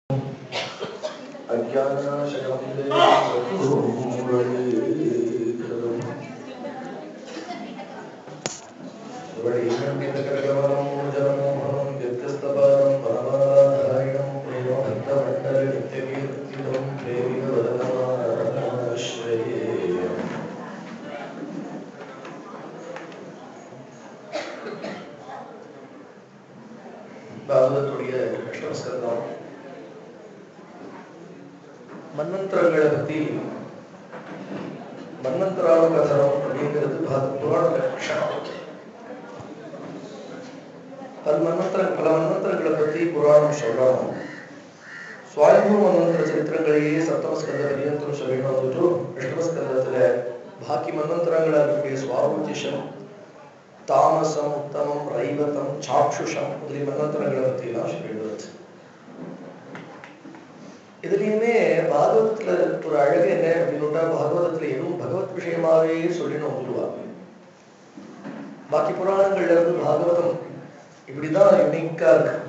శ్రేయ பாகவத்துடைய அஷ்டமஸ்கந்தம் மன்வந்தரங்களை பத்தி மன்வந்தரான கதனம் அப்படிங்கிறது பாக- புராண லட்சணம் பல மன்வந்தர பல மன்வந்தரங்களை பத்தி புராணம் சொல்லணும் சுவாயம்பூ மன்வந்தர சரித்திரங்களையே சப்தமஸ்கந்த பரியந்தம் சொல்லணும் வந்துட்டு அஷ்டமஸ்கந்தத்துல பாக்கி மன்வந்தரங்களா இருக்கக்கூடிய சுவாபூஜிஷம் தாமசம் உத்தமம் ரைவதம் சாக்ஷுஷம் முதலிய மன்வந்தரங்களை பத்தி எல்லாம் சொல்லிடுறது இதுலயுமே பாகவத்துல ஒரு அழகு என்ன அப்படின்னுட்டா பாகவதத்துல எதுவும் பகவத் விஷயமாவே சொல்லின்னு வந்துடுவாங்க பாக்கி புராணங்கள்ல இருந்து பாகவதம் இப்படிதான் யுனிக்கா இருக்கு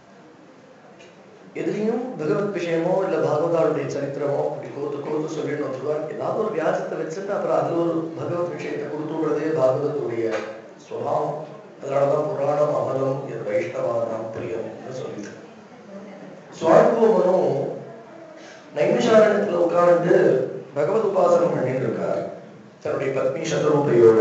எதுலயும் பகவத் விஷயமோ இல்ல பாகவதாளுடைய சரித்திரமோ அப்படி கோத்து கோத்து சொல்லிட்டு வந்துருவார் ஏதாவது ஒரு வியாசத்தை வச்சுட்டு அப்புறம் அதுல ஒரு பகவத் விஷயத்தை கொடுத்து விடுறதே பாகவதத்துடைய சுவாவம் அதனாலதான் புராணம் அமலம் இது வைஷ்ணவானாம் பிரியம்னு சொல்லிட்டு சுவாமிபூமனும் நைமிஷாரணத்துல உட்கார்ந்து பகவத் உபாசனம் பண்ணிட்டு இருக்கார் தன்னுடைய பத்னி சதரூபையோட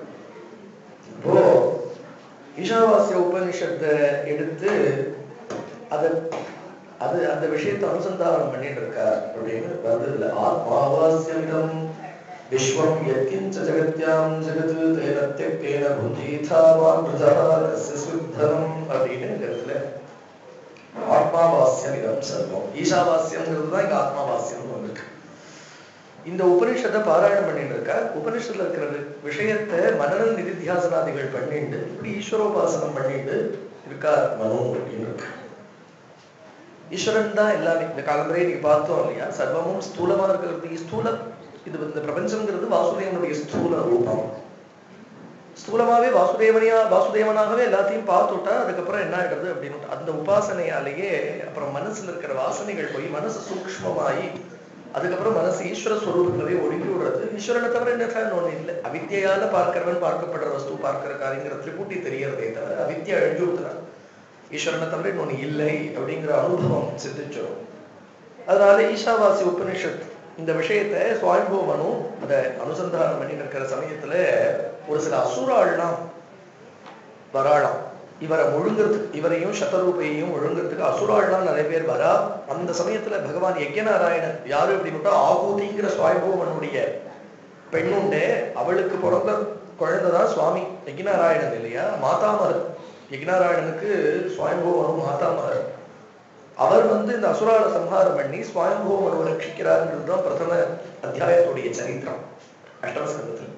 இப்போ ஈஷாவாசிய உபனிஷத்தை எடுத்து அதை அது அந்த விஷயத்தை அனுசந்தானம் பண்ணிட்டு இருக்கார் அப்படின்னு வந்ததுல ஆத்மாவாசியம் விஸ்வம் யத்கிஞ்ச ஜகத்யாம் ஜெகத் தேன தியக்தேன புத்தீதாவான் பிரஜா தஸ்ய சுத்தனம் அப்படின்னு இந்த இடத்துல ஆத்மாவாசியம் இதம் சர்வம் ஈஷாவாசியம்ங்கிறது தான் இங்க ஆத்மாவாசியம் வந்திருக்கு இந்த உபனிஷத்தை பாராயணம் பண்ணிட்டு இருக்கார் உபனிஷத்துல இருக்கிற விஷயத்தை மனநல நிதித்தியாசனாதிகள் பண்ணிட்டு இப்படி ஈஸ்வரோபாசனம் பண்ணிட்டு இருக்கார் மனு அப்படின்னு இருக்கு ஈஸ்வரன் தான் எல்லாமே இந்த காலம்பரை நீங்க பார்த்தோம் இல்லையா சர்வமும் ஸ்தூலமா இருக்கிறது ஸ்தூல இது இந்த பிரபஞ்சம்ங்கிறது வாசுதேவனுடைய ஸ்தூல ரூபம் ஸ்தூலமாவே வாசுதேவனையா வாசுதேவனாகவே எல்லாத்தையும் பார்த்துட்டா அதுக்கப்புறம் என்ன ஆயிடுறது அப்படின்னு அந்த உபாசனையாலேயே அப்புறம் மனசுல இருக்கிற வாசனைகள் போய் மனசு சூக்ஷ்மமாயி அதுக்கப்புறம் மனசு ஈஸ்வர ஸ்வரூபங்களவே ஒடுங்கி விடுறது ஈஸ்வரனை தவிர என்ன ஒண்ணு இல்லை அவித்தியால பார்க்கிறவன் பார்க்கப்படுற வஸ்து பார்க்கிற காரியங்கிற திரிபுட்டி தெரியறதே தவிர அவித்தியா அழிஞ்சு விட்டுறான் ஈஸ்வரனை தவிர இன்னொன்னு இல்லை அப்படிங்கிற அனுபவம் சித்திச்சிடும் அதனால ஈஷாவாசி உபனிஷத் இந்த விஷயத்தை சுவாமிபோ மனு அதை அனுசந்தானம் பண்ணி இருக்கிற சமயத்துல ஒரு சில அசுராள்லாம் வராளாம் இவரை முழுங்கிறதுக்கு இவரையும் சதரூபையையும் முழுங்கிறதுக்கு அசுராள்லாம் நிறைய பேர் வரா அந்த சமயத்துல பகவான் யஜ்யநாராயணன் யாரு அப்படின்னுட்டா ஆகூதிங்கிற சுவாமிபோவனுடைய பெண்ணுண்டே அவளுக்கு பிறந்த குழந்தைதான் சுவாமி யஜ்யநாராயணன் இல்லையா மாதாமகர் யஜ்யநாராயணனுக்கு சுவாமிபோவனும் மாதாமகர் அவர் வந்து இந்த அசுரால சம்ஹாரம் பண்ணி சுவாமிபோவனை ரட்சிக்கிறார்ன்றது தான் பிரதம அத்தியாயத்துடைய சரித்திரம் அஷ்டமஸ்கந்தத்தில்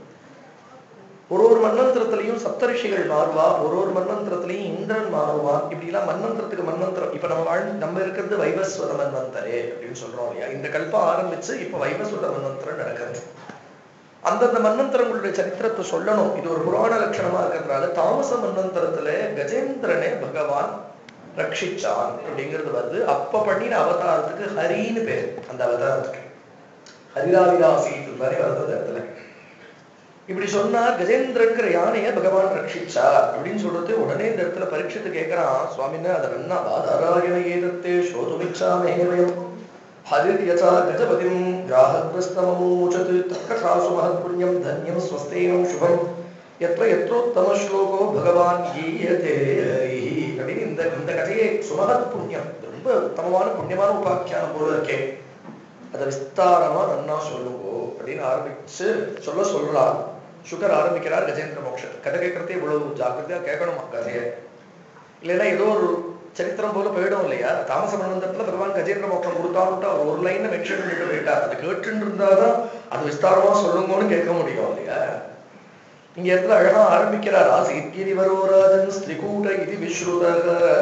ஒரு ஒரு மன்வந்திரத்திலையும் சப்தரிஷிகள் மாறுவா ஒரு ஒரு மன்வந்திரத்திலையும் இந்திரன் மாறுவான் இப்படி எல்லாம் மன்வந்திரத்துக்கு மன்வந்திரம் இப்ப நம்ம வாழ் நம்ம இருக்கிறது வைவஸ்வத மன்வந்தரே அப்படின்னு சொல்றோம் இல்லையா இந்த கல்பம் ஆரம்பிச்சு இப்ப வைவஸ்வத மன்வந்திரம் நடக்கிறது அந்தந்த மன்வந்திரங்களுடைய சரித்திரத்தை சொல்லணும் இது ஒரு புராண லட்சணமா இருக்கிறதுனால தாமச மன்வந்திரத்துல கஜேந்திரனே பகவான் ரட்சிச்சான் அப்படிங்கிறது வருது அப்ப பண்ணின அவதாரத்துக்கு ஹரின்னு பேர் அந்த அவதாரத்துக்கு ஹரிராவிலாசிட்டு மாதிரி வருது அந்த இடத்துல இப்படி சொன்னார் கஜேந்திரன்கிற யானையை பகவான் ரட்சிச்சார் அப்படின்னு சொல்றது உடனே இந்த இடத்துல பரீட்சித்து கேட்கிறான் சுவாமின்னு அதை நன்னா பாதாராயண ஏதத்தே சோதுமிச்சாமேவயம் ஹரிர் யசா கஜபதிம் கிராஹத்வஸ்தமூச்சது தற்கசாசு மகத் புண்ணியம் தன்யம் ஸ்வஸ்தேனம் சுபம் எത്ര எத்ரோத்தம ஸ்லோகோ பகவான் ஈயதே அப்படின்னு இந்த இந்த கதையை சுமகத் புண்ணியம் இது ரொம்ப உத்தமமான புண்ணியமான உபாக்கியானம் போல இருக்கே அதை விஸ்தாரமா நன்னா சொல்லுங்கோ அப்படின்னு ஆரம்பிச்சு சொல்ல சொல்றார் சுகர் ஆரம்பிக்கிறார் கஜேந்திர மோட்சத்தை கதை கேட்கறதே இவ்வளவு ஜாக்கிரதையா கேட்கணுமா கதையை இல்லைன்னா ஏதோ ஒரு சரித்திரம் போல போயிடும் இல்லையா தாமச மண்டலத்துல பகவான் கஜேந்திர மோட்சம் கொடுத்தான்ட்டு அவர் ஒரு லைன் மென்ஷன் பண்ணிட்டு போயிட்டார் அது கேட்டுன்னு இருந்தாதான் அது விஸ்தாரமா சொல்லுங்கன்னு கேட்க முடியும் இல்லையா இங்க இடத்துல அழகா ஆரம்பிக்கிறார் ஆசீத்கிரி வரோராஜன் ஸ்திரிகூட இது விஸ்ருதக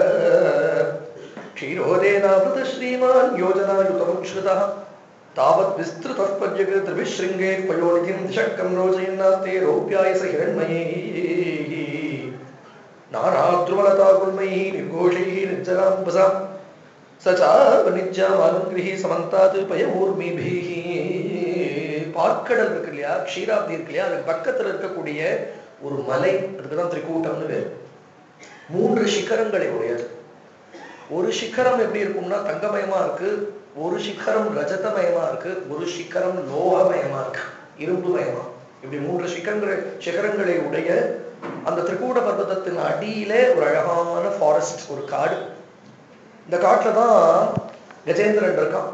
க்ஷீரோதேனாவிருத ஸ்ரீமான் யோஜனாயுதமுச்ருதः तावत् विस्तृतः पर्यग त्रिभिशृङ्गे पयोनिधिं दिशक्कं रोचयन्नास्ते रौप्यायस हिरण्मयैः नानाद्रुमलताकुल्मैः निर्घोषैः निर्जराम्बसाम् சச்சாவனித்யாம் அனுகிரகி சமந்தாது பய ஊர்மிபிஹி பார்க்கடல் இருக்கு இல்லையா க்ஷீராப்தி இருக்கு இல்லையா அதுக்கு பக்கத்துல இருக்கக்கூடிய ஒரு மலை அதுக்கு தான் திரிகூட்டம்னு பேர் மூன்று சிகரங்களை உடையது ஒரு சிகரம் எப்படி இருக்கும்னா தங்கமயமா இருக்கு ஒரு சிகரம் ரஜதமயமா இருக்கு ஒரு சிகரம் லோகமயமா இருக்கு இரும்புமயமா இப்படி மூன்று சிகரங்கள் சிகரங்களை உடைய அந்த திரிகூட பர்வதத்தின் அடியிலே ஒரு அழகான ஃபாரஸ்ட் ஒரு காடு இந்த காட்டுல தான் கஜேந்திரன் இருக்கான்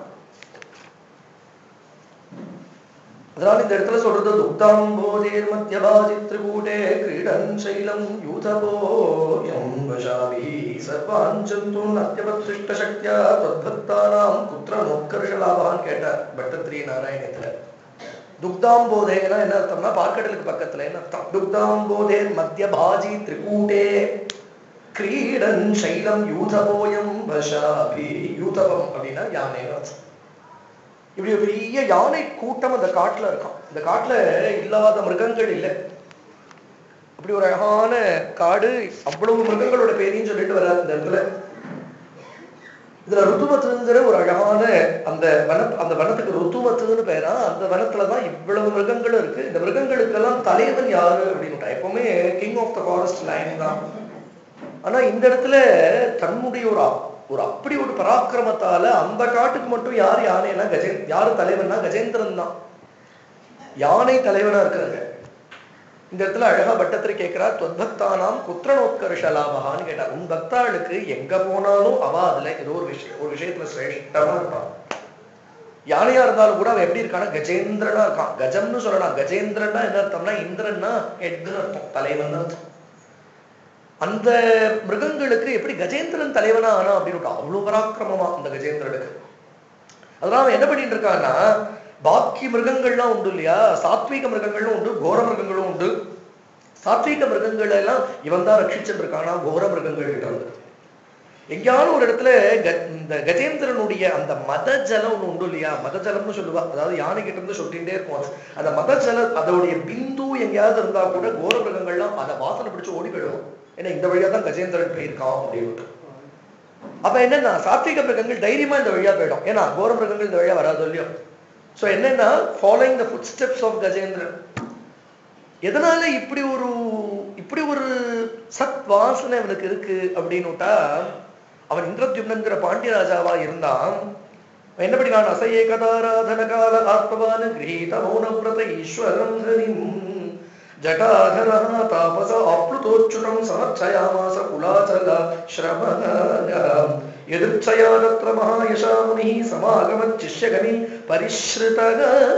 அதனால இந்த இடத்துல சொல்றது துக்தாம்போதேர் மத்தியபாஜி திரிகூட்டே கிரீடன் சைலம் யூதபோயம் வசாமி சர்வாஞ்சந்தும் அத்தியவத் சிருஷ்ட சக்தியா தத்பக்தானாம் குத்திர நோத்கர்ஷ லாபான்னு கேட்டார் பட்டத்திரி நாராயணத்துல துக்தாம்போதேனா என்ன அர்த்தம்னா பார்க்கடலுக்கு பக்கத்துல என்ன அர்த்தம் துக்தாம்போதேர் மத்தியபாஜி திரிகூட்டே கிரீடன் சைலம் யூதபோயம் வசாபி யூதபம் அப்படின்னா யானைன்னு அர்த்தம் இப்படி ஒரு பெரிய யானை கூட்டம் அந்த காட்டுல இருக்கான் இந்த காட்டுல இல்லாத மிருகங்கள் இல்லை அப்படி ஒரு அழகான காடு அவ்வளவு மிருகங்களோட பேரையும் சொல்லிட்டு வர்றாரு இந்த இடத்துல இதுல ருத்துவத்துங்கிற ஒரு அழகான அந்த வன அந்த வனத்துக்கு ருத்துவத்துன்னு பேரா அந்த வனத்துலதான் இவ்வளவு மிருகங்களும் இருக்கு இந்த மிருகங்களுக்கெல்லாம் தலைவன் யாரு அப்படின்னு எப்பவுமே king of the forest lion தான் ஆனா இந்த இடத்துல தன்னுடைய ஒரு ஒரு அப்படி ஒரு பராக்கிரமத்தால அந்த காட்டுக்கு மட்டும் யார் யானைனா கஜே யாரு தலைவன்னா கஜேந்திரன் தான் யானை தலைவனா இருக்கிறாங்க இந்த இடத்துல அழகா பட்டத்திரி கேட்கிறா தொத்பக்தானாம் குத்திரனோத்கர்ஷ லாபகான்னு கேட்டார் உன் பக்தாளுக்கு எங்க போனாலும் அவ அதுல ஏதோ ஒரு விஷயம் ஒரு விஷயத்துல சிரேஷ்டமா இருப்பான் யானையா இருந்தாலும் கூட அவன் எப்படி இருக்கான்னா கஜேந்திரனா இருக்கான் கஜம்னு சொல்லலாம் கஜேந்திரன்னா என்ன அர்த்தம்னா இந்திரன்னா ஹெட்னு அர்த்தம் தலைவன் அர்த்தம் அந்த மிருகங்களுக்கு எப்படி கஜேந்திரன் தலைவனா ஆனா அப்படின்னு அவ்வளவு பராக்கிரமமா அந்த கஜேந்திரனுக்கு அதனால அவன் என்ன பண்ணிட்டு இருக்கான்னா பாக்கி மிருகங்கள்லாம் உண்டு இல்லையா சாத்வீக மிருகங்களும் உண்டு கோர மிருகங்களும் உண்டு சாத்வீக மிருகங்கள் எல்லாம் இவன் தான் ரட்சிச்சுட்டு இருக்கானா கோர மிருகங்கள் கிட்ட வந்து எங்கேயாவது ஒரு இடத்துல இந்த கஜேந்திரனுடைய அந்த மத ஜலம் ஒண்ணு உண்டு இல்லையா மத ஜலம்னு சொல்லுவா அதாவது யானை கிட்ட இருந்து சொல்லிட்டே இருக்கும் அது அந்த மத ஜல அதோடைய பிந்து எங்கேயாவது இருந்தா கூட கோர மிருகங்கள்லாம் அதை வாசனை பிடிச்சு ஓடி போயிடும் ஏன்னா இந்த வழியா தான் கஜேந்திரன் போயிருக்கான் அப்படின்ட்டு அப்ப என்னன்னா சாத்விக மிருகங்கள் தைரியமா இந்த வழியா போயிடும் ஏன்னா கோர மிருகங்கள் இந்த வழியா வராது இல்லையோ சோ என்னன்னா following the footsteps of Gajendran எதனால இப்படி ஒரு இப்படி ஒரு சத் வாசனை அவனுக்கு இருக்கு அப்படின்னுட்டா அவன் இந்திரத்யும்னங்கிற பாண்டியராஜாவா இருந்தான் என்ன பண்ணினான் அசையே கதாராதன கால ஆத்மவான கிரீத மௌனவிரத ஈஸ்வரம் ஹரிம் ஜட்டாதரः तापस आप्लुतोच्युतं समर्थयामास कुलाचल श्रवणायाम् यदृच्छया तत्र महायशा मुनिः समागमच्शिष्यगणि परिश्रितः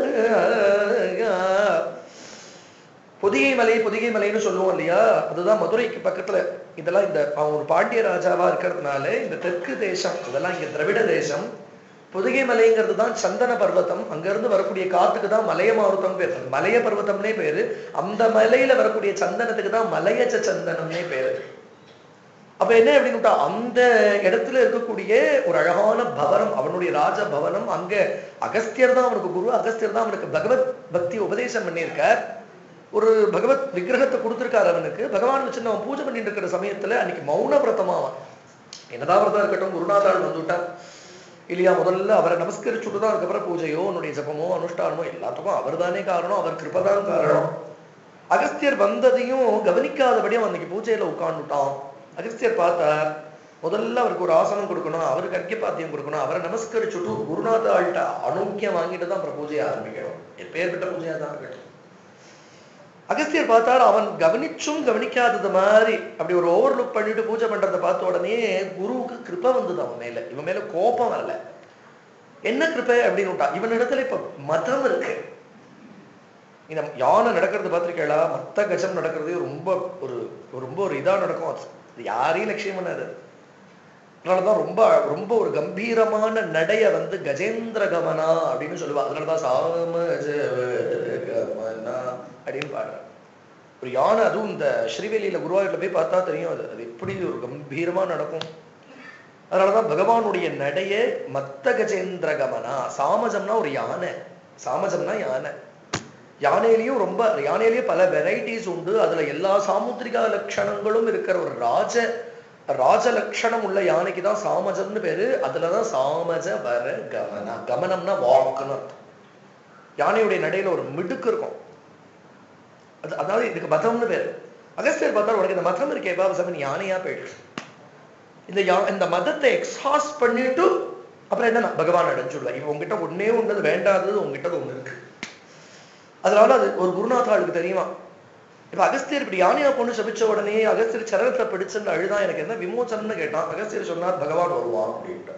பொதிகை மலை பொதிகை மலைன்னு சொல்லுவோம் இல்லையா அதுதான் மதுரைக்கு பக்கத்துல இதெல்லாம் இந்த அவன் ஒரு பாண்டிய ராஜாவா இருக்கிறதுனால இந்த தெற்கு தேசம் இதெல்லாம் இங்க திராவிட தேசம் பொதிகை மலைங்கிறது தான் சந்தன பர்வதம் அங்கிருந்து வரக்கூடிய காத்துக்கு தான் மலைய மாருத்தம் பேர் மலைய பர்வதம்னே பேரு அந்த மலையில வரக்கூடிய சந்தனத்துக்கு தான் மலையச்ச சந்தனம்னே பேரு அப்ப என்ன அப்படின்னு அந்த இடத்துல இருக்கக்கூடிய ஒரு அழகான பவனம் அவனுடைய ராஜ பவனம் அங்க அகஸ்தியர் தான் அவனுக்கு குரு அகஸ்தியர் தான் அவனுக்கு பகவத் பக்தி உபதேசம் பண்ணியிருக்கார் ஒரு பகவத் விக்கிரகத்தை கொடுத்திருக்காரு அவனுக்கு பகவான் வச்சு அவன் பூஜை பண்ணிட்டு இருக்கிற சமயத்துல அன்னைக்கு மௌன விரதமா அவன் என்னதான் விரதம் இருக்கட்டும் குருநாதாள் வந்துவிட்டான் இல்லையா முதல்ல அவரை நமஸ்கரிச்சுட்டு தான் அதுக்கப்புறம் பூஜையோ உன்னுடைய ஜபமோ அனுஷ்டானமோ எல்லாத்துக்கும் அவர் தானே காரணம் அவர் கிருபதான் காரணம் அகஸ்தியர் வந்ததையும் கவனிக்காதபடி அவன் அன்னைக்கு பூஜையில உட்கார்ந்துட்டான் அகஸ்தியர் பார்த்தார் முதல்ல அவருக்கு ஒரு ஆசனம் கொடுக்கணும் அவருக்கு அர்க்கியபாத்தியம் கொடுக்கணும் அவரை நமஸ்கரிச்சுட்டு குருநாதாள்கிட்ட அனுக்கியம் வாங்கிட்டு தான் அப்புறம் பூஜையை ஆரம்பிக்கணும் எப்பேற்பட்ட பூஜையா தான் இருக்கட்டும் அகஸ்தியர் பார்த்தார் அவன் கவனிச்சும் கவனிக்காதது மாதிரி அப்படி ஒரு ஓவர்லுக் பண்ணிட்டு பூஜை பண்றதை பார்த்த உடனே குருவுக்கு கிருப்பை வந்தது அவன் மேல இவன் மேல கோபம் வரல என்ன கிருப்பை அப்படின்னு விட்டான் இவன் இடத்துல இப்ப மதம் இருக்கு இந்த யானை நடக்கிறது பார்த்திருக்கேளா மத்த கஜம் நடக்கிறதே ரொம்ப ஒரு ரொம்ப ஒரு இதா நடக்கும் அது யாரையும் லட்சியம் பண்ணாது அதனாலதான் ரொம்ப ரொம்ப ஒரு கம்பீரமான நடைய வந்து கஜேந்திர கமனா அப்படின்னு சொல்லுவா அதனாலதான் சாம கமனா அப்படின்னு பாடுற ஒரு யானை அதுவும் இந்த ஸ்ரீவேலியில குருவாயூர்ல போய் பார்த்தா தெரியும் அது அது எப்படி ஒரு கம்பீரமா நடக்கும் அதனாலதான் பகவானுடைய நடைய மத்த கஜேந்திர கமனா சாமஜம்னா ஒரு யானை சாமஜம்னா யானை யானையிலையும் ரொம்ப யானையிலேயே பல வெரைட்டிஸ் உண்டு அதுல எல்லா சாமுத்திரிகா லட்சணங்களும் இருக்கிற ஒரு ராஜ ராஜலட்சணம் உள்ள யானைக்கு தான் சாமஜம்னு பேரு அதுலதான் சாமஜ வர கமன கமனம்னா வாக்குன்னு அர்த்தம் யானையுடைய நடையில ஒரு மிடுக்கு இருக்கும் அது அதாவது இதுக்கு மதம்னு பேரு அகஸ்தியர் பார்த்தா உனக்கு இந்த மதம் இருக்கே பாபசமன் யானையா போயிடுச்சு இந்த யா இந்த மதத்தை எக்ஸாஸ் பண்ணிட்டு அப்புறம் என்ன பகவான் அடைஞ்சுடுவா இவன் உங்ககிட்ட ஒன்னே ஒண்ணு வேண்டாதது உங்ககிட்ட ஒண்ணு இருக்கு அதனால அது ஒரு குருநாதாளுக்கு தெரியுமா இப்ப அகஸ்தியர் இப்படி யானையா பொண்ணு சபிச்ச உடனே அகஸ்தியர் சரகத்தை பிடிச்சுன்னு அழுதான் எனக்கு என்ன விமோசனம்னு கேட்டான் அகஸ்தியர் சொன்னார் பகவான் வருவான் அப்படின்ட்டு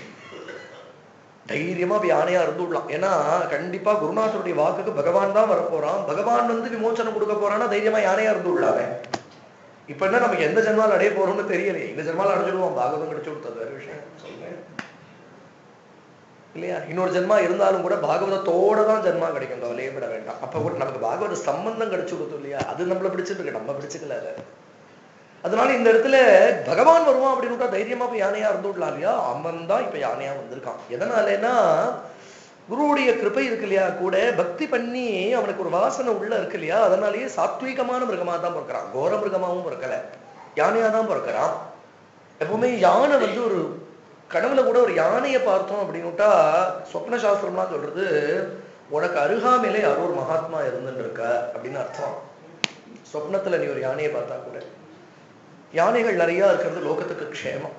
தைரியமா அப்ப யானையா இருந்து விடலாம் ஏன்னா கண்டிப்பா குருநாதருடைய வாக்குக்கு பகவான் தான் வரப்போறான் பகவான் வந்து விமோசனம் கொடுக்க போறான்னா தைரியமா யானையா இருந்து விடலாமே இப்ப என்ன நமக்கு எந்த ஜென்மால் அடைய போறோம்னு தெரியலையே இந்த ஜென்மால் அடைஞ்சிடுவோம் பாகவதம் கிடைச்சு கொடுத்தது வேற விஷயம் சொல்றேன் இல்லையா இன்னொரு ஜென்மா இருந்தாலும் கூட பாகவதத்தோட தான் ஜென்மா கிடைக்கும் கவலையே விட வேண்டாம் அப்ப கூட நமக்கு பாகவத சம்பந்தம் கிடைச்சு கொடுத்தோம் இல்லையா அது நம்மள பிடிச்சிட்டு இருக்கு நம்ம பிடிச்சுக்கல அதை அதனால இந்த இடத்துல பகவான் வருவான் அப்படின்னு தைரியமா போய் யானையா இருந்து விடலாம் இல்லையா அவன் தான் இப்ப யானையா வந்திருக்கான் எதனாலன்னா குருவுடைய கிருபை இருக்கு இல்லையா கூட பக்தி பண்ணி அவனுக்கு ஒரு வாசனை உள்ள இருக்கு இல்லையா அதனாலேயே சாத்வீகமான மிருகமா தான் பிறக்கிறான் கோர மிருகமாவும் பிறக்கல யானையா தான் பிறக்கிறான் எப்பவுமே யானை வந்து ஒரு கனவுல கூட ஒரு யானையை பார்த்தோம் அப்படின்னுட்டா சொப்ன சாஸ்திரம்லாம் சொல்றது உனக்கு அருகாமையிலே யாரோ ஒரு மகாத்மா இருந்துட்டு இருக்க அப்படின்னு அர்த்தம் சொப்னத்துல நீ ஒரு யானையை பார்த்தா கூட யானைகள் நிறைய இருக்கிறது லோகத்துக்கு க்ஷேமம்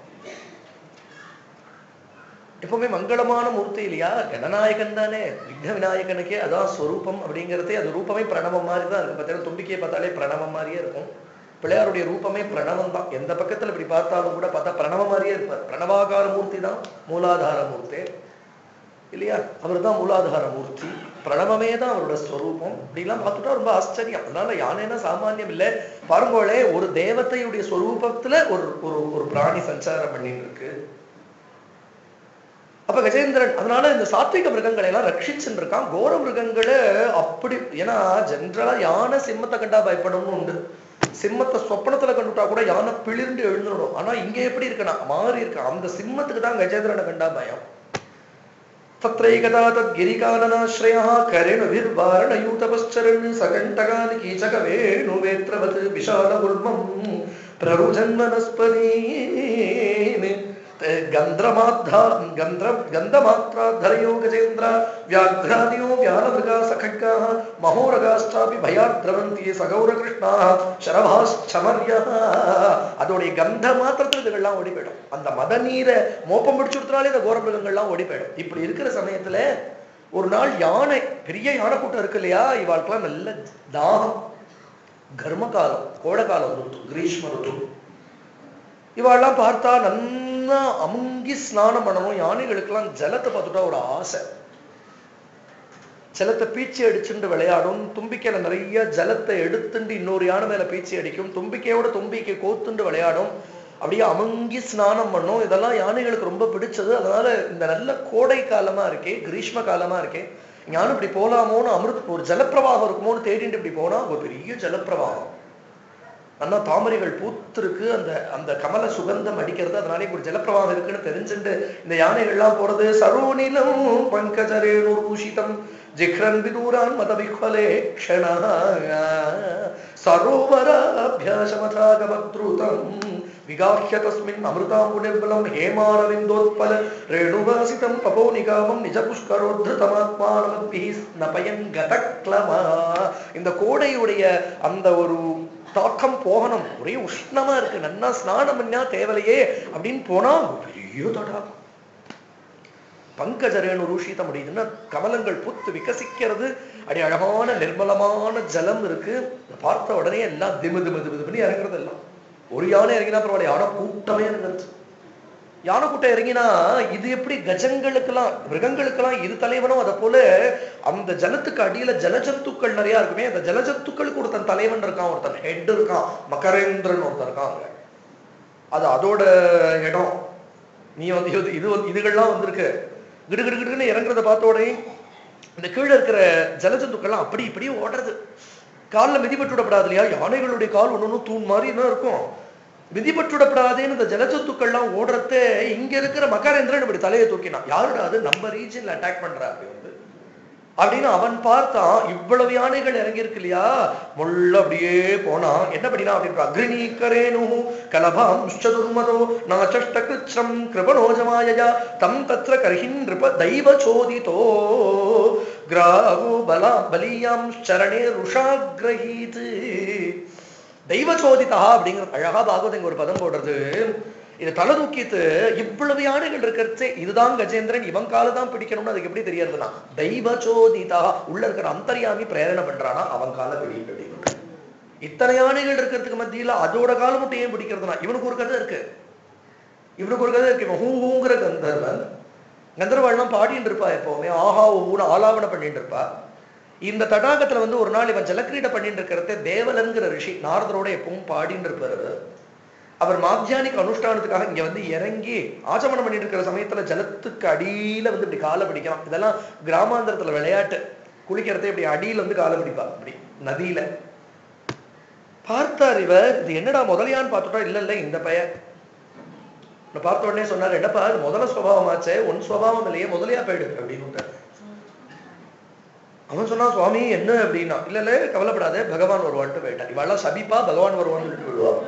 எப்பவுமே மங்களமான மூர்த்தி இல்லையா கணநாயகன் தானே விக்ன விநாயகனுக்கே அதான் ஸ்வரூபம் அப்படிங்கிறதே அது ரூபமே பிரணவம் மாதிரி தான் இருக்கு பார்த்தீங்கன்னா தும்பிக்கையை பார்த்தாலே பிரணவம் மாதிரியே இருக்கும் பிள்ளையாருடைய ரூபமே பிரணவம் தான் எந்த பக்கத்துல இப்படி பார்த்தாலும் கூட பார்த்தா பிரணவம் மாதிரியே இருப்பார் பிரணவாகார மூர்த்தி தான் மூலாதார மூர்த்தி இல்லையா அவர் தான் மூலாதார மூர்த்தி பிரணவமே தான் அவரோட ஸ்வரூபம் இப்படிலாம் பார்த்துட்டா ரொம்ப ஆச்சரியம் அதனால யானைன்னா சாமானியம் இல்லை பாருங்கோளே ஒரு தேவத்தையுடைய ஸ்வரூபத்துல ஒரு ஒரு ஒரு பிராணி சஞ்சாரம் பண்ணிட்டு இருக்கு அப்ப கஜேந்திரன் அதனால இந்த சாத்விக மிருகங்களை எல்லாம் ரட்சிச்சுட்டு இருக்கான் கோர மிருகங்களை அப்படி ஏன்னா ஜென்ரலா யானை சிம்மத்தை கண்டா பயப்படணும்னு உண்டு சிம்மத்தை சொப்பனத்துல கண்டுட்டா கூட யானை பிளிர்ந்து எழுந்துடும் ஆனா இங்க எப்படி இருக்குன்னா மாறி இருக்கு அந்த சிம்மத்துக்கு தான் கஜேந்திரனை கண்டா பயம் तत्रैकदा तद्गिरिकाननाश्रयः करेणुभिर्वारणयूतपश्चरन् सकण्टकानि कीचकवेणुवेत्रवत् विशालगुल्मम् प्ररुजन्वनस्पतीन् गन्ध्रमाद्धा गन्ध्र गन्धमात्राधरयो गजेन्द्र व्याघ्रादियो व्यालमृगा सखड्गाः महोरगाश्चापि भयाद्रवन्ति सगौरकृष्णाः शरभाश्चमर्यः அதோடைய கந்த மாத்திரத்துல இதுகள்லாம் ஓடி போயிடும் அந்த மத நீரை மோப்பம் பிடிச்சுடுறதுனாலே இந்த கோரமிருகங்கள்லாம் ஓடி போயிடும் இப்படி இருக்கிற சமயத்துல ஒரு நாள் யானை பெரிய யானை கூட்டம் இருக்கு இல்லையா இவாளுக்கெல்லாம் நல்ல தாகம் கர்ம காலம் கோடை காலம் ருத்து கிரீஷ்ம ருத்து இவாள்லாம் பார்த்தா நல்லா அமுங்கி ஸ்நானம் பண்ணணும் யானைகளுக்கெல்லாம் ஜலத்தை பார்த்துட்டா ஒரு ஆசை ஜலத்தை பீச்சி அடிச்சுட்டு விளையாடும் தும்பிக்கையில நிறைய ஜலத்தை எடுத்துட்டு இன்னொரு யானை மேல பீச்சி அடிக்கும் தும்பிக்கையோட தும்பிக்கை கோத்துண்டு விளையாடும் அப்படியே அமுங்கி ஸ்நானம் பண்ணும் இதெல்லாம் யானைகளுக்கு ரொம்ப பிடிச்சது அதனால இந்த நல்ல கோடை காலமா இருக்கே கிரீஷ்ம காலமா இருக்கே ஞானம் இப்படி போலாமோன்னு அமிர்த் ஒரு ஜலப்பிரவாகம் இருக்குமோன்னு தேடிட்டு இப்படி போனா ஒரு பெரிய ஜலப்பிரவாகம் நல்லா தாமரைகள் பூத்திருக்கு அந்த அந்த கமல சுகந்தம் அடிக்கிறது அதனாலே ஒரு ஜலப்பிரவாகம் இருக்குன்னு தெரிஞ்சுட்டு இந்த யானைகள்லாம் போறது சரோனிலம் பங்கஜரேணு பூஷிதம் ஜிஹ்ரன் விதூரான் மதவிஹ்வலே க்ஷண சரோவராபியாசமதாகமத்ருதம் விகாஹ்ய தஸ்மின் அமிர்தாம்புநிர்பலம் ஹேமாரவிந்தோத்பல ரேணுவாசிதம் பபோனிகாமம் நிஜ புஷ்கரோத்ருதமாத்மானமத்பிஹி ஸ்னபயன் கதக்லமா இந்த கோடையுடைய அந்த ஒரு தாக்கம் போகணும் ஒரே உஷ்ணமா இருக்கு நன்னா ஸ்நானம் பண்ணா தேவலையே அப்படின்னு போனா பெரிய தடாகம் பங்கஜரேணு ரூஷித முடியுதுன்னா கமலங்கள் புத்து விகசிக்கிறது அடி அழகான நிர்மலமான ஜலம் இருக்கு பார்த்த உடனே எல்லாம் திமு திமு திமு திமுன்னு இறங்குறது எல்லாம் ஒரு யானை இறங்கினா பரவாயில்ல யானை கூட்டமே இறங்குறது யானை கூட்டம் இறங்கினா இது எப்படி கஜங்களுக்கெல்லாம் மிருகங்களுக்கெல்லாம் இது தலைவனும் அதை போல அந்த ஜலத்துக்கு அடியில ஜலஜந்துக்கள் நிறைய இருக்குமே அந்த ஜலஜந்துக்களுக்கு ஒருத்தன் தலைவன் இருக்கான் ஒருத்தன் ஹெட் இருக்கான் மகரேந்திரன் ஒருத்தன் இருக்கான் அங்க அது அதோட இடம் நீ வந்து இது இது வந்து இதுகள்லாம் வந்திருக்கு கிடு கிடு கிடுன்னு இறங்குறத பார்த்த உடனே இந்த கீழே இருக்கிற ஜலஜந்துக்கள்லாம் அப்படி இப்படி ஓடுறது காலில் மிதிப்பட்டு விடப்படாது இல்லையா யானைகளுடைய கால் ஒன்று தூண் மாதிரி தான் இருக்கும் மிதிப்பட்டு விடப்படாதேன்னு இந்த ஜலஜந்துக்கள்லாம் ஓடுறதே இங்க இருக்கிற மகரேந்திரன் இப்படி தலையை தூக்கினான் யாருடா அது நம்ம ரீஜன்ல அட்டாக் பண்றா அப்படி வந்து அப்படின்னு அவன் பார்த்தான் இவ்வளவு யானைகள் இறங்கி இருக்கு இல்லையா முள்ள அப்படியே போனா என்ன பண்ணினா அப்படின்னு அக்னிகரேனு கலபாம் சதுர்மதோ நாச்சஷ்ட கிருச்சம் கிருபணோஜமாயயா தம் தத்ர கர்ஹின் நிருப தெய்வ சோதிதோ கிராகோ பலா பலியாம் சரணே ருஷாகிரஹீத் தெய்வ சோதிதா அப்படிங்கிற அழகா பாகவதம் இங்க ஒரு பதம் போடுறது இதை தலை தூக்கிட்டு இவ்வளவு யானைகள் இருக்கிறது இதுதான் கஜேந்திரன் இவன் காலை தான் பிடிக்கணும்னு அதுக்கு எப்படி தெரியறதுனா தெய்வ சோதிதா உள்ள இருக்கிற அந்தர்யாமி பிரேரணை பண்றானா அவன் காலை பிடிக்க அப்படின்னு இத்தனை யானைகள் இருக்கிறதுக்கு மத்தியில அதோட கால மட்டும் ஏன் பிடிக்கிறதுனா இவனுக்கு ஒரு கதை இருக்கு இவனுக்கு ஒரு கதை இருக்கு இவன் ஹூ ஹூங்கிற கந்தர்வன் கந்தர்வாள்லாம் பாடிட்டு இருப்பா எப்பவுமே ஆஹா ஊன ஆலாவணம் பண்ணிட்டு இருப்பா இந்த தடாகத்துல வந்து ஒரு நாள் இவன் ஜலக்கிரீடை பண்ணிட்டு இருக்கிறத தேவலன்கிற ரிஷி நாரதரோட எப்பவும் பாடிட்டு இருப்பாரு அவர் மாத்தியானிக் அனுஷ்டானத்துக்காக இங்க வந்து இறங்கி ஆச்சமனம் பண்ணிட்டு இருக்கிற சமயத்துல ஜலத்துக்கு அடியில வந்து இப்படி காலை பிடிக்கலாம் இதெல்லாம் கிராமாந்தரத்துல விளையாட்டு குளிக்கிறதே இப்படி அடியில வந்து காலை பிடிப்பா அப்படி நதியில பார்த்தார் இவர் இது என்னடா முதலியான்னு பார்த்துட்டா இல்ல இல்ல இந்த பையன் நான் பார்த்த உடனே சொன்னார் என்னப்பா இது முதல சுவாவமாச்சே உன் சுவாவம் இல்லையே முதலியா போயிடு அப்படின்னு அவன் சொன்னான் சுவாமி என்ன அப்படின்னா இல்ல இல்ல கவலைப்படாதே பகவான் வருவான்ட்டு போயிட்டான் இவெல்லாம் சபிப்பா பகவான் வருவான்னு சொல்லிட்டு விடுவான்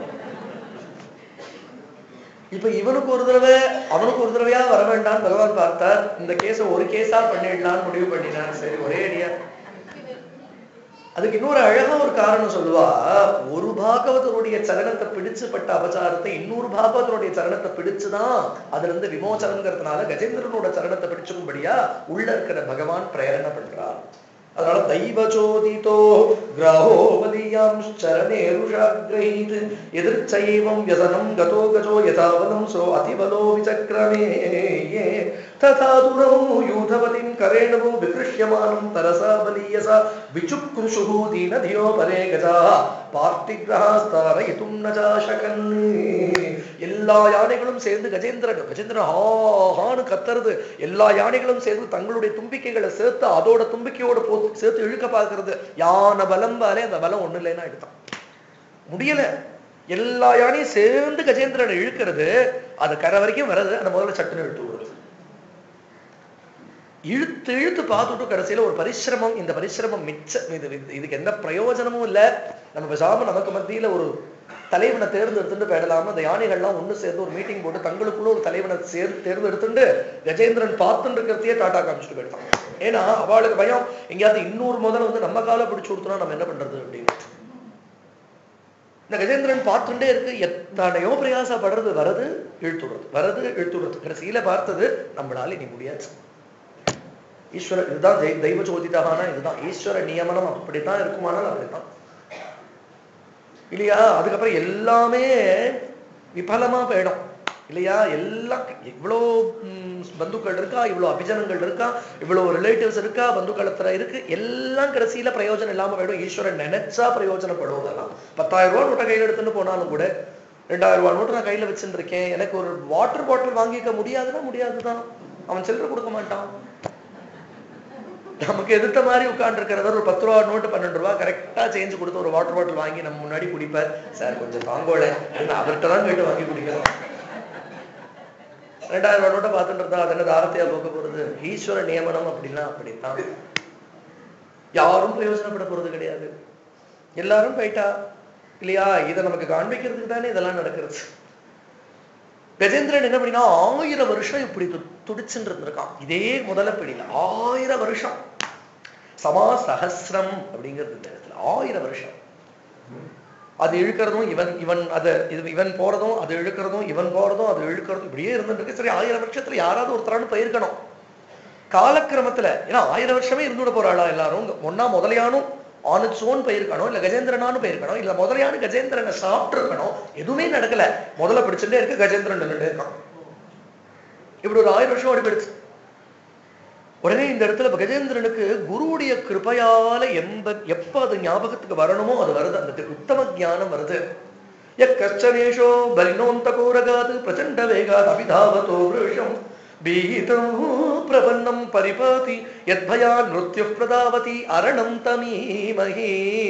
இப்ப இவனுக்கு ஒரு தடவை அவனுக்கு ஒரு தடவையா வர வேண்டாம்னு பகவான் பார்த்தார் இந்த கேஸ ஒரு கேஸா பண்ணிடலாம்னு முடிவு பண்ணினார் சரி ஒரே அடியா அதுக்கு இன்னொரு அழகா ஒரு காரணம் சொல்லுவா ஒரு பாகவதருடைய சரணத்தை பிடிச்சு பட்ட அபச்சாரத்தை இன்னொரு பாகவதருடைய சரணத்தை பிடிச்சுதான் அதுல இருந்து விமோச்சனங்கிறதுனால கஜேந்திரனோட சரணத்தை பிடிச்சுக்கும்படியா உள்ள இருக்கிற பகவான் பிரேரணை பண்றார் அதனால தெய்வ சோதிதோ கிரகோ மதியாம் சரணேருஷாகிரஹீத் எதிர்ச்சைவம் யசனம் கதோ கஜோ யதாவனம் சோ அதிபலோ விசக்ரமே ததா துரோ யூதவதிம் கரேணவோ விகிருஷ்யமானம் தரசா பலீயசா விசுக்ருஷுஹு தீனதியோ பரே கஜா பார்த்திகிரஹாஸ்தாரயிதும் நஜாஷகன் எல்லா யானைகளும் சேர்ந்து கஜேந்திரன் கஜேந்திரன் ஹான்னு கத்துறது எல்லா யானைகளும் சேர்ந்து தங்களுடைய தும்பிக்கைகளை சேர்த்து அதோட தும்பிக்கையோட போ சேர்த்து இழுக்க பார்க்கறது யானை பலம் பாலே அந்த பலம் ஒண்ணு இல்லைன்னா எடுத்தான் முடியல எல்லா யானையும் சேர்ந்து கஜேந்திரனை இழுக்கிறது அது கரை வரைக்கும் வர்றது அந்த முதல்ல சட்டுன்னு இழுத்து விடுறது இழுத்து இழுத்து பார்த்துட்டு கடைசியில ஒரு பரிசிரமம் இந்த பரிசிரமம் மிச்ச இது இது- இதுக்கு எந்த பிரயோஜனமும் இல்ல நம்ம பேசாம நமக்கு மத்தியில ஒரு தலைவனை தேர்ந்தெடுத்துட்டு போயிடலாம அந்த யானைகள்லாம் ஒண்ணு சேர்ந்து ஒரு மீட்டிங் போட்டு தங்களுக்குள்ள ஒரு தலைவனை சேர்ந்து தேர்ந்தெடுத்துட்டு கஜேந்திரன் பார்த்துட்டு இருக்கிறதையே டாட்டா காமிச்சிட்டு போயிட்டான் ஏன்னா அவளுக்கு பயம் எங்கேயாவது இன்னொரு முதல்ல வந்து நம்ம காலை பிடிச்சு கொடுத்தோம்னா நம்ம என்ன பண்றது அப்படின்னு இந்த கஜேந்திரன் பார்த்துட்டே இருக்கு எத்தனையோ பிரயாசப்படுறது வரது இழுத்துடுறது வரது இழுத்துடுறது கடைசியில பார்த்தது நம்மளால இனி முடியாது ஈஸ்வர இதுதான் தெய்- தெய்வ சோதிதானா இதுதான் ஈஸ்வர நியமனம் அப்படித்தான் இருக்குமானால் அப்படித்தான் இல்லையா அதுக்கப்புறம் எல்லாமே விபலமா போயிடும் இல்லையா எல்லாம் இவ்வளோ ம், பந்துக்கள் இருக்கா இவ்வளோ அபிஜனங்கள் இருக்கா இவ்வளோ ரிலேட்டிவ்ஸ் இருக்கா பந்துக்களத்துல இருக்கு எல்லாம் கடைசியில பிரயோஜனம் இல்லாம போயிடும் ஈஸ்வரன் நினைச்சா பிரயோஜனப்படும் அதெல்லாம் பத்தாயிரம் ரூபாய் நோட்டை கையில எடுத்துட்டு போனாலும் கூட ரெண்டாயிரம் ரூபாய் நோட்டு நான் கையில வச்சுட்டு இருக்கேன் எனக்கு ஒரு வாட்டர் பாட்டில் வாங்கிக்க முடியாதுன்னா முடியாதுதான் அவன் சில்லறை கொடுக்க மாட்டான் நமக்கு எதிர்த்த மாதிரி உட்கார்ந்துருக்கிறவர் ஒரு பத்து ரூபா நோட்டு பன்னெண்டு ரூபா கரெக்டா சேஞ்ச் கொடுத்து ஒரு வாட்டர் பாட்டில் வாங்கி நம்ம முன்னாடி குடிப்பார் சார் கொஞ்சம் தாங்கோல அவர்கிட்ட தான் கேட்டு வாங்கி குடிக்கணும் ரெண்டாயிரம் ரூபாய் நோட்டை பார்த்துட்டு இருந்தா அது என்ன தாரத்தையா போக்க போறது ஈஸ்வர நியமனம் அப்படின்னா அப்படித்தான் யாரும் பிரயோஜனப்பட போறது கிடையாது எல்லாரும் போயிட்டா இல்லையா இதை நமக்கு காண்பிக்கிறதுக்கு தானே இதெல்லாம் நடக்கிறது கஜேந்திரன் என்ன பண்ணினா ஆயிரம் வருஷம் இப்படி து- துடிச்சுட்டு இருந்திருக்கான் இதே முதல பிடியில ஆயிரம் வருஷம் சமா சஹஸ்ரம் அப்படிங்கிறது இந்த இடத்துல ஆயிரம் வருஷம் அது இழுக்கிறதும் இவன் இவன் அது இது இவன் போறதும் அது இழுக்கிறதும் இவன் போறதும் அது இழுக்கிறதும் இப்படியே இருந்துட்டு இருக்கு சரி ஆயிரம் வருஷத்துல யாராவது ஒருத்தரான்னு போயிருக்கணும் காலக்கிரமத்துல ஏன்னா ஆயிரம் வருஷமே இருந்துட போறாளா எல்லாரும் ஒன்னா முதலையானும் ஆன் இட்ஸ் ஓன் போயிருக்கணும் இல்ல கஜேந்திரனானும் போயிருக்கணும் இல்ல முதலையானு கஜேந்திரனை சாப்பிட்டு இருக்கணும் எதுவுமே நடக்கல முதல்ல பிடிச்சுட்டே இருக்கு கஜேந்திரன் நின்னுட்டே இருக்கான் இப்படி ஒரு ஆயிரம் வருஷம் ஓடி போயிடுச்சு உடனே இந்த இடத்துல கஜேந்திரனுக்கு குருவுடைய கிருபையால எம்ப எப்ப அது ஞாபகத்துக்கு வரணுமோ அது வருது அந்த தி- உத்தம ஞானம் வருது யக்கச்சனேஷோ பலினோந்தகோரகாத் பிரச்சண்ட வேகாத் அபிதாவதோ விருஷம் பீதம் பிரபன்னம் பரிபாதி யத்பயா நிருத்யு பிரதாவதி அரணம் தமீமஹி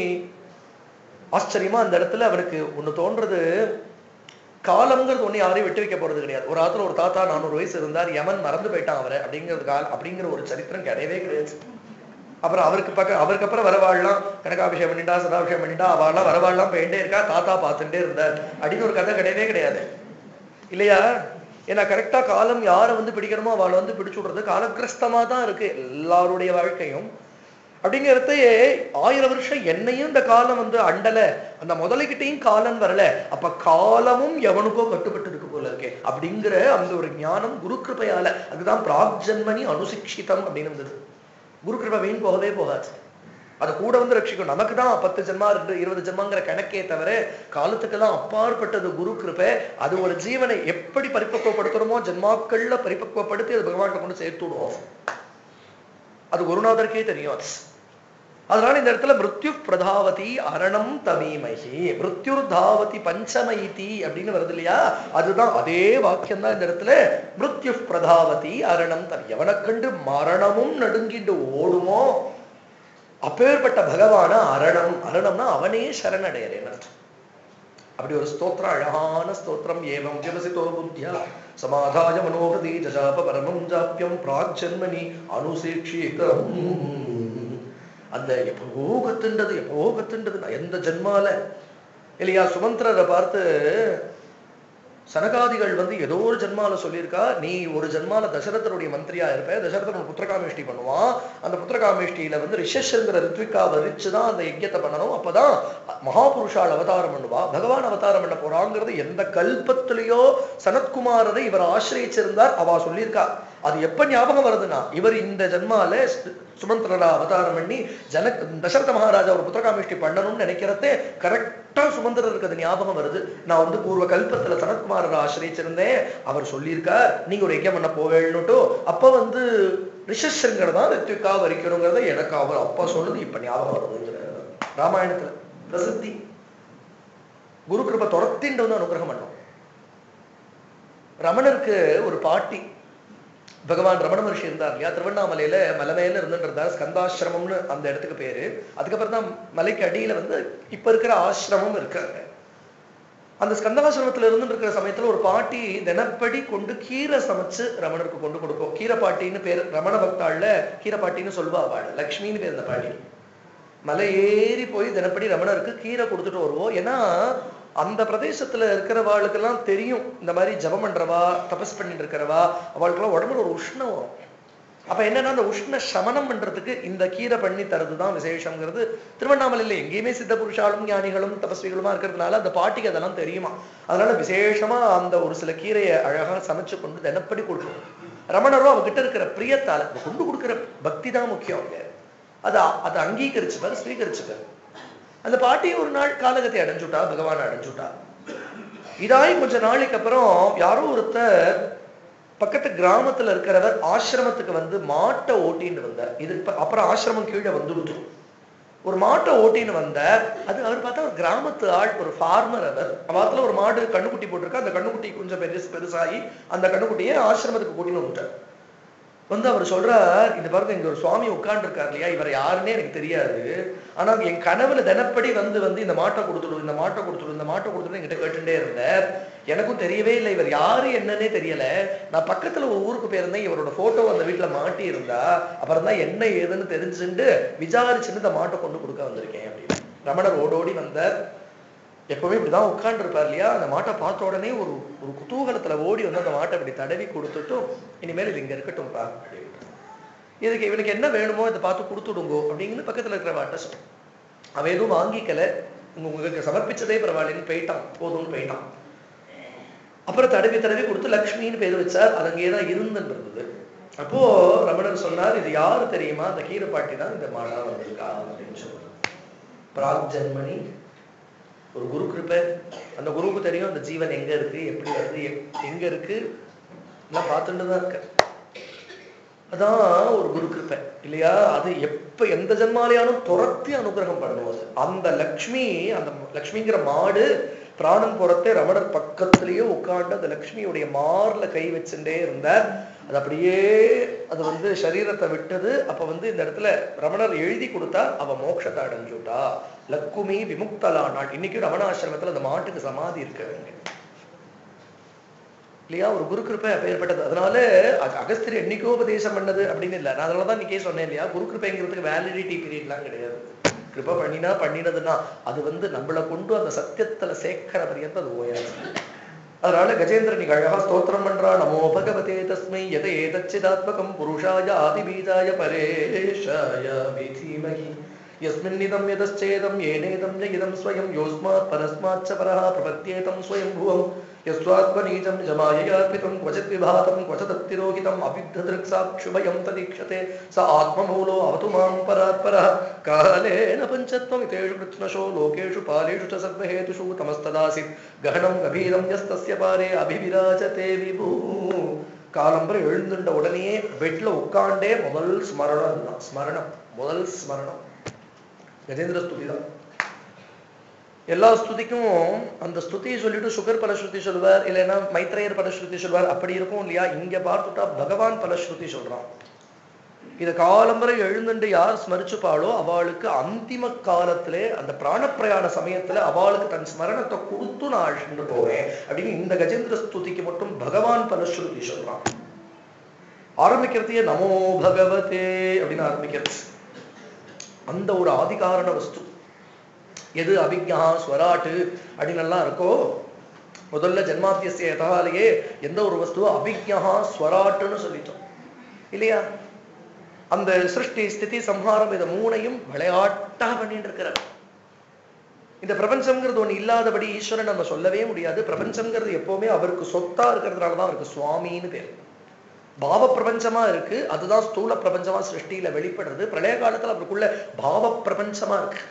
ஆச்சரியமா அந்த இடத்துல அவனுக்கு ஒண்ணு தோன்றது காலம்ங்கிறது ஒண்ணு யாரையும் விட்டு வைக்க போறது கிடையாது ஒரு ஆத்துல ஒரு தாத்தா நானூறு வயசு இருந்தார் யமன் மறந்து போயிட்டான் அவரை அப்படிங்கிறது கால் அப்படிங்கிற ஒரு சரித்திரம் கிடையவே கிடையாது அப்புறம் அவருக்கு பக்க அவருக்கு அப்புறம் வரவாழலாம் கனகாபிஷேகம் பண்ணிட்டா சதாபிஷேகம் பண்ணிட்டா அவள்லாம் வரவாழலாம் போயிட்டே இருக்கா தாத்தா பார்த்துட்டே இருந்தார் அப்படின்னு ஒரு கதை கிடையவே கிடையாது இல்லையா ஏன்னா கரெக்டா காலம் யாரை வந்து பிடிக்கணுமோ அவளை வந்து பிடிச்சு விடுறது காலக்கிரஸ்தமா தான் இருக்கு எல்லாருடைய வாழ்க்கையும் அப்படிங்கிறதையே ஆயிரம் வருஷம் என்னையும் இந்த காலம் வந்து அண்டல அந்த முதலைகிட்டையும் காலம் வரல அப்ப காலமும் எவனுக்கோ கட்டுப்பட்டு இருக்கு போல இருக்கே அப்படிங்கிற அந்த ஒரு ஞானம் குரு கிருபையால அதுதான் பிராக்ஜன்மனி அனுசிக்ஷிதம் அப்படின்னு இருந்தது குரு கிருபை வீண் போகவே போகாது அது கூட வந்து ரட்சிக்கும் நமக்கு தான் பத்து ஜென்மா ரெண்டு இருபது ஜென்மாங்கிற கணக்கே தவிர காலத்துக்கெல்லாம் அப்பாற்பட்டது குரு கிருபை அது ஒரு ஜீவனை எப்படி பரிபக்குவப்படுத்துறோமோ ஜென்மாக்கள்ல பரிபக்குவப்படுத்தி அது பகவான்கிட்ட கொண்டு சேர்த்து விடுவோம் அது குருநாதருக்கே தெரியும் அது அதனால இந்த இடத்துல மிருத்யு பிரதாவதி அரணம் தமீமகி மிருத்யுர் தாவதி பஞ்சமைதி அப்படின்னு வருது இல்லையா அதுதான் அதே வாக்கியம் தான் இந்த இடத்துல மிருத்யு பிரதாவதி அரணம் தமி எவனை கண்டு மரணமும் நடுங்கிட்டு ஓடுமோ அப்பேற்பட்ட பகவான அரணம் அரணம்னா அவனே சரணடையறேன் அர்த்தம் அப்படி ஒரு ஸ்தோத்திரம் அழகான ஸ்தோத்திரம் ஏவம் விவசித்தோ புத்தியா சமாதாய மனோகதி ஜஜாப பரமம் ஜாப்பியம் பிராக் ஜன்மனி அனுசேட்சிகம் அந்த எப்போ கத்துண்டது எப்போ கத்துண்டது நான் எந்த ஜென்மால இல்லையா சுமந்திரரை பார்த்து சனகாதிகள் வந்து ஏதோ ஒரு ஜென்மால சொல்லியிருக்கா நீ ஒரு ஜென்மால தசரதனுடைய மந்திரியா இருப்ப தசரதன் புத்திரகாமேஷ்டி பண்ணுவான் அந்த புத்திரகாமேஷ்டியில வந்து ரிஷஸ்ங்கிற ரித்விகா வரிச்சுதான் அந்த யஜ்யத்தை பண்ணணும் அப்பதான் மகாபுருஷால் அவதாரம் பண்ணுவா பகவான் அவதாரம் பண்ண போறாங்கிறது எந்த கல்பத்திலேயோ சனத்குமாரரை இவர் ஆசிரியச்சிருந்தார் அவ சொல்லியிருக்கா அது எப்ப ஞாபகம் வருதுன்னா இவர் இந்த ஜென்மால சுமந்திரரா அவதாரம் பண்ணி ஜனக் தசரத மகாராஜா ஒரு புத்திரகாமிஷ்டி பண்ணணும்னு நினைக்கிறதே கரெக்டா சுமந்திரருக்கு அது ஞாபகம் வருது நான் வந்து பூர்வ கல்பத்துல சனத்குமாரரை ஆசிரியச்சிருந்தேன் அவர் சொல்லியிருக்கார் நீங்க ஒரு யஜ்யம் பண்ண போவேன்னுட்டு அப்ப வந்து ரிஷஸ்ங்கிறது தான் ரித்விகா வரிக்கணுங்கிறத எனக்கு அவர் அப்பா சொன்னது இப்ப ஞாபகம் வருதுங்கிற ராமாயணத்துல பிரசித்தி குரு கிருப துரத்திண்டு வந்து அனுகிரகம் பண்ணோம் ரமணருக்கு ஒரு பாட்டி பகவான் ரமண மகர்ஷி இருந்தார் இல்லையா திருவண்ணாமலையில மலை மேல இருந்துன்றதா ஸ்கந்தாசிரமம்னு அந்த இடத்துக்கு பேரு அதுக்கப்புறம் தான் மலைக்கு அடியில வந்து இப்ப இருக்கிற ஆசிரமம் இருக்காங்க அந்த ஸ்கந்தாசிரமத்துல இருந்து இருக்கிற சமயத்துல ஒரு பாட்டி தினப்படி கொண்டு கீரை சமைச்சு ரமணருக்கு கொண்டு கொடுக்கும் கீரை பாட்டின்னு பேர் ரமண பக்தாள்ல கீரை பாட்டின்னு சொல்வா அவள் லக்ஷ்மின்னு பேர் இந்த பாட்டி மலை ஏறி போய் தினப்படி ரமணருக்கு கீரை கொடுத்துட்டு வருவோம் ஏன்னா அந்த பிரதேசத்துல இருக்கிறவாளுக்கெல்லாம் தெரியும் இந்த மாதிரி ஜபம் பண்றவா தபஸ் பண்ணிட்டு இருக்கிறவா அவளுக்கெல்லாம் உடம்புல ஒரு உஷ்ணம் வரும் அப்ப என்னன்னா அந்த உஷ்ண சமனம் பண்றதுக்கு இந்த கீரை பண்ணி தரதுதான் விசேஷங்கிறது திருவண்ணாமலையில எங்கேயுமே சித்த புருஷாலும் ஞானிகளும் தபஸ்விகளுமா இருக்கிறதுனால அந்த பாட்டிக்கு அதெல்லாம் தெரியுமா அதனால விசேஷமா அந்த ஒரு சில கீரையை அழகா சமைச்சு கொண்டு தினப்படி கொடுக்கும் ரமணரும் அவகிட்ட இருக்கிற பிரியத்தால கொண்டு கொடுக்கிற பக்தி தான் முக்கியம் அங்க அதை அதை அங்கீகரிச்சுப்பார் ஸ்வீகரிச்சுப்பார் அந்த பாட்டி ஒரு நாள் காலகத்தை அடைஞ்சுட்டா பகவான் அடைஞ்சுட்டா இதாய் கொஞ்ச நாளைக்கு அப்புறம் யாரோ ஒருத்தர் பக்கத்து கிராமத்துல இருக்கிறவர் ஆசிரமத்துக்கு வந்து மாட்டை ஓட்டின்னு வந்தார் இது அப்புறம் ஆசிரமம் கீழே வந்துடுச்சு ஒரு மாட்டை ஓட்டின்னு வந்தார் அது அவர் பார்த்தா ஒரு கிராமத்து ஆள் ஒரு ஃபார்மர் அவர் அவத்துல ஒரு மாடு கண்ணுக்குட்டி போட்டிருக்கா அந்த கண்ணுக்குட்டி கொஞ்சம் பெருசு பெருசாகி அந்த கண்ணுக்குட்டியை ஆசிரமத்துக்கு கூட்டின்னு வந்துட்டார் வந்து அவர் சொல்றார் இந்த பாருங்க இங்க ஒரு சுவாமி உட்கார்ந்து இருக்கார் இல்லையா இவர் யாருன்னே எனக்கு தெரியாது ஆனா என் கனவுல தினப்படி வந்து வந்து இந்த மாட்டை கொடுத்துடும் இந்த மாட்டை கொடுத்துடும் இந்த மாட்டை கொடுத்துடும் என்கிட்ட கேட்டுட்டே இருந்தார் எனக்கும் தெரியவே இல்லை இவர் யாரு என்னன்னே தெரியல நான் பக்கத்துல ஒரு ஊருக்கு போயிருந்தேன் இவரோட போட்டோ அந்த வீட்டுல மாட்டி இருந்தா அப்புறம் தான் என்ன ஏதுன்னு தெரிஞ்சுட்டு விசாரிச்சுன்னு இந்த மாட்டை கொண்டு கொடுக்க வந்திருக்கேன் அப்படின்னு ரமணர் ஓடோடி வந்தார் எப்பவுமே இப்படிதான் உட்கார்ந்து இருப்பார் இல்லையா அந்த மாட்டை பார்த்த உடனே ஒரு ஒரு குதூகலத்துல ஓடி வந்து அந்த மாட்டை இப்படி தடவி கொடுத்துட்டும் இனிமேல் இது இங்க இருக்கட்டும்பா இதுக்கு இவனுக்கு என்ன வேணுமோ இதை பார்த்து கொடுத்துடுங்கோ அப்படின்னு பக்கத்துல இருக்கிற வாட்ட சொன்னான் அவன் எதுவும் வாங்கிக்கல உங்களுக்கு சமர்ப்பிச்சதே பரவாயில்லன்னு போயிட்டான் போதும்னு போயிட்டான் அப்புறம் தடவி தடவி கொடுத்து லக்ஷ்மின்னு பேர் வச்சார் அது அங்கேதான் இருந்துன்னு இருந்தது அப்போ ரமணன் சொன்னார் இது யாரு தெரியுமா அந்த கீரை பாட்டி தான் இந்த மாடா வந்திருக்கா அப்படின்னு சொன்னார் பிராக் ஜன்மணி ஒரு குரு கிருப்பை அந்த குருவுக்கு தெரியும் அந்த ஜீவன் எங்க இருக்கு எப்படி வருது எங்க இருக்கு எல்லாம் பார்த்துட்டு தான் இருக்க அதான் ஒரு குரு கிருப்பை இல்லையா அது எப்ப எந்த ஜென்மாலையானும் துரத்தி அனுகிரகம் பண்ணுவது அந்த லக்ஷ்மி அந்த லக்ஷ்மிங்கிற மாடு பிராணம் புறத்தே ரமணர் பக்கத்திலேயே உட்கார்ந்து அந்த லக்ஷ்மியுடைய மார்ல கை வச்சுட்டே இருந்தார் அது அப்படியே அது வந்து சரீரத்தை விட்டது அப்ப வந்து இந்த இடத்துல ரமணர் எழுதி கொடுத்தா அவ மோட்சத்தை அடைஞ்சுட்டா லக்குமி விமுக்தலானாள் இன்னைக்கும் ரமணாசிரமத்துல அந்த மாட்டுக்கு சமாதி இருக்காங்க இல்லையா ஒரு குரு கிருப்பை அப்பேற்பட்டது அதனால அக- அகஸ்தியர் என்னைக்கோ உபதேசம் பண்ணது அப்படின்னு இல்லை நான் அதனால தான் இன்னைக்கே சொன்னேன் இல்லையா குரு கிருப்பைங்கிறதுக்கு வேலிடிட்டி பீரியட்லாம் கிடையாது கிருபை பண்ணினா பண்ணினதுன்னா அது வந்து நம்மளை கொண்டு அந்த சத்தியத்துல சேர்க்கிற பரியந்தம் அது ஓயாது அதனால கஜேந்திர நீங்க அழகா ஸ்தோத்திரம் பண்றா நமோ பகவதே தஸ்மை எத ஏதச்சிதாத்மகம் புருஷாய ஆதிபீஜாய பரேஷாய விதீமகி यस्मिन्निदं यतश्चेदं येनेदं च इदं स्वयं योऽस्मात् परस्माच्च परः प्रपद्येतं स्वयंभुवं यस्त्वात्मनीचं निजमाययार्पितं क्वचित् विभातं क्वचिदत्तिरोहितम् अविद्धदृक्साक्षुभयं तदीक्षते स आत्ममूलो अवतु मां परात्परः कालेन पञ्चत्वमितेषु कृत्स्नशो लोकेषु पालेषु च सर्वहेतुषु तमस्तदासीत् गहनं गभीरं यस्तस्य पारे अभिविराजते विभुः காலம்பரை எழுந்துட்ட உடனே பெட்ல உட்காண்டே முதல் ஸ்மரணம் தான் ஸ்மரணம் முதல் ஸ்மரணம் கஜேந்திர ஸ்துதி தான் எல்லா ஸ்துதிக்கும் அந்த ஸ்துதியை சொல்லிட்டு சுகர் பலஸ்ருதி சொல்வார் இல்லைன்னா மைத்ரேயர் பலஸ்ருதி சொல்வார் அப்படி இருக்கும் இல்லையா இங்க பார்த்துட்டா பகவான் பலஸ்ருதி சொல்றான் இத காலம்பரை எழுந்துட்டு யார் ஸ்மரிச்சுப்பாளோ அவளுக்கு அந்திம காலத்திலே அந்த பிராணப்பிரயாண சமயத்துல அவளுக்கு தன் ஸ்மரணத்தை கொடுத்து நான் அழிச்சுட்டு போவேன் அப்படின்னு இந்த கஜேந்திர ஸ்துதிக்கு மட்டும் பகவான் பலஸ்ருதி சொல்றான் ஆரம்பிக்கிறதையே நமோ பகவதே அப்படின்னு ஆரம்பிக்கிறது அந்த ஒரு ஆதிகாரண வஸ்து எது அபிஜா ஸ்வராட்டு அப்படின்னு எல்லாம் இருக்கோ முதல்ல ஜென்மாத்தியசிய யதாலேயே எந்த ஒரு வஸ்துவோ அபிஜா ஸ்வராட்டுன்னு சொல்லிட்டோம் இல்லையா அந்த சிருஷ்டி ஸ்திதி சம்ஹாரம் இதை மூணையும் விளையாட்டா பண்ணிட்டு இருக்கிறார் இந்த பிரபஞ்சம்ங்கிறது ஒண்ணு இல்லாதபடி ஈஸ்வரன் நம்ம சொல்லவே முடியாது பிரபஞ்சம்ங்கிறது எப்பவுமே அவருக்கு சொத்தா இருக்கிறதுனால தான் அவருக்கு சுவாமின்னு பேர் பாவ பிரபஞ்சமா இருக்கு அதுதான் ஸ்தூல பிரபஞ்சமா சிருஷ்டியில வெளிப்படுறது பிரளய காலத்துல அவருக்குள்ள பாவ பிரபஞ்சமா இருக்கு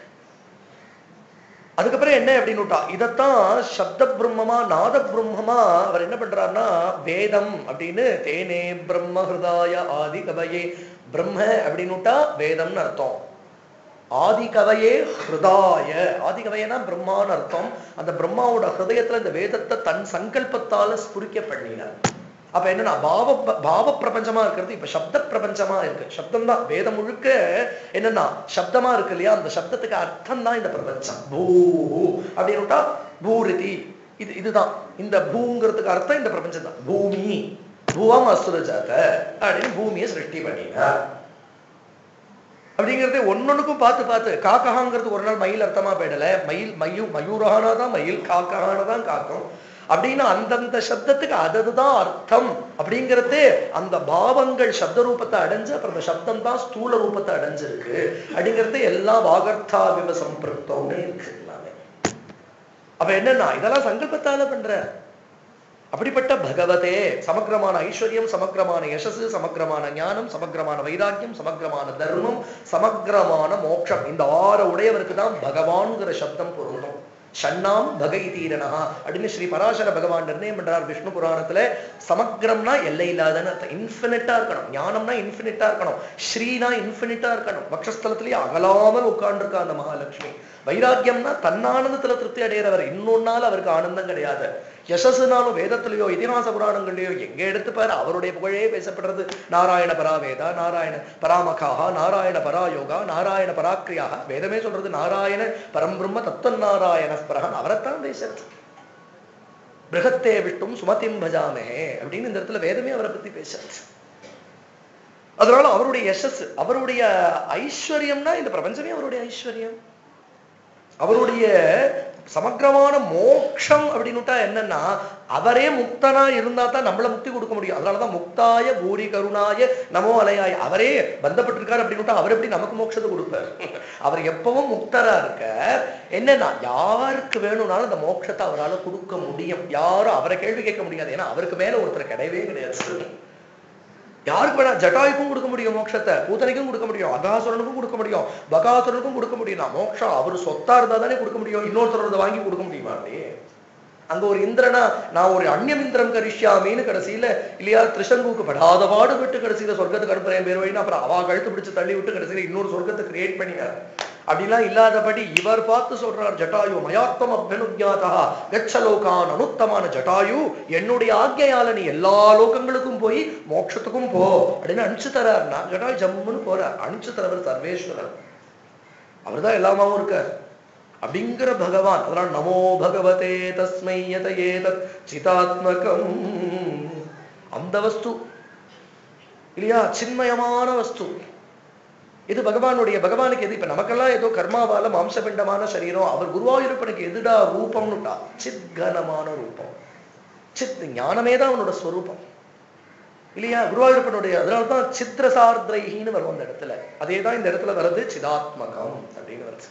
அதுக்கப்புறம் என்ன அப்படின்னுட்டா இதத்தான் சப்த பிரம்மமா நாத பிரம்மமா அவர் என்ன பண்றாருன்னா வேதம் அப்படின்னு தேனே பிரம்ம ஹிருதாய ஆதி கவையே பிரம்ம அப்படின்னுட்டா வேதம்னு அர்த்தம் ஆதி கவையே ஹிருதாய ஆதி கவையனா பிரம்மான்னு அர்த்தம் அந்த பிரம்மாவோட ஹிருதயத்துல இந்த வேதத்தை தன் சங்கல்பத்தால ஸ்புரிக்க பண்ணினார் அப்ப என்னன்னா பாவ பாவ பிரபஞ்சமா இருக்கிறது இப்ப சப்த பிரபஞ்சமா இருக்கு சப்தம் தான் வேதம் முழுக்க என்னன்னா சப்தமா இருக்கு இல்லையா அந்த சப்தத்துக்கு அர்த்தம் தான் இந்த பிரபஞ்சம் பூ அப்படின்னுட்டா பூரிதி இது இதுதான் இந்த பூங்கிறதுக்கு அர்த்தம் இந்த பிரபஞ்சம் தான் பூமி பூவம் அசுரஜாத அப்படின்னு பூமியை சிருஷ்டி பண்ணினார் அப்படிங்கிறது ஒன்னொன்னுக்கும் பார்த்து பார்த்து காக்கஹாங்கிறது ஒரு நாள் மயில் அர்த்தமா போயிடல மயில் மயூ மயூரானா தான் மயில் காக்கஹான தான் காக்கும் அப்படின்னு அந்தந்த சப்தத்துக்கு அததுதான் அர்த்தம் அப்படிங்கிறது அந்த பாவங்கள் சப்த ரூபத்தை அடைஞ்சு அப்புறம் அந்த சப்தம் தான் ஸ்தூல ரூபத்தை அடைஞ்சிருக்கு அப்படிங்கிறது எல்லாம் வாகர்த்தா விவ சம்பிருத்தம்னு இருக்கு எல்லாமே அப்ப என்னன்னா இதெல்லாம் சங்கல்பத்தால பண்ற அப்படிப்பட்ட பகவதே சமக்கிரமான ஐஸ்வர்யம் சமக்கிரமான யசஸ் சமக்கிரமான ஞானம் சமக்கிரமான வைராக்கியம் சமக்கிரமான தர்மம் சமக்கிரமான மோட்சம் இந்த ஆறு உடையவருக்கு தான் பகவான்கிற சப்தம் பொருந்தும் ஷண்ணாம் பகை தீரனா அப்படின்னு ஸ்ரீ பராசர பகவான் நிர்ணயம் பண்றார் விஷ்ணு புராணத்துல சமக்கிரம்னா எல்லை இல்லாதன்னு அர்த்தம் இன்ஃபினிட்டா இருக்கணும் ஞானம்னா இன்ஃபினிட்டா இருக்கணும் ஸ்ரீனா இன்ஃபினிட்டா இருக்கணும் பக்ஷஸ்தலத்திலேயே அகலாமல் உட்கார்ந்துருக்கா அந்த மகாலட்சுமி வைராக்கியம்னா தன்னானந்தத்துல திருப்தி அடைகிறவர் இன்னொன்னால அவருக்கு ஆனந்தம் கிடையாது யசஸ்னாலும் வேதத்திலேயோ இதிகாச புராணங்கள்லயோ எங்க எடுத்து பாரு அவருடைய புகழே பேசப்படுறது நாராயண பராவேதா நாராயண பராமகாக நாராயண பராயோகா நாராயண பராக்கிரியாக வேதமே சொல்றது நாராயண பரம்பிரம்ம தத்துவ நாராயண ஸ்பரகன் அவரைத்தான் பேசுறது பிருகத்தே விஷ்ணும் சுமதிம் பஜாமஹே அப்படின்னு இந்த இடத்துல வேதமே அவரை பத்தி பேசுறது அதனால அவருடைய யசஸ் அவருடைய ஐஸ்வர்யம்னா இந்த பிரபஞ்சமே அவருடைய ஐஸ்வர்யம் அவருடைய சமக்கிரமான மோட்சம் அப்படின்னுட்டா என்னன்னா அவரே முக்தனா இருந்தா தான் நம்மள முக்தி கொடுக்க முடியும் அதனாலதான் முக்தாய பூரி கருணாய நமோ அலையாய அவரே பந்தப்பட்டிருக்காரு அப்படின்னுட்டா அவர் எப்படி நமக்கு மோட்சத்தை கொடுப்பார் அவர் எப்பவும் முக்தரா இருக்க என்னன்னா யாருக்கு வேணும்னாலும் அந்த மோட்சத்தை அவரால் கொடுக்க முடியும் யாரும் அவரை கேள்வி கேட்க முடியாது ஏன்னா அவருக்கு மேல ஒருத்தர் கிடையவே கிடையாது யாருக்கு வேணா ஜட்டாயுக்கும் கொடுக்க முடியும் மோட்சத்தை பூதனைக்கும் கொடுக்க முடியும் அகாசுரனுக்கும் கொடுக்க முடியும் பகாசுரனுக்கும் கொடுக்க முடியும் நான் மோட்சம் அவர் சொத்தா இருந்தா தானே கொடுக்க முடியும் இன்னொருத்தரோட வாங்கி கொடுக்க முடியுமா அப்படியே அங்க ஒரு இந்திரனா நான் ஒரு அந்நியம் இந்திரம் கரிஷ்யாமின்னு கடைசியில இல்லையா திரிசங்குக்கு படாத பாடுபட்டு கடைசியில சொர்க்கத்துக்கு அனுப்புறேன் பேர் வழின்னு அப்புறம் அவ கழுத்து பிடிச்சு தள்ளி விட்டு கடைசியில இன்னொரு சொர்க்கத்தை கிரியேட் பண்ணினார் அப்படிலாம் இல்லாதபடி இவர் பார்த்து சொல்றார் ஜட்டாயு மயாத்மம் அபியனுஜாதா கச்சலோகான் அனுத்தமான ஜட்டாயு என்னுடைய ஆக்ஞையால நீ எல்லா லோகங்களுக்கும் போய் மோட்சத்துக்கும் போ அப்படின்னு அனுப்பிச்சு தராருன்னா ஜட்டாயு ஜம்முன்னு போறார் அனுப்பிச்சு தரவர் சர்வேஸ்வரர் அவர்தான் எல்லாமாவும் இருக்கார் அப்படிங்கிற பகவான் அதனால நமோ பகவதே தஸ்மை யத ஏதத் சிதாத்மகம் அந்த வஸ்து இல்லையா சின்மயமான வஸ்து இது பகவானுடைய பகவானுக்கு எது இப்ப நமக்கெல்லாம் ஏதோ கர்மாவால மாம்சபிண்டமான சரீரம் அவர் குருவாயூரப்பனுக்கு எதுடா ரூபம்னுட்டா சித்கனமான ரூபம் சித் ஞானமே தான் அவனோட ஸ்வரூபம் இல்லையா குருவாயூரப்பனுடைய அதனால தான் சித்திரசார்திரைகின்னு வரும் அந்த இடத்துல அதே தான் இந்த இடத்துல வருது சிதாத்மகம் அப்படின்னு வருது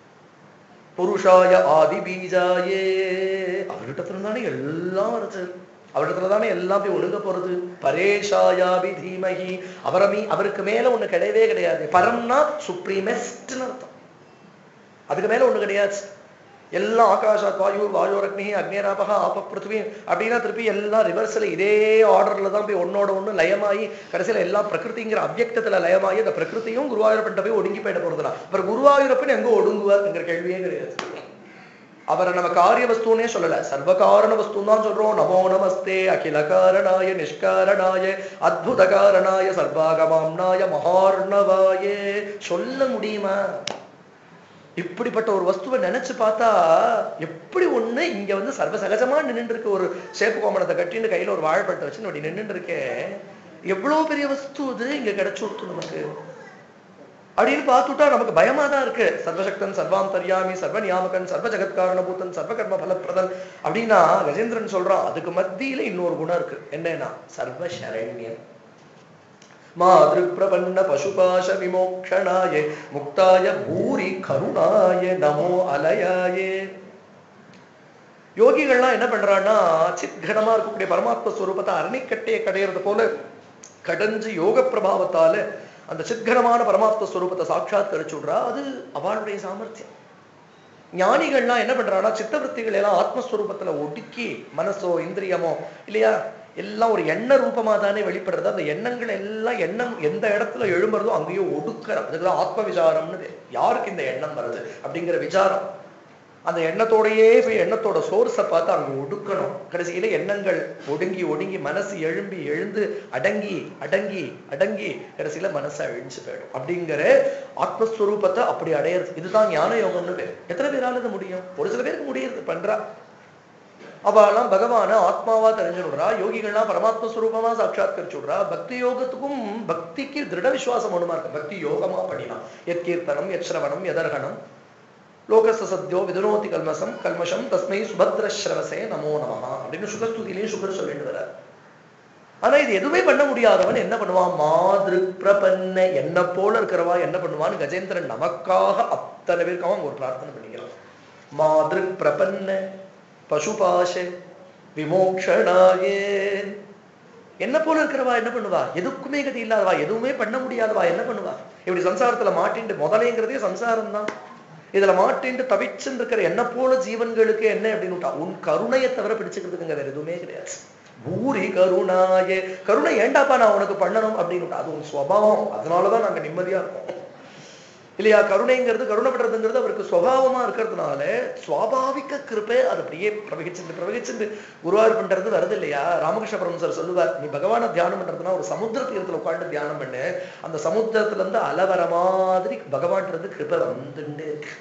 புருஷாய ஆதி பீஜாயே அவர்கிட்ட தானே எல்லாம் வருது அவரிடத்துல தானே எல்லாம் போய் ஒழுங்க போறது பரேஷாயாபி தீமகி அவரமி அவருக்கு மேல ஒண்ணு கிடையவே கிடையாது பரம்னா சுப்ரீமெஸ்ட்னு அர்த்தம் அதுக்கு மேல ஒண்ணு கிடையாது எல்லாம் ஆகாஷாத் வாயு வாயோரக்னி அக்னிராபகா ஆப பிருத்திவி அப்படின்னா திருப்பி எல்லாம் ரிவர்ஸ்ல இதே ஆர்டர்ல தான் போய் ஒன்னோட ஒண்ணு லயமாயி கடைசியில எல்லாம் பிரகிருதிங்கிற அவ்யக்தத்துல லயமாயி அந்த பிரகிருதியும் குருவாயூரப்பன்ட்ட போய் ஒடுங்கி போயிட போறதுதான் அப்புறம் குருவாயூரப்பன் எங்க ஒடுங்குவார்ங்கிற கேள்வியே கிடையாது அவரை நம்ம காரிய வஸ்துனே சொல்லல சர்வகாரண வஸ்து தான் சொல்றோம் நமோ நமஸ்தே அகில காரணாய நிஷ்காரணாய அத்புத காரணாய சர்வாகமாம்னாய மகார்ணவாயே சொல்ல முடியுமா இப்படிப்பட்ட ஒரு வஸ்துவை நினைச்சு பார்த்தா எப்படி ஒண்ணு இங்க வந்து சர்வ சகஜமா நின்னுட்டு இருக்க ஒரு சேப்பு கோமணத்தை கட்டின்னு கையில ஒரு வாழைப்பழத்தை வச்சு அப்படி நின்னுட்டு இருக்கேன் எவ்வளவு பெரிய வஸ்து இது இங்க கிடைச்சு கொடுத்து நமக்கு அப்படின்னு பார்த்துட்டா நமக்கு பயமா தான் இருக்கு சர்வசக்தன் சர்வாம் தரியாமி சர்வ நியாமகன் சர்வ ஜெகத்காரணபூதன் சர்வ கர்ம பலப்பிரதன் அப்படின்னா கஜேந்திரன் சொல்றான் அதுக்கு மத்தியில இன்னொரு குணம் இருக்கு என்னன்னா சர்வ சரண்யன் மாதృக் பிரபன்ன பசுபாச விமோக்ஷணாய முக்தாய பூரி கருணாய நமோ அலயாயே யோகிகள்லாம் என்ன பண்றான்னா சித்கணமா இருக்கக்கூடிய பரமாத்ம ஸ்வரூபத்தை அரணிக்கட்டையை கடையிறது போல கடைஞ்சு யோக பிரபாவத்தால அந்த சித்கணமான பரமாத்ம ஸ்வரூபத்தை சாட்சாத்கரிச்சு விடுறா அது அவளுடைய சாமர்த்தியம் ஞானிகள்லாம் என்ன பண்றாங்கன்னா சித்தவൃத்திகள் எல்லாம் ஆத்மஸ்வரூபத்துல ஒடுக்கி மனசோ இந்திரியமோ இல்லையா எல்லாம் ஒரு எண்ண ரூபமா தானே வெளிப்படுறது அந்த எண்ணங்கள் எல்லாம் எண்ணம் எந்த இடத்துல எழும்புறதோ அங்கேயோ ஒடுக்கிற அதுக்குதான் ஆத்ம விசாரம்னு பேர். யாருக்கு இந்த எண்ணம் வருது அப்படிங்கிற விசாரம் அந்த எண்ணத்தோடையே போய் எண்ணத்தோட சோர்ஸை பார்த்து அங்க ஒடுக்கணும் கடைசியில எண்ணங்கள் ஒடுங்கி ஒடுங்கி மனசு எழும்பி எழுந்து அடங்கி அடங்கி அடங்கி கடைசியில மனசு அழிஞ்சு போயிடும் அப்படிங்கிற ஆத்மஸ்வரூபத்தை அப்படி அடையிறது இதுதான் ஞான யோகம்னு பேர் எத்தனை பேரால இது முடியும் ஒரு சில பேருக்கு முடியுது பண்றா அவெல்லாம் பகவான ஆத்மாவா தெரிஞ்சு விடுறா யோகிகள்லாம் பரமாத்ம ஸ்வரூபமா சாட்சாத்கரிச்சு விடுறா பக்தி யோகத்துக்கும் பக்திக்கு திருட விசுவாசம் ஒண்ணுமா இருக்கு பக்தி யோகமா பண்ணிடலாம் எத் கீர்த்தனம் எத் சிரவணம் எதர்கணம் லோகச சத்யோ விதுனோதி கல்மசம் கல்மஷம் தஸ்மை சுபத்ரஸ்ரவசே நமோ நமஹா அப்படின்னு சுகஸ்துதிலையும் சுகர் சொல்லிட்டு வர்றார் ஆனா இது எதுவுமே பண்ண முடியாதவன் என்ன பண்ணுவான் மாதிரி பிரபன்ன என்ன போல இருக்கிறவா என்ன பண்ணுவான்னு கஜேந்திரன் நமக்காக அத்தனை பேருக்காக அவங்க ஒரு பிரார்த்தனை பண்ணிக்கிறான் மாதிரி பிரபன்ன பசுபாஷ விமோக்ஷணாயே என்ன போல இருக்கிறவா என்ன பண்ணுவா எதுக்குமே கதி இல்லாதவா எதுவுமே பண்ண முடியாதவா என்ன பண்ணுவா இப்படி சம்சாரத்துல மாட்டிண்டு முதலைங்கிறதே சம்சாரம் தான் இதுல மாட்டிண்டு தவிச்சுன்னு இருக்கிற என்ன போல ஜீவன்களுக்கு என்ன அப்படின்னு விட்டா உன் கருணையை தவிர பிடிச்சுக்கிறதுக்குங்க வேற எதுவுமே கிடையாது பூரி கருணாயே கருணை ஏண்டாப்பா நான் உனக்கு பண்ணணும் அப்படின்னு விட்டா அது உன் சுவாவம் அதனாலதான் நாங்க நிம்மதியா இருக்கோம் இல்லையா கருணைங்கிறது கருணைப்படுறதுங்கிறது அவருக்கு சுவாவமா இருக்கிறதுனால சுவாபாவிக கிருப்பை அது அப்படியே பிரவகிச்சுட்டு பிரவகிச்சுட்டு குருவாயூர் பண்றது வருது இல்லையா ராமகிருஷ்ண பரமசர் சொல்லுவார் நீ பகவானை தியானம் பண்றதுன்னா ஒரு சமுத்திர தீரத்துல உட்காந்து தியானம் பண்ணு அந்த சமுத்திரத்துல இருந்து அலை வர மாதிரி பகவான்றது கிருப்பை வந்துட்டே இருக்கு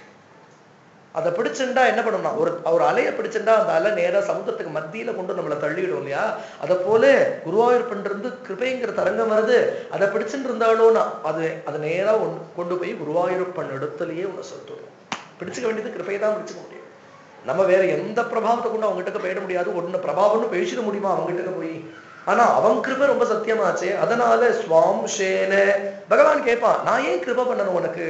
அதை பிடிச்சுண்டா என்ன பண்ணணும்னா ஒரு ஒரு அலையை பிடிச்சுண்டா அந்த அலை நேரா சமுத்திரத்துக்கு மத்தியில கொண்டு நம்மளை தள்ளிவிடும் இல்லையா அதை போல குருவாயூர் பண்றது கிருபைங்கிற தரங்கம் வருது அதை பிடிச்சுட்டு இருந்தாலும் அது அது நேரா ஒன்- கொண்டு போய் குருவாயூரப்பன் இடத்துலயே உன்னை சொல்லிட்டு பிடிச்சுக்க வேண்டியது கிருபையை தான் பிடிச்சுக்க முடியும் நம்ம வேற எந்த பிரபாவத்தை கொண்டு அவங்ககிட்ட போயிட முடியாது ஒன்னு பிரபாவம்னு பேசிட முடியுமா அவங்ககிட்ட போய் ஆனா அவன் கிருபை ரொம்ப சத்தியமாச்சே அதனால சுவாம்சேன பகவான் கேட்பான் நான் ஏன் கிருபை பண்ணணும் உனக்கு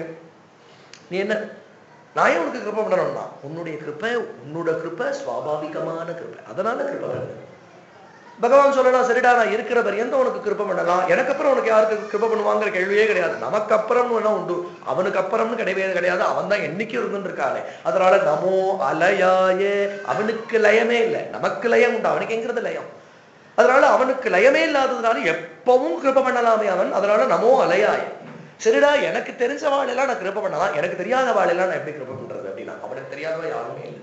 நீ என்ன நான் ஏன் உனக்கு கிருபை பண்ணணும்னா உன்னுடைய கிருபை உன்னோட கிருபை சுவாபாவிகமான கிருபை அதனால கிருபை பண்ணு பகவான் சொல்லலாம் சரிடா நான் இருக்கிற பரியந்தம் உனக்கு கிருபை பண்ணலாம் எனக்கு அப்புறம் உனக்கு யாருக்கு கிருபை பண்ணுவாங்கிற கேள்வியே கிடையாது நமக்கு அப்புறம் வேணா உண்டு அவனுக்கு அப்புறம்னு கிடையவே கிடையாது அவன் தான் என்னைக்கு இருந்துட்டு இருக்கானே அதனால நமோ அலயாயே அவனுக்கு லயமே இல்லை நமக்கு லயம் உண்டு அவனுக்கு எங்கிறது லயம் அதனால அவனுக்கு லயமே இல்லாததுனால எப்பவும் கிருபை பண்ணலாமே அவன் அதனால நமோ அலையாய சரிடா எனக்கு தெரிஞ்ச வாழெல்லாம் நான் கிருபை பண்ணலாம் எனக்கு தெரியாத வாழெல்லாம் நான் எப்படி கிருபை பண்றது அப்படின்னா அவனுக்கு தெரியாதவ யாருமே இல்லை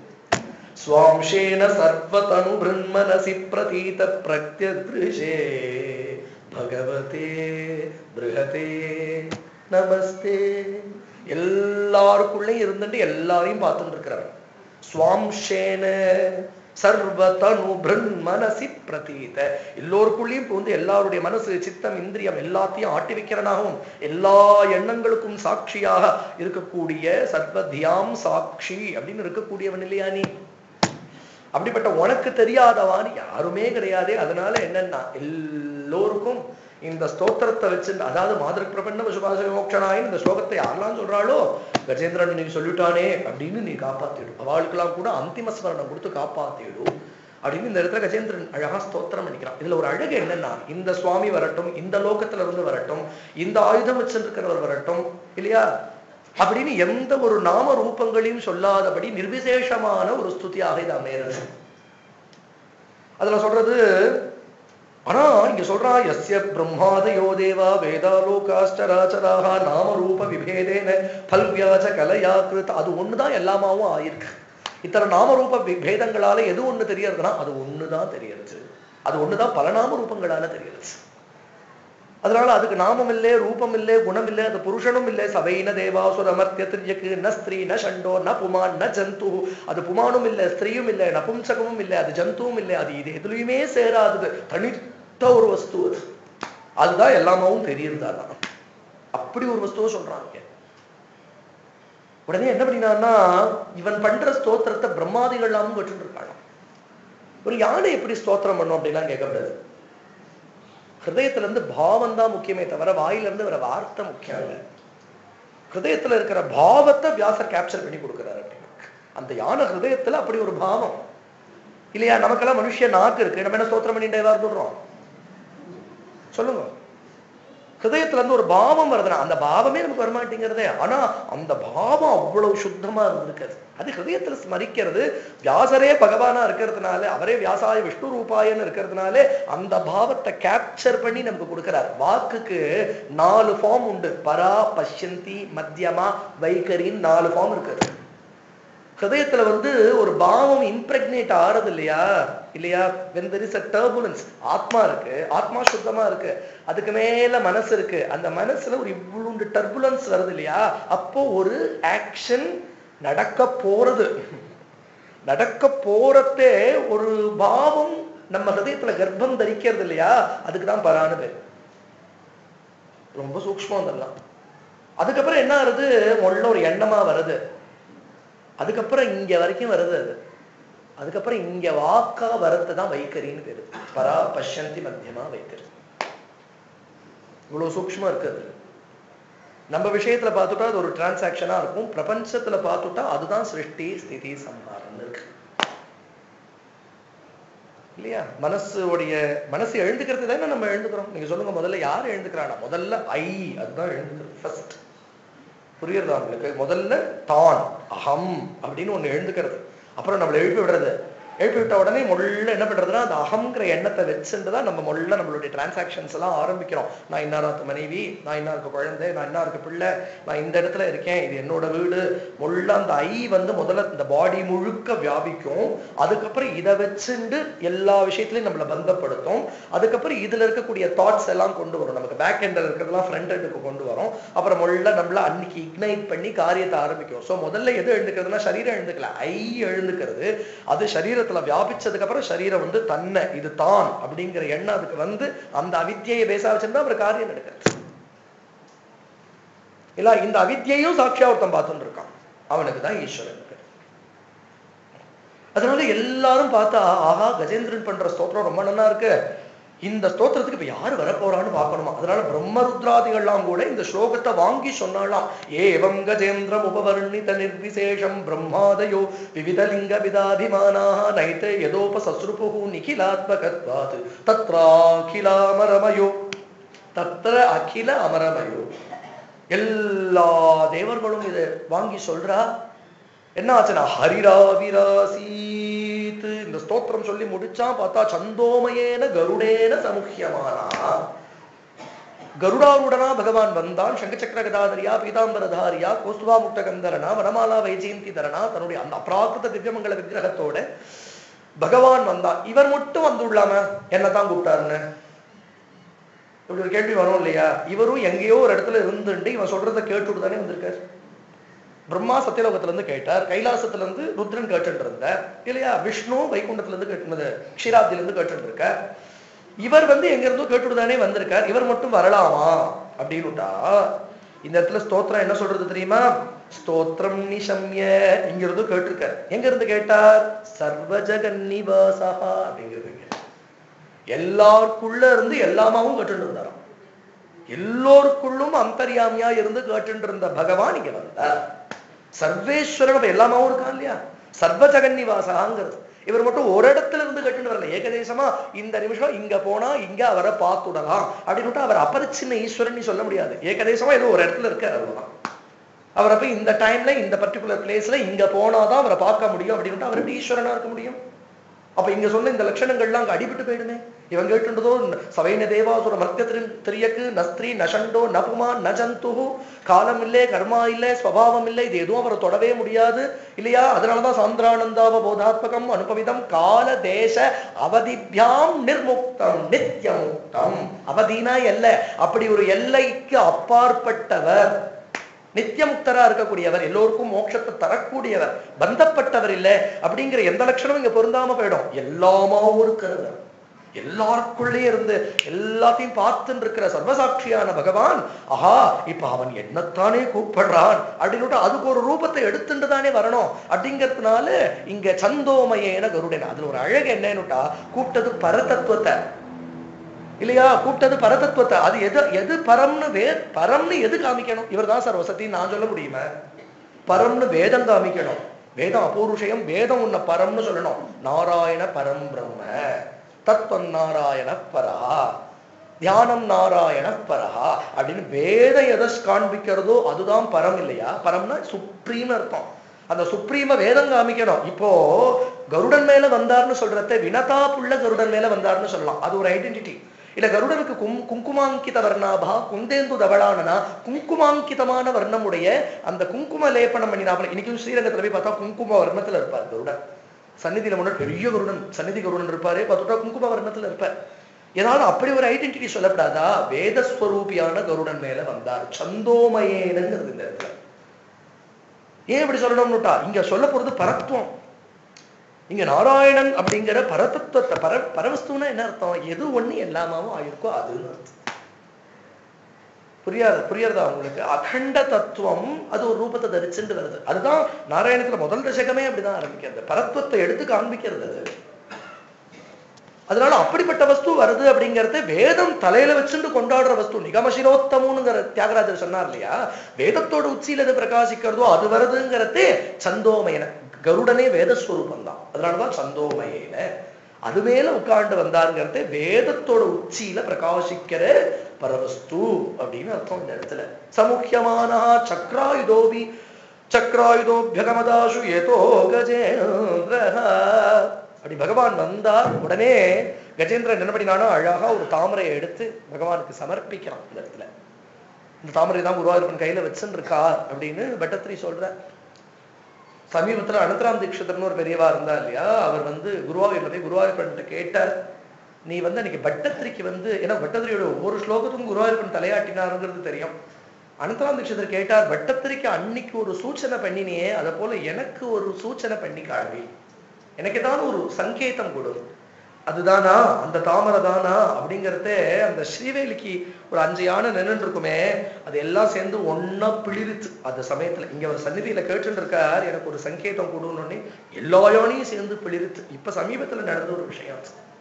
स्वांशेन सर्वतनु बृन्मनसि प्रतीत प्रत्यदृशे भगवते बृहते நமஸ்தே எல்லாருக்குள்ளேயும் இருந்துட்டு எல்லாரையும் பார்த்துட்டு இருக்கிறவன் சுவாம்சேன சர்வ தனு பிரன் மனசி பிரதீத எல்லோருக்குள்ளேயும் வந்து எல்லாருடைய மனசு சித்தம் இந்திரியம் எல்லாத்தையும் ஆட்டி வைக்கிறனாகவும் எல்லா எண்ணங்களுக்கும் சாட்சியாக இருக்கக்கூடிய சர்வதியாம் சாட்சி அப்படின்னு இருக்கக்கூடியவன் இல்லையா நீ அப்படிப்பட்ட உனக்கு தெரியாதவான் யாருமே கிடையாது அதனால என்னன்னா எல்லோருக்கும் இந்த ஸ்தோத்திரத்தை வச்சு அதாவது மாதிரி பிரபன்ன சுபாச மோட்சனாயின் இந்த ஸ்லோகத்தை யாரெல்லாம் சொல்றாளோ கஜேந்திரன் நீ சொல்லிட்டானே அப்படின்னு நீ காப்பாத்திடும் அவளுக்கெல்லாம் கூட அந்திம ஸ்மரணம் கொடுத்து காப்பாத்திடும் அப்படின்னு இந்த இடத்துல கஜேந்திரன் அழகா ஸ்தோத்திரம் பண்ணிக்கிறான் இதுல ஒரு அழகு என்னன்னா இந்த சுவாமி வரட்டும் இந்த லோகத்துல இருந்து வரட்டும் இந்த ஆயுதம் வச்சிருக்கிறவர் வரட்டும் இல்லையா அப்படின்னு எந்த ஒரு நாம ரூபங்களையும் சொல்லாதபடி நிர்விசேஷமான ஒரு ஸ்துதியாக இது அமையிறது அதுல சொல்றது ஆனா இங்க சொல்றா எஸ்ய பிரம்மாதயோ தேவா வேதாலோகாஷ்டராச்சராக நாம ரூப விபேதேன பல்வியாச்ச கலையா கிருத் அது ஒண்ணுதான் எல்லாமாவும் ஆயிருக்கு இத்தனை நாம ரூப வி- பேதங்களால எது ஒண்ணு தெரியறதுன்னா அது ஒண்ணுதான் தெரியறது அது ஒண்ணுதான் பல நாம ரூபங்களால தெரியறது அதனால அதுக்கு நாமம் இல்லே ரூபம் இல்லே குணம் இல்லே அது புருஷனும் இல்லே சபைன தேவாசுர அமர்த்திய திரியக்கு ந ஸ்திரீ ந ஷண்டோ ந புமான் ந ஜந்து அது புமானும் இல்லை ஸ்திரீயும் இல்லை நபும்சகமும் இல்லை அது ஜந்துவும் இல்லை அது இது எதுலையுமே சேராதது தனித்த ஒரு வஸ்து அது அதுதான் எல்லாமாவும் தெரியுறதா அப்படி ஒரு வஸ்துவை சொல்றாங்க உடனே என்ன பண்ணினான்னா இவன் பண்ற ஸ்தோத்திரத்தை பிரம்மாதிகள்லாமும் வச்சுட்டு இருக்கானாம் ஒரு யானை எப்படி ஸ்தோத்திரம் பண்ணும் அப்படிலாம் கேட்கக்கூடாது ஹிருதயத்துல இருந்து பாவம் தான் முக்கியமே தவிர வாயில இருந்து வர வார்த்தை முக்கியம் இல்லை ஹிருதயத்துல இருக்கிற பாவத்தை வியாசர் கேப்சர் பண்ணி கொடுக்குறாரு அப்படின்னு அந்த யானை ஹிருதயத்துல அப்படி ஒரு பாவம் இல்லையா நமக்கெல்லாம் மனுஷ நாக்கு இருக்கு நம்ம என்ன ஸ்தோத்திரம் பண்ணிட்டே இருந்துடுறோம் சொல்லுங்க ஹிருதயத்துல இருந்து ஒரு பாவம் வருதுன்னா அந்த பாவமே நமக்கு வரமாட்டேங்கிறதே ஆனா அந்த பாவம் அவ்வளவு சுத்தமா இருந்திருக்கிறது அது ஹிருதயத்துல ஸ்மரிக்கிறது வியாசரே பகவானா இருக்கிறதுனால அவரே வியாசாய விஷ்ணு ரூபாயன்னு இருக்கிறதுனால அந்த பாவத்தை கேப்சர் பண்ணி நமக்கு கொடுக்கிறார் வாக்குக்கு நாலு ஃபார்ம் உண்டு பரா பஷ்யந்தி மத்தியமா வைகரின்னு நாலு ஃபார்ம் இருக்குது ஹிருதயத்துல வந்து ஒரு பாவம் இம்ப்ரெக்னேட் ஆறது இல்லையா இல்லையா when there is a turbulence ஆத்மா இருக்கு ஆத்மா சுத்தமா இருக்கு அதுக்கு மேல மனசு இருக்கு அந்த மனசுல ஒரு இவ்வளவு டர்புலன்ஸ் வருது இல்லையா அப்போ ஒரு ஆக்ஷன் நடக்க போறது நடக்க போறதே ஒரு பாவம் நம்ம ஹிருதயத்துல கர்ப்பம் தரிக்கிறது இல்லையா அதுக்கு தான் பரான பேர் ரொம்ப சூக்ஷ்மம் அதெல்லாம் அதுக்கப்புறம் என்ன ஆகுது முதல்ல ஒரு எண்ணமா வருது அதுக்கப்புறம் இங்க வரைக்கும் வருது அது அதுக்கப்புறம் இங்க வாக்கா வரது தான் வைக்கரின்னு பேரு பரா பஷ்யந்தி மத்தியமா வைக்கரி இவ்வளவு சூக்ஷ்மம் இருக்கு அது நம்ம விஷயத்துல பார்த்துட்டா அது ஒரு டிரான்சாக்ஷனா இருக்கும் பிரபஞ்சத்துல பார்த்துட்டா அதுதான் சிருஷ்டி ஸ்திதி சம்ஹாரம் இருக்கு இல்லையா மனசுடைய மனசு எழுந்துக்கிறது தானே நம்ம எழுந்துக்கிறோம் நீங்க சொல்லுங்க முதல்ல யார் எழுந்துக்கிறானா முதல்ல ஐ அதுதான் எழுந்துக்கிறது ஃபர்ஸ்ட் புரியுறதா உங்களுக்கு முதல்ல தான் அகம் அப்படின்னு ஒண்ணு எழுந்துக்கிறது அப்புறம் நம்மளை எழுப்பி விடுறது எழுப்பி விட்ட உடனே முள்ள என்ன பண்றதுன்னா அந்த அகங்கிற எண்ணத்தை வச்சுட்டு தான் நம்ம முள்ள நம்மளுடைய டிரான்சாக்ஷன்ஸ் எல்லாம் ஆரம்பிக்கிறோம் நான் இன்னாருக்கு மனைவி நான் இன்னாருக்கு குழந்தை நான் இன்னாருக்கு பிள்ளை நான் இந்த இடத்துல இருக்கேன் இது என்னோட வீடு முள்ள அந்த ஐ வந்து முதல்ல இந்த பாடி முழுக்க வியாபிக்கும் அதுக்கப்புறம் இதை வச்சுண்டு எல்லா விஷயத்திலையும் நம்மளை பந்தப்படுத்தும் அதுக்கப்புறம் இதுல இருக்கக்கூடிய தாட்ஸ் எல்லாம் கொண்டு வரும் நமக்கு பேக் எண்டில் இருக்கிறதெல்லாம் ஃப்ரண்ட் எண்டுக்கு கொண்டு வரும் அப்புறம் முள்ள நம்மள அன்னைக்கு இக்னைட் பண்ணி காரியத்தை ஆரம்பிக்கும் ஸோ முதல்ல எது எழுந்துக்கிறதுனா சரீரம் எழுந்துக்கல ஐ எழுந்துக்கிறது அது சரீரத்துல வியாபிச்சதுக்கு அப்புறம் சரீரம் வந்து தன்னை இது தான் அப்படிங்கிற எண்ணம் அதுக்கு வந்து அந்த அவித்தியை பேச வச்சிருந்தா அப்புறம் காரியம் நடக்கிறது இல்ல இந்த அவித்தியையும் சாட்சியா ஒருத்தன் பார்த்துட்டு இருக்கான் அவனுக்கு தான் ஈஸ்வரன் பேர். அதனால எல்லாரும் பார்த்தா ஆஹா கஜேந்திரன் பண்ற ஸ்தோத்திரம் ரொம்ப நல்லா இருக்கு இந்த ஸ்தோத்திரத்துக்கு இப்ப யாரு வரப்போறான்னு பார்க்கணுமா அதனால பிரம்மருத்ராதிகள்லாம் கூட இந்த ஸ்லோகத்தை வாங்கி சொன்னாலாம் ஏவம் கஜேந்திரம் உபவர்ணித நிர்விசேஷம் பிரம்மாதயோ விவிதலிங்க விதாபிமானாக நைத்த யதோப சஸ்ருபு நிகிலாத்மகத்வாத் தத்ராகிலாமரமயோ தத்ர அகில அமரமயோ எல்லா தேவர்களும் இதை வாங்கி சொல்றா என்ன ஆச்சுன்னா ஹரிராவிராசீத் இந்த ஸ்தோத்திரம் சொல்லி முடிச்சா பார்த்தா சந்தோமயேன கருடேன சமுக்கியமானா கருடாருடனா பகவான் வந்தான் சங்கச்சக்கர கதாதரியா பீதாம்பரதாரியா கோஸ்துவா முக்த கந்தரனா வனமாலா வைஜெயந்தி தரனா தன்னுடைய அந்த அப்ராகிருத திவ்யமங்கல விக்கிரகத்தோட பகவான் வந்தான் இவர் மட்டும் வந்துள்ளாம என்னதான் கூப்பிட்டாருன்னு இப்படி ஒரு கேள்வி வரும் இல்லையா இவரும் எங்கேயோ ஒரு இடத்துல இருந்துட்டு இவன் சொல்றதை கேட்டுட்டு தானே வந்திருக்காரு பிரம்மா சத்தியலோகத்துல இருந்து கேட்டார் கைலாசத்துல இருந்து ருத்ரன் கேட்டுட்டு இருந்தார் இல்லையா விஷ்ணு வைகுண்டத்துல இருந்து கேட்டுனது க்ஷீராப்தில இருந்து கேட்டுட்டு இருக்கார் இவர் வந்து எங்க இருந்தோ கேட்டுட்டு தானே வந்திருக்கார் இவர் மட்டும் வரலாமா அப்படின்னுட்டா இந்த இடத்துல ஸ்தோத்திரம் என்ன சொல்றது தெரியுமா ஸ்தோத்திரம் நிஷம்ய இங்க இருந்து கேட்டிருக்கார் எங்க இருந்து கேட்டார் சர்வ ஜெகன்னிவாசா அப்படிங்கிறது எல்லாருக்குள்ள இருந்து எல்லாமாவும் கேட்டுட்டு இருந்தாராம் எல்லோருக்குள்ளும் அந்தர்யாமியா இருந்து கேட்டுட்டு இருந்த பகவான் இங்க வந்தார் சர்வேஸ்வரன் அப்ப எல்லாமாவும் இருக்கான் இல்லையா சர்வ ஜெகன்னிவாசாங்கிறது இவர் மட்டும் ஒரு இடத்துல இருந்து கட்டுன்னு வரல ஏகதேசமா இந்த நிமிஷம் இங்க போனா இங்க அவரை பார்த்துடலாம் அப்படின்னு அவர் அபரிச்சின்ன ஈஸ்வரன் சொல்ல முடியாது ஏகதேசமா ஏதோ ஒரு இடத்துல இருக்காரு அவ்வளவுதான் அவரை போய் இந்த டைம்ல இந்த பர்டிகுலர் பிளேஸ்ல இங்க போனாதான் அவரை பார்க்க முடியும் அப்படின்னு அவர் எப்படி ஈஸ்வரனா இருக்க முடியும் அப்ப இங்க சொன்ன இந்த லட்சணங்கள்லாம் அங்க அடிபட்டு போயிடுமே இவன் கேட்டுன்றதோ சவைன தேவாசுர மர்த்தியத்தின் திரியக்கு நஸ்திரி நஷண்டோ நபுமா நஜந்து காலம் இல்லை கர்மா இல்லை ஸ்வபாவம் இல்லை இது எதுவும் அவரை தொடவே முடியாது இல்லையா அதனாலதான் சாந்திரானந்தாவ போதாத்மகம் அனுபவிதம் கால தேச அவதிபியாம் நிர்முக்தம் நித்தியமுக்தம் அவதினா எல்லை அப்படி ஒரு எல்லைக்கு அப்பாற்பட்டவர் நித்தியமுக்தரா இருக்கக்கூடியவர் எல்லோருக்கும் மோட்சத்தை தரக்கூடியவர் பந்தப்பட்டவர் இல்லை அப்படிங்கிற எந்த லட்சணமும் இங்க பொருந்தாம போயிடும் எல்லாமாவும் இருக்கிறவர் எல்லாருக்குள்ளே இருந்து எல்லாத்தையும் பார்த்துட்டு இருக்கிற சர்வசாட்சியான பகவான் ஆஹா இப்ப அவன் என்னத்தானே கூப்பிடுறான் அப்படின்னு அதுக்கு ஒரு ரூபத்தை எடுத்துட்டு தானே வரணும் அப்படிங்கிறதுனால இங்க சந்தோமயேன கருடன் அதுல ஒரு அழகு என்னன்னுட்டா கூப்பிட்டது பரதத்துவத்தை இல்லையா கூப்பிட்டது பரதத்துவத்தை அது எது எது பரம்னு வே பரம்னு எது காமிக்கணும் இவர் தான் சார் வசதி நான் சொல்ல முடியுமா பரம்னு வேதம் காமிக்கணும் வேதம் அபூருஷயம் வேதம் உன்னை பரம்னு சொல்லணும் நாராயண பரம் பிரம்ம தத்துவம் நாராயண பரா தியானம் நாராயண பரஹா அப்படின்னு வேதம் எதை காண்பிக்கிறதோ அதுதான் பரம் இல்லையா பரம்னா சுப்ரீம் அர்த்தம் அந்த சுப்ரீம வேதம் காமிக்கணும் இப்போ கருடன் மேல வந்தார்னு சொல்றத வினதா புள்ள கருடன் மேல வந்தார்னு சொல்லலாம் அது ஒரு ஐடென்டிட்டி இல்ல கருடனுக்கு கும் குங்குமாங்கித வர்ணாபா குந்தேந்து தவளானனா குங்குமாங்கிதமான வர்ணமுடைய அந்த குங்கும லேபனம் பண்ணினாப்புல இன்னைக்கு ஸ்ரீரங்கத்துல போய் பார்த்தா குங்கும வர்ணத்துல இருப்பார் கருடன் சந்நிதியில முன்னாடி பெரிய கருடன் சந்நிதி கருடன் இருப்பாரு பார்த்துட்டா குங்கும வர்ணத்துல இருப்பார் ஏதாவது அப்படி ஒரு ஐடென்டிட்டி சொல்லப்படாதா வேதஸ்வரூபியான கருடன் மேல வந்தார் சந்தோமயேனங்கிறது இந்த இடத்துல ஏன் இப்படி சொல்லணும்னுட்டா இங்க சொல்ல போறது பரத்துவம் இங்க நாராயணன் அப்படிங்கிற பரதத்துவத்தை பர பரவஸ்துன்னா என்ன அர்த்தம் எது ஒண்ணு எல்லாமாவும் ஆயிருக்கோ அதுன்னு அர்த்தம் புரியாது புரியறதா உங்களுக்கு அகண்ட தத்துவம் அது ஒரு ரூபத்தை தரிச்சுட்டு வருது அதுதான் நாராயணத்துல முதல் தசகமே அப்படிதான் ஆரம்பிக்கிறது பரத்துவத்தை எடுத்து காண்பிக்கிறது அது அதனால அப்படிப்பட்ட வஸ்து வருது அப்படிங்கறத வேதம் தலையில வச்சுட்டு கொண்டாடுற வஸ்து நிகமசிரோத்தமுங்கிற தியாகராஜர் சொன்னார் இல்லையா வேதத்தோட உச்சியில எது பிரகாசிக்கிறதோ அது வருதுங்கிறதே சந்தோமயன கருடனே வேதஸ்வரூபம் தான் அதனாலதான் சந்தோமயன அது மேல உட்கார்ந்து வந்தாருங்கிறத வேதத்தோட உச்சியில பிரகாசிக்கிற பரவஸ்து அப்படின்னு அர்த்தம் இந்த இடத்துல சமுக்கியமான சக்ராயுதோபி சக்ராயுதோபியகமதாசு ஏதோ கஜேந்திர அப்படி பகவான் வந்தார் உடனே கஜேந்திரன் என்ன பண்ணினானோ அழகா ஒரு தாமரையை எடுத்து பகவானுக்கு சமர்ப்பிக்கிறான் இந்த இடத்துல இந்த தாமரை தான் குருவாயூரப்பன் கையில வச்சுன்னு இருக்கார் அப்படின்னு பட்டத்திரி சொல்ற சமீபத்துல அனந்தராம் தீட்சிதர்னு ஒரு பெரியவா இருந்தா இல்லையா அவர் வந்து குருவாயூர்ல போய் குருவாயூரப்பன் கேட்டார் நீ வந்து அன்னைக்கு பட்டத்திரிக்கு வந்து ஏன்னா பட்டத்திரியோட ஒவ்வொரு ஸ்லோகத்துக்கும் குருவாயூரப்பன் தலையாட்டினாருங்கிறது தெரியும் அனந்தராம் தீட்சிதர் கேட்டார் பட்டத்திரிக்கு அன்னைக்கு ஒரு சூச்சனை பண்ணினியே அதை போல எனக்கு ஒரு சூச்சனை பண்ணி காழ்வி எனக்கு ஏதாவது ஒரு சங்கேதம் கொடு அதுதானா அந்த தாமரை தானா அப்படிங்கறத அந்த ஸ்ரீவேலிக்கு ஒரு அஞ்சு யானை நின்றுட்டு இருக்குமே அது எல்லாம் சேர்ந்து ஒன்னா பிளிருத்து அந்த சமயத்துல இங்க ஒரு சந்நிதியில கேட்டுட்டு இருக்கார் எனக்கு ஒரு சங்கேதம் கொடுன்னு எல்லா யானையும் சேர்ந்து பிளிருத்து இப்ப சமீபத்துல நடந்த ஒரு விஷயம்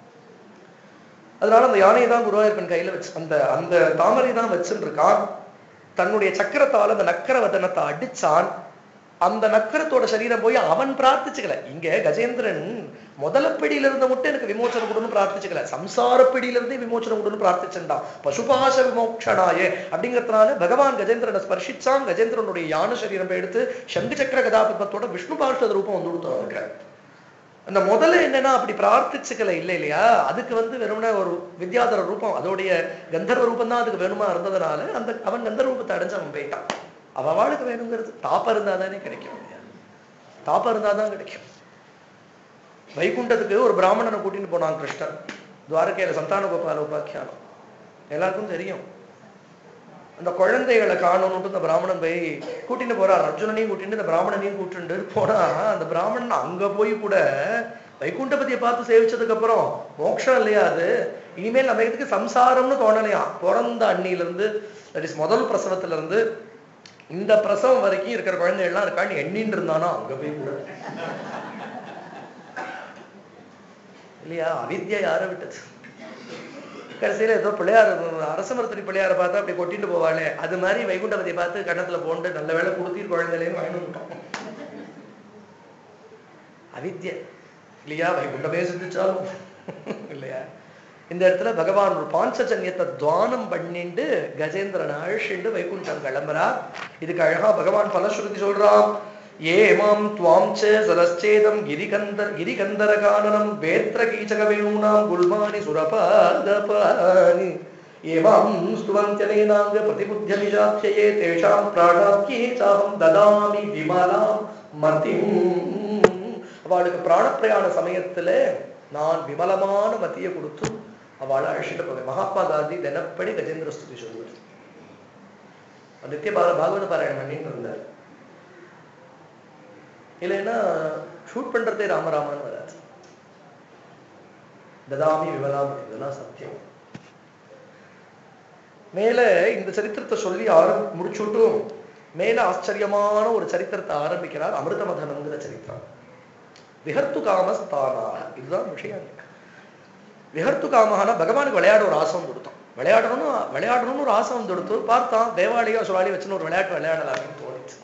அதனால அந்த யானையை தான் குருவாயூர்ப்பன் கையில வச்சு அந்த அந்த தாமரை தான் வச்சுட்டு இருக்கான் தன்னுடைய சக்கரத்தால அந்த நக்கர வதனத்தை அடிச்சான் அந்த நக்கரத்தோட சரீரம் போய் அவன் பிரார்த்திச்சுக்கல இங்க கஜேந்திரன் முதல பிடியில இருந்த மட்டும் எனக்கு விமோச்சனம் கொடுன்னு பிரார்த்திச்சுக்கல சம்சார பிடியில இருந்தே விமோச்சனம் கொடுன்னு பிரார்த்திச்சுட்டான் பசுபாச விமோக்ஷனாயே அப்படிங்கறதுனால பகவான் கஜேந்திரனை ஸ்பர்ஷிச்சான் கஜேந்திரனுடைய யான சரீரம் போய் எடுத்து சங்கு சக்கர கதாபத்மத்தோட விஷ்ணு பார்ஷத ரூபம் வந்து கொடுத்தாங்க அந்த முதல்ல என்னன்னா அப்படி பிரார்த்திச்சுக்கல இல்லை இல்லையா அதுக்கு வந்து வெறுமனே ஒரு வித்யாதர ரூபம் அதோடைய கந்தர்வ ரூபம் தான் அதுக்கு வேணுமா இருந்ததுனால அந்த அவன் கந்தர்வ ரூபத்தை அடைஞ்சு அவன் போயிட்டான் அவ அவளுக்கு வேணுங்கிறது தாப்பம் இருந்தா தானே கிடைக்கும் தாப்பம் இருந்தா தான் கிடைக்கும் வைகுண்டத்துக்கு ஒரு பிராமணனை கூட்டிட்டு போனான் கிருஷ்ணன் துவாரகையில சந்தான கோபால உபாக்கியானம் எல்லாருக்கும் தெரியும் அந்த குழந்தைகளை காணணும்னு இந்த பிராமணன் போய் கூட்டிட்டு போறார் அர்ஜுனனையும் கூட்டிட்டு இந்த பிராமணனையும் கூட்டிட்டு போனா அந்த பிராமணன் அங்க போய் கூட வைகுண்டபதியை பார்த்து சேவிச்சதுக்கு அப்புறம் மோட்சம் இல்லையா அது இனிமேல் நம்ம இதுக்கு சம்சாரம்னு தோணலையாம் பிறந்த அண்ணில இருந்து தட் இஸ் முதல் பிரசவத்துல இருந்து இந்த பிரசவம் வரைக்கும் இருக்கிற குழந்தைகள்லாம் இருக்கான்னு எண்ணின்னு இருந்தானா அங்க போய் கூட இல்லையா அவித்யா யாரை விட்டது கடைசியில ஏதோ பிள்ளையார் அரச மரத்தடி பிள்ளையாரை பார்த்தா அப்படி கொட்டிட்டு போவாளே அது மாதிரி வைகுண்டபதியை பார்த்து கண்ணத்துல போண்டு நல்ல வேலை கொடுத்தீர் குழந்தைகளையும் வாங்கிட்டு வந்துட்டோம் அவித்ய இல்லையா வைகுண்டமே சிந்திச்சாலும் இல்லையா இந்த இடத்துல பகவான் ஒரு பாஞ்சஜன்யத்தை துவானம் பண்ணிண்டு கஜேந்திரன் அழிச்சுண்டு வைகுண்டம் கிளம்புறார் இதுக்கு அழகா பகவான் பலஸ்ருதி சொல்றான் ஏமாம் துவாம் ச சதச்சேதம் கிரிகந்தர் கிரிகந்தர கானனம் வேத்ர கீச்சக வேணூனாம் குல்மானி சுரபாதபானி ஏமாம் ஸ்துவந்தியனேனாங்க பிரதிபுத்திய நிஜாத்தியே தேஷாம் பிராணாக்கியே சாகம் ததாமி விமலாம் மதிம் அவளுக்கு பிராணப்பிரயாண சமயத்துல நான் விமலமான மத்திய கொடுத்து அவளை அழைச்சிட்டு போவேன் மகாத்மா காந்தி தினப்படி கஜேந்திர ஸ்துதி சொல்லுவார் நித்திய பார பாகவத பாராயணம் பண்ணிட்டு இருந்தார் இல்லைன்னா ஷூட் பண்றதே ராமராமான்னு வராது ததாமி விமலாம் இதெல்லாம் சத்தியம் மேல இந்த சரித்திரத்தை சொல்லி ஆரம் முடிச்சுட்டும் மேல ஆச்சரியமான ஒரு சரித்திரத்தை ஆரம்பிக்கிறார் அமிர்தமதனங்கிற சரித்திரம் விஹர்த்து காமஸ்தானாக இதுதான் விஷயம் இருக்கு விஹர்த்து காமஹானா பகவானுக்கு விளையாட ஒரு ஆசம் கொடுத்தோம் விளையாடணும்னு விளையாடணும்னு ஒரு ஆசை வந்து கொடுத்து பார்த்தான் தேவாலயோ சுவாலி வச்சுன்னு ஒரு விளையாட்டு விளையாடலாம்னு தோணுச்சு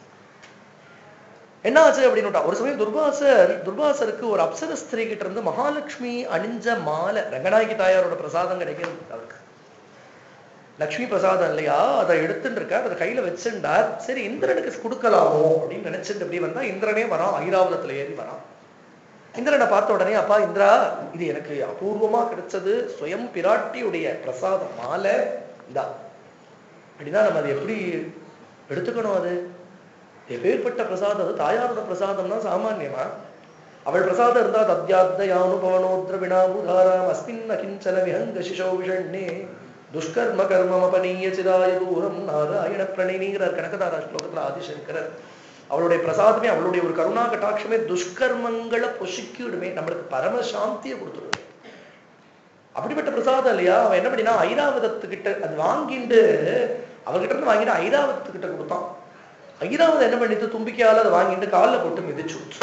என்ன ஆச்சு அப்படின்னு ஒரு சமயம் துர்வாசர் துர்வாசருக்கு ஒரு அப்சர ஸ்திரீ கிட்ட இருந்து மகாலட்சுமி அணிஞ்ச மாலை ரங்கநாயகி தாயாரோட பிரசாதம் கிடைக்கிறது அவருக்கு லக்ஷ்மி பிரசாதம் இல்லையா அதை எடுத்துட்டு இருக்கார் அதை கையில வச்சுட்டார் சரி இந்திரனுக்கு கொடுக்கலாமோ அப்படின்னு நினைச்சிட்டு அப்படி வந்தா இந்திரனே வரான் ஐராவதத்துல ஏறி வரான் இந்திரனை பார்த்த உடனே அப்பா இந்திரா இது எனக்கு அபூர்வமா கிடைச்சது சுயம் பிராட்டியுடைய பிரசாதம் மாலை இந்தா அப்படின்னா நம்ம அதை எப்படி எடுத்துக்கணும் அது எப்பேற்பட்ட பிரசாதம் அது தாயாரோட பிரசாதம்னா சாமான்யமா அவள் பிரசாதம் இருந்தா தத்யாத்தயானுபவனோத்ர வினாபுதாராம் அஸ்மின் அகிஞ்சன விஹங்க சிசோ விஷண்ணே துஷ்கர்ம கர்மம் அபனீய சிராய தூரம் நாராயண பிரணயினிங்கிறார் கனகதாரா ஸ்லோகத்துல ஆதிசங்கரர் அவளுடைய பிரசாதமே அவளுடைய ஒரு கருணா கட்டாட்சமே துஷ்கர்மங்களை பொசுக்கிடுமே நம்மளுக்கு பரம சாந்தியை கொடுத்துடுது அப்படிப்பட்ட பிரசாதம் இல்லையா அவன் என்ன பண்ணினா ஐராவதத்துக்கிட்ட அது வாங்கிட்டு அவர்கிட்ட இருந்து வாங்கிட்டு ஐராவதத்துக்கிட்ட கொடுத்தான் ஐராவதம் என்ன பண்ணிட்டு தும்பிக்கையால அதை வாங்கிட்டு காலில் போட்டு மிதிச்சு விட்டு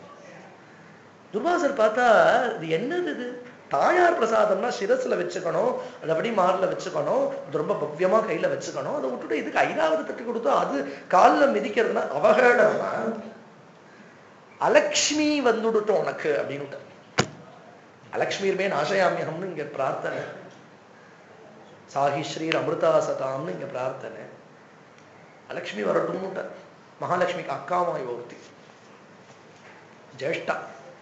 துர்வாசர் பார்த்தா இது என்னது இது தாயார் பிரசாதம்னா சிரஸ்ல வச்சுக்கணும் அது அப்படி மார்ல வச்சுக்கணும் அது ரொம்ப பவ்யமா கையில வச்சுக்கணும் அதை விட்டுட்டு இதுக்கு ஐராவது தட்டு கொடுத்தா அது காலில் மிதிக்கிறதுனா அவகேடமா அலக்ஷ்மி வந்துடுட்டோம் உனக்கு அப்படின்னு அலக்ஷ்மியுமே நாசயாமியகம்னு இங்க பிரார்த்தனை சாஹி ஸ்ரீர் அமிர்தா சதாம்னு இங்க பிரார்த்தனை அலக்ஷ்மி வரட்டும்னுட்ட மகாலட்சுமிக்கு அக்காமாய் ஒருத்தி ஜேஷ்டா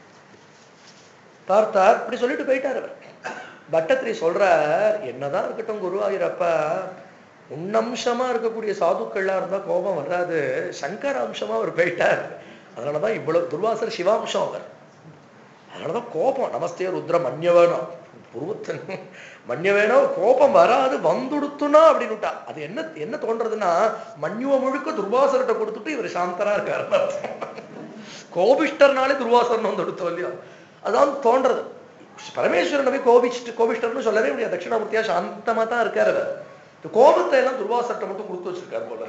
பார்த்தார் இப்படி சொல்லிட்டு போயிட்டார் அவர் பட்டத்திரி சொல்றார் என்னதான் இருக்கட்டும் குருவாயூரப்பா உன்னம்சமா இருக்கக்கூடிய சாதுக்கள்லாம் இருந்தா கோபம் வராது சங்கர அம்சமா அவர் போயிட்டார் அதனாலதான் இவ்வளவு துர்வாசர் சிவாம்சம் அவர் அதனாலதான் கோபம் நமஸ்தே ருத்ர மன்யவேணும் புருவத்தன் மன்யவேணும் கோபம் வராது வந்துடுத்துனா அப்படின்னுட்டா அது என்ன என்ன தோன்றதுன்னா மன்யுவ முழுக்க துர்வாசர்கிட்ட கொடுத்துட்டு இவர் சாந்தரா இருக்காரு கோபிஷ்டர்னாலே துர்வாசர்னு வந்து எடுத்தோம் இல்லையா அதான் தோன்றது பரமேஸ்வரன் போய் கோபிச்சுட்டு கோபிஷ்டர்னு சொல்லவே முடியாது தட்சிணாமூர்த்தியா சாந்தமா தான் இருக்காரு அவர் இந்த கோபத்தை எல்லாம் துர்வாசர்ட்ட மட்டும் கொடுத்து வச்சிருக்காரு போல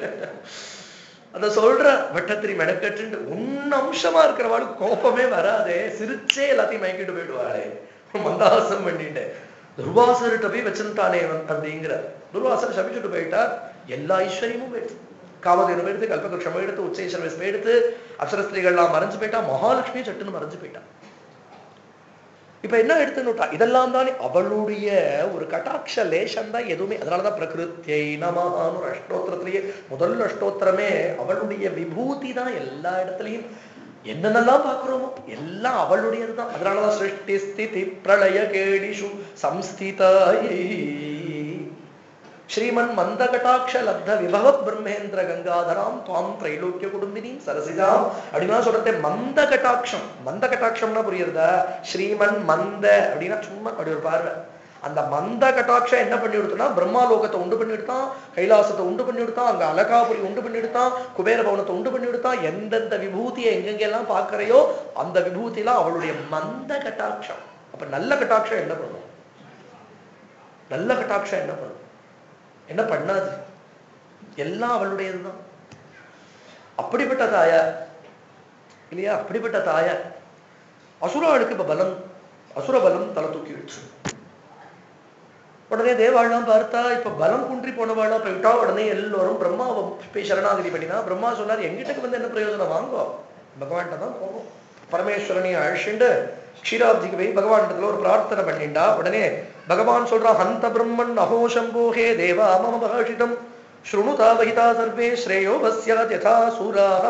அத சொல்ற வட்டத்திரி மெனக்கட்டு உன் அம்சமா இருக்கிறவாளுக்கு கோபமே வராதே சிரிச்சே எல்லாத்தையும் மயக்கிட்டு போயிடுவாளே மந்தாசம் பண்ணிட்டு துர்வாசர்கிட்ட போய் வச்சிருந்தானே அப்படிங்கிற துர்வாசர் சபிச்சுட்டு போயிட்டார் எல்லா ஐஸ்வர்யமும் போயிடுச்சு காமதேனு எடுத்து கல்பகக்ஷம் எடுத்து உச்சேஸ்வரம் எடுத்து அப்சரஸ்திரிகள்லாம் மறைஞ்சு போயிட்டா மகாலட்சுமி சட்டுன்னு மறைஞ்சு போயிட்டான் இப்ப என்ன எடுத்துனுட்டா இதெல்லாம் தானே அவளுடைய ஒரு கட்டாட்ச லேசம் தான் எதுவுமே அதனாலதான் பிரகிருத்தியை நமகான்னு ஒரு அஷ்டோத்திரத்திலேயே முதல் அஷ்டோத்திரமே அவளுடைய விபூதி தான் எல்லா இடத்துலையும் என்னென்னலாம் பார்க்கிறோமோ எல்லாம் அவளுடையதுதான் அதனாலதான் சிருஷ்டி ஸ்திதி பிரளய கேடிஷு சம்ஸ்திதாயை ஸ்ரீமன் மந்தகட்டாட்ச லப்த விபவ பிரம்மேந்திர கங்காதராம் துவாம் திரைலோக்கிய குடும்பினியும் சரசிதாம் அப்படின்னா சொல்றதே மந்த கட்டாட்சம் மந்த கட்டாட்சம்னா புரியுறதா ஸ்ரீமன் மந்த அப்படின்னா சும்மா அப்படி ஒரு பார்வை அந்த மந்த கட்டாட்சம் என்ன பண்ணி கொடுத்தனா பிரம்மா லோகத்தை உண்டு பண்ணி எடுத்தான் கைலாசத்தை உண்டு பண்ணி எடுத்தான் அங்க அலகாபுரி உண்டு பண்ணி எடுத்தான் குபேர பவனத்தை உண்டு பண்ணி எடுத்தான் எந்தெந்த விபூதியை எங்கெங்கெல்லாம் பார்க்கறையோ அந்த விபூதியெல்லாம் அவளுடைய மந்த கட்டாட்சம் அப்ப நல்ல கட்டாட்சம் என்ன பண்ணும் நல்ல கட்டாட்சம் என்ன பண்ணும் என்ன பண்ணாது எல்லாம் அவளுடையதுதான் அப்படிப்பட்ட தாயார் இல்லையா அப்படிப்பட்ட தாயார் அசுராளுக்கு இப்ப பலம் அசுர பலம் தலை தூக்கிடுச்சு உடனே தேவாள்லாம் பார்த்தா இப்ப பலம் குன்றி போனவாள்லாம் போயிட்டா உடனே எல்லாரும் பிரம்மாவை போய் சரணாகதி பண்ணினா பிரம்மா சொன்னார் எங்கிட்ட வந்து என்ன பிரயோஜனம் வாங்கோ பகவான்கிட்ட தான் போகும் பரமேஸ்வரனை அழிச்சுண்டு க்ஷீராப்திக்கு போய் பகவான்கிட்ட ஒரு பிரார்த்தனை பண்ணிண்டா உடனே பகவான் சொல்றான் ஹந்த பிரம்மன் அஹோ சம்போகே தேவா மம மகாஷிதம் ஸ்ருணுதா வகிதா சர்வே ஸ்ரேயோ பஸ்யாத் யதா சூராः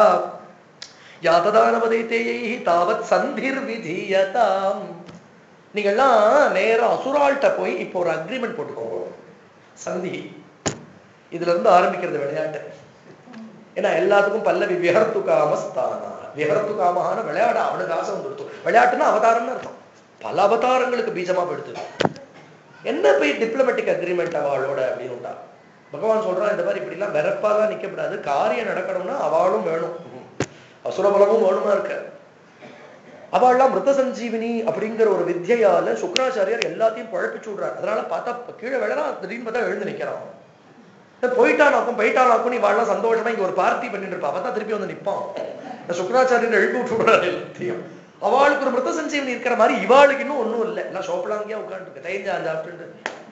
யா ததானவதைத்தேயை தாவத் சந்திர் விதீயதாம் நீங்கள்லாம் நேரா அசுரால்கிட்ட போய் இப்போ ஒரு அக்ரிமெண்ட் போட்டுக்கோங்க சந்தி இதுல இருந்து ஆரம்பிக்கிறது விளையாட்டு ஏன்னா எல்லாத்துக்கும் பல்லவி விஹர்த்து காமஸ்தானா விஹர்த்து காமஹான விளையாட அவனுக்கு ஆசை வந்துடுத்து விளையாட்டுன்னா அவதாரம்னு அர்த்தம் பல அவதாரங்களுக்கு பீஜமா போயிடுது என்ன போய் டிப்ளமேட்டிக் அக்ரிமெண்ட் அவளோட அப்படின்னு பகவான் சொல்றான் இந்த மாதிரி இப்படி எல்லாம் வெறப்பாலாம் நிக்கப்படாது காரியம் நடக்கணும்னா அவளும் வேணும் அசுரபலமும் வேணுமா இருக்க அவள்லாம் மிருத சஞ்சீவினி அப்படிங்கிற ஒரு வித்யால சுக்கராச்சாரியார் எல்லாத்தையும் பழப்பிச்சு விடுறார் அதனால பார்த்தா கீழே விழறான் திடீர்னு பார்த்தா எழுந்து நிக்கிறான் போயிட்டானாக்கும் போயிட்டானாக்கும் நீ வாழலாம் சந்தோஷமா இங்க ஒரு பார்ட்டி பண்ணிட்டு இருப்பா பார்த்தா திருப்பி வந்து நிப்பான் இந்த சுக்கராச்சாரியர் எழுப்பி விட்டு விடுறாரு எல்லாத்தையும் அவளுக்கு ஒரு மிருத சஞ்சீவனி இருக்கிற மாதிரி இவாளுக்கு இன்னும் ஒண்ணும் இல்லை எல்லாம் சோப்பலாங்கியா உட்காந்துருக்கு தைஞ்சா சாப்பிட்டு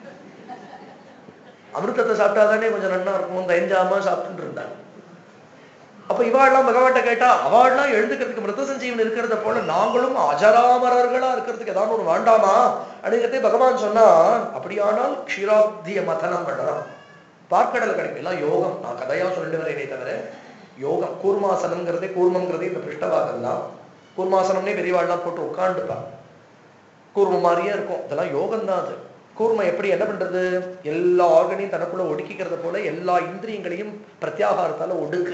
அமிர்தத்தை சாப்பிட்டாதானே கொஞ்சம் நன்னா இருக்கும் தைஞ்சாம சாப்பிட்டு இருந்தாங்க அப்ப இவாள்லாம் பகவான்கிட்ட கேட்டா அவாள்லாம் எழுந்துக்கிறதுக்கு மிருத சஞ்சீவன் இருக்கிறத போல நாங்களும் அஜராமரர்களா இருக்கிறதுக்கு ஏதாவது ஒரு வேண்டாமா அப்படிங்கிறதே பகவான் சொன்னா அப்படியானால் க்ஷீராப்திய மதனம் பண்ணலாம் பார்க்கடல் கிடைக்கும் எல்லாம் யோகம் நான் கதையா சொல்லிட்டு வரேனே தவிர யோகம் கூர்மாசனம்ங்கிறதே கூர்மங்கிறதே இந்த பிருஷ்டவாதம் தான் கூர்மாசனம்னே பெரியவாள்லாம் போட்டு உட்காந்துப்பா கூர்மம் மாதிரியே இருக்கும் இதெல்லாம் யோகம் தான் அது கூர்மம் எப்படி என்ன பண்றது எல்லா ஆர்கனையும் தனக்குள்ள ஒடுக்கிக்கிறத போல எல்லா இந்திரியங்களையும் பிரத்யாகாரத்தால ஒடுக்கு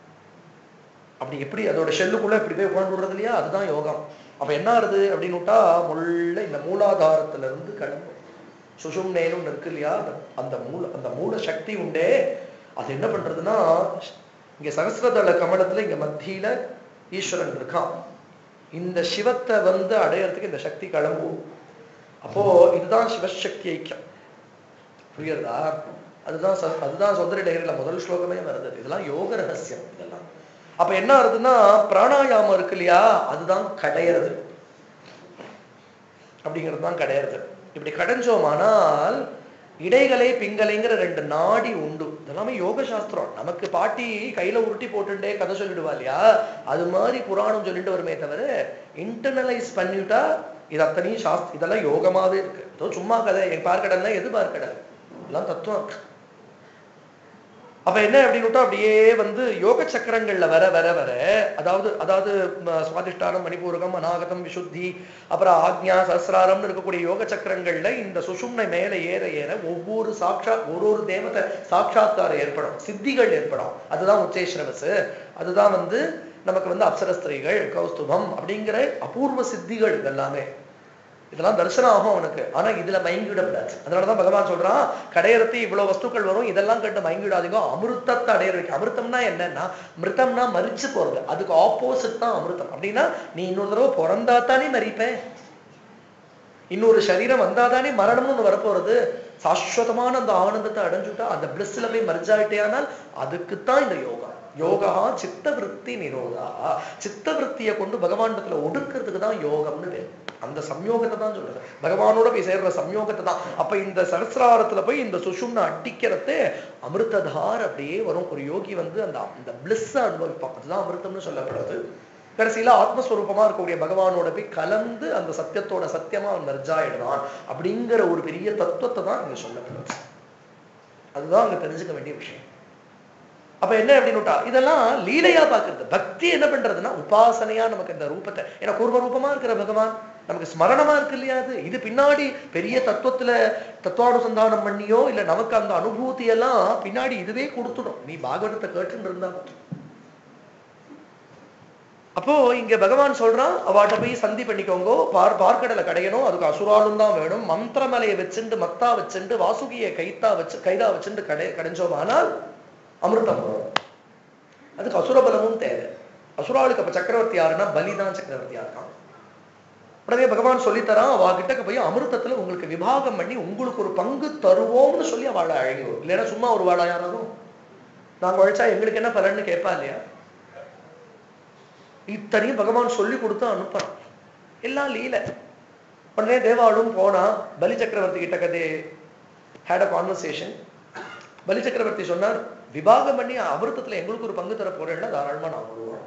அப்படி எப்படி அதோட ஷெல்லுக்குள்ள இப்படி போய் உட்காந்து விடுறது இல்லையா அதுதான் யோகம் அப்ப என்ன ஆறுது அப்படின்னு விட்டா முள்ள இந்த மூலாதாரத்துல இருந்து கிளம்பும் சுஷும்னேன்னு ஒண்ணு இருக்கு இல்லையா அந்த மூல அந்த மூல சக்தி உண்டே அது என்ன பண்றதுன்னா இங்க சகசிரதள கமலத்துல இங்க மத்தியில ஈஸ்வரன் இருக்கான் இந்த சிவத்தை வந்து அடையறதுக்கு இந்த சக்தி கிளம்பும் அப்போ இதுதான் சிவசக்தி ஐக்கியம் புரியுறதா அதுதான் ச- அதுதான் சுந்தர டேரியில முதல் ஸ்லோகமே வருது இதெல்லாம் யோக ரகசியம் இதெல்லாம் அப்ப என்ன ஆகுதுன்னா பிராணாயாமம் இருக்கு இல்லையா அதுதான் கடையிறது அப்படிங்கிறது தான் கடையிறது இப்படி கடைஞ்சோமானால் இடைகளை பிங்கலைங்கிற ரெண்டு நாடி உண்டு இதெல்லாமே யோக சாஸ்திரம் நமக்கு பாட்டி கையில உருட்டி போட்டுட்டே கதை சொல்லிடுவா இல்லையா அது மாதிரி புராணம் சொல்லிட்டு வருமே தவிர இன்டர்னலைஸ் பண்ணிட்டா இது அத்தனையும் சாஸ்திரம் இதெல்லாம் யோகமாவே இருக்கு ஏதோ சும்மா கதை என் பார்க்கடல்னா எது பார்க்கடல் எல்லாம் தத்துவம் இருக்கு அப்ப என்ன அப்படின்னு விட்டா அப்படியே வந்து யோக சக்கரங்கள்ல வர வர வர அதாவது அதாவது ம, சுவாதிஷ்டானம் மணிபூரகம் அநாகதம் விசுத்தி அப்புறம் ஆக்ஞா சஹசிராரம்னு இருக்கக்கூடிய யோக சக்கரங்கள்ல இந்த சுஷும்னை மேல ஏற ஏற ஒவ்வொரு சாட்சா ஒரு ஒரு தேவதை சாட்சாத்காரம் ஏற்படும் சித்திகள் ஏற்படும் அதுதான் உச்சேஸ்வரவசு அதுதான் வந்து நமக்கு வந்து அப்சரஸ்திரிகள் கௌஸ்துபம் அப்படிங்கிற அபூர்வ சித்திகள் இதெல்லாமே இதெல்லாம் தரிசனம் ஆகும் அவனுக்கு ஆனா இதுல மயங்கிவிடக்கூடாது அதனாலதான் பகவான் சொல்றான் கடையறத்து இவ்வளவு வஸ்துக்கள் வரும் இதெல்லாம் கேட்டு மயங்கிவிடாதீங்க அமிர்தத்தை அடையிற வைக்க அமிர்தம்னா என்னன்னா மிருதம்னா மரிச்சு போறது அதுக்கு ஆப்போசிட் தான் அமிர்தம் அப்படின்னா நீ இன்னொரு தடவை பிறந்தா தானே மறிப்ப இன்னொரு சரீரம் வந்தாதானே மரணம்னு ஒண்ணு வரப்போறது சாஸ்வதமான அந்த ஆனந்தத்தை அடைஞ்சுட்டா அந்த பிளிஸ்ல போய் மர்ஜாயிட்டேயானால் அதுக்குத்தான் இந்த யோகா யோகா சித்த விருத்தி நிரோதா சித்த விருத்தியை கொண்டு பகவானிடத்துல ஒடுக்கிறதுக்கு தான் யோகம்னு பேர் அந்த சம்யோகத்தை தான் சொல்றது பகவானோட போய் சேர்ற சம்யோகத்தை தான் அப்ப இந்த சகசிராரத்துல போய் இந்த சுஷும்னு அட்டிக்கிறதே அமிர்ததார் அப்படியே வரும் ஒரு யோகி வந்து அந்த அந்த பிளிஸ் அனுபவிப்பான் அதுதான் அமிர்தம்னு சொல்லப்படுறது கடைசியில ஆத்மஸ்வரூபமா இருக்கக்கூடிய பகவானோட போய் கலந்து அந்த சத்தியத்தோட சத்தியமா அவன் நர்ஜாயிடுறான் அப்படிங்கிற ஒரு பெரிய தத்துவத்தை தான் இங்க சொல்லப்படுறது அதுதான் அங்க தெரிஞ்சுக்க வேண்டிய விஷயம் அப்ப என்ன அப்படின்னுட்டா இதெல்லாம் லீலையா பாக்குறது பக்தி என்ன பண்றதுன்னா உபாசனையா நமக்கு இந்த ரூபத்தை ஏன்னா கூர்ம ரூபமா இருக்கிற பகவான் நமக்கு ஸ்மரணமா இருக்கு இல்லையா அது இது பின்னாடி பெரிய தத்துவத்துல தத்துவானுசந்தானம் பண்ணியோ இல்ல நமக்கு அந்த அனுபூதி எல்லாம் பின்னாடி இதுவே கொடுத்துடும் நீ பாகவதத்தை கேட்டுன்னு இருந்தா போதும். அப்போ இங்க பகவான் சொல்றான் அவாட்ட போய் சந்தி பண்ணிக்கோங்கோ பார் பார்க்கடலை கடையணும் அதுக்கு அசுராலும் தான் வேணும் மந்திரமலையை வச்சுண்டு மத்தா வச்சுண்டு வாசுகியை கைத்தா வச்சு கைதா வச்சுண்டு கடை கடைஞ்சோமானால் அமிர்தம் வரும் அதுக்கு அசுரபலமும் தேவை அசுராளுக்கு அப்ப சக்கரவர்த்தி யாருன்னா பலிதான் சக்கரவர்த்தியா இருக்கான் உடனே பகவான் சொல்லித்தரான் அவ கிட்டக்க போய் அமிர்தத்துல உங்களுக்கு விபாகம் பண்ணி உங்களுக்கு ஒரு பங்கு தருவோம்னு சொல்லி அவளை அழகிடும் இல்லைன்னா சும்மா ஒரு வாழா யாராலும் நாங்க உழைச்சா எங்களுக்கு என்ன பலன்னு கேட்பா இல்லையா இத்தனையும் பகவான் சொல்லி கொடுத்து அனுப்புறான் எல்லாம் லீல உடனே தேவாளும் போனா பலி சக்கரவர்த்தி கிட்ட கதே ஹேட் அ கான்வர்சேஷன் பலி சக்கரவர்த்தி சொன்னார் விபாகம் பண்ணி அமிர்தத்துல எங்களுக்கு ஒரு பங்கு தர போறேன்னா தாராளமா நான் விடுவோம்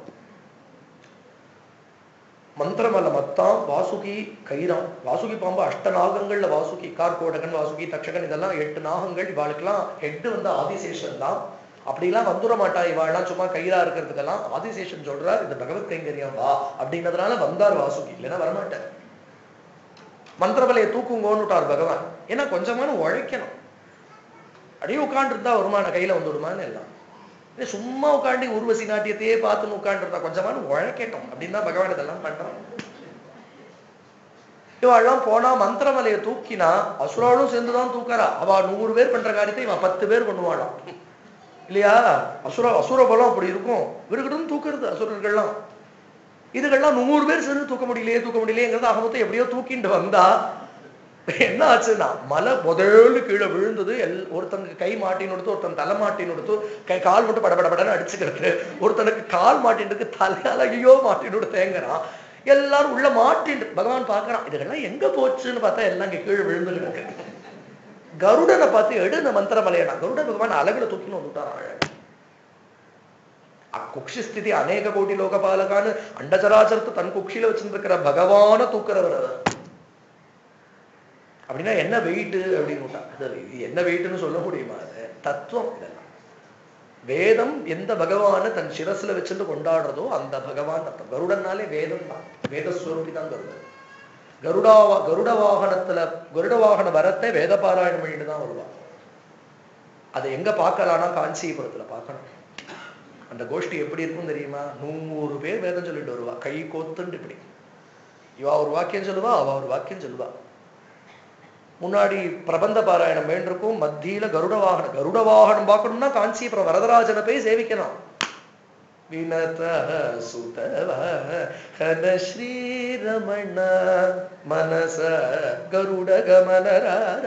மந்திரமல்ல மத்தான் வாசுகி கைராம் வாசுகி பாம்பு அஷ்ட நாகங்கள்ல வாசுகி கார்கோடகன் வாசுகி தக்ஷகன் இதெல்லாம் எட்டு நாகங்கள் இவாளுக்கெல்லாம் ஹெட் வந்து ஆதிசேஷன் தான் அப்படிலாம் வந்துட மாட்டா இவாள்லாம் சும்மா கயிறா இருக்கிறதுக்கெல்லாம் ஆதிசேஷன் சொல்றார் இந்த பகவத் கைங்கரியம் வா அப்படின்னதுனால வந்தார் வாசுகி இல்லைன்னா வரமாட்டார் மந்திரபலையை தூக்குங்கோன்னுட்டார் பகவான் ஏன்னா கொஞ்சமான உழைக்கணும் அப்படியே உட்காந்துருந்தா வருமான கையில வந்து விடுமான்னு எல்லாம் இல்லை சும்மா உட்காந்து உருவசி நாட்டியத்தையே பார்த்துன்னு உட்காந்துருந்தா கொஞ்சமான உழைக்கட்டும் அப்படின்னு தான் பகவான் இதெல்லாம் பண்றான் இவாள்லாம் போனா மந்திரமலையை தூக்கினா அசுராலும் சேர்ந்துதான் தூக்கறா அவ நூறு பேர் பண்ற காரியத்தை இவன் பத்து பேர் பண்ணுவாளாம் இல்லையா அசுர அசுர பலம் அப்படி இருக்கும் விருகடும் தூக்குறது அசுரர்கள்லாம் இதுகள்லாம் நூறு பேர் சேர்ந்து தூக்க முடியலையே தூக்க முடியலையேங்கிறது ஆக மொத்தம் எப்படியோ தூக்கிட்டு வந்தா என்ன ஆச்சுன்னா மலை முதல்ல கீழே விழுந்தது எல் ஒருத்தனுக்கு கை மாட்டின்னு கொடுத்து ஒருத்தன் தலை மாட்டின்னு கொடுத்து கை கால் மட்டும் படபடபடன்னு அடிச்சுக்கிறது ஒருத்தனுக்கு கால் மாட்டின்னு தலையழகியோ மாட்டின்னு கொடுத்து தேங்குறான் எல்லாரும் உள்ள மாட்டின்னு பகவான் பார்க்கறான் இதெல்லாம் எங்க போச்சுன்னு பார்த்தா எல்லாம் இங்க கீழே விழுந்து கிடக்கு கருடனை பார்த்து எடு இந்த மந்திரமலையனா கருட பகவான் அழகுல தூக்கின்னு வந்துட்டான் அழகு குக்ஷி ஸ்திதி அநேக கோடி லோகபாலகான்னு அண்டச்சராச்சரத்தை தன் குக்ஷியில வச்சிருக்கிற பகவான தூக்குறவர் அவர் அப்படின்னா என்ன வெயிட் அப்படின்னு அது இது என்ன வெயிட்னு சொல்ல முடியுமா அது தத்துவம் இதெல்லாம் வேதம் எந்த பகவானை தன் சிரசுல வச்சுட்டு கொண்டாடுறதோ அந்த பகவான் அர்த்தம் கருடன்னாலே வேதம் தான் வேதஸ்வரூபி தான் கருடன் கருடா கருட வாகனத்துல கருட வாகன வரத்தை வேத பாராயணம் பண்ணிட்டு தான் வருவான் அதை எங்க பார்க்கலாம்னா காஞ்சிபுரத்துல பார்க்கணும் அந்த கோஷ்டி எப்படி இருக்கும் தெரியுமா நூறு பேர் வேதம் சொல்லிட்டு வருவா கை கோத்துண்டு இப்படி இவா ஒரு வாக்கியம் சொல்லுவா அவ ஒரு வாக்கியம் சொல்லுவா முன்னாடி பிரபந்த பாராயணம் வேண்டிருக்கும் மத்தியில கருட வாகனம் கருட வாகனம் பார்க்கணும்னா காஞ்சிபுரம் வரதராஜனை போய் சேவிக்கணும் வினத சுதவ ஸ்ரீரமண மனச கருட கமனரார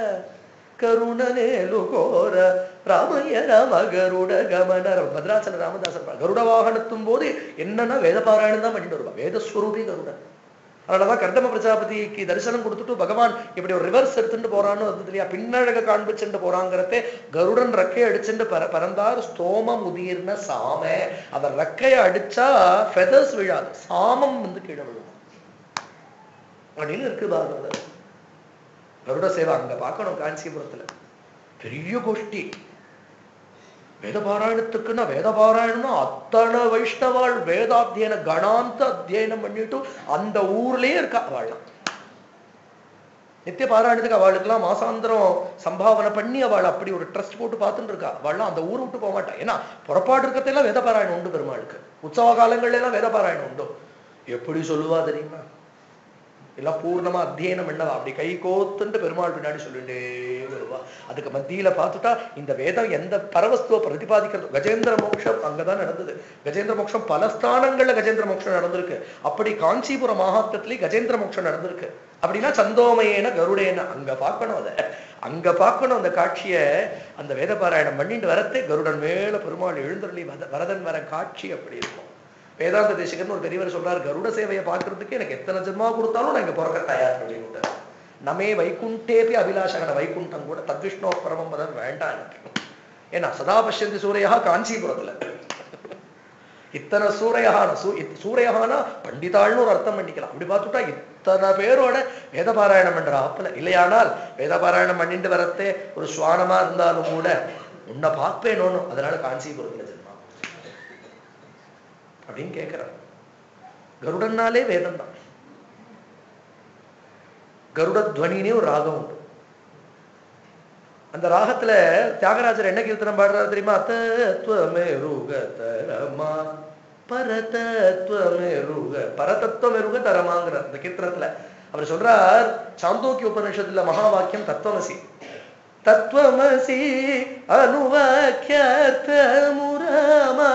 கருணனேலு கோர ராமய்ய ராம கருட கமன பத்ராச்சல ராமதாசர் கருட வாகனத்தும் போது என்னன்னா வேத பாராயணம் தான் பண்ணிட்டு வருவா வேதஸ்வரூபி கருடன் அதனாலதான் கர்தம பிரஜாபதிக்கு தரிசனம் கொடுத்துட்டு பகவான் இப்படி ஒரு ரிவர்ஸ் எடுத்துட்டு போறான்னு வந்து இல்லையா பின்னழக காண்பிச்சுட்டு போறாங்கிறதே கருடன் ரெக்கையை அடிச்சுட்டு பர பறந்தார் ஸ்தோமம் உதிர்ன சாம அவர் ரெக்கையை அடிச்சா ஃபெதர்ஸ் விழாது சாமம் வந்து கீழே விழும் அப்படின்னு இருக்கு பாகவதர் கருட சேவை அங்க பார்க்கணும் காஞ்சிபுரத்துல பெரிய கோஷ்டி வேத பாராயணத்துக்குன்னா வேத பாராயணம்னா அத்தனை வைஷ்ணவாள் வேதாத்தியன கணாந்த அத்தியனம் பண்ணிட்டு அந்த ஊர்லயே இருக்கா அவள்லாம் நித்திய பாராயணத்துக்கு அவளுக்கெல்லாம் மாசாந்திரம் சம்பாவனை பண்ணி அவள் அப்படி ஒரு ட்ரஸ்ட் போட்டு பார்த்துட்டு இருக்கா அவள்லாம் அந்த ஊரை விட்டு போக மாட்டா ஏன்னா புறப்பாடு இருக்கிறதெல்லாம் வேத பாராயணம் உண்டு பெருமாளுக்கு உற்சவ காலங்கள்ல எல்லாம் வேத பாராயணம் உண்டு எப்படி சொல்லுவா தெரியுமா எல்லாம் பூர்ணமா அத்தியனம் பண்ணவா அப்படி கை கோத்துண்டு பெருமாள் பின்னாடி சொல்லிட்டே வருவா அதுக்கு மத்தியில பார்த்துட்டா இந்த வேதம் எந்த பரவஸ்துவ பிரதிபாதிக்கிறது கஜேந்திர மோட்சம் அங்கதான் நடந்தது கஜேந்திர மோட்சம் பல ஸ்தானங்கள்ல கஜேந்திர மோட்சம் நடந்திருக்கு அப்படி காஞ்சிபுர மகாத்மத்திலேயே கஜேந்திர மோட்சம் நடந்திருக்கு அப்படின்னா சந்தோமயேன கருடேன அங்க பார்க்கணும் அதை அங்க பார்க்கணும் அந்த காட்சிய அந்த வேத பாராயணம் பண்ணிட்டு வரத்தே கருடன் மேல பெருமாள் எழுந்தருளி வத வரதன் வர காட்சி அப்படி இருக்கும் வேதாந்த தேசிகர்னு ஒரு பெரியவர் சொல்றாரு கருட சேவையை பார்க்கறதுக்கு எனக்கு எத்தனை ஜென்மா கொடுத்தாலும் நான் இங்க பிறக்க தயார் அப்படின்னு நமே வைகுண்டேபி அபிலாஷகன வைகுண்டம் கூட தத்விஷ்ணோ பரமம் பதம் வேண்டாம் எனக்கு ஏன்னா சதா பஷ்யந்தி சூரையா காஞ்சிபுரத்துல இத்தனை சூரையகான சூ சூரையகானா பண்டிதாள்னு ஒரு அர்த்தம் பண்ணிக்கலாம் அப்படி பார்த்துட்டா இத்தனை பேரோட வேத பாராயணம் பண்ற ஆப்பல இல்லையானால் வேத பாராயணம் பண்ணிட்டு வரத்தே ஒரு சுவானமா இருந்தாலும் கூட உன்னை பார்ப்பேனோன்னு அதனால காஞ்சிபுரத்துல ஜென்மா அப்படின்னு கேட்கிறார் கருடன்னாலே வேதம் தான் கருட துவனினே ஒரு ராகம் உண்டு அந்த ராகத்துல தியாகராஜர் என்ன கீர்த்தனம் பாடுறாரு தெரியுமா தத்துவமே ருகதரமா பரதத்துவமெருக பரதத்துவமெருக தரமாங்கிற அந்த கீர்த்தனத்துல அவர் சொல்றார் சாந்தோக்கிய உபநிஷத்துல மகா வாக்கியம் தத்துவமசி தத்துவமசி அனுவாக்கியர்த்த முராமா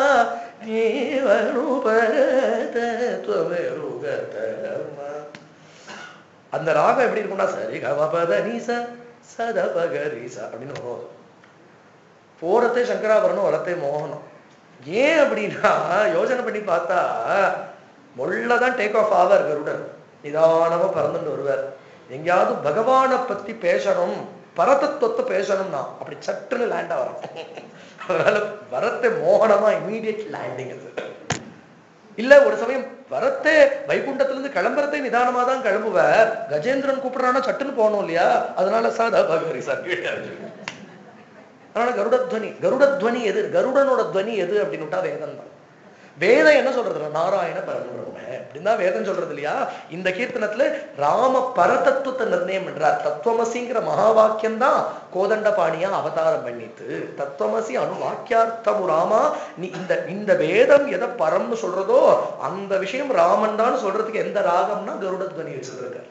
ஜீவனுபரதத்துவமெருக தரமா அந்த ராகம் எப்படி இருக்கும்னா சரி கவபத நீச சதபகரீச அப்படின்னு வரும் போறதே சங்கராபரணம் வரத்தே மோகனம் ஏன் அப்படின்னா யோசனை பண்ணி பார்த்தா முள்ளதான் டேக் ஆஃப் ஆவார் கருடன் நிதானமா பறந்துட்டு வருவார் எங்கேயாவது பகவானை பத்தி பேசணும் பரதத்துவத்தை பேசணும்னா அப்படி சட்டுன்னு லேண்ட் ஆகிறோம் அதனால வரத்தை மோகனமா இமீடியட் லேண்டிங் அது இல்ல ஒரு சமயம் வரத்தே வைகுண்டத்துல இருந்து கிளம்புறதே நிதானமா தான் கிளம்புவார் கஜேந்திரன் கூப்பிடுறானா சட்டுன்னு போகணும் இல்லையா அதனால சாதா பகவரி சார் அதனால கருடத்வனி கருடத்வனி எது கருடனோட துவனி எது அப்படின்னு விட்டா வேதம் தான் வேதம் என்ன சொல்றது நாராயண பரபிரம்ம அப்படின்னு தான் வேதம் சொல்றது இல்லையா இந்த கீர்த்தனத்துல ராம பரதத்துவத்தை நிர்ணயம் பண்றார் தத்துவமசிங்கிற மகா வாக்கியம் தான் கோதண்டபாணியா அவதாரம் பண்ணிட்டு தத்துவமசி அணு வாக்கியார்த்தமு ராமா நீ இந்த இந்த வேதம் எதை பரம்னு சொல்றதோ அந்த விஷயம் ராமன் தான் சொல்றதுக்கு எந்த ராகம்னா கருடத்வனி வச்சிருக்காரு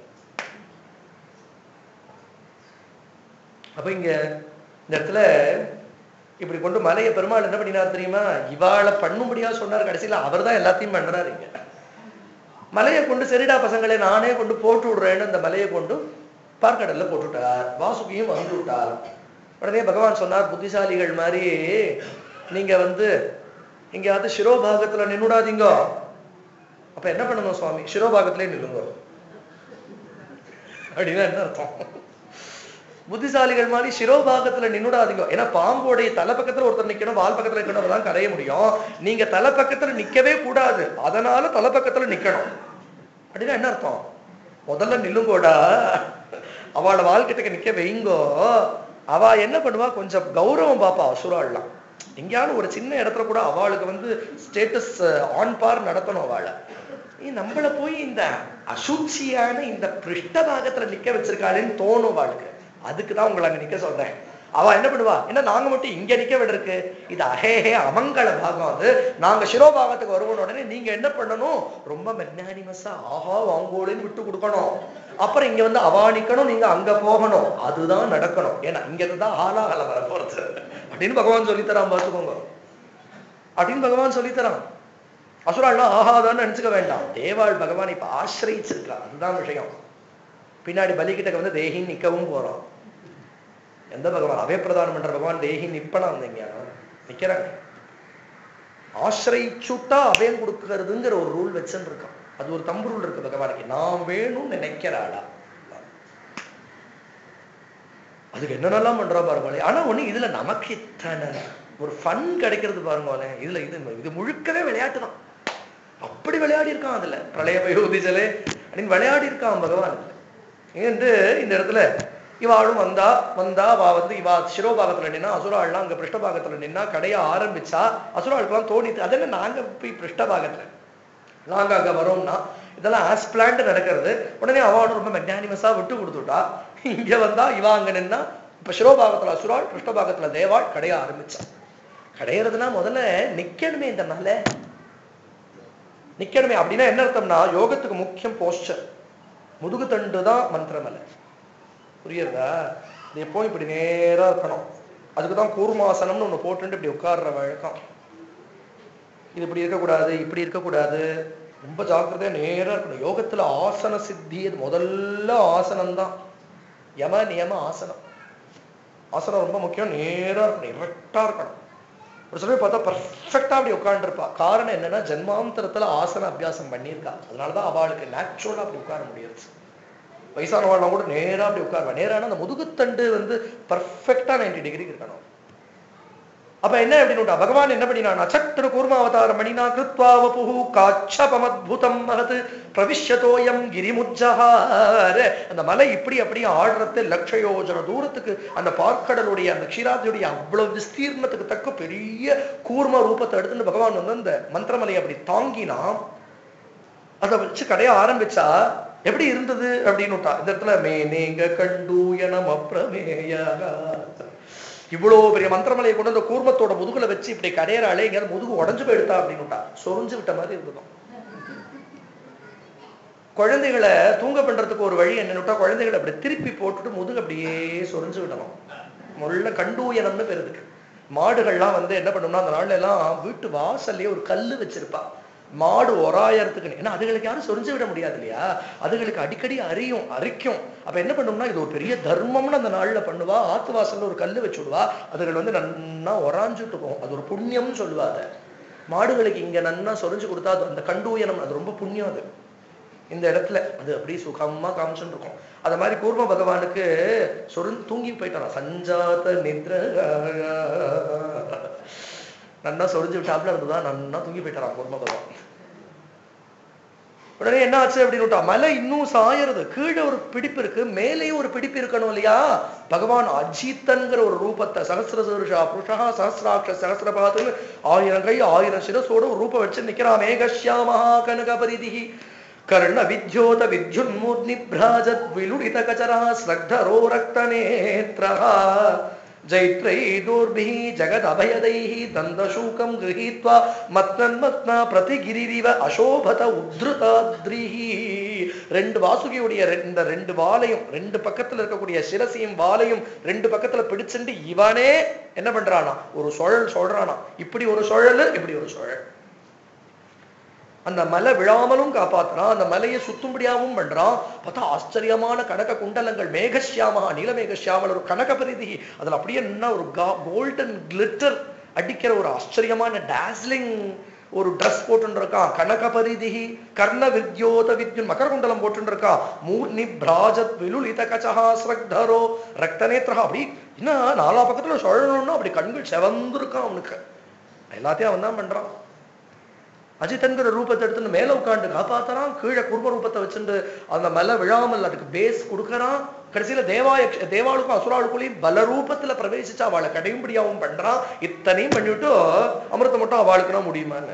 அப்ப இங்க இந்த இடத்துல இப்படி கொண்டு மலையை பெருமாள் என்ன பண்ணினார் தெரியுமா இவாளை பண்ணும்படியா சொன்னார் கடைசியில அவர் தான் எல்லாத்தையும் பண்றாரு இங்க மலையை கொண்டு சரிடா பசங்களே நானே கொண்டு போட்டு விடுறேன்னு அந்த மலையை கொண்டு பார்க்கடல்ல போட்டுட்டார் வாசுகியும் வந்து விட்டார் உடனே பகவான் சொன்னார் புத்திசாலிகள் மாதிரி நீங்க வந்து எங்கேயாவது சிரோபாகத்துல நின்னுடாதீங்க அப்ப என்ன பண்ணணும் சுவாமி சிரோபாகத்திலே நில்லுங்க அப்படின்னா என்ன அர்த்தம் புத்திசாலிகள் மாதிரி சிரோபாகத்துல நின்னுடாதீங்க ஏன்னா பாம்போடைய தலை பக்கத்துல ஒருத்தர் நிக்கணும் வால் பக்கத்துல நிக்கணும் தான் கரைய முடியும் நீங்க தலை பக்கத்துல நிக்கவே கூடாது அதனால தலை பக்கத்துல நிக்கணும் அப்படின்னா என்ன அர்த்தம் முதல்ல நில்லுங்கோடா அவளை வாழ்க்கிட்ட நிக்க வைங்கோ அவ என்ன பண்ணுவா கொஞ்சம் கௌரவம் பாப்பா அசுராள்லாம் எங்கேயாவது ஒரு சின்ன இடத்துல கூட அவளுக்கு வந்து ஸ்டேட்டஸ் ஆன் பார் நடத்தணும் அவளை நம்மள போய் இந்த அசுச்சியான இந்த பிருஷ்ட பாகத்துல நிக்க வச்சிருக்காளேன்னு தோணும் அவளுக்கு அதுக்கு தான் உங்களை அங்க நிக்க சொல்றேன் அவ என்ன பண்ணுவா என்ன நாங்க மட்டும் இங்க நிக்க விடுறதுக்கு இது அஹேஹே அமங்கல பாகம் அது நாங்க சிரோபாகத்துக்கு வருவோம் உடனே நீங்க என்ன பண்ணணும் ரொம்ப மெக்னானிமஸா ஆஹா வாங்கோடுன்னு விட்டு கொடுக்கணும் அப்புறம் இங்க வந்து அவா நிக்கணும் நீங்க அங்க போகணும் அதுதான் நடக்கணும் ஏன்னா இங்க இருந்து தான் ஆலாகல வர போறது அப்படின்னு பகவான் சொல்லித்தரான் பார்த்துக்கோங்க அப்படின்னு பகவான் சொல்லித்தரான் அசுராள்லாம் ஆஹாதான்னு நினைச்சுக்க வேண்டாம் தேவாள் பகவான் இப்ப ஆசிரியிச்சிருக்கா அதுதான் விஷயம் பின்னாடி பலிகிட்ட வந்து தேகி நிக்கவும் போறோம் எந்த பகவான் அவே பிரதானம் பண்ற பகவான் தேகி நிப்பனா வந்தீங்க நிக்கிறாங்க ஆசிரிச்சுட்டா அபயம் கொடுக்கறதுங்கிற ஒரு ரூல் வச்சுன்னு இருக்கான் அது ஒரு தம்பு ரூல் இருக்கு பகவானுக்கு நான் வேணும்னு நினைக்கிறாளா அதுக்கு என்னென்னலாம் பண்றா பாருங்களேன் ஆனா ஒண்ணு இதுல நமக்கு இத்தனை ஒரு ஃபன் கிடைக்கிறது பாருங்களேன் இதுல இது இது முழுக்கவே விளையாட்டு தான் அப்படி விளையாடி இருக்கான் அதுல பிரளய பயோதிஜலே அப்படின்னு விளையாடி இருக்கான் பகவான் ஏன்ட்டு இந்த இடத்துல இவாளும் வந்தா வந்தா வா வந்து இவா சிரோபாகத்துல நின்னா அசுராள்லாம் அங்க பிருஷ்டபாகத்துல நின்னா கடைய ஆரம்பிச்சா அசுராளுக்கெல்லாம் தோணித்து அதெல்லாம் நாங்க போய் பிருஷ்டபாகத்துல நாங்க அங்க வரோம்னா இதெல்லாம் ஆஸ் பிளான்ட் நடக்கிறது உடனே அவளும் ரொம்ப மெக்னானிமஸா விட்டு கொடுத்துட்டா இங்க வந்தா இவா அங்க நின்னா இப்ப சிரோபாகத்துல அசுராள் பிருஷ்டபாகத்துல தேவாள் கடைய ஆரம்பிச்சா கடையிறதுனா முதல்ல நிக்கணுமே இந்த மலை நிக்கணுமே அப்படின்னா என்ன அர்த்தம்னா யோகத்துக்கு முக்கியம் போஸ்டர் முதுகு தண்டு தான் மந்திரமலை புரியுறதா இது எப்போ இப்படி நேரா இருக்கணும் அதுக்கு தான் கூர்மாசனம்னு ஒண்ணு போட்டுட்டு இப்படி உட்கார்ற வழக்கம் இது இப்படி இருக்கக்கூடாது இப்படி இருக்கக்கூடாது ரொம்ப ஜாக்கிரதையா நேரா இருக்கணும் யோகத்துல ஆசன சித்தி அது முதல்ல ஆசனம் தான் யம நியம ஆசனம் ஆசனம் ரொம்ப முக்கியம் நேரா இருக்கணும் இரட்டா இருக்கணும் ஒரு சமயம் பார்த்தா பர்ஃபெக்டா அப்படி உட்காந்துருப்பா காரணம் என்னன்னா ஜென்மாந்தரத்துல ஆசன அபியாசம் பண்ணியிருக்கா அதனாலதான் அவளுக்கு நேச்சுரலா அப்படி உட்கார முடியாது வயசானவாள்லாம் கூட நேரா அப்படி உட்காருவா நேரான அந்த முதுகுத்தண்டு வந்து பர்ஃபெக்டா நைன்டி டிகிரி இருக்கணும் அப்ப என்ன அப்படின்னு பகவான் என்ன பண்ணினா சற்று கூர்மாவதாரம் மணினா கிருத்வாவபுகு காட்சபமத்புதம் மகது பிரவிஷ்யதோயம் கிரிமுஜ்ஜஹார அந்த மலை இப்படி அப்படியே ஆடுறது லட்ச யோஜன தூரத்துக்கு அந்த பார்க்கடலுடைய அந்த க்ஷீராதியுடைய அவ்வளவு விஸ்தீர்ணத்துக்கு தக்க பெரிய கூர்ம ரூபத்தை எடுத்துட்டு பகவான் வந்து அந்த மந்திரமலையை அப்படி தாங்கினா அதை வச்சு கடைய ஆரம்பிச்சா எப்படி இருந்தது அப்படின்னு இந்த இடத்துல மே நீங்க கண்டு எனம் அப்பிரமேயாக இவ்வளவு பெரிய மந்திரமலையை கொண்டு அந்த கூர்மத்தோட முதுகுல வச்சு இப்படி கரையறாளே எங்கேயாவது முதுகு உடஞ்சு போயிடுதா அப்படின்னுட்டா சொரிஞ்சு விட்ட மாதிரி இருந்ததும் குழந்தைகளை தூங்க பண்றதுக்கு ஒரு வழி என்னன்னுட்டா குழந்தைகளை அப்படி திருப்பி போட்டுட்டு முதுகு அப்படியே சொரிஞ்சு விடணும் முள்ள கண்டூயனம்னு பேர் இருக்கு மாடுகள்லாம் வந்து என்ன பண்ணும்னா அந்த நாள்ல எல்லாம் வீட்டு வாசல்லயே ஒரு கல்லு வச்சிருப்பா மாடு ஒராயறதுக்கு ஏன்னா அதுகளுக்கு யாரும் சொரிஞ்சு விட முடியாது இல்லையா அதுகளுக்கு அடிக்கடி அரியும் அரிக்கும் அப்ப என்ன பண்ணும்னா இது ஒரு பெரிய தர்மம்னு அந்த நாள்ல பண்ணுவா ஆத்து வாசல்ல ஒரு கல்லு வச்சு விடுவா அதுகள் வந்து நன்னா ஒராஞ்சுட்டு இருக்கும் அது ஒரு புண்ணியம்னு சொல்லுவா அதை மாடுகளுக்கு இங்க நன்னா சொரிஞ்சு கொடுத்தா அது அந்த கண்டூயனம் அது ரொம்ப புண்ணியம் அது இந்த இடத்துல அது அப்படியே சுகமா காமிச்சுட்டு இருக்கும் அத மாதிரி கூர்ம பகவானுக்கு சொருந்து தூங்கி போயிட்டான் சஞ்சாத நித்ர நன்னா சொரிஞ்சு விட்டாப்புல இருந்ததா நன்னா தூங்கி போயிட்டாராம் கூர்ம பகவான் உடனே என்ன ஆச்சு அப்படின்னு மலை இன்னும் சாயறது கீழே ஒரு பிடிப்பு இருக்கு மேலேயும் ஒரு பிடிப்பு இருக்கணும் இல்லையா பகவான் அஜித்தன்கிற ஒரு ரூபத்தை சகசிர சருஷா புருஷா சகசிராட்ச சகசிரபாதுன்னு ஆயிரம் கை ஆயிரம் சிரசோட ஒரு ரூபம் வச்சு நிக்கிறான் மேகஷ்யாமஹா கனகபரிதிஹி கர்ண வித்யோத வித்யுன்மூர்னிभ्राजत् விலுடித கச்சரா ஸ்ரக்தரோ ரக்தநேத்ரः ஜைத்ரைதூர்பிः ஜகதபயதைः தந்தசூகம் गृहीत्वा மத்னன்மத்னா பிரதிகிரிரிவ அசோபத உத்ருதாத்ரிः ரெண்டு வாசுகியுடைய இந்த ரெண்டு வாலையும் ரெண்டு பக்கத்துல இருக்கக்கூடிய சிரசையும் வாலையும் ரெண்டு பக்கத்துல பிடிச்சுண்டு இவனே என்ன பண்றானா ஒரு சுழல் சொல்றானா இப்படி ஒரு சுழல் இப்படி ஒரு சுழல் அந்த மலை விழாமலும் காப்பாத்துறான் அந்த மலையை சுத்தும்படியாவும் பண்றான் பார்த்தா ஆச்சரியமான கனக குண்டலங்கள் மேகசியாமா நீலமேகசியாமல் ஒரு கனக பரிதி அதுல அப்படியே என்ன ஒரு கோல்டன் கிளிட்டர் அடிக்கிற ஒரு ஆச்சரியமான டாஸ்லிங் ஒரு ட்ரெஸ் போட்டுருக்கான் கனக பரிதிஹி கர்ண வித்யோத வித்யுன் மகர குண்டலம் போட்டுருக்கான் மூர்ணி பிராஜத் விலுலித கச்சஹா ஸ்ரக்தரோ ரக்தநேத்ரஹா அப்படி என்ன நாலா பக்கத்துல சுழணும்னா அப்படி கண்கள் செவந்திருக்கான் அவனுக்கு எல்லாத்தையும் அவன் தான் பண்றான் அஜித்தன்கிற ரூபத்தை எடுத்துன்னு மேல உட்காந்து காப்பாத்துறான் கீழே குடும்ப ரூபத்தை வச்சுட்டு அந்த மலை விழாமல் அதுக்கு பேஸ் கொடுக்கறான் கடைசியில தேவாய தேவாளுக்கும் அசுராளுக்குள்ளேயும் பல ரூபத்துல பிரவேசிச்சு அவளை கடையும்படியாவும் பண்றான் இத்தனையும் பண்ணிவிட்டு அமிர்தம் மட்டும் அவளுக்குனா முடியுமான்னு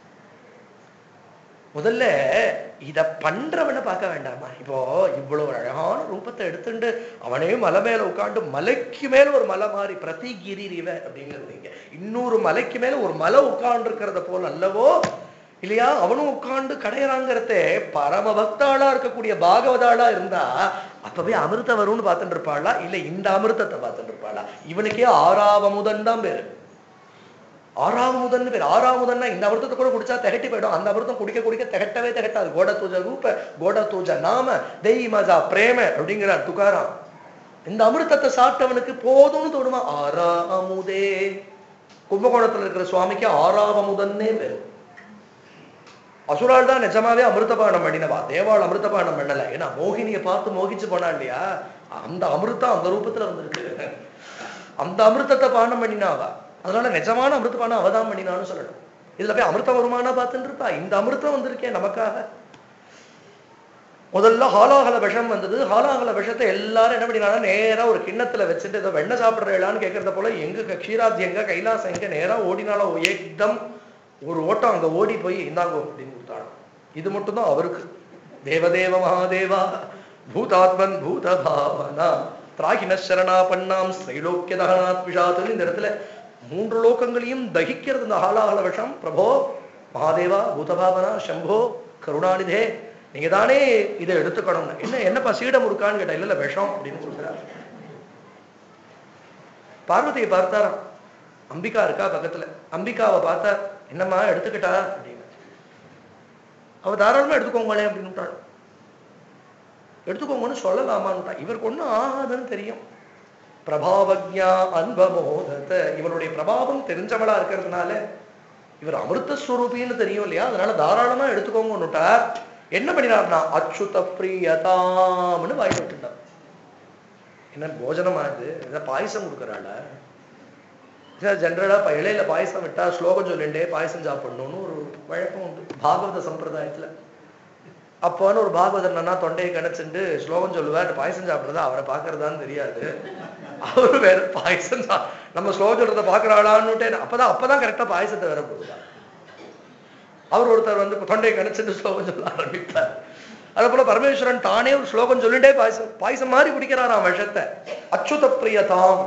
முதல்ல இத பண்றவனை பார்க்க வேண்டாமா இப்போ இவ்வளவு அழகான ரூபத்தை எடுத்துட்டு அவனே மலை மேல உட்காந்து மலைக்கு மேல ஒரு மலை மாறி பிரதிகிரிவ அப்படிங்கிறது இங்க இன்னொரு மலைக்கு மேல ஒரு மலை உட்கார்ந்து இருக்கிறத போல அல்லவோ இல்லையா அவனும் உட்கார்ந்து கடையறாங்கிறத பரம பக்தாளா இருக்கக்கூடிய பாகவதாளா இருந்தா அப்பவே அமிர்தம் வரும்னு பார்த்துட்டு இருப்பாளா இல்ல இந்த அமிர்தத்தை பார்த்துட்டு இருப்பாளா இவனுக்கே ஆறாவமுதன் தான் பேரு ஆறாவமுதன் பேர் ஆறாவமுதன்னா இந்த அமிர்தத்தை கூட குடிச்சா திகட்டி போயிடும் அந்த அமிர்தம் குடிக்க குடிக்க திகட்டவே திகட்டாது கோட தூஜ ரூப கோட தூஜ நாம தெய் மஜா பிரேம அப்படிங்கிறார் துகாராம் இந்த அமிர்தத்தை சாப்பிட்டவனுக்கு போதும்னு தோணுமா ஆறாமுதே கும்பகோணத்துல இருக்கிற சுவாமிக்கு ஆறாவமுதன்னே பேரு அசுரால் தான் நிஜமாவே அமிர்தபானம் பண்ணினவா தேவாள் அமிர்தபானம் பண்ணல ஏன்னா மோகினியை பார்த்து மோகிச்சு போனா இல்லையா அந்த அமிர்தம் அந்த ரூபத்துல வந்திருக்கு அந்த அமிர்தத்தை பானம் பண்ணினாவா அதனால நிஜமான அமிர்தபானம் அவதான் பண்ணினான்னு சொல்லணும் இதுல போய் அமிர்தம் வருமானா பார்த்துட்டு இருப்பா இந்த அமிர்தம் வந்திருக்கேன் நமக்காக முதல்ல ஹாலாகல விஷம் வந்தது ஹாலாகல விஷத்தை எல்லாரும் என்ன பண்ணினாங்க நேரா ஒரு கிண்ணத்துல வச்சுட்டு ஏதோ வெண்ணெய் சாப்பிடுறேளான்னு கேட்கறத போல எங்க க்ஷீராத்தி எங்க கைலாசம் எங்க நேரா ஓடினாலோ ஏக்தம் ஒரு ஓட்டம் அங்க ஓடி போய் இந்தாங்கோ அப்படின்னு கொடுத்தாலும் இது மட்டும்தான் அவருக்கு தேவதேவ மகாதேவா பூதாத்மன் பூத பாவனா திராகின சரணா பண்ணாம் ஸ்ரீலோக்கிய தகனாத் விஷாத்துன்னு இந்த இடத்துல மூன்று லோகங்களையும் தகிக்கிறது இந்த ஹாலாஹல விஷம் பிரபோ மகாதேவா பூதபாவனா சம்போ கருணாநிதே நீங்க தானே இதை எடுத்துக்கணும் என்ன என்னப்பா சீடம் இருக்கான்னு கேட்டா இல்ல இல்ல விஷம் அப்படின்னு சொல்றாரு பார்வதியை பார்த்தாராம் அம்பிகா இருக்கா பக்கத்துல அம்பிகாவை பார்த்தா என்னம்மா எடுத்துக்கிட்டா அப்படின்னு அவ தாராளமா எடுத்துக்கோங்களேன் அப்படின்னு எடுத்துக்கோங்கன்னு சொல்லலாமான்ட்டா இவருக்கு ஒண்ணும் ஆகாதுன்னு தெரியும் பிரபாவஜா அன்பமோதத்த இவருடைய பிரபாவம் தெரிஞ்சவளா இருக்கிறதுனால இவர் அமிர்த ஸ்வரூபின்னு தெரியும் இல்லையா அதனால தாராளமா எடுத்துக்கோங்கன்னுட்டார் என்ன பண்ணினார்னா அச்சுத பிரியதாம்னு வாய் விட்டுட்டார் என்ன போஜனமா இது ஏதாவது பாயசம் கொடுக்குறாளா ஜென்ரலா இப்ப இலையில பாயசம் விட்டா ஸ்லோகம் சொல்லிண்டே பாயசம் சாப்பிடணும்னு ஒரு வழக்கம் உண்டு பாகவத சம்பிரதாயத்துல அப்போன்னு ஒரு பாகவதர் என்னன்னா தொண்டையை கணச்சுண்டு ஸ்லோகம் சொல்லுவார் பாயசம் சாப்பிடுறதா அவரை பாக்குறதான்னு தெரியாது அவரு வேற பாயசம் சா- நம்ம ஸ்லோகம் சொல்றத பாக்குறாளான்னுட்டே அப்பதான் அப்பதான் கரெக்டா பாயசத்தை வேற போடுவா அவர் ஒருத்தர் வந்து தொண்டையை கணச்சுட்டு ஸ்லோகம் சொல்ல ஆரம்பித்தார் அதே போல பரமேஸ்வரன் தானே ஒரு ஸ்லோகம் சொல்லிட்டே பாயசம் பாயசம் மாதிரி குடிக்கிறாராம் விஷத்தை அச்சுத பிரியதாம்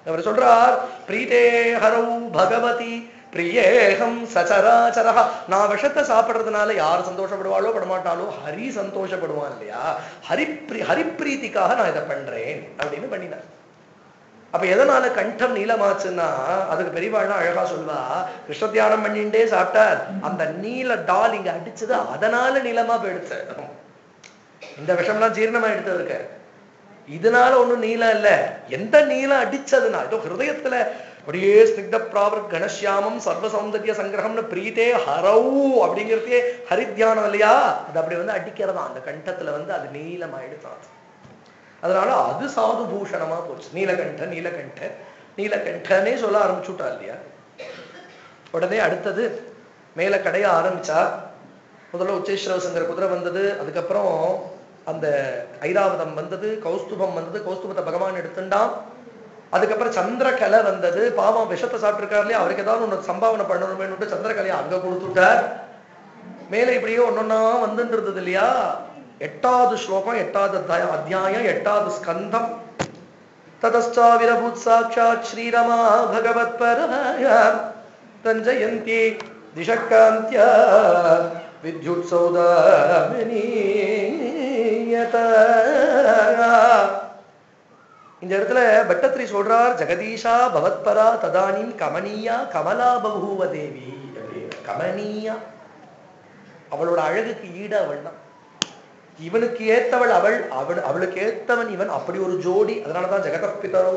அவர் சொல்றார் பிரீதே ஹரௌ பகவதி பிரியேகம் சச்சராச்சரஹா நான் விஷத்தை சாப்பிடுறதுனால யார் சந்தோஷப்படுவாளோ படமாட்டாளோ ஹரி சந்தோஷப்படுவான் இல்லையா ஹரிப்ரி ஹரிப்ரீதிக்காக நான் இதை பண்றேன் அப்படின்னு பண்ணினார் அப்ப எதனால கண்டம் நீளமாச்சுன்னா அதுக்கு பெரியவாள்னா அழகா சொல்வா கிருஷ்ண தியானம் பண்ணிண்டே சாப்பிட்டார் அந்த நீல டால் இங்க அடிச்சது அதனால நீளமா போயிடுச்சு இந்த விஷம்லாம் ஜீரணமா எடுத்தது இருக்க இதனால ஒண்ணும் நீளம் இல்ல எந்த நீளம் அடிச்சதுன்னா இதோ ஹிருதயத்துல அப்படியே ஸ்னிக்த பிராவர் கணசியாமம் சர்வ சௌந்தர்ய சங்கிரகம்னு பிரீதே ஹரவு அப்படிங்கிறதே ஹரித்தியானம் இல்லையா அது அப்படி வந்து அடிக்கிறதா அந்த கண்டத்துல வந்து அது நீளமாயிடுதான் அது அதனால அது சாது பூஷணமா போச்சு நீலகண்ட நீலகண்ட நீலகண்டனே சொல்ல ஆரம்பிச்சுட்டா இல்லையா உடனே அடுத்தது மேல கடைய ஆரம்பிச்சா முதல்ல உச்சேஸ்வரவசங்கிற குதிரை வந்தது அதுக்கப்புறம் அந்த ஐராவதம் வந்தது கௌஸ்துபம் வந்தது கௌஸ்துபத்தை பகவான் எடுத்துட்டான் அதுக்கப்புறம் சந்திரகலை வந்தது பாவம் விஷத்தை சாப்பிட்டிருக்காரு இல்லையா அவருக்கு ஏதாவது ஒண்ணு சம்பாவனை பண்ணணுமேன்னு சந்திரகலையை அங்க கொடுத்துட்டார் மேல இப்படியே ஒன்னொன்னா வந்துட்டு இருந்தது இல்லையா எட்டாவது ஸ்லோகம் எட்டாவது அத்தியா- அத்தியாயம் எட்டாவது ஸ்கந்தம் ததஸ்டாவிரபூத் சாட்சாத் ஸ்ரீரமா பகவத் பரமாய ரஞ்சயந்தி திஷக்காந்தியா வித்யுத் இந்த இடத்துல பட்டத்திரி சொல்றார் ஜெகதீஷா பவத்பரா ததானிம் கமனியா கமலா பகூவ தேவி அப்படின்னு. கமனியா அவளோட அழகுக்கு ஈடு அவள் தான் இவனுக்கு ஏத்தவள் அவள் அவள் அவளுக்கு ஏத்தவன் இவன் அப்படி ஒரு ஜோடி அதனாலதான் ஜெகதப்பிதரோ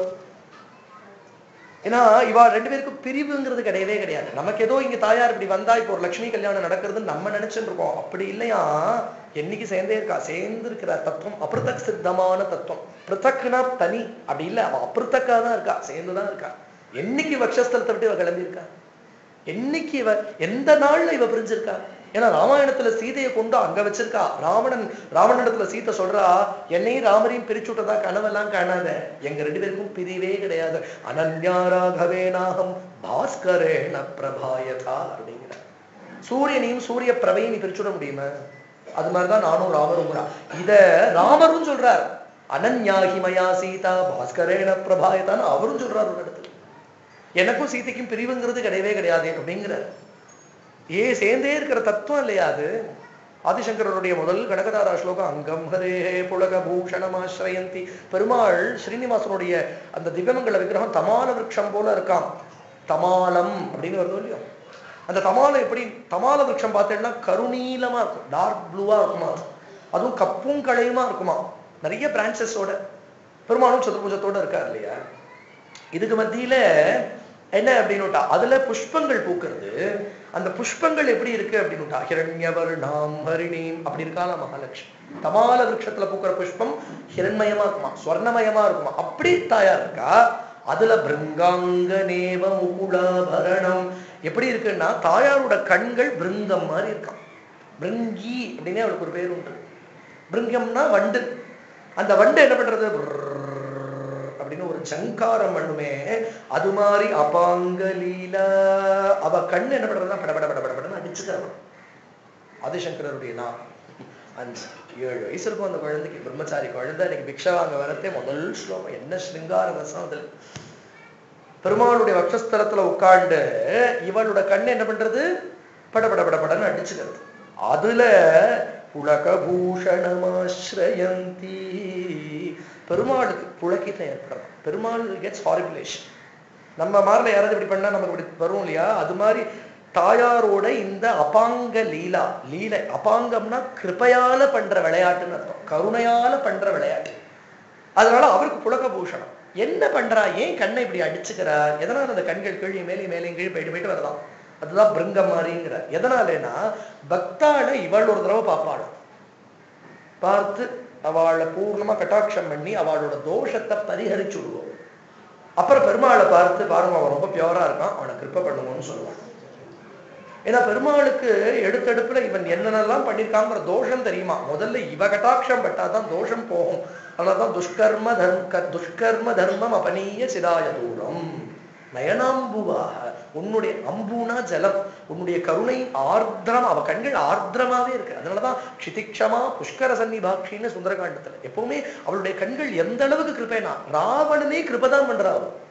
ஏன்னா இவா ரெண்டு பேருக்கும் பிரிவுங்கிறது கிடையவே கிடையாது நமக்கு ஏதோ இங்க தாயார் இப்படி வந்தா இப்போ ஒரு லட்சுமி கல்யாணம் நடக்கிறதுன்னு நம்ம நினைச்சுட்டு இருக்கோம் அப்படி இல்லையா என்னைக்கு சேர்ந்தே இருக்கா சேர்ந்து இருக்கிற தத்துவம் அபிருத்தக் சித்தமான தத்துவம் பிருத்தக்னா தனி அப்படி இல்ல அவ அபிருத்தக்கா தான் இருக்கா சேர்ந்துதான் இருக்கா என்னைக்கு வக்ஷஸ்தலத்தை விட்டு இவ கிளம்பி இருக்கா என்னைக்கு இவ எந்த நாள்ல இவ பிரிஞ்சிருக்கா ஏன்னா ராமாயணத்துல சீதையை கொண்டு அங்க வச்சிருக்கா ராவணன் ராவணனிடத்துல சீதை சொல்றா என்னையும் ராமரையும் பிரிச்சு விட்டதா கனவெல்லாம் காணாத எங்க ரெண்டு பேருக்கும் பிரிவே கிடையாது அனன்யா ராகவேனாகம் பாஸ்கரேண பிரபாயதா அப்படிங்கிற சூரியனையும் சூரிய பிரபையும் நீ பிரிச்சுட முடியுமா அது மாதிரிதான் நானும் ராமரும் கூட இத ராமரும் சொல்றார் அனன்யாகி மயா சீதா பாஸ்கரேண பிரபாயதான்னு அவரும் சொல்றார் ஒரு இடத்துல எனக்கும் சீதைக்கும் பிரிவுங்கிறது கிடையவே கிடையாது அப்படிங்கிறார் ஏ சேர்ந்தே இருக்கிற தத்துவம் இல்லையா அது ஆதிசங்கரருடைய முதல் கனகதாரா ஸ்லோகம் அங்கம் ஹரே புலக பூஷணமாஸ்ரயந்தி பெருமாள் ஸ்ரீனிவாசனுடைய அந்த திவ்யமங்கல விக்கிரகம் தமால விருட்சம் போல இருக்காம் தமாலம் அப்படின்னு வருது இல்லையோ அந்த தமாலம் எப்படி தமால விருட்சம் பார்த்தேன்னா கருநீலமா இருக்கும் டார்க் ப்ளூவா இருக்குமா அதுவும் கப்பும் களையுமா இருக்குமா நிறைய பிரான்ச்சஸோட பெருமாளும் சதுர்புஜத்தோட இருக்கார் இல்லையா இதுக்கு மத்தியில என்ன அப்படின்னுட்டா அதுல புஷ்பங்கள் பூக்கிறது அந்த புஷ்பங்கள் எப்படி இருக்கு அப்படின்னுட்டா ஹிரண்யவர் நாம் ஹரிணீம் அப்படி இருக்கால மகாலட்சுமி தமால விருட்சத்துல பூக்கிற புஷ்பம் ஹிரண்மயமா இருக்குமா ஸ்வர்ணமயமா இருக்குமா அப்படி தாயா இருக்கா அதுல பிருங்காங்க நேவ முகுலாபரணம் எப்படி இருக்குன்னா தாயாரோட கண்கள் பிருங்கம் மாதிரி இருக்காம் பிருங்கி அப்படின்னே அவளுக்கு ஒரு பேர் உண்டு பிருங்கம்னா வண்டு அந்த வண்டு என்ன பண்றது பிர்ர் அப்படின்னு ஒரு ஜங்காரம் பண்ணுமே அது மாதிரி அபாங்க லீலா அவ கண்ணு என்ன பண்றதுன்னா பட பட பட பட படன்னு அடிச்சுக்கிறவன் ஆதிசங்கரருடைய நான் அஞ்சு ஏழு வயசு இருக்கும் அந்த குழந்தைக்கு பிரம்மச்சாரி குழந்தை இன்னைக்கு பிக்ஷா வாங்க வரத்தே முதல் ஸ்லோகம் என்ன ஸ்ருங்கார ரசம் அதுல பெருமாளுடைய வக்ஷஸ்தலத்துல உட்கார்ந்து இவளோட கண்ணு என்ன பண்றது பட பட பட படன்னு அடிச்சுக்கிறது அதுல புலகபூஷணமாஸ்ரயந்தி பெருமாளுக்கு புலக்கித்தம் ஏற்படலாம் பெருமாள் கெட்ஸ் ஹாரிபிலேஷன் நம்ம மாதிரில யாராவது இப்படி பண்ணா நமக்கு இப்படி வரும் இல்லையா அது மாதிரி தாயாரோட இந்த அபாங்க லீலா லீலை அபாங்கம்னா கிருபையால பண்ற விளையாட்டுன்னு அர்த்தம் கருணையால பண்ற விளையாட்டு அதனால அவருக்கு புலகபூஷணம் என்ன பண்றா ஏன் கண்ணை இப்படி அடிச்சுக்கிறா எதனால அந்த கண்கள் கீழே மேலே மேலே கீழே போயிட்டு போயிட்டு வரலாம் அதுதான் பிருங்க மாதிரிங்கிற எதனாலனா பக்தாள இவள் ஒரு தடவை பார்ப்பாளாம் பார்த்து அவளை பூர்ணமா கட்டாட்சம் பண்ணி அவளோட தோஷத்தை பரிகரிச்சு விடுவோம் அப்புறம் பெருமாளை பார்த்து பாருங்க அவன் ரொம்ப பியூரா இருக்கான் அவனை கிருப்ப பண்ணுவோம்னு சொல்லுவான் ஏன்னா பெருமாளுக்கு எடுத்தெடுப்புல இவன் என்னென்னலாம் பண்ணிருக்காங்கிற தோஷம் தெரியுமா முதல்ல இவ கட்டாட்சம் பட்டாதான் தோஷம் போகும் அதனாலதான் துஷ்கர்ம தர்ம துஷ்கர்ம தர்மம் அபனீய சிதாய தூரம் நயனாம்புவாக உன்னுடைய அம்புனா ஜலம் உன்னுடைய கருணை ஆர்திரம் அவ கண்கள் ஆர்திரமாவே இருக்கு அதனாலதான் க்ஷிதிக்ஷமா புஷ்கர சன்னிபாட்சின்னு சுந்தரகாண்டத்துல எப்பவுமே அவளுடைய கண்கள் எந்த அளவுக்கு கிருபைனா ராவணனே கிருபதான் பண்றா அவ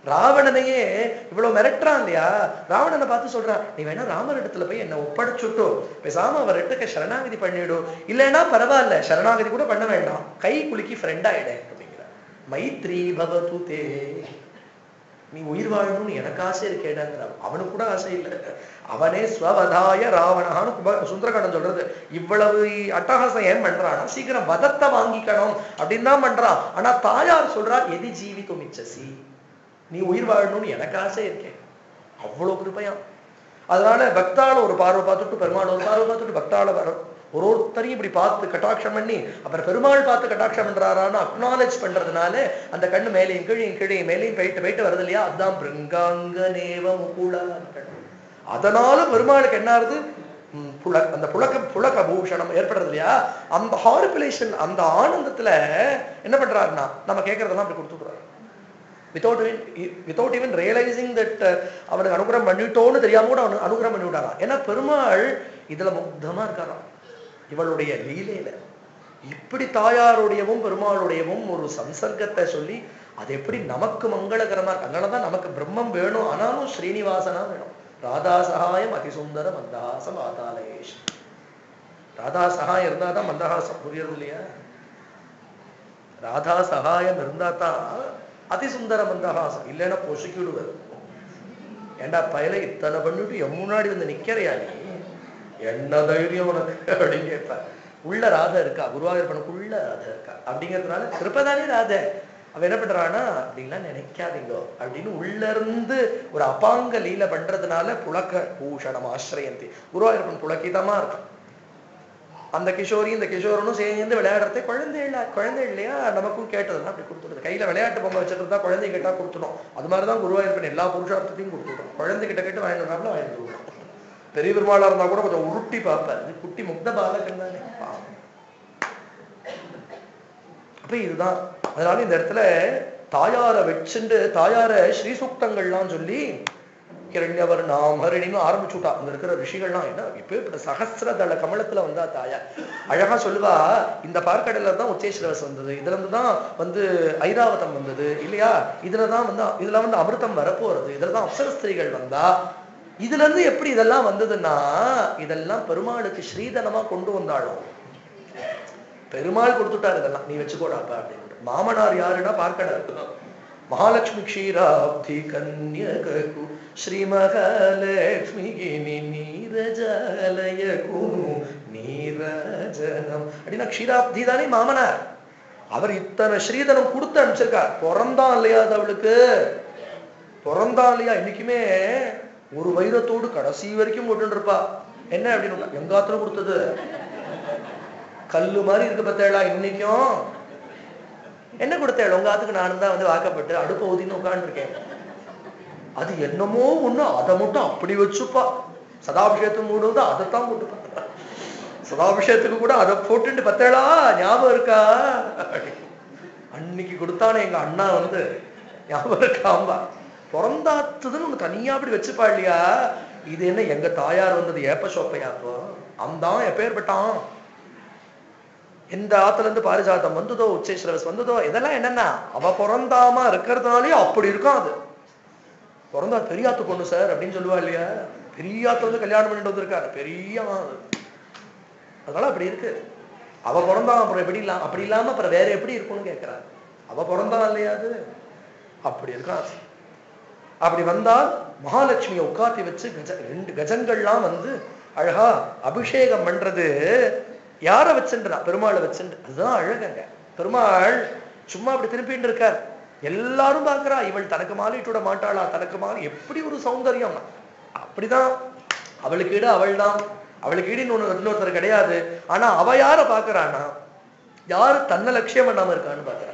ராவணனையே இவ்வளவு மிரட்டுறான் இல்லையா ராவணனை பார்த்து சொல்றான் நீ வேணா ராமர் இடத்துல போய் என்ன ஒப்படைச்சுட்டோ பேசாம அவர் இடத்துக்கு சரணாகதி பண்ணிடும் இல்லைன்னா பரவாயில்ல சரணாகதி கூட பண்ண வேண்டாம் கை குலுக்கி ஃப்ரெண்ட் ஆயிடு அப்படிங்கிற மைத்ரி பவது தே நீ உயிர் வாழணும்னு எனக்கு ஆசை இருக்கேடாங்கிறான் அவனுக்கு கூட ஆசை இல்லை அவனே ஸ்வவதாய ராவணான்னு குப- சுந்தரகாண்டம் சொல்றது இவ்வளவு அட்டகாசம் ஏன் பண்றானா சீக்கிரம் வதத்தை வாங்கிக்கணும் அப்படின்னு தான் பண்றான் ஆனா தாயார் சொல்றா எதி ஜீவிக்கும் இச்சசி நீ உயிர் வாழணும்னு எனக்கு ஆசை இருக்கேன் அவ்வளவு கிருபையாம் அதனால பக்தாள ஒரு பார்வை பார்த்துட்டு பெருமாள் ஒரு பார்வை பார்த்துட்டு பக்தாள வர ஒரு ஒருத்தரையும் இப்படி பார்த்து கட்டாட்சம் பண்ணி அப்புறம் பெருமாள் பார்த்து கட்டாட்சம் பண்றாரான்னு அக்னாலேஜ் பண்றதுனால அந்த கண்ணு மேலேயும் கீழையும் கீழையும் மேலேயும் போயிட்டு போயிட்டு வருது இல்லையா அதுதான் பிருங்காங்க நேவ முகுலா அதனால பெருமாளுக்கு என்ன ஆகுது ம், புல அந்த புலக்க புலக பூஷணம் ஏற்படுறது இல்லையா அந்த ஹாரிபுலேஷன் அந்த ஆனந்தத்துல என்ன பண்றாருன்னா நம்ம கேட்கறதெல்லாம் அப்படி கொடுத்துடுறாரு without without even realising that அவனுக்கு அனுகிரகம் பண்ணிட்டோன்னு தெரியாம கூட அவனுக்கு அனுகிரகம் பண்ணி விட்டாராம் ஏன்னா பெருமாள் இதுல முக்தமா இருக்காராம் இவளுடைய லீலையில இப்படி தாயாருடையவும் பெருமாளுடையவும் ஒரு சம்சர்க்கத்தை சொல்லி அது எப்படி நமக்கு மங்களகரமா இருக்கு அதனாலதான் நமக்கு பிரம்மம் வேணும் ஆனாலும் ஸ்ரீனிவாசனா வேணும் ராதா சகாயம் அதிசுந்தர மந்தஹாச மாதாலயேஷ் ராதா சகாயம் இருந்தாதான் மந்தஹாசம் புரியுறது இல்லையா ராதா சகாயம் இருந்தா தான் அதிசுந்தர மந்தஹாசம் இல்லைன்னா பொசுக்கிடுவது ஏண்டா பயல இத்தனை பண்ணிட்டு என் முன்னாடி வந்து நிக்கிறையா நீ என்ன தைரியம் உனக்கு அப்படின்னு கேட்ப உள்ள ராதை இருக்கா குருவாயூரப்பனுக்குள்ள ராதை இருக்கா அப்படிங்கிறதுனால கிருப்பதானே ராதை அவ என்ன பண்றானா அப்படின்லாம் நினைக்காதீங்கோ அப்படின்னு உள்ள இருந்து ஒரு அபாங்க லீல பண்றதுனால புலக்க பூஷணம் ஆசிரியந்தி குருவாயூரப்பன் புலக்கிதமா இருக்கான் அந்த கிஷோரி இந்த கிஷோரனும் சேர்ந்து விளையாடுறதே குழந்தை இல்ல குழந்தை இல்லையா நமக்கும் கேட்டதெல்லாம் அப்படி கொடுத்துடுது கையில விளையாட்டு பொம்மை வச்சிருந்தா குழந்தை கேட்டா கொடுத்துடும் அது மாதிரிதான் குருவாயூரப்பன் எல்லா புருஷார்த்தத்தையும் கொடுத்துடும் குழந்தை கிட்ட கேட்டு வாங்கிட்டு வராமல வாங்கிட்டு வருவோம் பெரிய பெருமாளா இருந்தா கூட கொஞ்சம் உருட்டி பார்ப்பார் இது குட்டி முக்த பாலகன் தானே பாவம். அப்ப இதுதான் அதனால இந்த இடத்துல தாயாரை வச்சுண்டு தாயார ஸ்ரீசூக்தங்கள்லாம் சொல்லி கிரண்யவர் நாம் ஹரிணின்னு ஆரம்பிச்சுட்டா அங்க இருக்கிற ரிஷிகள்லாம் என்ன இப்ப இப்ப சகசிரதள கமலத்துல வந்தா தாயார் அழகா சொல்லுவா இந்த பார்க்கடல தான் உச்சேஸ்வரஸ் வந்தது இதுல இருந்து தான் வந்து ஐராவதம் வந்தது இல்லையா இதுலதான் வந்து இதுல வந்து அமிர்தம் வரப்போறது இதுலதான் அப்சரஸ்திரிகள் வந்தா இதுல இருந்து எப்படி இதெல்லாம் வந்ததுன்னா இதெல்லாம் பெருமாளுக்கு ஸ்ரீதனமா கொண்டு வந்தாலும் பெருமாள் கொடுத்துட்டாரு இதெல்லாம் நீ வச்சுக்கோடாப்பா அப்படின்னு மாமனார் யாருன்னா பார்க்கடல் மகாலட்சுமி க்ஷீராப்தி கன்யகு ஸ்ரீமகாலட்சுமிக்கு நீரஜாலய குணு நீரஜனம் அப்படின்னா க்ஷீராப்தி தானே மாமனார் அவர் இத்தனை ஸ்ரீதனம் கொடுத்து அனுப்பிச்சிருக்கார் பிறந்தான் இல்லையா அது அவளுக்கு பிறந்தான் இல்லையா இன்னைக்குமே ஒரு வைரத்தோடு கடைசி வரைக்கும் போட்டு இருப்பா என்ன அப்படின்னு எங்காத்துல கொடுத்தது கல்லு மாதிரி இருக்கு பத்தேளா இன்னைக்கும் என்ன கொடுத்தேள் உங்க ஆத்துக்கு நானும் தான் வந்து வாக்கப்பட்டு அடுப்ப ஊதின்னு உட்காந்துருக்கேன் அது என்னமோ ஒண்ணு அதை மட்டும் அப்படி வச்சுப்பா சதாபிஷேகத்துக்கு மூடுவது அதைத்தான் போட்டுப்பா சதாபிஷேகத்துக்கு கூட அதை போட்டுட்டு பத்தேளா ஞாபகம் இருக்கா அன்னைக்கு கொடுத்தானே எங்க அண்ணா வந்து ஞாபகம் இருக்காம்பா பிறந்தாத்துதுன்னு ஒண்ணு தனியா அப்படி வச்சுப்பா இல்லையா இது என்ன எங்க தாயார் வந்தது ஏப்ப சோப்பையாப்போ அந்தான் எப்பேற்பட்டான் எந்த ஆத்துல இருந்து பாரிஜாத்தம் வந்ததோ உச்சேஸ்வரஸ் வந்ததோ இதெல்லாம் என்னன்னா அவ பிறந்தாம இருக்கிறதுனாலயே அப்படி இருக்கும் அது பிறந்தா பெரியாத்து பொண்ணு சார் அப்படின்னு சொல்லுவா இல்லையா பெரியாத்த வந்து கல்யாணம் பண்ணிட்டு வந்திருக்காரு பெரிய அது. அதனால அப்படி இருக்கு அவ பிறந்தா அப்புறம் எப்படி இல்லாம அப்படி இல்லாம அப்புறம் வேற எப்படி இருக்கும்னு கேட்கிறாரு அவ பிறந்தா இல்லையா அது அப்படி இருக்கா அது. அப்படி வந்தால் மகாலட்சுமியை உட்காத்தி வச்சு கஜ ரெண்டு கஜங்கள்லாம் வந்து அழகா அபிஷேகம் பண்றது யார வச்சுன்றா பெருமாளை வச்சுட்டு அதுதான் அழகங்க பெருமாள் சும்மா அப்படி திருப்பிட்டு இருக்கார் எல்லாரும் பார்க்கறா இவள் தனக்கு மாலிட்டு விட மாட்டாளா தனக்கு மாறி எப்படி ஒரு சௌந்தரியம் அப்படிதான் அவளுக்கு ஈடு அவள் தான் அவளுக்கு ஈடு இன்னொன்னு இன்னொருத்தர் கிடையாது ஆனா அவ யார பாக்குறான்னா யாரு தன்னை லட்சியம் பண்ணாம இருக்கான்னு பாக்குறா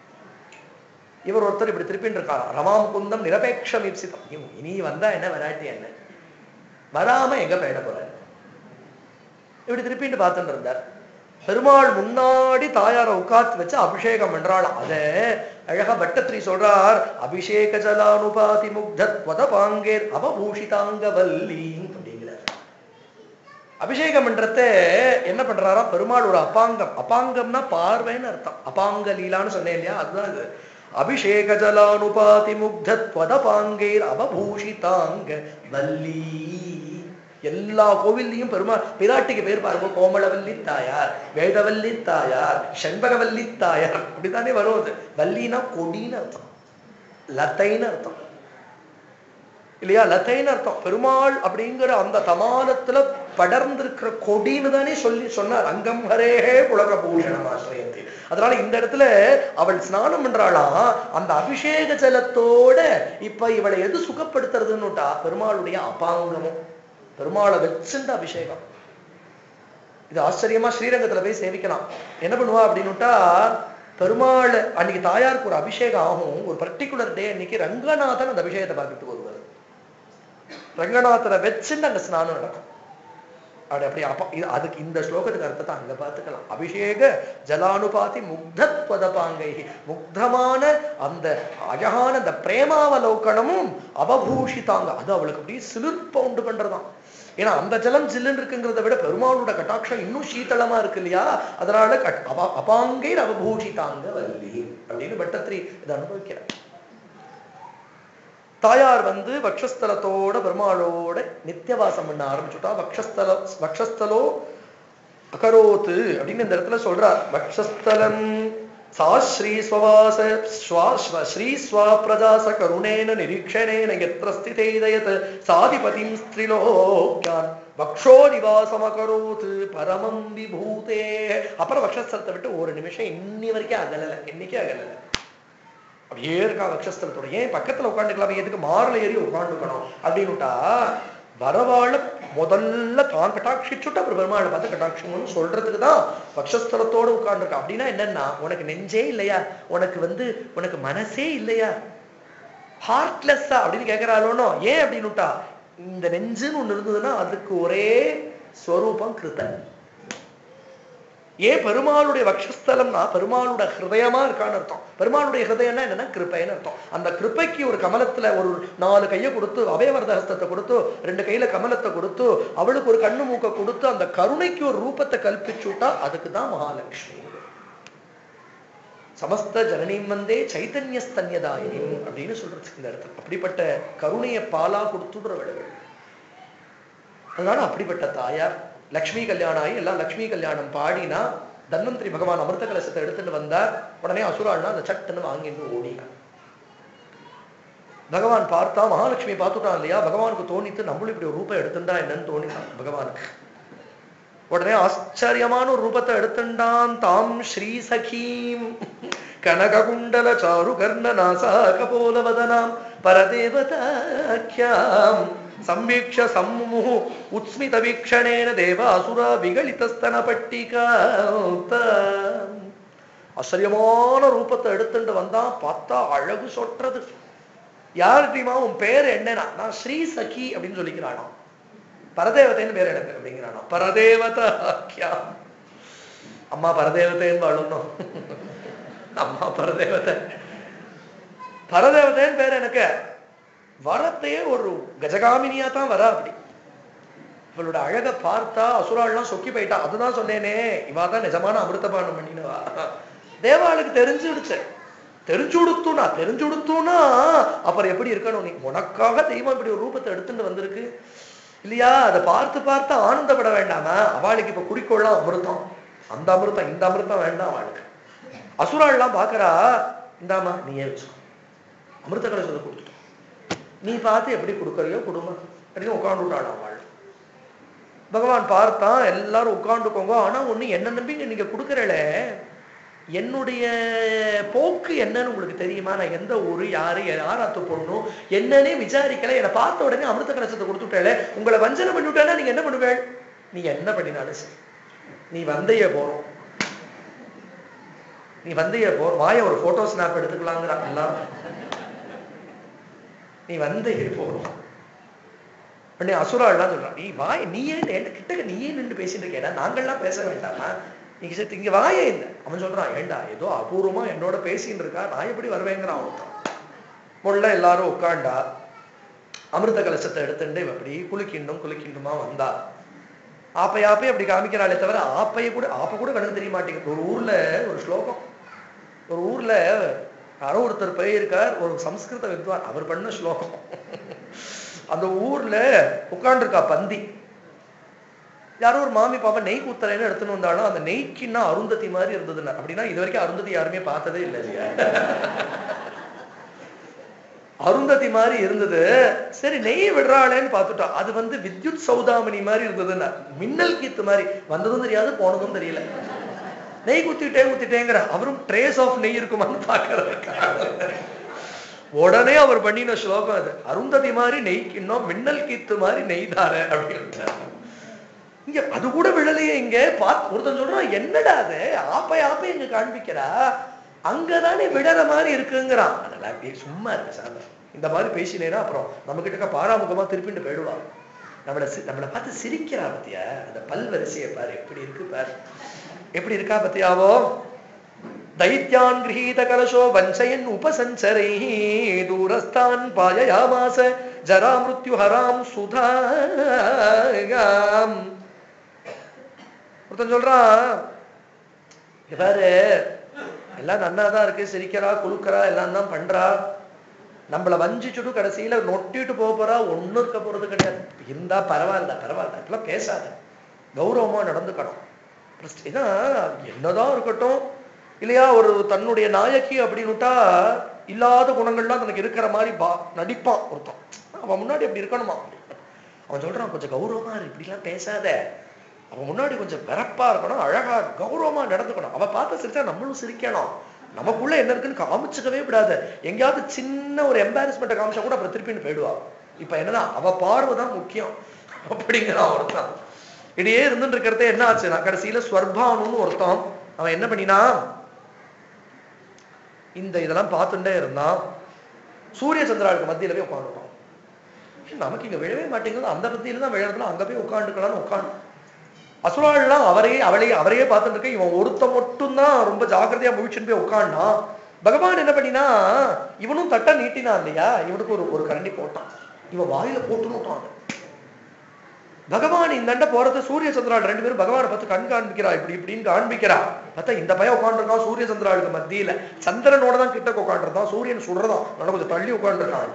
இவர் ஒருத்தர் இப்படி திருப்பின்னு இருக்காரா ரமாம் குந்தம் நிரபேட்சம் ஈப்சிதம் இவ் இனி வந்தா என்ன வராட்டி என்ன வராம எங்க போயிட போறாரு இப்படி திருப்பிட்டு பார்த்துட்டு இருந்தார் பெருமாள் முன்னாடி தாயாரை உட்கார்த்து வச்சு அபிஷேகம் பண்றாள் அத அழகா பட்டத்ரி சொல்றார் அபிஷேக ஜலானுபாதி முக்தத்வத பாங்கேர் அவபூஷிதாங்க வல்லி அப்படிங்கிறார் அபிஷேகம் பண்றத என்ன பண்றாரா பெருமாள் ஒரு அபாங்கம் அபாங்கம்னா பார்வைன்னு அர்த்தம் அபாங்க லீலான்னு சொன்னேன் இல்லையா அதுதான் இது அபிஷேக ஜலானுபாதி முக்தத்வதபாங்கைர் அவபூஷிதாங்க வல்லி எல்லா கோவில்லையும் பெருமாள் பிராட்டிக்கு பேர் பாருங்க கோமளவல்லி தாயார் வேதவல்லி தாயார் செண்பகவல்லி தாயார் அப்படித்தானே வரும் அது வல்லினா கொடின்னு அர்த்தம் லத்தைன்னு அர்த்தம் இல்லையா லத்தைன்னு அர்த்தம் பெருமாள் அப்படிங்கிற அந்த தமாலத்துல படர்ந்திருக்கிற கொடின்னு தானே சொல்லி சொன்னார் அங்கம் ஹரேஹே புலக பூஷணம் ஆசிரியந்தி அதனால இந்த இடத்துல அவள் ஸ்நானம் பண்றாளாம் அந்த அபிஷேக ஜலத்தோட இப்ப இவளை எது சுகப்படுத்துறதுன்னுட்டா பெருமாளுடைய அபாங்கமும் பெருமாளை வச்சுண்ட அபிஷேகம் இது ஆச்சரியமா ஸ்ரீரங்கத்துல போய் சேவிக்கலாம் என்ன பண்ணுவா அப்படின்னுட்டா பெருமாள் அன்னைக்கு தாயாருக்கு ஒரு அபிஷேகம் ஆகும் ஒரு பர்டிகுலர் டே அன்னைக்கு ரங்கநாதன் அந்த அபிஷேகத்தை பார்க்கறதுக்கு வருவார் ரங்கநாதனை வச்சுட்டு அங்க ஸ்நானம் நடக்கும் அப்படி அப்படி அப்ப இது அதுக்கு இந்த ஸ்லோகத்துக்கு அர்த்தத்தை அங்க பார்த்துக்கலாம் அபிஷேக ஜலானுபாதி முக்தத்வதபாங்கை முக்தமான அந்த அழகான அந்த பிரேமாவலோக்கணமும் அவபூஷிதாங்க அது அவளுக்கு அப்படியே சிலிர்ப்ப உண்டு பண்றதாம் ஏன்னா அந்த ஜலம் ஜில்லுன்னு இருக்குங்கிறத விட பெருமாளோட கட்டாட்சம் இன்னும் சீத்தளமா இருக்கு இல்லையா அதனால கட்- அப- அபாங்கை அவபூஷிதாங்க வல்லி அப்படின்னு பட்டத்திரி இதை அனுபவிக்கிறார் தாயார் வந்து வக்ஷஸ்தலத்தோட பெருமாளோட நித்தியவாசம் பண்ண ஆரம்பிச்சுட்டா வக்ஷஸ்தல வக்ஷஸ்தலோ அகரோத்து அப்படின்னு இந்த இடத்துல சொல்றார் வக்ஷஸ்தலம் சா ஸ்ரீ ஸ்வவாச ஸ்வா ஸ்வ ஸ்ரீ ஸ்வா பிரஜாச கருணேன நிரீக்ஷணேன எத்திர ஸ்திதேதயத் சாதிபதிம் ஸ்திரிலோக்யான் வக்ஷோ நிவாசமகரோத்து பரமம் விபூதே அப்புறம் வக்ஷஸ்தலத்தை விட்டு ஒரு நிமிஷம் இன்னி வரைக்கும் அகலல என்னைக்கே அகலல அப்படியே இருக்கா வக்ஷஸ்தலத்தோட ஏன் பக்கத்துல உட்காந்துக்கலாம் எதுக்கு மாறல ஏறி உட்காந்துக்கணும் அப்படின்னுட்டா வரவாழ முதல்ல தான் கட்டாட்சிச்சுட்டு அப்புறம் பெருமாளை பார்த்து கட்டாட்சிங்கன்னு சொல்றதுக்கு தான் பக்ஷஸ்தலத்தோட உட்கார்ந்துருக்கா அப்படின்னா என்னன்னா உனக்கு நெஞ்சே இல்லையா உனக்கு வந்து உனக்கு மனசே இல்லையா ஹார்ட்லெஸ்ஸா அப்படின்னு கேட்கிறாளோனோ ஏன் அப்படின்னுட்டா இந்த நெஞ்சுன்னு ஒண்ணு இருந்ததுன்னா அதுக்கு ஒரே ஸ்வரூபம் கிருத்தன் ஏன் பெருமாளுடைய வக்ஷஸ்தலம்னா பெருமாளோட ஹிருதயமா இருக்கான்னு அர்த்தம் பெருமாளுடைய ஹிருதயம்னா என்னன்னா கிருப்பைன்னு அர்த்தம் அந்த கிருப்பைக்கு ஒரு கமலத்துல ஒரு நாலு கையை கொடுத்து அபயவர்த ஹஸ்தத்தை கொடுத்து ரெண்டு கையில கமலத்தை கொடுத்து அவளுக்கு ஒரு கண்ணு மூக்க கொடுத்து அந்த கருணைக்கு ஒரு ரூபத்தை கல்பிச்சுட்டா அதுக்கு தான் மகாலட்சுமி சமஸ்த ஜனனியும் வந்தே சைத்தன்யஸ்தன்யதாயினி அப்படின்னு சொல்றது இந்த இடத்துல அப்படிப்பட்ட கருணையை பாலா கொடுத்துடுறவள் அதனால அப்படிப்பட்ட தாயார் லக்ஷ்மி கல்யாணம் ஆகி எல்லாம் லக்ஷ்மி கல்யாணம் பாடினா தன்வந்திரி பகவான் அமிர்த கலசத்தை எடுத்துட்டு வந்தார் உடனே அசுராள்னா அந்த சட்டுன்னு வாங்கிட்டு ஓடினான் பகவான் பார்த்தா மகாலட்சுமி பார்த்துட்டான் இல்லையா பகவானுக்கு தோணித்து நம்மளும் இப்படி ஒரு ரூபம் எடுத்துட்டா என்னன்னு தோணினான் பகவானுக்கு உடனே ஆச்சரியமான ஒரு ரூபத்தை எடுத்துட்டான் தாம் ஸ்ரீ சகீம் கனககுண்டல சாரு கர்ண நாசா கபோலவதனாம் பரதேவதாக்கியாம் சம்வீக்ஷ சம்முஹு உத்ஸ்மித வீக்ஷணேன தேவாசுரா விகலிதஸ்தன பட்டிகா ஆச்சரியமான ரூபத்தை எடுத்துட்டு வந்தான் பார்த்தா அழகு சொட்டுறது யார் தெரியுமா உன் பேர் என்னன்னா நான் ஸ்ரீ சகி அப்படின்னு சொல்லிக்கிறானா பரதேவதைன்னு பேர் எனக்கு அப்படிங்கிறானா பரதேவதாக்கியா அம்மா பரதேவதைன்னு வாழணும் அம்மா பரதேவதை பரதேவதைன்னு பேர் எனக்கு வரத்தையே ஒரு கஜகாமினியா தான் வரா அப்படி இவளோட அழகை பார்த்தா அசுராள்லாம் சொக்கி போயிட்டா அதுதான் சொன்னேனே இவா தான் நிஜமான அமிர்தபானம் பண்ணினவா தேவாளுக்கு தெரிஞ்சுடுச்சு தெரிஞ்சு கொடுத்துனா தெரிஞ்சு கொடுத்தோம்னா அப்புறம் எப்படி இருக்கணும் நீ உனக்காக தெய்வம் இப்படி ஒரு ரூபத்தை எடுத்துட்டு வந்திருக்கு இல்லையா அதை பார்த்து பார்த்து ஆனந்தப்பட வேண்டாமா அவளுக்கு இப்ப குறிக்கோள்லாம் அமிர்தம் அந்த அமிர்தம் இந்த அமிர்தம் வேண்டாம் அவளுக்கு அசுராள்லாம் பாக்குறா இந்தாமா நீயே வச்சுக்கோ அமிர்த கலசத்தை கொடுத்துட்டோம் நீ பார்த்து எப்படி கொடுக்கறியோ கொடுமா அப்படின்னு உட்காந்துட்டாள் அவள் பகவான் பார்த்தான் எல்லாரும் உட்காந்துக்கோங்க ஆனா ஒண்ணு என்ன நம்பி நீங்க கொடுக்கறல என்னுடைய போக்கு என்னன்னு உங்களுக்கு தெரியுமா நான் எந்த ஊரு யாரு யாராத்து பொண்ணும் என்னன்னே விசாரிக்கல என்னை பார்த்த உடனே அமிர்த கலசத்தை கொடுத்துட்டேல உங்களை வஞ்சனை பண்ணிவிட்டேன்னா நீங்க என்ன பண்ணுவேள் நீ என்ன பண்ணினாலும் சரி நீ வந்தைய போறோம் நீ வந்தைய போ வாய ஒரு போட்டோ ஸ்னாப் எடுத்துக்கலாங்கிறா எல்லாம் நீ வந்தைய போறோம் உடனே அசுராள்லாம் சொல்றான் நீ வாய் நீயே என்ன கிட்டக்க நீயே நின்று பேசிட்டு இருக்கேடா நாங்கள்லாம் பேச வேண்டாமா நீங்க சரி இங்க வாயே இல்லை அவன் சொல்றான் ஏண்டா ஏதோ அபூர்வமா என்னோட பேசின்னு இருக்கா நான் எப்படி வருவேங்கிறான் ஒருத்தன் முள்ள எல்லாரும் உட்காண்டா அமிர்த கலசத்தை எடுத்துட்டு இவ அப்படி குளிக்கிண்டும் குளிக்கிண்டுமா வந்தா ஆப்பை ஆப்பை அப்படி காமிக்கிறாளே தவிர ஆப்பைய கூட ஆப்பை கூட கணக்கு தெரிய மாட்டேங்குது ஒரு ஊர்ல ஒரு ஸ்லோகம் ஒரு ஊர்ல யாரோ ஒருத்தர் போயிருக்கார் ஒரு சம்ஸ்கிருத வித்வான் அவர் பண்ண ஸ்லோகம் அந்த ஊர்ல உட்கார்ந்துருக்கா பந்தி யாரோ ஒரு மாமி பாப்பா நெய் குத்தலைன்னு எடுத்துன்னு வந்தாலும் அந்த நெய்க்குன்னா அருந்ததி மாதிரி இருந்ததுன்னா அப்படின்னா இது வரைக்கும் அருந்ததி யாருமே பார்த்ததே இல்லை இல்லையா அருந்ததி மாதிரி இருந்தது சரி நெய் விடுறாளேன்னு பார்த்துட்டோம் அது வந்து வித்யுத் சௌதாமணி மாதிரி இருந்ததுன்னா மின்னல் கீத்து மாதிரி வந்ததும் தெரியாது போனதும் தெரியல நெய் குத்திட்டே குத்திட்டேங்கிற அவரும் ட்ரேஸ் ஆஃப் நெய் இருக்குமான்னு பார்க்கறதுக்காக உடனே அவர் பண்ணின ஸ்லோகம் அது அருந்ததி மாதிரி நெய்க்கு இன்னும் மின்னல் கீத்து மாதிரி நெய்தார அப்படின்ட்டு இங்க அது கூட விழலையே இங்க பார்த்து ஒருத்தன் சொல்றான் என்னடா அது ஆப்பை ஆப்பை இங்க காண்பிக்கிறா அங்கதானே விழற மாதிரி இருக்குங்கிறான் அதெல்லாம் அப்படியே சும்மா இருக்கு சார் இந்த மாதிரி பேசினேன்னா அப்புறம் நம்ம கிட்ட பாராமுகமா திருப்பிட்டு போயிடுவாங்க நம்மளை சி- நம்மளை பார்த்து சிரிக்கிறா பத்தியா அந்த பல் வரிசையை பாரு எப்படி இருக்கு பாரு எப்படி இருக்கா பத்தியாவோ दैत्यान् गृहीत कलशो वञ्चयन् उपसञ्चरैः दूरस्थान् पाययामास जरामृत्युहरां सुधागाम् ஒருத்தன் சொல்றான் இங்க பாரு எல்லாம் நன்னாதான் இருக்கு சிரிக்கிறா குலுக்கறா எல்லாம் தான் பண்றா நம்மள வஞ்சிச்சுட்டு கடைசியில நொட்டிட்டு போக போறா ஒண்ணும் இருக்க போறது கிடையாது இருந்தா பரவாயில்ல பரவாயில்ல இப்பெல்லாம் பேசாத கௌரவமா நடந்துக்கணும் First இதான் என்னதான் இருக்கட்டும் இல்லையா ஒரு தன்னுடைய நாயகி அப்படின்னுட்டா இல்லாத குணங்கள்லாம் தனக்கு இருக்கிற மாதிரி பா நடிப்பான் ஒருத்தன் அவன் முன்னாடி அப்படி இருக்கணுமா அவன் சொல்றான் கொஞ்சம் கௌரவமா இரு இப்படிலாம் பேசாத அவன் முன்னாடி கொஞ்சம் வெறப்பா இருக்கணும் அழகா கௌரவமா நடந்துக்கணும் அவ பார்த்து சிரிச்சா நம்மளும் சிரிக்கணும் நமக்குள்ள என்ன இருக்குன்னு காமிச்சுக்கவே விடாத எங்கேயாவது சின்ன ஒரு எம்பாரஸ்மெண்ட்டை காமிச்சா கூட அப்புறம் திருப்பின்னு போயிடுவா இப்ப என்னன்னா அவ பார்வை தான் முக்கியம் அப்படிங்கிறான் ஒருத்தன் இடையே இருந்துட்டு இருக்கிறதே என்ன ஆச்சுன்னா கடைசியில ஸ்வர்பானுன்னு ஒருத்தன் அவன் என்ன பண்ணினா இந்த இதெல்லாம் பார்த்துட்டே இருந்தான் சூரிய சந்திராவுக்கு மத்தியில போய் உட்காந்துட்டான் நமக்கு இங்க விழவே மாட்டேங்குது அந்த பத்தியில தான் விழறதுல அங்க போய் உட்காந்துக்கலாம்னு உட்காந்து அசுராள்லாம் அவரையே அவளையே அவரையே பார்த்துட்டு இருக்க இவன் ஒருத்த மட்டும்தான் ரொம்ப ஜாக்கிரதையா முழிச்சுன்னு போய் உட்காண்டான் பகவான் என்ன பண்ணினா இவனும் தட்டை நீட்டினான் இல்லையா இவனுக்கு ஒரு ஒரு கரண்டி போட்டான் இவன் வாயில போட்டுன்னு விட்டான் அதை. பகவான் இந்த அண்ட போறது சூரிய சந்திராள் ரெண்டு பேரும் பகவானை பார்த்து கண் காண்பிக்கிறா இப்படி இப்படின்னு காண்பிக்கிறா பார்த்தா இந்த பையன் உட்காந்துருக்கான் சூரிய சந்திராளுக்கு மத்தியில சந்திரனோட தான் கிட்ட உட்காந்துருந்தான் சூரியன் சுடுறதான் நான் கொஞ்சம் தள்ளி உட்காந்துருக்கான்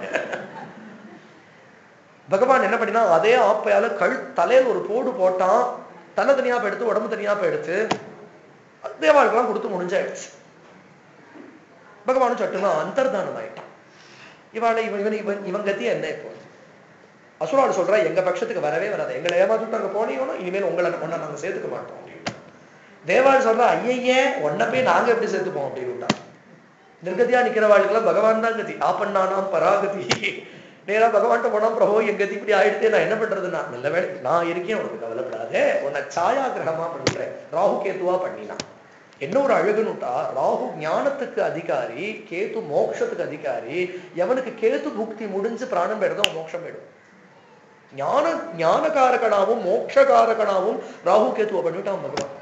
பகவான் என்ன பண்ணினா அதே ஆப்பையால கழு தலையில ஒரு போடு போட்டான் தலை தனியா போய் எடுத்து உடம்பு தனியா போய் எடுத்து தேவாளுக்கெல்லாம் கொடுத்து முடிஞ்சாயிடுச்சு பகவானும் சட்டுனா அந்தர்தானம் ஆயிட்டான் இவாளை இவன் இவன் இவன் இவன் கத்தி என்ன இப்போ அசுராடு சொல்றா எங்க பட்சத்துக்கு வரவே வராது எங்களை ஏமாத்திட்டு அங்க போனீங்கன்னா இனிமேல் உங்களை ஒன்ன நாங்க சேர்த்துக்க மாட்டோம் அப்படின்னு தேவாள் சொல்றா ஐயையே உன்னை போய் நாங்க எப்படி சேர்த்துப்போம் அப்படின்னு விட்டான் நிர்கதியா நிக்கிறவாளுக்கெல்லாம் பகவான் தான் கதி ஆப்பண்ணானாம் பராகதி நேரா பகவான்கிட்ட போனா பிரபு என் கதி இப்படி ஆயிடுத்தே நான் என்ன பண்றதுன்னா நல்ல வேலை நான் இருக்கேன் உனக்கு கவலைப்படாதே உன்னை சாயா கிரகமா பண்றேன் ராகு கேத்துவா பண்ணினான் என்ன ஒரு அழகுன்னுட்டா ராகு ஞானத்துக்கு அதிகாரி கேது மோட்சத்துக்கு அதிகாரி எவனுக்கு கேது புக்தி முடிஞ்சு பிராணம் போயிடுதோ அவன் மோட்சம் போயிடும் ஞான ஞானகாரகனாவும் மோட்சகாரகனாவும் ராகு கேத்துவ பண்ணிட்டான் பகவான்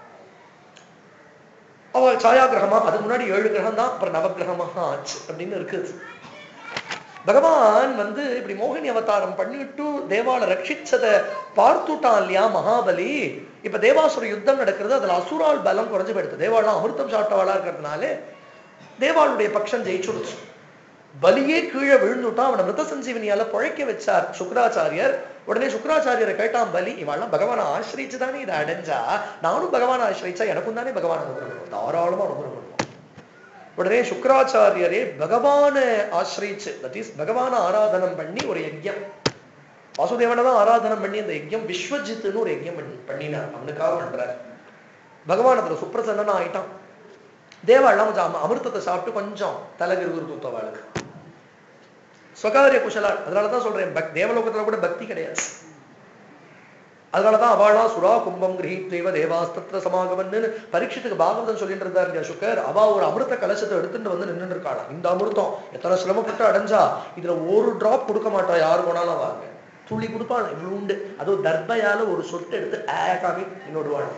அவள் சாயா கிரகமா அதுக்கு முன்னாடி ஏழு கிரகம் தான் அப்புறம் நவகிரகமாக ஆச்சு அப்படின்னு இருக்குது பகவான் வந்து இப்படி மோகினி அவதாரம் பண்ணிட்டு தேவால ரட்சிச்சதை பார்த்துட்டான் இல்லையா மகாபலி இப்ப தேவாசுர யுத்தம் நடக்கிறது அதுல அசுரால் பலம் குறைஞ்சு போயிடுது தேவாலாம் அமிர்தம் சாப்பிட்டவாளா இருக்கிறதுனால தேவாளுடைய பட்சம் ஜெயிச்சுடுச்சு பலியே கீழே விழுந்துட்டான் அவனை மிருத சஞ்சீவனியால புழைக்க வச்சார் சுக்கராச்சாரியர் உடனே சுக்கராச்சாரியரை கேட்டான் பலி இவாள்லாம் பகவானை ஆசிரிச்சு தானே இதை அடைஞ்சா நானும் பகவானை ஆசிரிச்சா எனக்கும் தானே பகவான் அனுகிரகம் பண்ணுவான். தாராளமா அனுகிரகம் பண்ணுவான் உடனே சுக்கராச்சாரியரே பகவானை ஆசிரிச்சு தட் இஸ் பகவானை ஆராதனம் பண்ணி ஒரு யஜ்யம் வாசுதேவனை தான் ஆராதனம் பண்ணி அந்த யஜ்யம் விஸ்வஜித்துன்னு ஒரு யஜ்யம் பண்ணி பண்ணினார் அவனுக்காக பண்றார் பகவான் அதுல சுப்பிரசன்னா ஆயிட்டான் தேவாள்லாம் கொஞ்சம் அம- அமிர்தத்தை சாப்பிட்டு கொஞ்சம் தலைகிருகுரு தூத்தவாளுக்கு ஸ்வகாரிய குஷலாள் அதனாலதான் சொல்றேன் பக் தேவலோகத்துல கூட பக்தி கிடையாது அதனாலதான் அவளா சுரா கும்பம் கிரகித்வ தேவாஸ்தத்ர சமாகமன்னு பரீட்சத்துக்கு பாகவதம் சொல்லிட்டு இருந்தார் இல்லையா சுக்கர் அவ ஒரு அமிர்த கலசத்தை எடுத்துட்டு வந்து நின்று இருக்காளாம் இந்த அமிர்தம் எத்தனை சிரமப்பட்டு அடைஞ்சா இதுல ஒரு டிராப் கொடுக்க மாட்டா யாரு போனாலும் வாங்க துளி கொடுப்பாள் இவ்வளவு உண்டு அதுவும் தர்பையால ஒரு சொட்டு எடுத்து ஆ காமி இன்னொருவாள்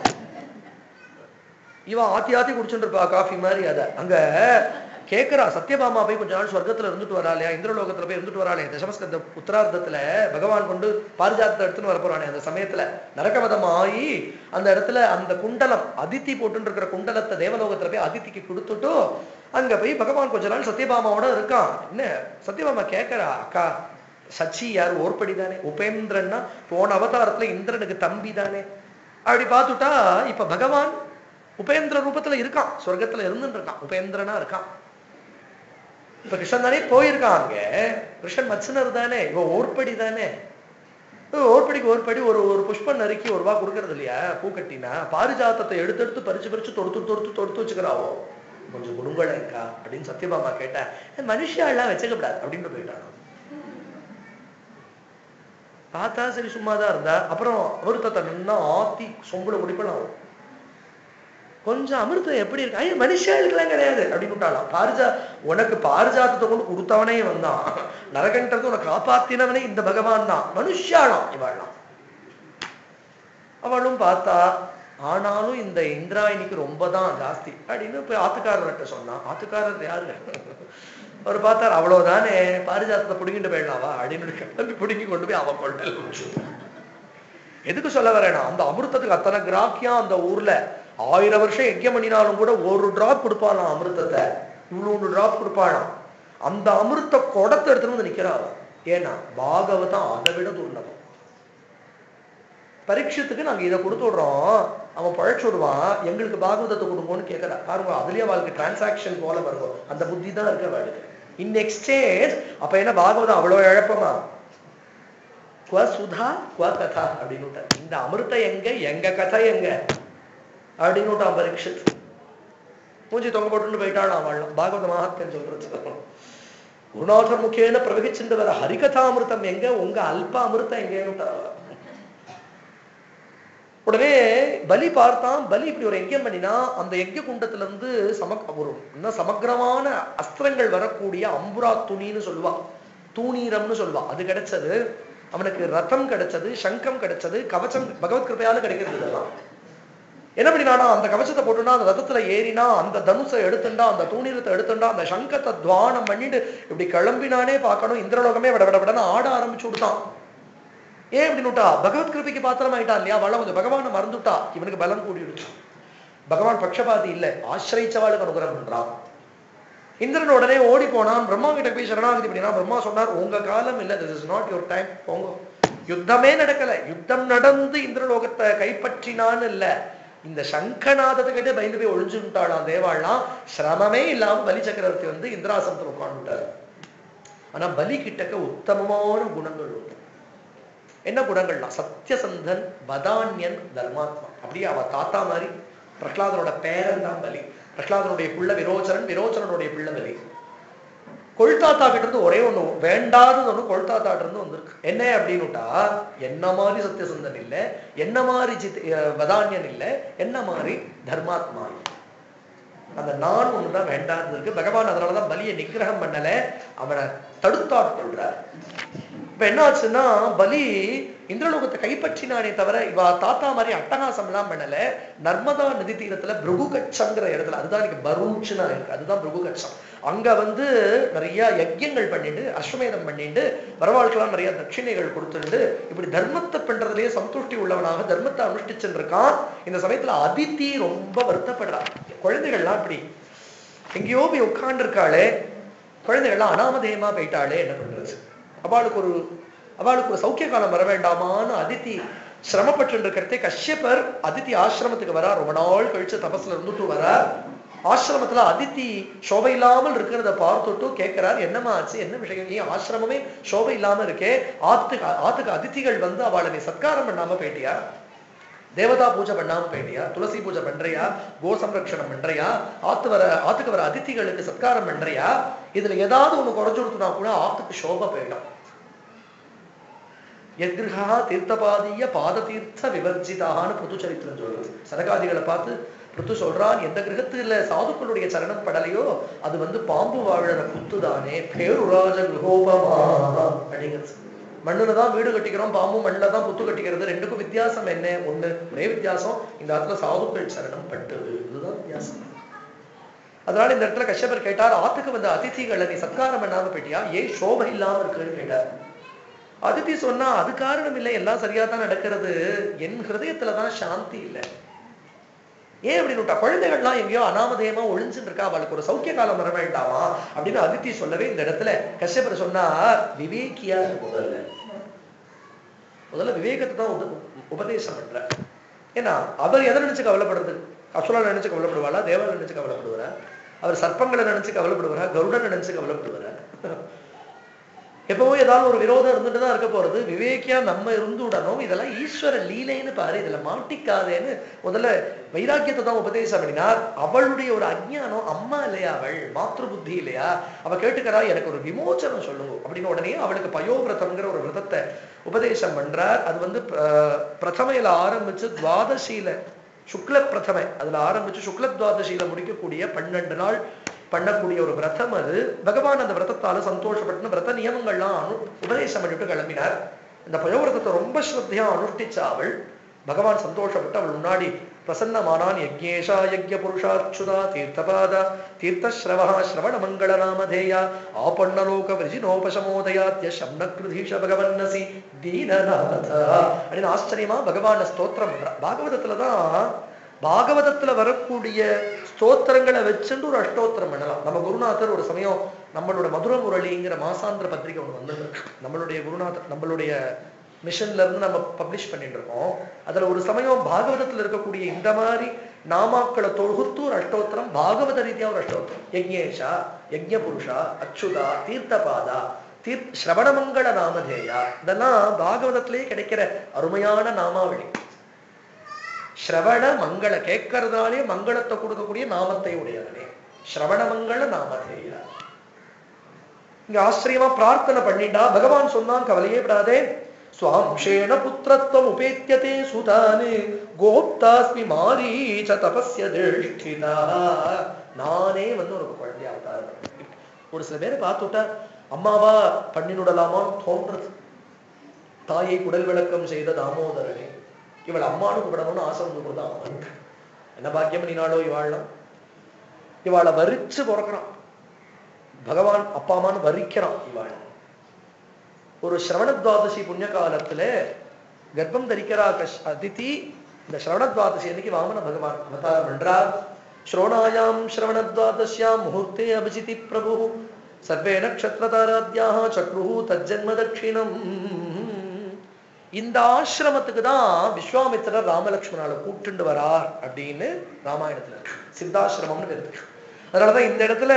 இவன் ஆத்தி ஆத்தி குடிச்சுட்டு இருப்பா காஃபி மாதிரி அத அங்க கேக்குறா சத்யபாமா போய் கொஞ்ச நாள் சொர்க்கத்துல இருந்துட்டு வராளே இந்திரலோகத்துல போய் இருந்துட்டு வராளே தசமஸ்கந்த உத்தரார்த்தத்துல பகவான் கொண்டு பாரிஜாத்தத்தை எடுத்துன்னு வர போறானே அந்த சமயத்துல நரகவதம் ஆகி அந்த இடத்துல அந்த குண்டலம் அதித்தி போட்டு இருக்கிற குண்டலத்தை தேவலோகத்துல போய் அதித்திக்கு கொடுத்துட்டு அங்க போய் பகவான் கொஞ்ச நாள் சத்யபாமாவோட இருக்கான் என்ன சத்யபாமா கேட்கறா அக்கா சச்சி யார் ஓர்படி தானே உபேந்திரன்னா போன அவதாரத்துல இந்திரனுக்கு தம்பி தானே அப்படி பார்த்துட்டா இப்ப பகவான் உபேந்திர ரூபத்துல இருக்கான் சொர்க்கத்துல இருந்துட்டு இருக்கான் உபேந்திரனா இருக்கான் இப்ப கிருஷ்ணன் தானே போயிருக்கான் அங்க கிருஷ்ணன் மச்சனர் தானே இவன் ஓர்படி தானே ஓர்படிக்கு ஓர்படி ஒரு ஒரு புஷ்பம் நறுக்கி ஒரு ரூபா கொடுக்கறது இல்லையா பூ கட்டினா பாரிஜாத்தத்தை எடுத்து எடுத்து பறிச்சு பறிச்சு தொடுத்து தொடுத்து தொடுத்து வச்சுக்கிறாவோ கொஞ்சம் குடுங்கல இருக்கா அப்படின்னு சத்யபாமா கேட்டா மனுஷாலாம் வச்சுக்கப்படாது அப்படின்னு போயிட்டான் பார்த்தா சரி சும்மா தான் இருந்தா அப்புறம் அமிர்தத்தை நின்னா ஆத்தி சொம்புல குடிப்பலாம் கொஞ்சம் அமிர்தம் எப்படி இருக்கு ஐயா மனுஷாளுக்கெல்லாம் கிடையாது அப்படின்னு விட்டாலாம் பாரிஜா உனக்கு பாரிஜாத்தத்தை கொண்டு கொடுத்தவனே வந்தான் நரகன்றது உனக்கு காப்பாத்தினவனே இந்த பகவான் தான் மனுஷாலாம் இவாளாம் அவளும் பார்த்தா ஆனாலும் இந்த இந்திராயணிக்கு ரொம்ப தான் ஜாஸ்தி அப்படின்னு போய் ஆத்துக்காரர்கிட்ட சொன்னான் ஆத்துக்காரர் யாரு அவர் பார்த்தார் அவ்வளவுதானே பாரிஜாத்தத்தை பிடிங்கிட்டு போயிடலாவா அப்படின்னு கிளம்பி பிடுங்கி கொண்டு போய் அவன் கொண்டல் எதுக்கு சொல்ல வரேனா அந்த அமிர்தத்துக்கு அத்தனை கிராக்கியம் அந்த ஊர்ல ஆயிரம் வருஷம் யஜ்யம் பண்ணினாலும் கூட ஒரு டிராப் கொடுப்பாளாம் அமிர்தத்தை இவ்வளவு டிராப் கொடுப்பாளாம் அந்த அமிர்த குடத்தை எடுத்துட்டு வந்து நிக்கிறாள் ஏன்னா பாகவதம் அதை விட துர்லபம் பரீட்சத்துக்கு நாங்க இதை கொடுத்து விடுறோம் அவன் பழச்சு விடுவான் எங்களுக்கு பாகவதத்தை கொடுங்கன்னு கேட்கறா பாருங்க அதுலயே அவளுக்கு டிரான்சாக்ஷன் போல வரும் அந்த புத்தி தான் இருக்க அவளுக்கு இன் எக்ஸ்சேஞ்ச் அப்ப என்ன பாகவதம் அவ்வளவு இழப்பமா குவ சுதா குவ கதா அப்படின்னு இந்த அமிர்தம் எங்க எங்க கதை எங்க அப்படின்னு விட்டான் பரீட்சத் மூஞ்சி தொங்க போட்டுன்னு போயிட்டான் அவள் பாகவத மகாத்மன் சொல்றது குருநாதர் முக்கியன பிரவகிச்சுட்டு வர ஹரிகதா அமிர்தம் எங்க உங்க அல்ப அமிர்தம் எங்கன்னு உடனே பலி பார்த்தான் பலி இப்படி ஒரு யஜ்யம் பண்ணினா அந்த யஜ்ய குண்டத்துல இருந்து சமக் ஒரு இன்னும் சமக்கிரமான அஸ்திரங்கள் வரக்கூடிய அம்புரா துணின்னு சொல்லுவா தூணீரம்னு சொல்லுவா அது கிடைச்சது அவனுக்கு ரத்தம் கிடைச்சது சங்கம் கிடைச்சது கவச்சம் பகவத் கிருப்பையால கிடைக்கிறது இதெல்லாம் என்ன பண்ணினானா அந்த கவச்சத்தை போட்டுனா அந்த ரத்தத்துல ஏறினா அந்த தனுசை எடுத்துண்டா அந்த தூணீரத்தை எடுத்துண்டா அந்த சங்கத்தை துவானம் பண்ணிட்டு இப்படி கிளம்பினானே பார்க்கணும் இந்திரலோகமே விட விட விடன்னு ஆட ஆரம்பிச்சு விட்டான் ஏன் இப்படின்னுட்டா பகவத் கிருபிக்கு பாத்திரம் ஆயிட்டான் இல்லையா வளம் வந்து பகவானை மறந்துட்டா இவனுக்கு பலம் கூடிடுச்சு பகவான் பட்சபாதி இல்லை ஆசிரியச்சவாளுக்கு அனுகிரகம் பண்றான் இந்திரன் உடனே ஓடி போனான் பிரம்மா கிட்ட போய் சரணாகதி பண்ணினா பிரம்மா சொன்னார் உங்க காலம் இல்ல this is not your time போங்க யுத்தமே நடக்கல யுத்தம் நடந்து இந்திரலோகத்தை கைப்பற்றினான்னு இல்ல இந்த சங்கநாதத்துக்கிட்டே பயந்து போய் ஒழிஞ்சுட்டாளாம் தேவாள்லாம் சிரமமே இல்லாம பலி சக்கரவர்த்தி வந்து இந்திராசனத்தில் உட்காந்துட்டார் ஆனா பலி கிட்டக்க உத்தமமான குணங்கள் உண்டு என்ன குணங்கள்லாம் சத்தியசந்தன் பதான்யன் தர்மாத்மா அப்படியே அவ தாத்தா மாதிரி பிரகலாதனோட பேரன் தான் பலி பிரகலாதனுடைய பிள்ளை விரோச்சரன் விரோச்சரனுடைய பிள்ளை பலி கொள்தாத்தா கிட்ட இருந்து ஒரே ஒண்ணு வேண்டாதது ஒண்ணு கொள்தாத்தா கிட்ட இருந்து வந்திருக்கு என்ன அப்படின்னுட்டா என்ன மாதிரி சத்தியசந்தன் இல்ல என்ன மாதிரி ஜித் வதான்யன் இல்ல என்ன மாதிரி தர்மாத்மா இல்ல அந்த நான் ஒண்ணுதான் வேண்டாது இருக்கு பகவான் அதனாலதான் பலியை நிகிரகம் பண்ணல அவனை தடுத்தாட்கொள்றார் இப்ப என்ன ஆச்சுன்னா பலி இந்திரலோகத்தை கைப்பற்றினானே தவிர இவ தாத்தா மாதிரி அட்டகாசம் எல்லாம் பண்ணல நர்மதா நதி தீரத்துல பிருகுகச்சங்கிற இடத்துல அதுதான் எனக்கு பரூச்சுனா இருக்கு அதுதான் பிருகுகச்சம் அங்க வந்து நிறைய யஜ்யங்கள் பண்ணிட்டு அஸ்வமேதம் பண்ணிட்டு வரவாளுக்கெல்லாம் நிறைய தட்சிணைகள் கொடுத்துட்டு இப்படி தர்மத்தை பண்றதுலயே சந்துஷ்டி உள்ளவனாக தர்மத்தை அனுஷ்டிச்சுட்டு இருக்கான் இந்த சமயத்துல அதித்தி ரொம்ப வருத்தப்படுறா குழந்தைகள்லாம் இப்படி எங்கேயோ போய் உட்கார்ந்துருக்காளே குழந்தைகள்லாம் அனாமதேயமா போயிட்டாளே என்ன பண்றது அவளுக்கு ஒரு அவளுக்கு ஒரு சௌக்கிய காலம் வர வேண்டாமான்னு அதித்தி சிரமப்பட்டு இருக்கிறதே கஷ்யப்பர் அதித்தி ஆசிரமத்துக்கு வரா ரொம்ப நாள் கழிச்சு தபஸ்ல இருந்துட்டு வரார் ஆசிரமத்துல அதித்தி சோபை இல்லாமல் இருக்கிறத பார்த்துட்டு கேட்கிறார் என்னமா ஆச்சு என்ன விஷயம் ஏன் ஆசிரமமே சோபை இல்லாம இருக்கே ஆத்துக்கு ஆத்துக்கு அதித்திகள் வந்து அவளை நீ சத்காரம் பண்ணாம போயிட்டியா தேவதா பூஜை பண்ணாம போயிட்டியா துளசி பூஜை பண்றியா கோ சம்ரக்ஷணம் பண்றியா ஆத்து வர ஆத்துக்கு வர அதித்திகளுக்கு சத்காரம் பண்றியா இதுல ஏதாவது ஒண்ணு குறைஞ்சு கொடுத்துனா கூட ஆத்துக்கு சோபை போயிடும் எத்கிரகா தீர்த்தபாதிய பாத தீர்த்த விவர்ஜிதான்னு புது சரித்திரம் சொல்றது சனகாதிகளை பார்த்து புத்து சொல்றான் எந்த கிரகத்துல சாதுக்களுடைய சரணம் படலையோ அது வந்து பாம்பு வாழற புத்துதானே பேருராஜ கிரகோபமா அப்படிங்கிறது மண்ணுல தான் வீடு கட்டிக்கிறோம் பாம்பும் மண்ணில் தான் புத்து கட்டிக்கிறது ரெண்டுக்கும் வித்தியாசம் என்ன ஒண்ணு ஒரே வித்தியாசம் இந்த இடத்துல சாதுக்கள் சரணம் பட்டது இதுதான் வித்தியாசம் அதனால இந்த இடத்துல கஷ்யப்பர் கேட்டார் ஆத்துக்கு வந்த அதிதிகளை நீ சத்காரம் பண்ணாம போயிட்டியா ஏன் சோபை இல்லாம இருக்குன்னு கேட்டார் அதித்தி சொன்னா அது காரணம் இல்லை எல்லாம் சரியா தான் நடக்கிறது என் ஹிருதயத்துலதான் சாந்தி இல்லை ஏன் அப்படின்னு விட்டா குழந்தைகள்லாம் எங்கேயோ அனாமதேயமா ஒளிஞ்சுட்டு இருக்கா அவளுக்கு ஒரு சௌக்கிய காலம் வர வேண்டாமா அப்படின்னு அதித்தி சொல்லவே இந்த இடத்துல கஷ்யப்பர் சொன்னார் விவேக்கியா இரு முதல்ல முதல்ல விவேகத்தை தான் உத- உபதேசம் பண்ற ஏன்னா அவர் எதை நினைச்சு கவலைப்படுறது அசுரனை நினைச்சு கவலைப்படுவாரா தேவனை நினைச்சு கவலைப்படுவாரா அவர் சர்ப்பங்களை நினைச்சு கவலைப்படுவாரா கருடன் நினைச்சு கவலைப்படுவாரா எப்பவும் ஏதாவது ஒரு விரோதம் இருந்துட்டு தான் இருக்க போறது விவேக்கியா நம்ம இருந்துடணும் இதெல்லாம் ஈஸ்வர லீலைன்னு பாரு இதுல மாட்டிக்காதேன்னு முதல்ல வைராக்கியத்தை தான் உபதேசம் பண்ணினார் அவளுடைய ஒரு அஜ்ஞானம் அம்மா இல்லையா அவள் மாத்ரு புத்தி இல்லையா அவ கேட்டுக்கிறா எனக்கு ஒரு விமோச்சனம் சொல்லுங்க அப்படின்னு உடனே அவளுக்கு பயோவிரதம்ங்கிற ஒரு விரதத்தை உபதேசம் பண்றார் அது வந்து அஹ், பிரதமையில ஆரம்பிச்சு துவாதசியில சுக்ல பிரதமை அதுல ஆரம்பிச்சு சுக்ல துவாதசியில முடிக்கக்கூடிய பன்னெண்டு நாள் பண்ணக்கூடிய ஒரு விரதம் அது பகவான் அந்த விரதத்தால சந்தோஷப்பட்டு விரத நியமங்கள்லாம் அனு உபதேசம் பண்ணிட்டு கிளம்பினார் இந்த பயோவிரதத்தை ரொம்ப ஸ்ரத்தையா அனுஷ்டிச்ச அவள் பகவான் சந்தோஷப்பட்டு அவள் முன்னாடி பிரசன்னமானான் யஜ்ஞேஷா யஜ்ய புருஷாச்சுதா தீர்த்தபாதா தீர்த்தஸ்ரவா ஸ்ரவண மங்கள நாமதேயா ஆபண்ணலோக விரஜினோபசமோதயாத்ய சம்னக்ருதீஷ பகவன்னசி தீனநாதா அப்படின்னு ஆச்சரியமா பகவான ஸ்தோத்திரம் பண்றா பாகவதத்துலதான் பாகவதத்துல வரக்கூடிய ஸ்தோத்திரங்களை வச்சுட்டு ஒரு அஷ்டோத்திரம் பண்ணலாம் நம்ம குருநாதர் ஒரு சமயம் நம்மளோட மதுர முரளிங்கிற மாசாந்திர பத்திரிகை ஒண்ணு வந்தது நம்மளுடைய குருநாதர் நம்மளுடைய மிஷன்ல இருந்து நம்ம பப்ளிஷ் பண்ணிட்டு இருக்கோம் அதுல ஒரு சமயம் பாகவதத்துல இருக்கக்கூடிய இந்த மாதிரி நாமாக்களை தொகுத்து ஒரு அஷ்டோத்திரம் பாகவத ரீதியா ஒரு அஷ்டோத்திரம் யஜ்ஞேஷா யஜ்ஞ புருஷா அச்சுதா தீர்த்தபாதா தீர் ஸ்ரவணமங்கள நாமதேயா இதெல்லாம் பாகவதத்திலேயே கிடைக்கிற அருமையான நாமாவளி ஸ்ரவண மங்கள கேட்கறதுனாலே மங்களத்தை கொடுக்கக்கூடிய நாமத்தை உடையவனே ஸ்ரவண மங்கள நாமதேயா இங்க ஆச்சரியமா பிரார்த்தனை பண்ணிட்டா பகவான் சொன்னான் கவலையே விடாதே சுவாம்சேன புத்திரத்துவம் உபேத்தியதே சுதானே கோப்தாஸ்மி மாரீச்ச தபஸ்ய திருஷ்டிதா நானே வந்து உனக்கு குழந்தை அவதாரம் பண்ணேன். ஒரு சில பேரை பார்த்துட்டா அம்மாவா பண்ணினுடலாமான்னு தோன்றது தாயை குடல் விளக்கம் செய்த தாமோதரனே இவள் அம்மானு கூப்பிடணும்னு ஆசை வந்து கொடுத்தா அவனுக்கு என்ன பாக்கியம் நீனாலோ இவாள்லாம் இவாளை வரிச்சு பிறக்கிறான் பகவான் அப்பா அம்மான்னு வரிக்கிறான் இவாள் ஒரு சிரவணத்வாதசி புண்ணிய காலத்துல கர்ப்பம் தரிக்கிறா கஷ் அதிதி இந்த சிரவணத்வாதசி அன்னைக்கு வாமன பகவான் அவதாரம் பண்றார் ஸ்ரோணாயாம் சிரவணத்வாதசியாம் முகூர்த்தே அபிஜிதி பிரபு சர்வே நக்ஷத்திரதாராத்யாக சக்ரு தஜ்ஜன்ம தட்சிணம் இந்த ஆசிரமத்துக்கு தான் விஸ்வாமித்திரர் ராமலக்ஷ்மணால கூட்டுண்டு வரார் அப்படின்னு ராமாயணத்துல இருக்கு சித்தாசிரமம்னு பேரு அதனாலதான் இந்த இடத்துல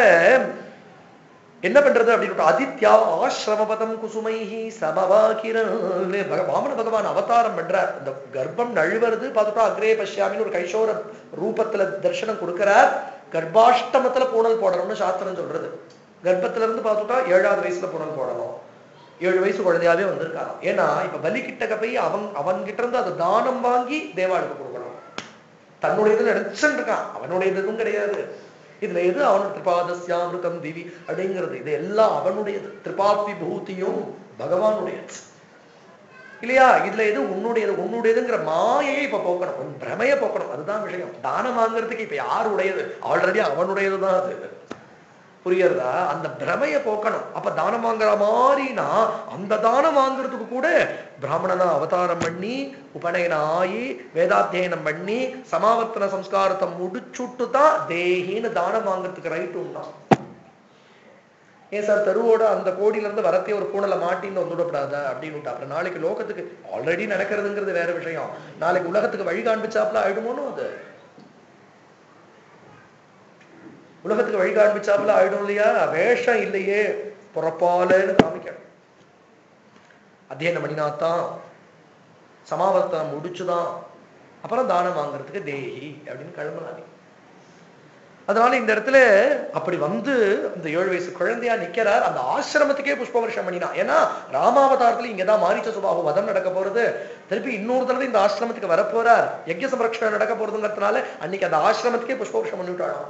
என்ன பண்றது அப்படின்னு அதித்யா ஆசிரமபதம் குசுமைஹி சமவாகிரன் வாமன பகவான் அவதாரம் பண்றார் இந்த கர்ப்பம் நழுவுறது பார்த்துட்டா அக்ரே பஷ்யாமின்னு ஒரு கைஷோர ரூபத்துல தரிசனம் கொடுக்கிறார் கர்ப்பாஷ்டமத்துல பூணல் போடணும்னு சாஸ்திரம் சொல்றது கர்ப்பத்துல இருந்து பார்த்துட்டா ஏழாவது வயசுல பூணல் போடணும் ஏழு வயசு குழந்தையாவே வந்திருக்காராம் ஏன்னா இப்ப பலி கிட்டக்க போய் அவன் அவன் கிட்ட இருந்து அதை தானம் வாங்கி தேவாளுக்கு கொடுக்கணும் தன்னுடையதுன்னு நினைச்சுட்டு இருக்கான் அவனுடையதும் கிடையாது இதுல எது அவனோட திரிபாதஸ்யாமிருதம் திவி அப்படிங்கிறது இது எல்லாம் அவனுடையது திரிபாத் விபூதியும் பகவானுடையது இல்லையா இதுல எது உன்னுடையது உன்னுடையதுங்கிற மாயையை இப்ப போக்கணும் உன் பிரமைய போக்கணும் அதுதான் விஷயம் தானம் வாங்குறதுக்கு இப்ப யார் உடையது ஆல்ரெடி அவனுடையதுதான் அது புரியறதா அந்த பிரமைய போக்கணும் அப்ப தானம் வாங்குற மாதிரினா அந்த தானம் வாங்குறதுக்கு கூட பிராமணனா அவதாரம் பண்ணி உபநயன ஆகி வேதாத்தியனம் பண்ணி சமாவர்த்தன சம்ஸ்காரத்தை முடிச்சுட்டு தான் தேகின்னு தானம் வாங்குறதுக்கு ரைட் உண்டா ஏன் சார் தெருவோட அந்த கோடியில இருந்து வரத்தே ஒரு பூனலை மாட்டின்னு வந்துடப்படாதா அப்படின்னு அப்புறம் நாளைக்கு லோகத்துக்கு ஆல்ரெடி நடக்கிறதுங்கிறது வேற விஷயம் நாளைக்கு உலகத்துக்கு வழி காண்பிச்சாப்புல ஆயிடுமோன்னு அது உலகத்துக்கு வழி காண்பிச்சாப்புல ஆயிடும் இல்லையா வேஷம் இல்லையே புறப்பாலன்னு காமிக்கணும் அத்தியனம் பண்ணினாத்தான் சமாவர்த்தனம் முடிச்சுதான் அப்புறம் தானம் வாங்குறதுக்கு தேஹி அப்படின்னு கிளம்புறாங்க அதனால இந்த இடத்துல அப்படி வந்து இந்த ஏழு வயசு குழந்தையா நிக்கிறார் அந்த ஆசிரமத்துக்கே புஷ்ப வருஷம் பண்ணினான் ஏன்னா ராமாவதாரத்துல இங்கதான் மாரிச்ச சுபாவ வதம் நடக்க போறது திருப்பி இன்னொரு தடவை இந்த ஆசிரமத்துக்கு வரப்போறார் யஜ்ய சம்ரக்ஷணம் நடக்க போறதுங்கிறதுனால அன்னைக்கு அந்த ஆசிரமத்துக்கே புஷ்ப வருஷம் பண்ணிவிட்டாளாம்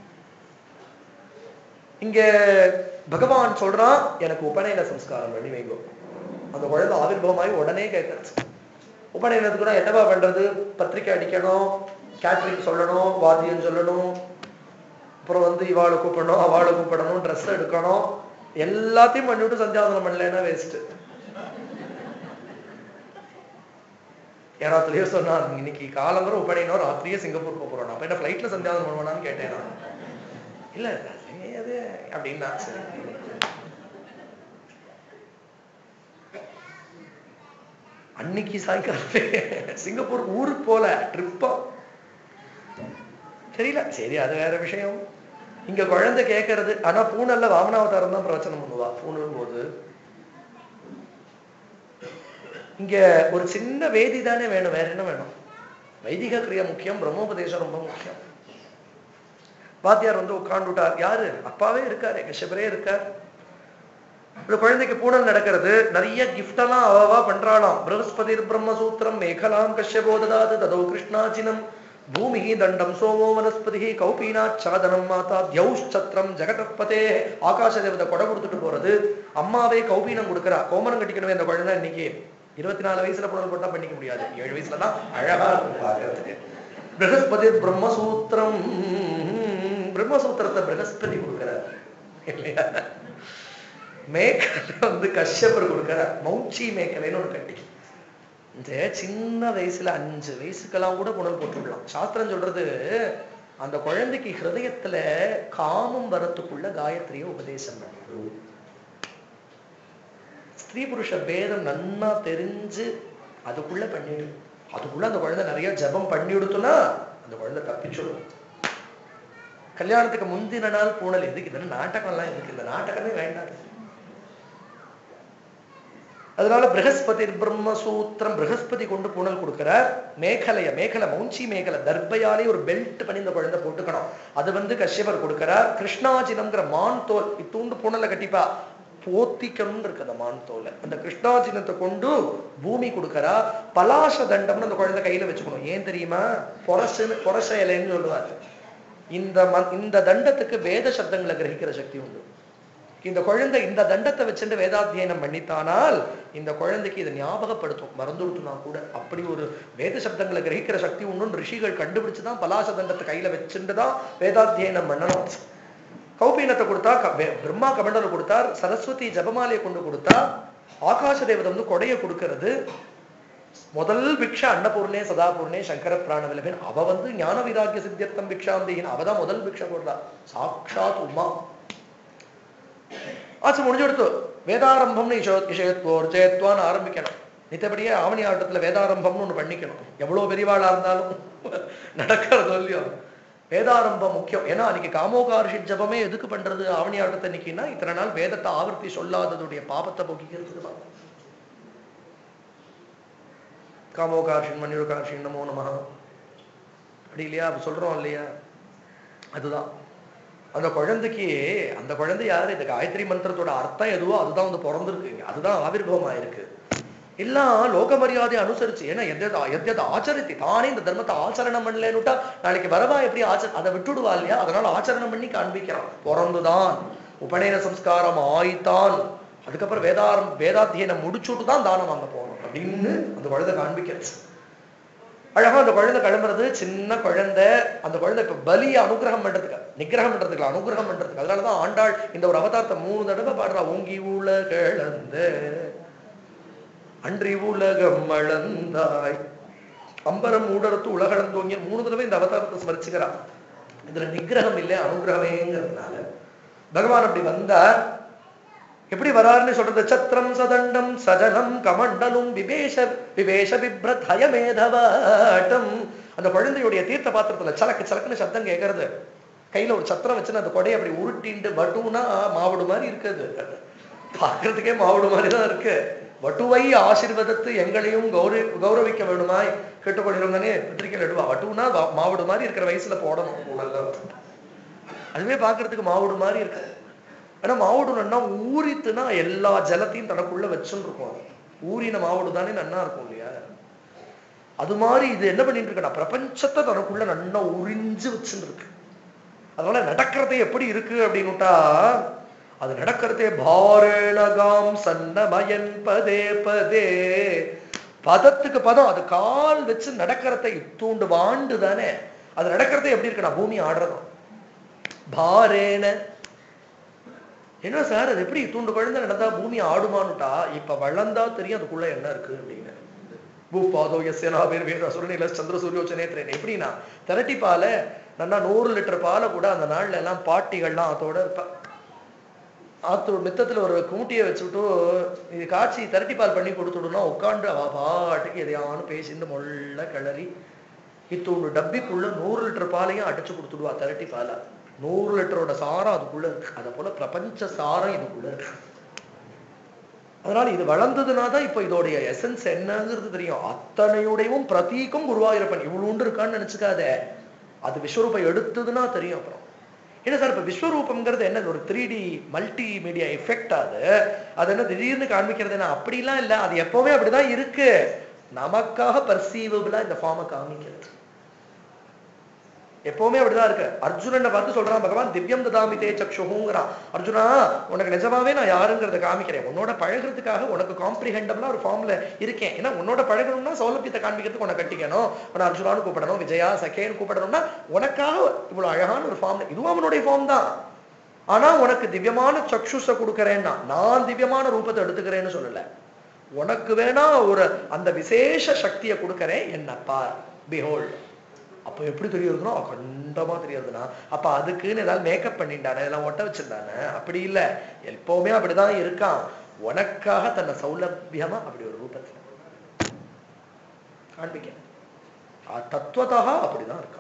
இங்க பகவான் சொல்றான் எனக்கு உபநயன சம்ஸ்காரம் பண்ணி வைங்கோ அந்த குழந்தை ஆவிர்வமாயி உடனே கேட்கறது உபநயனத்துக்கு நான் என்னவா பண்றது பத்திரிக்கை அடிக்கணும் கேட்ரிங் சொல்லணும் வாத்தியம் சொல்லணும் அப்புறம் வந்து இவாளை கூப்பிடணும் அவளை கூப்பிடணும் ட்ரெஸ் எடுக்கணும் எல்லாத்தையும் பண்ணிவிட்டு சந்தியாவதனம் பண்ணலன்னா வேஸ்ட் யாராத்துலயோ சொன்னா இன்னைக்கு காலம்பரம் உப்படையினோ ராத்திரியே சிங்கப்பூர் போக போறோம் அப்ப என்ன ஃபிளைட்ல சந்தியாவதம் பண்ணுவானான்னு கேட்டேன் நான் இல்ல இல்ல அது அப்படின்னா சரி அன்னைக்கு சாயங்காலமே சிங்கப்பூர் ஊருக்கு போல ட்ரிப்பா தெரியல சரி அது வேற விஷயம் இங்க குழந்தை கேட்கறது ஆனா பூனல்ல வாமனாவதாரம் தான் பிரச்சனை பண்ணுவா பூணும் போது இங்க ஒரு சின்ன வேதி தானே வேணும் வேற என்ன வேணும் வைதிக கிரியா முக்கியம் பிரம்மோபதேசம் ரொம்ப முக்கியம் வாத்தியார் வந்து உட்கார்ந்துட்டார் யாரு அப்பாவே இருக்காரு கஷ்யபரே இருக்கார் ஒரு குழந்தைக்கு பூனல் நடக்கிறது நிறைய gift எல்லாம் அவவா பண்றாளாம் பிரகஸ்பதிர் பிரம்மசூத்திரம் மேகலாம் கஷ்யபோததாது ததோ கிருஷ்ணாச்சினம் பூமி தண்டம் சோமோ வனஸ்பதி கௌபீனாச்சாதனம் மாதா தியௌச்சத்திரம் ஜெகதப்பதே ஆகாச தேவதை கொடை கொடுத்துட்டு போறது அம்மாவே கௌபீனம் கொடுக்கறா கோமரம் கட்டிக்கணுமே அந்த குழந்தை இன்னைக்கு இருபத்தி நாலு வயசுல புனல் போட்டா பண்ணிக்க முடியாது ஏழு வயசுல தான் அழகா இருக்கும் பார்க்கறதுக்கு பிரகஸ்பதி பிரம்மசூத்திரம் பிரம்மசூத்திரத்தை பிரகஸ்பதி கொடுக்கிறார் இல்லையா மேக்கலை வந்து கஷ்யப்பர் கொடுக்கிறார் மௌச்சி மேக்கலைன்னு ஒரு கட்டி இந்த சின்ன வயசுல அஞ்சு வயசுக்கெல்லாம் கூட புனல் போட்டுவிடலாம் சாஸ்திரம் சொல்றது அந்த குழந்தைக்கு ஹிருதயத்துல காமம் வரத்துக்குள்ள காயத்ரியை உபதேசம் பண்ணும் ஸ்திரீ புருஷ பேதம் நன்னா தெரிஞ்சு அதுக்குள்ள பண்ணிடு அதுக்குள்ள அந்த குழந்தை நிறைய ஜபம் பண்ணி கொடுத்தோம்னா அந்த குழந்தை தப்பிச்சிடும் கல்யாணத்துக்கு முந்தின நாள் பூனல் எதுக்கு இதெல்லாம் நாட்டகம்லாம் எதுக்கு இந்த நாட்டகமே வேண்டாம் அதனால பிரகஸ்பதி பிரம்மசூத்திரம் பிரகஸ்பதி கொண்டு பூனல் கொடுக்கிறார் மேகலைய மேகலை மௌஞ்சி மேகலை தர்பையாலே ஒரு பெல்ட் பண்ணி இந்த குழந்தை போட்டுக்கணும் அது வந்து கஷ்யபர் கொடுக்கிறார் கிருஷ்ணாஜினம்ங்கிற மான் தோல் இத்தூண்டு பூனலை கட்டிப்பா போத்திக்கணும்னு இருக்கு அந்த மான் தோலை அந்த கிருஷ்ணாஜினத்தை கொண்டு பூமி கொடுக்கறா பலாச தண்டம்னு அந்த குழந்தை கையில வச்சுக்கணும் ஏன் தெரியுமா பொரசுன்னு பொரச இலைன்னு சொல்லுவார் இந்த ம- இந்த தண்டத்துக்கு வேத சப்தங்களை கிரகிக்கிற சக்தி உண்டு இந்த குழந்தை இந்த தண்டத்தை வச்சுட்டு வேதாத்தியனம் பண்ணித்தானால் இந்த குழந்தைக்கு இதை ஞாபகப்படுத்தும் மறந்துடுத்துனா கூட அப்படி ஒரு வேத சப்தங்களை கிரகிக்கிற சக்தி உண்டு ரிஷிகள் கண்டுபிடிச்சுதான் பலாச தண்டத்தை கையில வச்சுட்டு தான் வேதாத்தியனம் பண்ணணும் கௌபீனத்தை கொடுத்தா க- வே- பிரம்மா கமண்டலை கொடுத்தார் சரஸ்வதி ஜபமாலையை கொண்டு கொடுத்தா ஆகாச தேவதை வந்து கொடையை கொடுக்கிறது முதல் பிக்ஷா அன்னபூர்ணே சதாபூர்ணே சங்கர பிராணவிலகன் அவ வந்து ஞான வைராக்கிய சித்தியர்த்தம் பிக்ஷாந்தேகின் அவ தான் முதல் பிக்ஷா போடுறா சாக்ஷாத் உமா ஆச்சு முடிஞ்சு கொடுத்து வேதாரம்பம்னு இஷோ இஷயத்வோர் ஜெயத்வான்னு ஆரம்பிக்கணும் நித்தபடியே ஆவணி ஆட்டத்துல வேதாரம்பம்னு ஒண்ணு பண்ணிக்கணும் எவ்வளவு பெரியவாளா இருந்தாலும் நடக்கிறது இல்லையோ வேதாரம்பம் முக்கியம் ஏன்னா அன்னைக்கு காமோகார்ஷி ஜபமே எதுக்கு பண்றது ஆவணி ஆட்டத்தை இன்னைக்குன்னா இத்தனை நாள் வேதத்தை ஆவர்த்தி சொல்லாததுடைய பாபத்தை போக்கிக்கிறது தான் காமோகார்ஷின் மணியோகார்ஷின் நமோ நமஹ அப்படி இல்லையா அப்ப சொல்றோம் இல்லையா அதுதான் அந்த குழந்தைக்கு அந்த குழந்தை யாரு இந்த காயத்ரி மந்திரத்தோட அர்த்தம் எதுவோ அதுதான் வந்து பிறந்திருக்கு இங்க. அதுதான் ஆவிர்வம் ஆயிருக்கு எல்லாம் லோக மரியாதை அனுசரிச்சு ஏன்னா எந்த எத்தியத ஆச்சரித்தி தானே இந்த தர்மத்தை ஆச்சரணம் பண்ணலன்னுட்டா நாளைக்கு வரவா எப்படி ஆச்ச அதை விட்டுடுவா இல்லையா அதனால ஆச்சரணம் பண்ணி காண்பிக்கிறான் பிறந்துதான் உபநயன சம்ஸ்காரம் ஆயித்தான் அதுக்கப்புறம் வேதாரம் வேதாத்தியனம் முடிச்சுட்டு தான் தானம் வாங்க போகணும் அப்படின்னு அந்த குழந்தை காண்பிக்கிறது அழகா அந்த குழந்தை கிளம்புறது சின்ன குழந்தை அந்த குழந்தை இப்ப பலியை அனுகிரகம் பண்றதுக்கு நிகிரகம் பண்றதுக்கு இல்ல, அனுகிரகம் பண்றதுக்கு அதனாலதான் ஆண்டாள் இந்த ஒரு அவதாரத்தை மூணு தடவை பாடுறா ஓங்கி உல கிழந்த அன்றி உலகம் அளந்தாய் அம்பரம் ஊடறுத்து உலகளந்தோங்கிய மூணு தடவை இந்த அவதாரத்தை ஸ்மரிச்சுக்கிறா இதுல நிகிரகம் இல்லை அனுகிரகமேங்கிறதுனால பகவான் அப்படி வந்தார் எப்படி வராருன்னு சொல்றது சத்திரம் சதண்டம் சஜனம் கமண்டலும் விவேஷ விவேஷ விப்ரத் ஹயமேதவாட்டம் அந்த குழந்தையுடைய தீர்த்த பாத்திரத்துல சலக்கு சலக்குன்னு சப்தம் கேட்கறது கையில ஒரு சத்திரம் வச்சுன்னு அந்த கொடையை அப்படி உருட்டிண்டு வட்டுனா மாவுடு மாதிரி இருக்குது பார்க்கறதுக்கே மாவுடு மாதிரி தான் இருக்கு வட்டுவை ஆசீர்வதத்து எங்களையும் கௌரவி கௌரவிக்க வேணுமாய் கேட்டுக்கொள்கிறோம் தானே பத்திரிக்கையில் எடுவா வட்டுனா வா- மாவுடு மாதிரி இருக்கிற வயசுல போடணும் நல்லா அதுவே பார்க்கறதுக்கு மாவுடு மாதிரி இருக்கு ஆனா மாவுடு நன்னா ஊறித்துனா எல்லா ஜலத்தையும் தனக்குள்ள வச்சுன்னு இருக்கும் அது. ஊறின மாவுடு தானே நன்னா இருக்கும் இல்லையா அது மாதிரி இது என்ன பண்ணிட்டு இருக்கா பிரபஞ்சத்தை தனக்குள்ள நன்னா உறிஞ்சு வச்சுன்னு இருக்கு அதனால நடக்கிறதே எப்படி இருக்கு அப்படின்னுட்டா அது நடக்கிறதே பாரணகாம் சன்னமயன் பதே பதே பதத்துக்கு பதம் அது கால் வச்சு நடக்கிறதை தூண்டு வாண்டு தானே அது நடக்கிறதே எப்படி இருக்குன்னா பூமி ஆடுறதும் பாரேன என்ன சார் அது எப்படி தூண்டு குழந்தை நடந்தா பூமி ஆடுமான்னுட்டா இப்ப வளர்ந்தா தெரியும் அதுக்குள்ள என்ன இருக்கு அப்படின்னு பூபாதோ எஸ்யனா பேர் வேறு அசுரநில சந்திர சூரியோச்சனேத்திரன் எப்படின்னா திரட்டி பாலை நல்லா நூறு லிட்டர் பாலை கூட அந்த நாள்ல எல்லாம் பாட்டிகள்லாம் அதோட இருப்பா ஆத்து மித்தத்துல ஒரு கூட்டியை வச்சுட்டு இது காய்ச்சி திரட்டி பால் பண்ணி கொடுத்துடுனா உட்காந்து அவ பாட்டுக்கு எதையானு பேசிட்டு மொள்ள கிளறி இத்தொன்று டப்பிக்குள்ள நூறு லிட்டர் பாலையும் அடிச்சு கொடுத்துடுவா திரட்டி பாலை நூறு லிட்டரோட சாரம் அதுக்குள்ள இருக்கு அதை போல பிரபஞ்ச சாரம் இதுக்குள்ள இருக்கு அதனால இது வளர்ந்ததுனா தான் இப்போ இதோடைய எசன்ஸ் என்னங்கிறது தெரியும் அத்தனையுடையவும் பிரதீகம் குருவாயூரப்பன் இவ்வளோண்டு இருக்கான்னு நினைச்சுக்காத அது விஸ்வரூபம் எடுத்ததுன்னா தெரியும் அப்புறம் என்ன சார் இப்ப விஸ்வரூபம்ங்கிறது என்ன ஒரு three D multimedia effect அது அது என்ன திடீர்னு காண்பிக்கிறது என்ன அப்படிலாம் இல்லை அது எப்பவுமே அப்படிதான் இருக்கு நமக்காக பர்சீவபிளா இந்த ஃபார்மை காமிக்கிறது எப்பவுமே அப்படிதான் இருக்கு அர்ஜுனனை பார்த்து சொல்றான் பகவான் திவ்யம் ததாமி தே சக்ஷுங்கிறான் அர்ஜுனா உனக்கு நிஜமாவே நான் யாருங்கிறத காமிக்கிறேன் உன்னோட பழகிறதுக்காக உனக்கு காம்ப்ரிஹெண்டபிளா ஒரு ஃபார்ம்ல இருக்கேன் ஏன்னா உன்னோட பழகணும்னா சௌலபியத்தை காண்பிக்கிறதுக்கு உனக்கு கட்டிக்கணும் உன அர்ஜுனான்னு கூப்பிடணும் விஜயா சகேன்னு கூப்பிடணும்னா உனக்காக இவ்வளவு அழகான ஒரு ஃபார்ம் இதுவும் அவனுடைய ஃபார்ம் தான் ஆனா உனக்கு திவ்யமான சக்ஷுஷ கொடுக்கறேன்னா நான் திவ்யமான ரூபத்தை எடுத்துக்கிறேன்னு சொல்லல உனக்கு வேணா ஒரு அந்த விசேஷ சக்தியை கொடுக்கறேன் என்ன பார் பிஹோல்ட் அப்போ எப்படி தெரியுதுன்னா அகண்டமா தெரியுதுன்னா அப்ப அதுக்குன்னு ஏதாவது மேக்கப் பண்ணிட்டானே இதெல்லாம் ஒட்ட வச்சிருந்தானே அப்படி இல்லை எப்பவுமே அப்படிதான் இருக்கான் உனக்காக தன்னை சௌலபியமா அப்படி ஒரு ரூபத்துல காண்பிக்க தத்துவத்தா அப்படிதான் இருக்கான்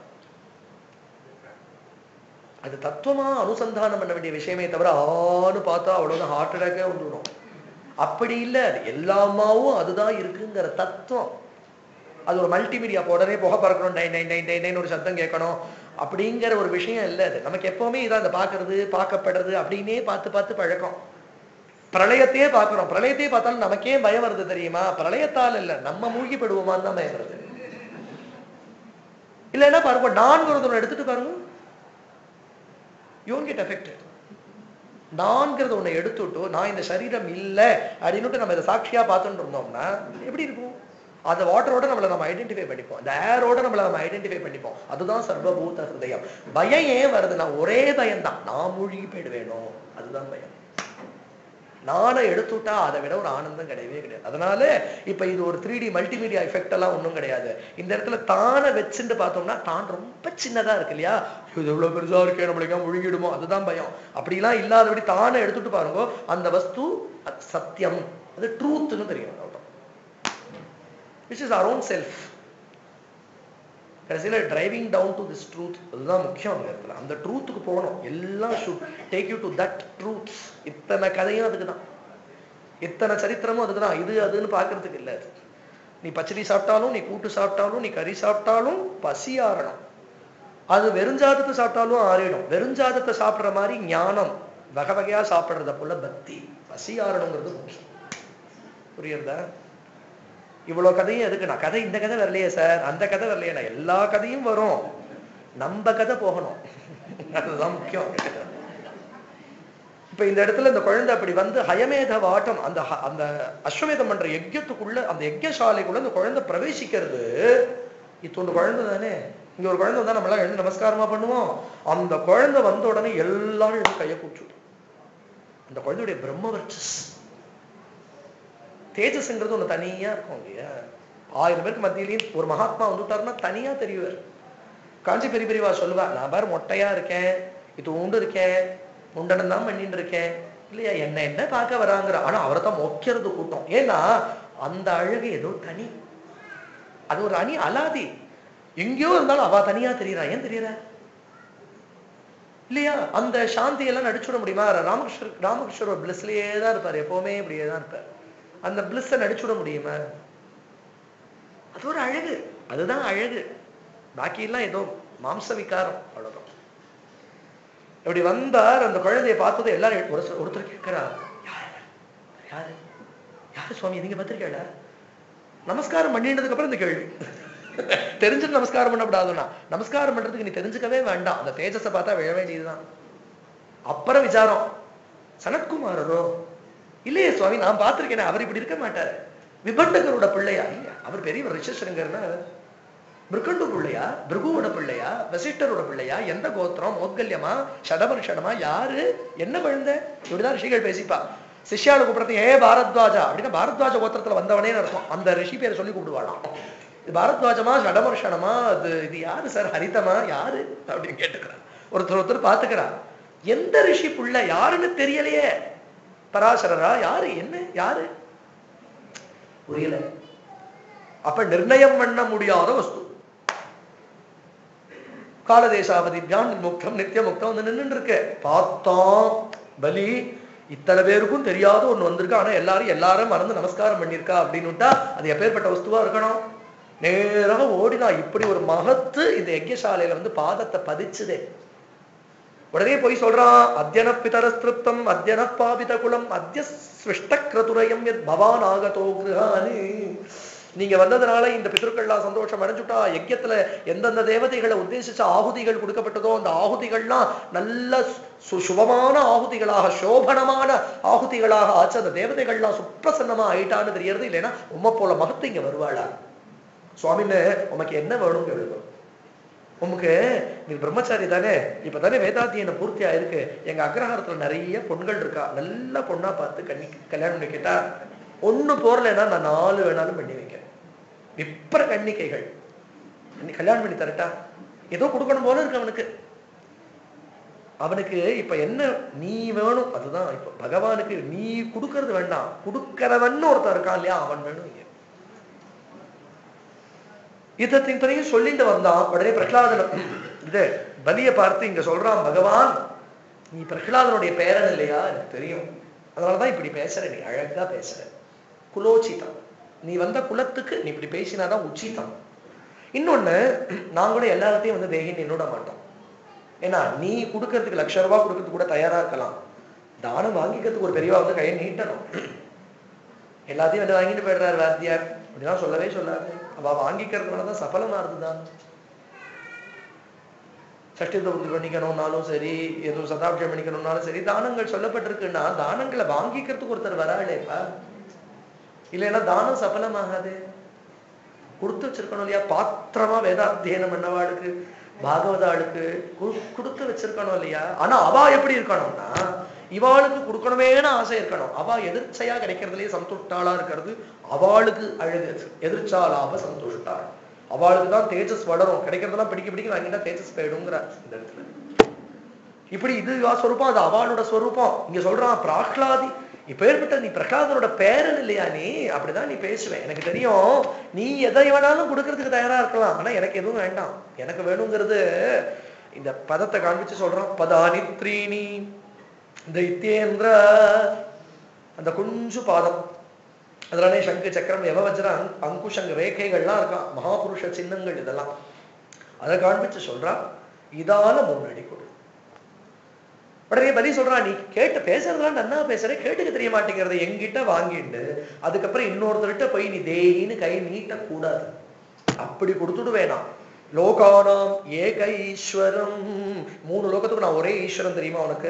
அது தத்துவமா அனுசந்தானம் பண்ண வேண்டிய விஷயமே தவிர ஆன்னு பார்த்தா அவ்வளவுதான் ஹார்ட் அட்டாக்கே வந்துடும் அப்படி இல்லை அது எல்லாமாவும் அதுதான் இருக்குங்கிற தத்துவம் அது ஒரு மல்டிமீடியா உடனே புகை பறக்கணும் நை நை நை நை நைன்னு ஒரு சத்தம் கேட்கணும் அப்படிங்கிற ஒரு விஷயம் இல்லை அது நமக்கு எப்பவுமே இதான் அந்த பார்க்கறது பார்க்கப்படுறது அப்படின்னே பார்த்து பார்த்து பழக்கம் பிரளயத்தையே பார்க்கிறோம் பிரளயத்தையே பார்த்தாலும் நமக்கே பயம் வருது தெரியுமா பிரளயத்தால் இல்லை நம்ம மூழ்கி படுவோமான்னு தான் பயம் வருது இல்லைன்னா பாருங்க நான்கிறது ஒன்று எடுத்துட்டு பாருங்க யூன் கெட் எஃபெக்டட் நான்கிறத ஒண்ணை எடுத்துட்டு நான் இந்த சரீரம் இல்லை அப்படின்னுட்டு நம்ம இதை சாட்சியா பார்த்துட்டு இருந்தோம்னா எப்படி இருக்கும் அந்த வாட்டரோட நம்மளை நம்ம ஐடென்டிஃபை பண்ணிப்போம் அந்த ஏரோட நம்மளை நம்ம ஐடென்டிஃபை பண்ணிப்போம் அதுதான் சர்வபூத ஹிருதயம் பயம் ஏன் வருதுன்னா ஒரே பயம் தான் நான் மூழ்கி போயிடுவேனோ அதுதான் பயம் நானை எடுத்துட்டா அதை விட ஒரு ஆனந்தம் கிடையவே கிடையாது அதனால இப்ப இது ஒரு த்ரீ டி மல்டிமீடியா எஃபெக்ட் எல்லாம் ஒன்றும் கிடையாது இந்த இடத்துல தானை வச்சுட்டு பார்த்தோம்னா தான் ரொம்ப சின்னதா இருக்கு இல்லையா இது எவ்வளவு பெருசா இருக்கே நம்மளுக்கு முழுங்கிடுமோ அதுதான் பயம் அப்படிலாம் இல்லாதபடி தானே எடுத்துட்டு பாருங்க அந்த வஸ்து சத்தியம் அது ட்ரூத்னு தெரியும் which is our own self கடைசியில் driving down to this truth அதுதான் முக்கியம் அந்த இடத்துல அந்த ட்ரூத்துக்கு போகணும் எல்லாம் should take you to that truth இத்தனை கதையும் அதுக்கு தான் இத்தனை சரித்திரமும் அதுக்கு தான் இது அதுன்னு பார்க்கறதுக்கு இல்லை அது நீ பச்சடி சாப்பிட்டாலும் நீ கூட்டு சாப்பிட்டாலும் நீ கறி சாப்பிட்டாலும் பசி ஆறணும் அது வெறுஞ்சாதத்தை சாப்பிட்டாலும் ஆறிடும் வெறுஞ்சாதத்தை சாப்பிட்ற மாதிரி ஞானம் வகை வகையா சாப்பிட்றத போல பக்தி பசி ஆறணுங்கிறது முக்கியம் புரியுறதா இவ்வளவு கதையும் எதுக்கு நான் கதை இந்த கதை வரலையே சார் அந்த கதை வரலையே நான் எல்லா கதையும் வரும் நம்ம கதை போகணும் அதுதான் முக்கியம் இப்ப இந்த இடத்துல இந்த குழந்தை அப்படி வந்து ஹயமேத வாட்டம் அந்த அந்த அஸ்வமேதம் பண்ற யஜ்யத்துக்குள்ள அந்த யஜ்யசாலைக்குள்ள அந்த குழந்தை பிரவேசிக்கிறது இத்தொண்டு குழந்தை தானே இங்க ஒரு குழந்தை வந்தா நம்மளாம் எழுந்து நமஸ்காரமா பண்ணுவோம் அந்த குழந்தை வந்த உடனே எல்லாரும் எழுந்து கையை கூச்சுடும் அந்த குழந்தையுடைய பிரம்மவர்ச்சஸ் தேஜஸ்ங்கிறது ஒண்ணு தனியா இருக்கும் இல்லையா ஆயிரம் பேருக்கு மத்தியிலையும் ஒரு மகாத்மா வந்துட்டாருன்னா தனியா தெரியுவார் காஞ்சி பெரிய பெரியவா சொல்லுவா நான் பாரு மொட்டையா இருக்கேன் இது உண்டு இருக்கேன் முண்டனம் தான் பண்ணிட்டு இருக்கேன் இல்லையா என்ன என்ன பார்க்க வராங்கிற ஆனா அவரை தான் மொக்கிறது கூட்டம் ஏன்னா அந்த அழகு ஏதோ தனி அது ஒரு அணி அலாதி எங்கேயோ இருந்தாலும் அவ தனியா தெரியறா ஏன் தெரியற இல்லையா அந்த சாந்தி எல்லாம் நடிச்சுட முடியுமா ராமகிருஷ்ணர் ராமகிருஷ்ணர் பிளஸ்லயே தான் இருப்பார் எப்பவுமே இப்படியே தான் இருப்பார் அந்த பிளிஸ நடிச்சுட முடியுமா அது ஒரு அழகு அதுதான் அழகு பாக்கி எல்லாம் ஏதோ மாம்ச விகாரம் அவ்வளவுதான் இப்படி வந்தார் அந்த குழந்தைய பார்த்தது எல்லாரும் ஒரு ஒருத்தர் கேட்கிறார் யாரு யாரு யாரு சுவாமி நீங்க பார்த்திருக்கல நமஸ்காரம் பண்ணினதுக்கு அப்புறம் இந்த கேள்வி தெரிஞ்சுட்டு நமஸ்காரம் பண்ணக்கூடாதுன்னா நமஸ்காரம் பண்றதுக்கு நீ தெரிஞ்சுக்கவே வேண்டாம் அந்த தேஜஸை பார்த்தா விழ வேண்டியதுதான் அப்புறம் விசாரம் சனத்குமாரரோ இல்லையே சுவாமி நான் பார்த்திருக்கேன் அவர் இப்படி இருக்க மாட்டாரு விபண்டகரோட பிள்ளையா இல்ல அவர் பெரியவர் ரிஷசங்கர்னா மிருகண்டு பிள்ளையா பிருகுவோட பிள்ளையா வசிஷ்டரோட பிள்ளையா எந்த கோத்திரம் மோத்கல்யமா ஷடமர்ஷடமா யாரு என்ன குழந்தை இப்படிதான் ரிஷிகள் பேசிப்பா சிஷ்யாவை கூப்பிடுறது ஏ பாரத்வாஜா அப்படின்னா பாரத்வாஜ கோத்திரத்துல வந்தவனே அர்த்தம் அந்த ரிஷி பேரை சொல்லி கூப்பிடுவாளாம் இது பாரத்வாஜமா ஷடமர்ஷனமா அது இது யாரு சார் ஹரிதமா யாரு அப்படின்னு கேட்டுக்கிறார் ஒருத்தர் ஒருத்தர் பார்த்துக்கிறார் எந்த ரிஷி புள்ள யாருன்னு தெரியலையே பராசரரா யாரு என்ன யாரு புரியல அப்ப நிர்ணயம் பண்ண முடியாத வஸ்து காலதேசாவதிபியான் முக்தம் நித்திய முக்தம் வந்து நின்று இருக்கு பார்த்தோம் பலி இத்தனை பேருக்கும் தெரியாத ஒண்ணு வந்திருக்கு ஆனா எல்லாரும் எல்லாரும் மறந்து நமஸ்காரம் பண்ணியிருக்கா அப்படின்னுட்டா அது எப்பேற்பட்ட வஸ்துவா இருக்கணும் நேராக ஓடினா இப்படி ஒரு மகத்து இந்த யஜ்யசாலையில வந்து பாதத்தை பதிச்சுதே உடனே போய் சொல்றான் அத்தியன பிதரஸ்திருப்தம் அத்தியன பாபித குலம் அத்திய ஸ்விஷ்ட கிரதுரயம் எத் பவான் ஆகதோ கிருஹானி நீங்க வந்ததுனால இந்த பிதர்கள்லாம் சந்தோஷம் அடைஞ்சுட்டா யஜ்யத்துல எந்தெந்த தேவதைகளை உத்தேசிச்ச ஆகுதிகள் கொடுக்கப்பட்டதோ அந்த ஆகுதிகள்லாம் நல்ல சு- சுபமான ஆகுதிகளாக சோபனமான ஆகுதிகளாக ஆச்சு அந்த தேவதைகள்லாம் சுப்பிரசன்னமா ஆயிட்டான்னு தெரியறது இல்லைன்னா உம்மை போல மகத்து இங்க வருவாளா சுவாமின்னு உமக்கு என்ன வேணும் எழுதும் உமக்கு நீ பிரம்மச்சாரி தானே இப்ப தானே வேதாத்தியனம் பூர்த்தி ஆயிருக்கு எங்க அக்ரஹாரத்துல நிறைய பொண்கள் இருக்கா நல்ல பொண்ணா பார்த்து கண்ணி கல்யாணம் பண்ணி கேட்டா ஒண்ணு போறலைன்னா நான் நாலு வேணாலும் பண்ணி வைக்கிறேன் விப்ர கன்னிகைகள் நீ கல்யாணம் பண்ணி தரட்டா ஏதோ கொடுக்கணும் போல இருக்கு அவனுக்கு அவனுக்கு இப்ப என்ன நீ வேணும் அதுதான் இப்ப பகவானுக்கு நீ கொடுக்கறது வேண்டாம் கொடுக்கறவன் ஒருத்தன் இருக்கான் இல்லையா அவன் வேணும் இங்க யுத்தத்தின் துறையும் சொல்லிட்டு வந்தான் உடனே பிரகலாதன் இது பலியை பார்த்து இங்க சொல்றான் பகவான் நீ பிரகலாதனுடைய பேரன் இல்லையா எனக்கு தெரியும் அதனாலதான் இப்படி பேசுற நீ அழகா பேசுற குலோச்சிதம் நீ வந்த குலத்துக்கு நீ இப்படி பேசினாதான் உச்சிதம் இன்னொன்னு நான் கூட எல்லாத்தையும் வந்து தேகின்னு என்னோட மாட்டோம் ஏன்னா நீ கொடுக்கறதுக்கு லட்ச ரூபாய் கொடுக்கறதுக்கு கூட தயாரா இருக்கலாம் தானம் வாங்கிக்கிறதுக்கு ஒரு பெரியவா வந்து கையை நீட்டணும் எல்லாத்தையும் வந்து வாங்கிட்டு போயிடுறாரு வாத்தியார் அப்படிலாம் சொல்லவே சொல்லாது அவ வாங்கிக்கிறதுனாலதான் சஃபலமா இருந்துதான் சஷ்டித பூர்த்தி பண்ணிக்கணும்னாலும் சரி எதுவும் சதாபிஷம் பண்ணிக்கணும்னாலும் சரி தானங்கள் சொல்லப்பட்டிருக்குன்னா தானங்களை வாங்கிக்கிறதுக்கு ஒருத்தர் வராளேப்பா இல்லைன்னா தானம் சஃபலமாகாது கொடுத்து வச்சிருக்கணும் இல்லையா பாத்திரமா வேதாத்தியனம் பண்ணவாளுக்கு பாகவதாளுக்கு கு- கொடுத்து வச்சிருக்கணும் இல்லையா ஆனா அவா எப்படி இருக்கணும்னா இவாளுக்கு கொடுக்கணுமேனு ஆசை இருக்கணும் அவ எதிர்ச்சையா கிடைக்கிறதுலயே சந்துஷ்டாளா இருக்கிறது அவளுக்கு அழகு எதிர்ச்சாலாப சந்துஷ்டாள் அவளுக்கு தான் தேஜஸ் வளரும் கிடைக்கிறதெல்லாம் பிடிக்க பிடிக்க வாங்கிட்டா தேஜஸ் போயிடுங்கிறார் இந்த இடத்துல இப்படி இது இவா ஸ்வரூபம் அது அவளோட ஸ்வரூபம் இங்க சொல்றான் பிராஹ்லாதி இப்ப ஏற்பட்ட நீ பிரகலாதனோட பேரன் இல்லையா நீ அப்படிதான் நீ பேசுவேன் எனக்கு தெரியும் நீ எதை வேணாலும் கொடுக்கறதுக்கு தயாரா இருக்கலாம் ஆனா எனக்கு எதுவும் வேண்டாம் எனக்கு வேணுங்கிறது இந்த பதத்தை காண்பிச்சு சொல்றான் பதானி த்ரீணி தைத்தியேந்திர அந்த குஞ்சு பாதம் அதனாலே சங்கு சக்கரம் யமவஜ்ர அங் அங்குஷங்க ரேகைகள்லாம் இருக்கான் மகாபுருஷ சின்னங்கள் இதெல்லாம் அதை காண்பிச்சு சொல்றான் இதால மூணு அடி கொடு உடனே பலி சொல்றான் நீ கேட்டு பேசுறதெல்லாம் நன்னா பேசுற கேட்டுக்க தெரிய மாட்டேங்கிறத எங்கிட்ட வாங்கிட்டு அதுக்கப்புறம் இன்னொருத்தர்கிட்ட போய் நீ தேயின்னு கை நீட்ட கூடாது அப்படி கொடுத்துட்டு வேணாம் லோகானாம் ஏக ஈஸ்வரம் மூணு லோகத்துக்கு நான் ஒரே ஈஸ்வரன் தெரியுமா உனக்கு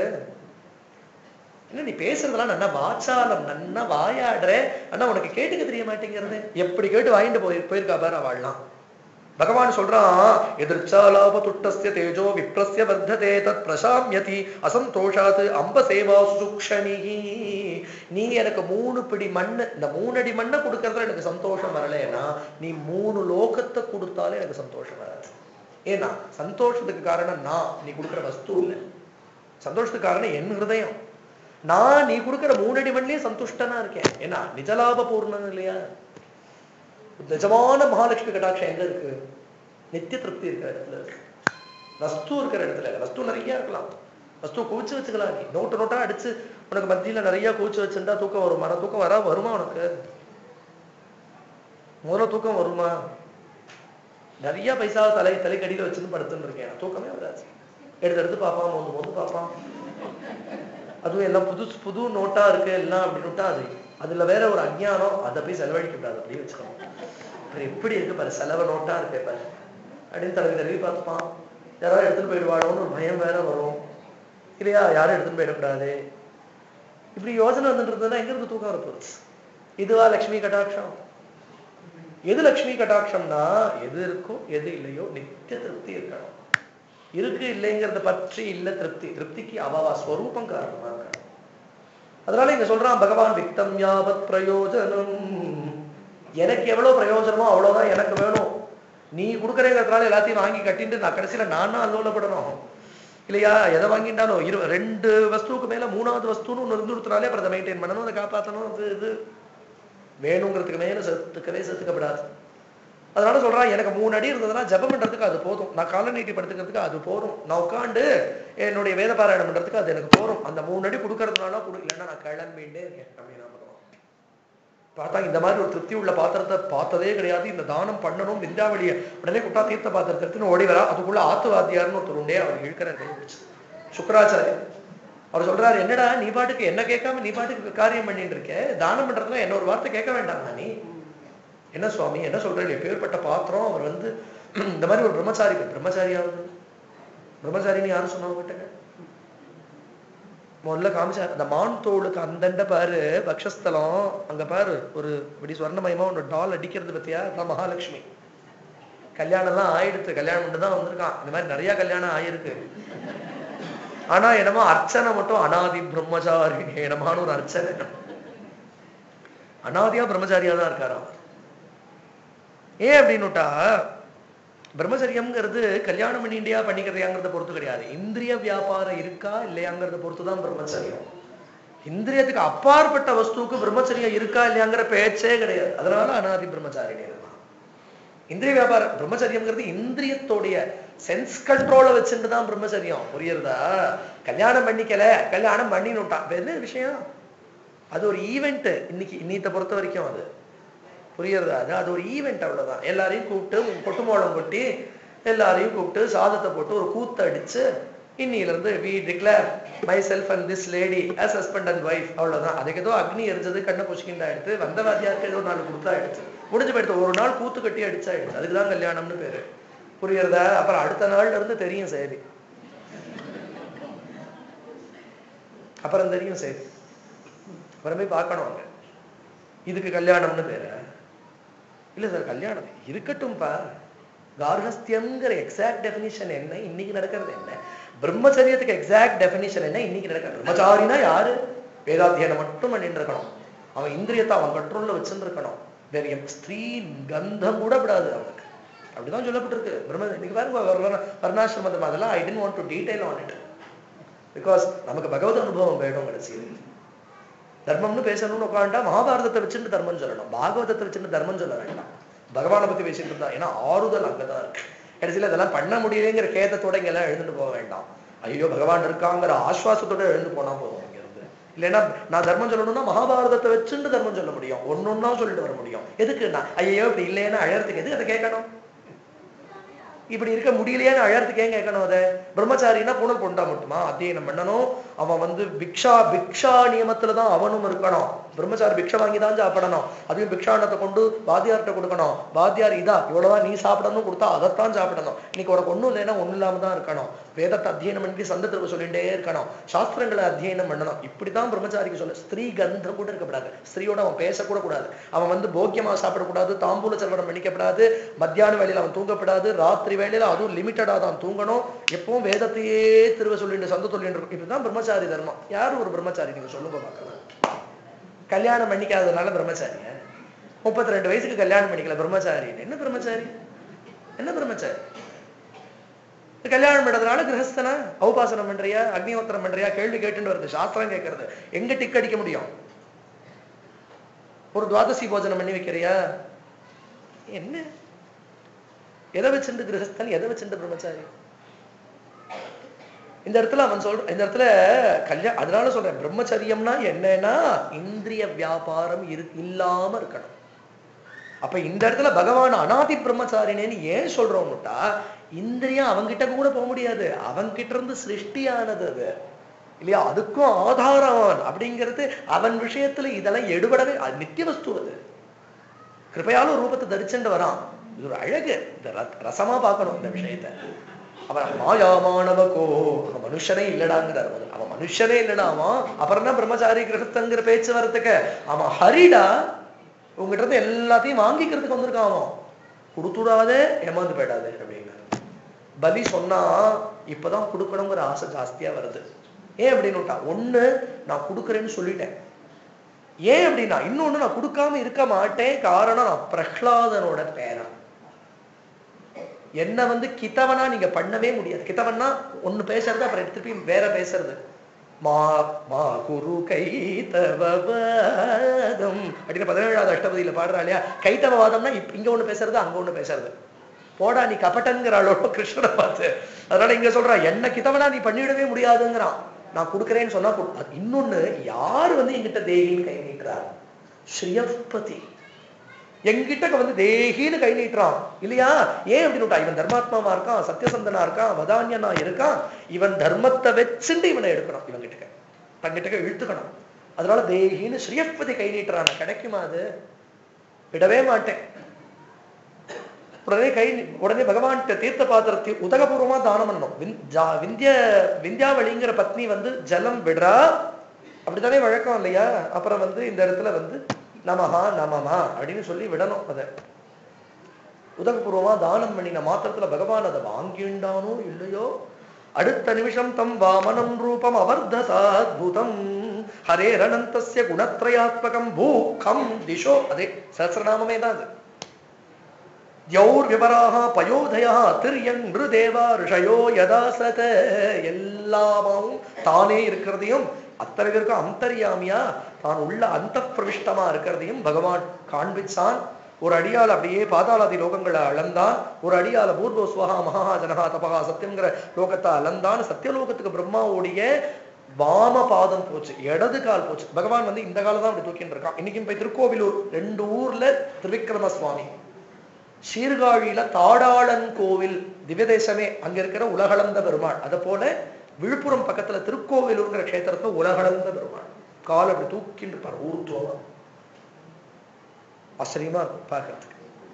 என்ன நீ பேசுறதெல்லாம் நன்னா வாச்சாலம் நன்னா வாயாடுற ஆனா உனக்கு கேட்டுக்க தெரிய மாட்டேங்கிறது எப்படி கேட்டு வாங்கிட்டு போய் போயிருக்கா பாரு அவள்லாம் பகவான் சொல்றான் எதிர்ச்சாலாப துட்டஸ்ய தேஜோ விப்ரஸ்ய வர்த்ததே தத் பிரசாமியதி அசந்தோஷாத் அம்ப சேவா சுக்ஷணிஹி நீ எனக்கு மூணு பிடி மண்ணு இந்த மூணு அடி மண்ணை கொடுக்கறதுல எனக்கு சந்தோஷம் வரலைன்னா நீ மூணு லோகத்தை கொடுத்தாலே எனக்கு சந்தோஷம் வராது ஏன்னா சந்தோஷத்துக்கு காரணம் நான் நீ கொடுக்குற வஸ்து இல்லை சந்தோஷத்துக்கு காரணம் என் ஹிருதயம் நான் நீ கொடுக்குற மூணு அடி மண்ணிலே சந்துஷ்டனா இருக்கேன் ஏன்னா நிஜலாப பூர்ணம் இல்லையா நிஜமான மகாலட்சுமி கடாட்சம் எங்க இருக்கு நித்திய திருப்தி இருக்கிற இடத்துல இருக்கு வஸ்து இருக்கிற இடத்துல இல்ல வஸ்து நிறைய இருக்கலாம் வஸ்து குவிச்சு வச்சுக்கலாம் நீ நோட்டு நோட்டா அடிச்சு உனக்கு மத்தியில நிறைய குவிச்சு வச்சிருந்தா தூக்கம் வருமா ஆனா தூக்கம் வரா வருமா உனக்கு முதல்ல தூக்கம் வருமா நிறைய பைசா தலை தலைக்கடியில வச்சுன்னு படுத்துன்னு இருக்கேன் தூக்கமே வராது எடுத்து எடுத்து பார்ப்பான் மோந்து மோந்து பார்ப்பான் அதுவும் எல்லாம் புது புது நோட்டா இருக்கு எல்லாம் அப்படின்னுட்டா அது அதுல வேற ஒரு அஞ்ஞானம் அதை போய் செலவழிக்க கூடாது அப்படியே வச்சுக்கணும் அப்புறம் எப்படி இருக்கு பாரு செலவு நோட்டா இருக்கு பாரு அப்படின்னு தடவி தடவி பார்த்துப்பான் யாராவது எடுத்துட்டு போயிடுவாளோன்னு ஒரு பயம் வேற வரும் இல்லையா யாரும் எடுத்துட்டு போயிடக்கூடாது இப்படி யோசனை வந்துட்டு இருந்ததுன்னா எங்க இருந்து தூக்கம் வரப்போகுது இதுவா லக்ஷ்மி கட்டாட்சம் எது லக்ஷ்மி கட்டாட்சம்னா எது இருக்கோ எது இல்லையோ நித்திய திருப்தி இருக்கணும் இருக்கு இல்லைங்கிறத பற்றி இல்ல திருப்தி திருப்திக்கு அவாவா ஸ்வரூபம் காரணமா இருக்கணும் அதனால இங்க சொல்றான் பகவான் விக்தம் யாவத் பிரயோஜனம் எனக்கு எவ்வளவு பிரயோஜனமோ அவ்வளவுதான் எனக்கு வேணும் நீ கொடுக்குறேங்கிறதுனால எல்லாத்தையும் வாங்கி கட்டிட்டு நான் கடைசியில நானா அல்லோலப்படணும் இல்லையா எதை வாங்கிட்டாலும் இரு ரெண்டு வஸ்துவுக்கு மேல மூணாவது வஸ்துன்னு ஒண்ணு இருந்துருத்தினாலே அப்புறம் அதை மெயின்டைன் பண்ணணும் அதை காப்பாற்றணும் அது இது வேணுங்கிறதுக்கு மேல செத்துக்கவே செத்துக்கப்படாது அதனால சொல்றான் எனக்கு மூணு அடி இருந்ததுன்னா ஜபம் பண்றதுக்கு அது போதும் நான் கால நீட்டி படுத்துக்கிறதுக்கு அது போதும் நான் உட்காந்து என்னுடைய வேத பாராயணம் பண்றதுக்கு அது எனக்கு போதும் அந்த மூணு அடி கொடுக்கறதுனால கொடு இல்லைன்னா நான் கிளம்பிண்டே இருக்கேன் அப்படின்னா பகவான் பார்த்தா இந்த மாதிரி ஒரு திருப்தி உள்ள பாத்திரத்தை பார்த்ததே கிடையாது இந்த தானம் பண்ணணும் விந்தாவளிய உடனே குட்டா தீர்த்த பாத்திரத்தை எடுத்துன்னு ஓடி வரா அதுக்குள்ள ஆத்துவாத்தியார்னு ஒருத்தர் உண்டே அவர் இழுக்கிறார் கை பிடிச்சு சுக்கராச்சாரியர் அவர் சொல்றாரு என்னடா நீ பாட்டுக்கு என்ன கேட்காம நீ பாட்டுக்கு காரியம் பண்ணிட்டு இருக்க தானம் பண்றதுல என்ன ஒரு வார்த்தை கேட்க வேண்டாமா நீ என்ன சுவாமி என்ன சொல்றேன் பேர்பட்ட பாத்திரம் அவர் வந்து இந்த மாதிரி ஒரு பிரம்மச்சாரி பிரம்மச்சாரியாவது பிரம்மச்சாரின்னு யாரும் சொன்னாங்க கிட்ட முதல்ல காமிச்சார் அந்த மான் தோளுக்கு அந்தண்ட பாரு பக்ஷஸ்தலம் அங்க பாரு ஒரு இப்படி சொர்ணமயமா ஒன்று டால் அடிக்கிறது பத்தியா அதான் மகாலட்சுமி கல்யாணம் எல்லாம் ஆயிடுத்து கல்யாணம் மட்டும் தான் வந்திருக்கான் இந்த மாதிரி நிறைய கல்யாணம் ஆயிருக்கு ஆனா என்னமோ அர்ச்சனை மட்டும் அனாதி பிரம்மச்சாரி என்னமான ஒரு அர்ச்சனை அனாதியா பிரம்மச்சாரியா தான் இருக்காராம் ஏன் அப்படின்னுட்டா பிரம்மச்சரியம்ங்கிறது கல்யாணம் பண்ணிண்டியா பண்ணிக்கிறதையாங்கிறத பொறுத்து கிடையாது இந்திரிய வியாபாரம் இருக்கா இல்லையாங்கிறத பொறுத்து தான் பிரம்மச்சரியம் இந்திரியத்துக்கு அப்பாற்பட்ட வஸ்துவுக்கு பிரம்மச்சரியம் இருக்கா இல்லையாங்கிற பேச்சே கிடையாது அதனால அனாதி பிரம்மச்சாரிணி இருக்கலாம் இந்திரிய வியாபாரம் பிரம்மச்சரியம்ங்கிறது இந்திரியத்தோடைய சென்ஸ் கண்ட்ரோலை வச்சுட்டு தான் பிரம்மச்சரியம் புரியுறதா கல்யாணம் பண்ணிக்கல கல்யாணம் பண்ணினுட்டான் என்ன விஷயம் அது ஒரு ஈவெண்ட் இன்னைக்கு இன்னித்த பொறுத்த வரைக்கும் அது புரியுறதா அது அது ஒரு ஈவெண்ட் அவ்வளவுதான் எல்லாரையும் கூப்பிட்டு கொட்டு மோளம் கொட்டி எல்லாரையும் கூப்பிட்டு சாதத்தை போட்டு ஒரு கூத்து அடிச்சு இன்னில இருந்து we declare myself and this lady as husband and wife அவ்வளவுதான் அதுக்கு ஏதோ அக்னி எரிஞ்சது கண்ணை புஷ்கிண்டா எடுத்து வந்த வாத்தியாருக்கு ஏதோ நாலு கொடுத்தா எடுத்து முடிஞ்சு போயிடுத்து ஒரு நாள் கூத்து கட்டி அடிச்சா எடுத்து அதுக்குதான் கல்யாணம்னு பேரு புரியுறதா அப்புறம் அடுத்த நாள்ல இருந்து தெரியும் செய்தி அப்புறம் தெரியும் செய்தி அப்புறமே பார்க்கணும் அங்க இதுக்கு கல்யாணம்னு பேரு இல்ல சார் கல்யாணம் இருக்கட்டும்பா கார்ஹஸ்தியம்ங்கிற எக்ஸாக்ட் டெபினிஷன் என்ன இன்னைக்கு நடக்கிறது என்ன பிரம்மச்சரியத்துக்கு எக்ஸாக்ட் டெபினிஷன் என்ன இன்னைக்கு நடக்கிறது பிரம்மச்சாரினா யாரு வேதாத்தியனம் மட்டும் பண்ணிட்டு இருக்கணும் அவன் இந்திரியத்தை அவன் கண்ட்ரோல்ல வச்சுருக்கணும் வேற எம் ஸ்திரீ கந்தம் கூட விடாது அவனுக்கு அப்படிதான் சொல்லப்பட்டிருக்கு பிரம்ம இன்னைக்கு பாருங்க வர்ண- வர்ணாசிரமம் அதெல்லாம் I don't want to detail on it because நமக்கு பகவத் அனுபவம் வேணும் கடைசியில் தர்மம்னு பேசணும்னு உட்காந்துட்டா மகாபாரதத்தை வச்சுட்டு தர்மம் சொல்லணும் பாகவதத்தை வச்சுட்டு தர்மம் சொல்ல வேண்டாம் பகவானை பத்தி பேசிட்டு இருந்தா ஏன்னா ஆறுதல் அங்கதான் இருக்கு கடைசியில இதெல்லாம் பண்ண முடியலைங்கிற கேதத்தோட இங்க எல்லாம் எழுந்துட்டு போக வேண்டாம் ஐயோ பகவான் இருக்காங்கிற ஆஸ்வாசத்தோட எழுந்து போனா போதும் இங்க இருந்து இல்லைன்னா நான் தர்மம் சொல்லணும்னா மகாபாரதத்தை வச்சுட்டு தர்மம் சொல்ல முடியும் ஒன்னொன்னா சொல்லிட்டு வர முடியும் எதுக்கு நான் ஐயோ இப்படி இல்லைன்னா அழறதுக்கு எதுக்கு அதை கேட்கணும் இப்படி இருக்க முடியலையேன்னு அழறதுக்கு ஏன் கேட்கணும் அதை பிரம்மச்சாரின்னா பூணல் பொண்டா மட்டுமா அத்தியனம் பண்ணணும் அவன் வந்து பிக்ஷா பிக்ஷா நியமத்துல தான் அவனும் இருக்கணும் பிரம்மச்சாரி பிக்ஷை வாங்கி தான் சாப்பிடணும் அதையும் பிக்ஷாண்டத்தை கொண்டு வாத்தியார்கிட்ட கொடுக்கணும் வாத்தியார் இதா இவ்வளவுதான் நீ சாப்பிடணும் கொடுத்தா அதைத்தான் சாப்பிடணும் இன்னைக்கு உனக்கு ஒண்ணும் இல்லைன்னா ஒண்ணும் இல்லாம தான் இருக்கணும் வேதத்தை அத்தியனம் பண்ணி சந்த திரும்ப சொல்லிட்டே இருக்கணும் சாஸ்திரங்களை அத்தியனம் பண்ணணும் இப்படிதான் பிரம்மச்சாரிக்கு சொல்ல ஸ்திரீ கந்தம் கூட இருக்கக்கூடாது ஸ்திரீயோட அவன் பேசக்கூட கூடாது அவன் வந்து போக்கியமா சாப்பிடக்கூடாது தாம்பூல சர்வனம் பண்ணிக்கப்படாது மத்தியான வேலையில அவன் தூங்கப்படாது ராத்திரி வேலையில அதுவும் லிமிட்டடா தான் தூங்கணும் எப்பவும் வேதத்தையே திருவ சொல்லிட்டு சந்த சொல்லிட்டு இருக்கும் இப்படிதான் பிரம்மச்சாரி தர்மம் யார் ஒரு பிரம்மச்சாரி நீங்க சொல்லுங்க பார்க்கலாம் கல்யாணம் பண்ணிக்காததுனால பிரம்மச்சாரியா முப்பத்தி ரெண்டு வயசுக்கு கல்யாணம் பண்ணிக்கல பிரம்மச்சாரி என்ன பிரம்மச்சாரி என்ன பிரம்மச்சாரி கல்யாணம் பண்றதுனால கிரகஸ்தனா ஔபாசனம் பண்றியா அக்னிஹோத்திரம் பண்றியா கேள்வி கேட்டுட்டு வருது சாஸ்திரம் கேட்கறது எங்க டிக் அடிக்க முடியும் ஒரு துவாதசி போஜனம் பண்ணி வைக்கிறியா என்ன எதை வச்சிருந்து கிரகஸ்தன் எதை வச்சிருந்து பிரம்மச்சாரி இந்த இடத்துல அவன் சொல்ற இந்த இடத்துல கல்யாணம் அதனால சொல்றேன் பிரம்மச்சரியம்னா என்னன்னா இந்திரிய வியாபாரம் இரு இல்லாம இருக்கணும் அப்ப இந்த இடத்துல பகவான் அனாதி பிரம்மச்சாரினேன்னு ஏன் சொல்றோம்னுட்டா இந்திரியம் அவன்கிட்ட கூட போக முடியாது அவன்கிட்ட இருந்து சிருஷ்டியானது அது இல்லையா அதுக்கும் ஆதாரம் அவன் அப்படிங்கிறது அவன் விஷயத்துல இதெல்லாம் எடுபடவே அது நித்திய வஸ்து அது கிருபையால ஒரு ரூபத்தை தரிச்சுட்டு வரான் இது ஒரு அழகு இந்த ரத்- ரசமா பார்க்கணும் இந்த விஷயத்தை அவன் மாயாமானவகோ அவன் மனுஷனே இல்லடாங்கிறார் முதல்ல. அவன் மனுஷனே இல்லடா அவன் அப்புறம் தான் பிரம்மச்சாரி கிரகஸ்தங்கிற பேச்சு வரத்துக்கு அவன் ஹரிடா உங்ககிட்ட இருந்து எல்லாத்தையும் வாங்கிக்கிறதுக்கு வந்திருக்கான் அவன் கொடுத்துடாதே ஏமாந்து போயிடாதே அப்படிங்கிறார் பலி சொன்னா இப்பதான் கொடுக்கணுங்கிற ஆசை ஜாஸ்தியா வருது ஏன் அப்படின்னு ஒண்ணு நான் கொடுக்குறேன்னு சொல்லிட்டேன் ஏன் அப்படின்னா இன்னொன்னு நான் கொடுக்காம இருக்க மாட்டேன் காரணம் நான் பிரஹ்லாதனோட பேரன் என்ன வந்து கிதவனா நீங்க பண்ணவே முடியாது கிதவன்னா ஒண்ணு பேசுறது அப்புறம் திருப்பி வேற பேசுறது மா மா குரு கைத்தவவாதம் அப்படின்னு பதினேழாவது அஷ்டபதியில பாடுறா இல்லையா கைத்தவவாதம்னா இப்ப இங்க ஒண்ணு பேசுறது அங்க ஒண்ணு பேசுறது போடா நீ கபட்டன்கிறாளோட கிருஷ்ணனை பார்த்து அதனால இங்க சொல்றா என்ன கிதவனா நீ பண்ணிடவே முடியாதுங்கிறான் நான் கொடுக்குறேன்னு சொன்னா கொடு- அது இன்னொன்னு யாரு வந்து என்கிட்ட தேகின்னு கை நீட்டுறார் ஸ்ரீயப்பதி எங்கிட்ட வந்து தேகின்னு கை நீட்டுறான் இல்லையா ஏன் அப்படின்னு இவன் தர்மாத்மாவா இருக்கான் சத்தியசந்தனா இருக்கான் வதான்யனா இருக்கான் இவன் தர்மத்தை வச்சுட்டு இவனை எடுக்கணும் இவன் கிட்ட தங்கிட்ட இழுத்துக்கணும் அதனால தேகின்னு ஸ்ரீயப்பதி கை நீட்டுறான் கிடைக்குமா அது விடவே மாட்டேன் உடனே கை நீ- உடனே பகவான் தீர்த்த பாத்திரத்தை உதகபூர்வமா தானம் பண்ணணும் விந்- ஜா- விந்திய விந்தியாவளிங்கிற பத்னி வந்து ஜலம் விடுறா அப்படித்தானே வழக்கம் இல்லையா அப்புறம் வந்து இந்த இடத்துல வந்து நமஹா நமமா அப்படின்னு சொல்லி விடணும் அதை உதகபூர்வமா தானம் பண்ணின மாத்திரத்துல பகவான் அதை வாங்கிண்டானோ இல்லையோ அடுத்த நிமிஷம் தம் வாமனம் ரூபம் அவர்ததாத்புதம் ஹரேரணந்தஸ்ய குணத்ரயாத்மகம் பூக்கம் திஷோ அதே சஹசிரநாமமே தான் அது யௌர் விவராக பயோதயா திரியன் மிருதேவா ரிஷயோ யதாசத எல்லாமாவும் தானே இருக்கிறதையும் அத்தனை பேருக்கும் அந்தரியாமியா தான் உள்ள அந்த பிரவிஷ்டமா இருக்கிறதையும் பகவான் காண்பிச்சான் ஒரு அடியால் அப்படியே பாதாளாதி லோகங்களை அளந்தான் ஒரு அடியால பூர்வ சுவகா மகா ஜனகா தபகா சத்தியங்கிற லோகத்தை அளந்தான் சத்தியலோகத்துக்கு பிரம்மாவுடைய வாம பாதம் போச்சு இடது கால் போச்சு பகவான் வந்து இந்த காலம் தான் அப்படி தூக்கிட்டு இருக்கான் இன்னைக்கும் போய் திருக்கோவிலூர் ரெண்டு ஊர்ல திருவிக்ரம சுவாமி சீர்காழியில தாடாளன் கோவில் திவ்யதேசமே அங்க இருக்கிற உலகளந்த பெருமாள் அதை போல விழுப்புரம் பக்கத்துல திருக்கோவிலூர்ங்கிற க்ஷேத்திரத்துல உலகளந்த பெருமாள் கால் அப்படி தூக்கிட்டு இருப்பார் ஊர்த்துவமா ஆச்சரியமா இருக்கும் பார்க்கறதுக்கு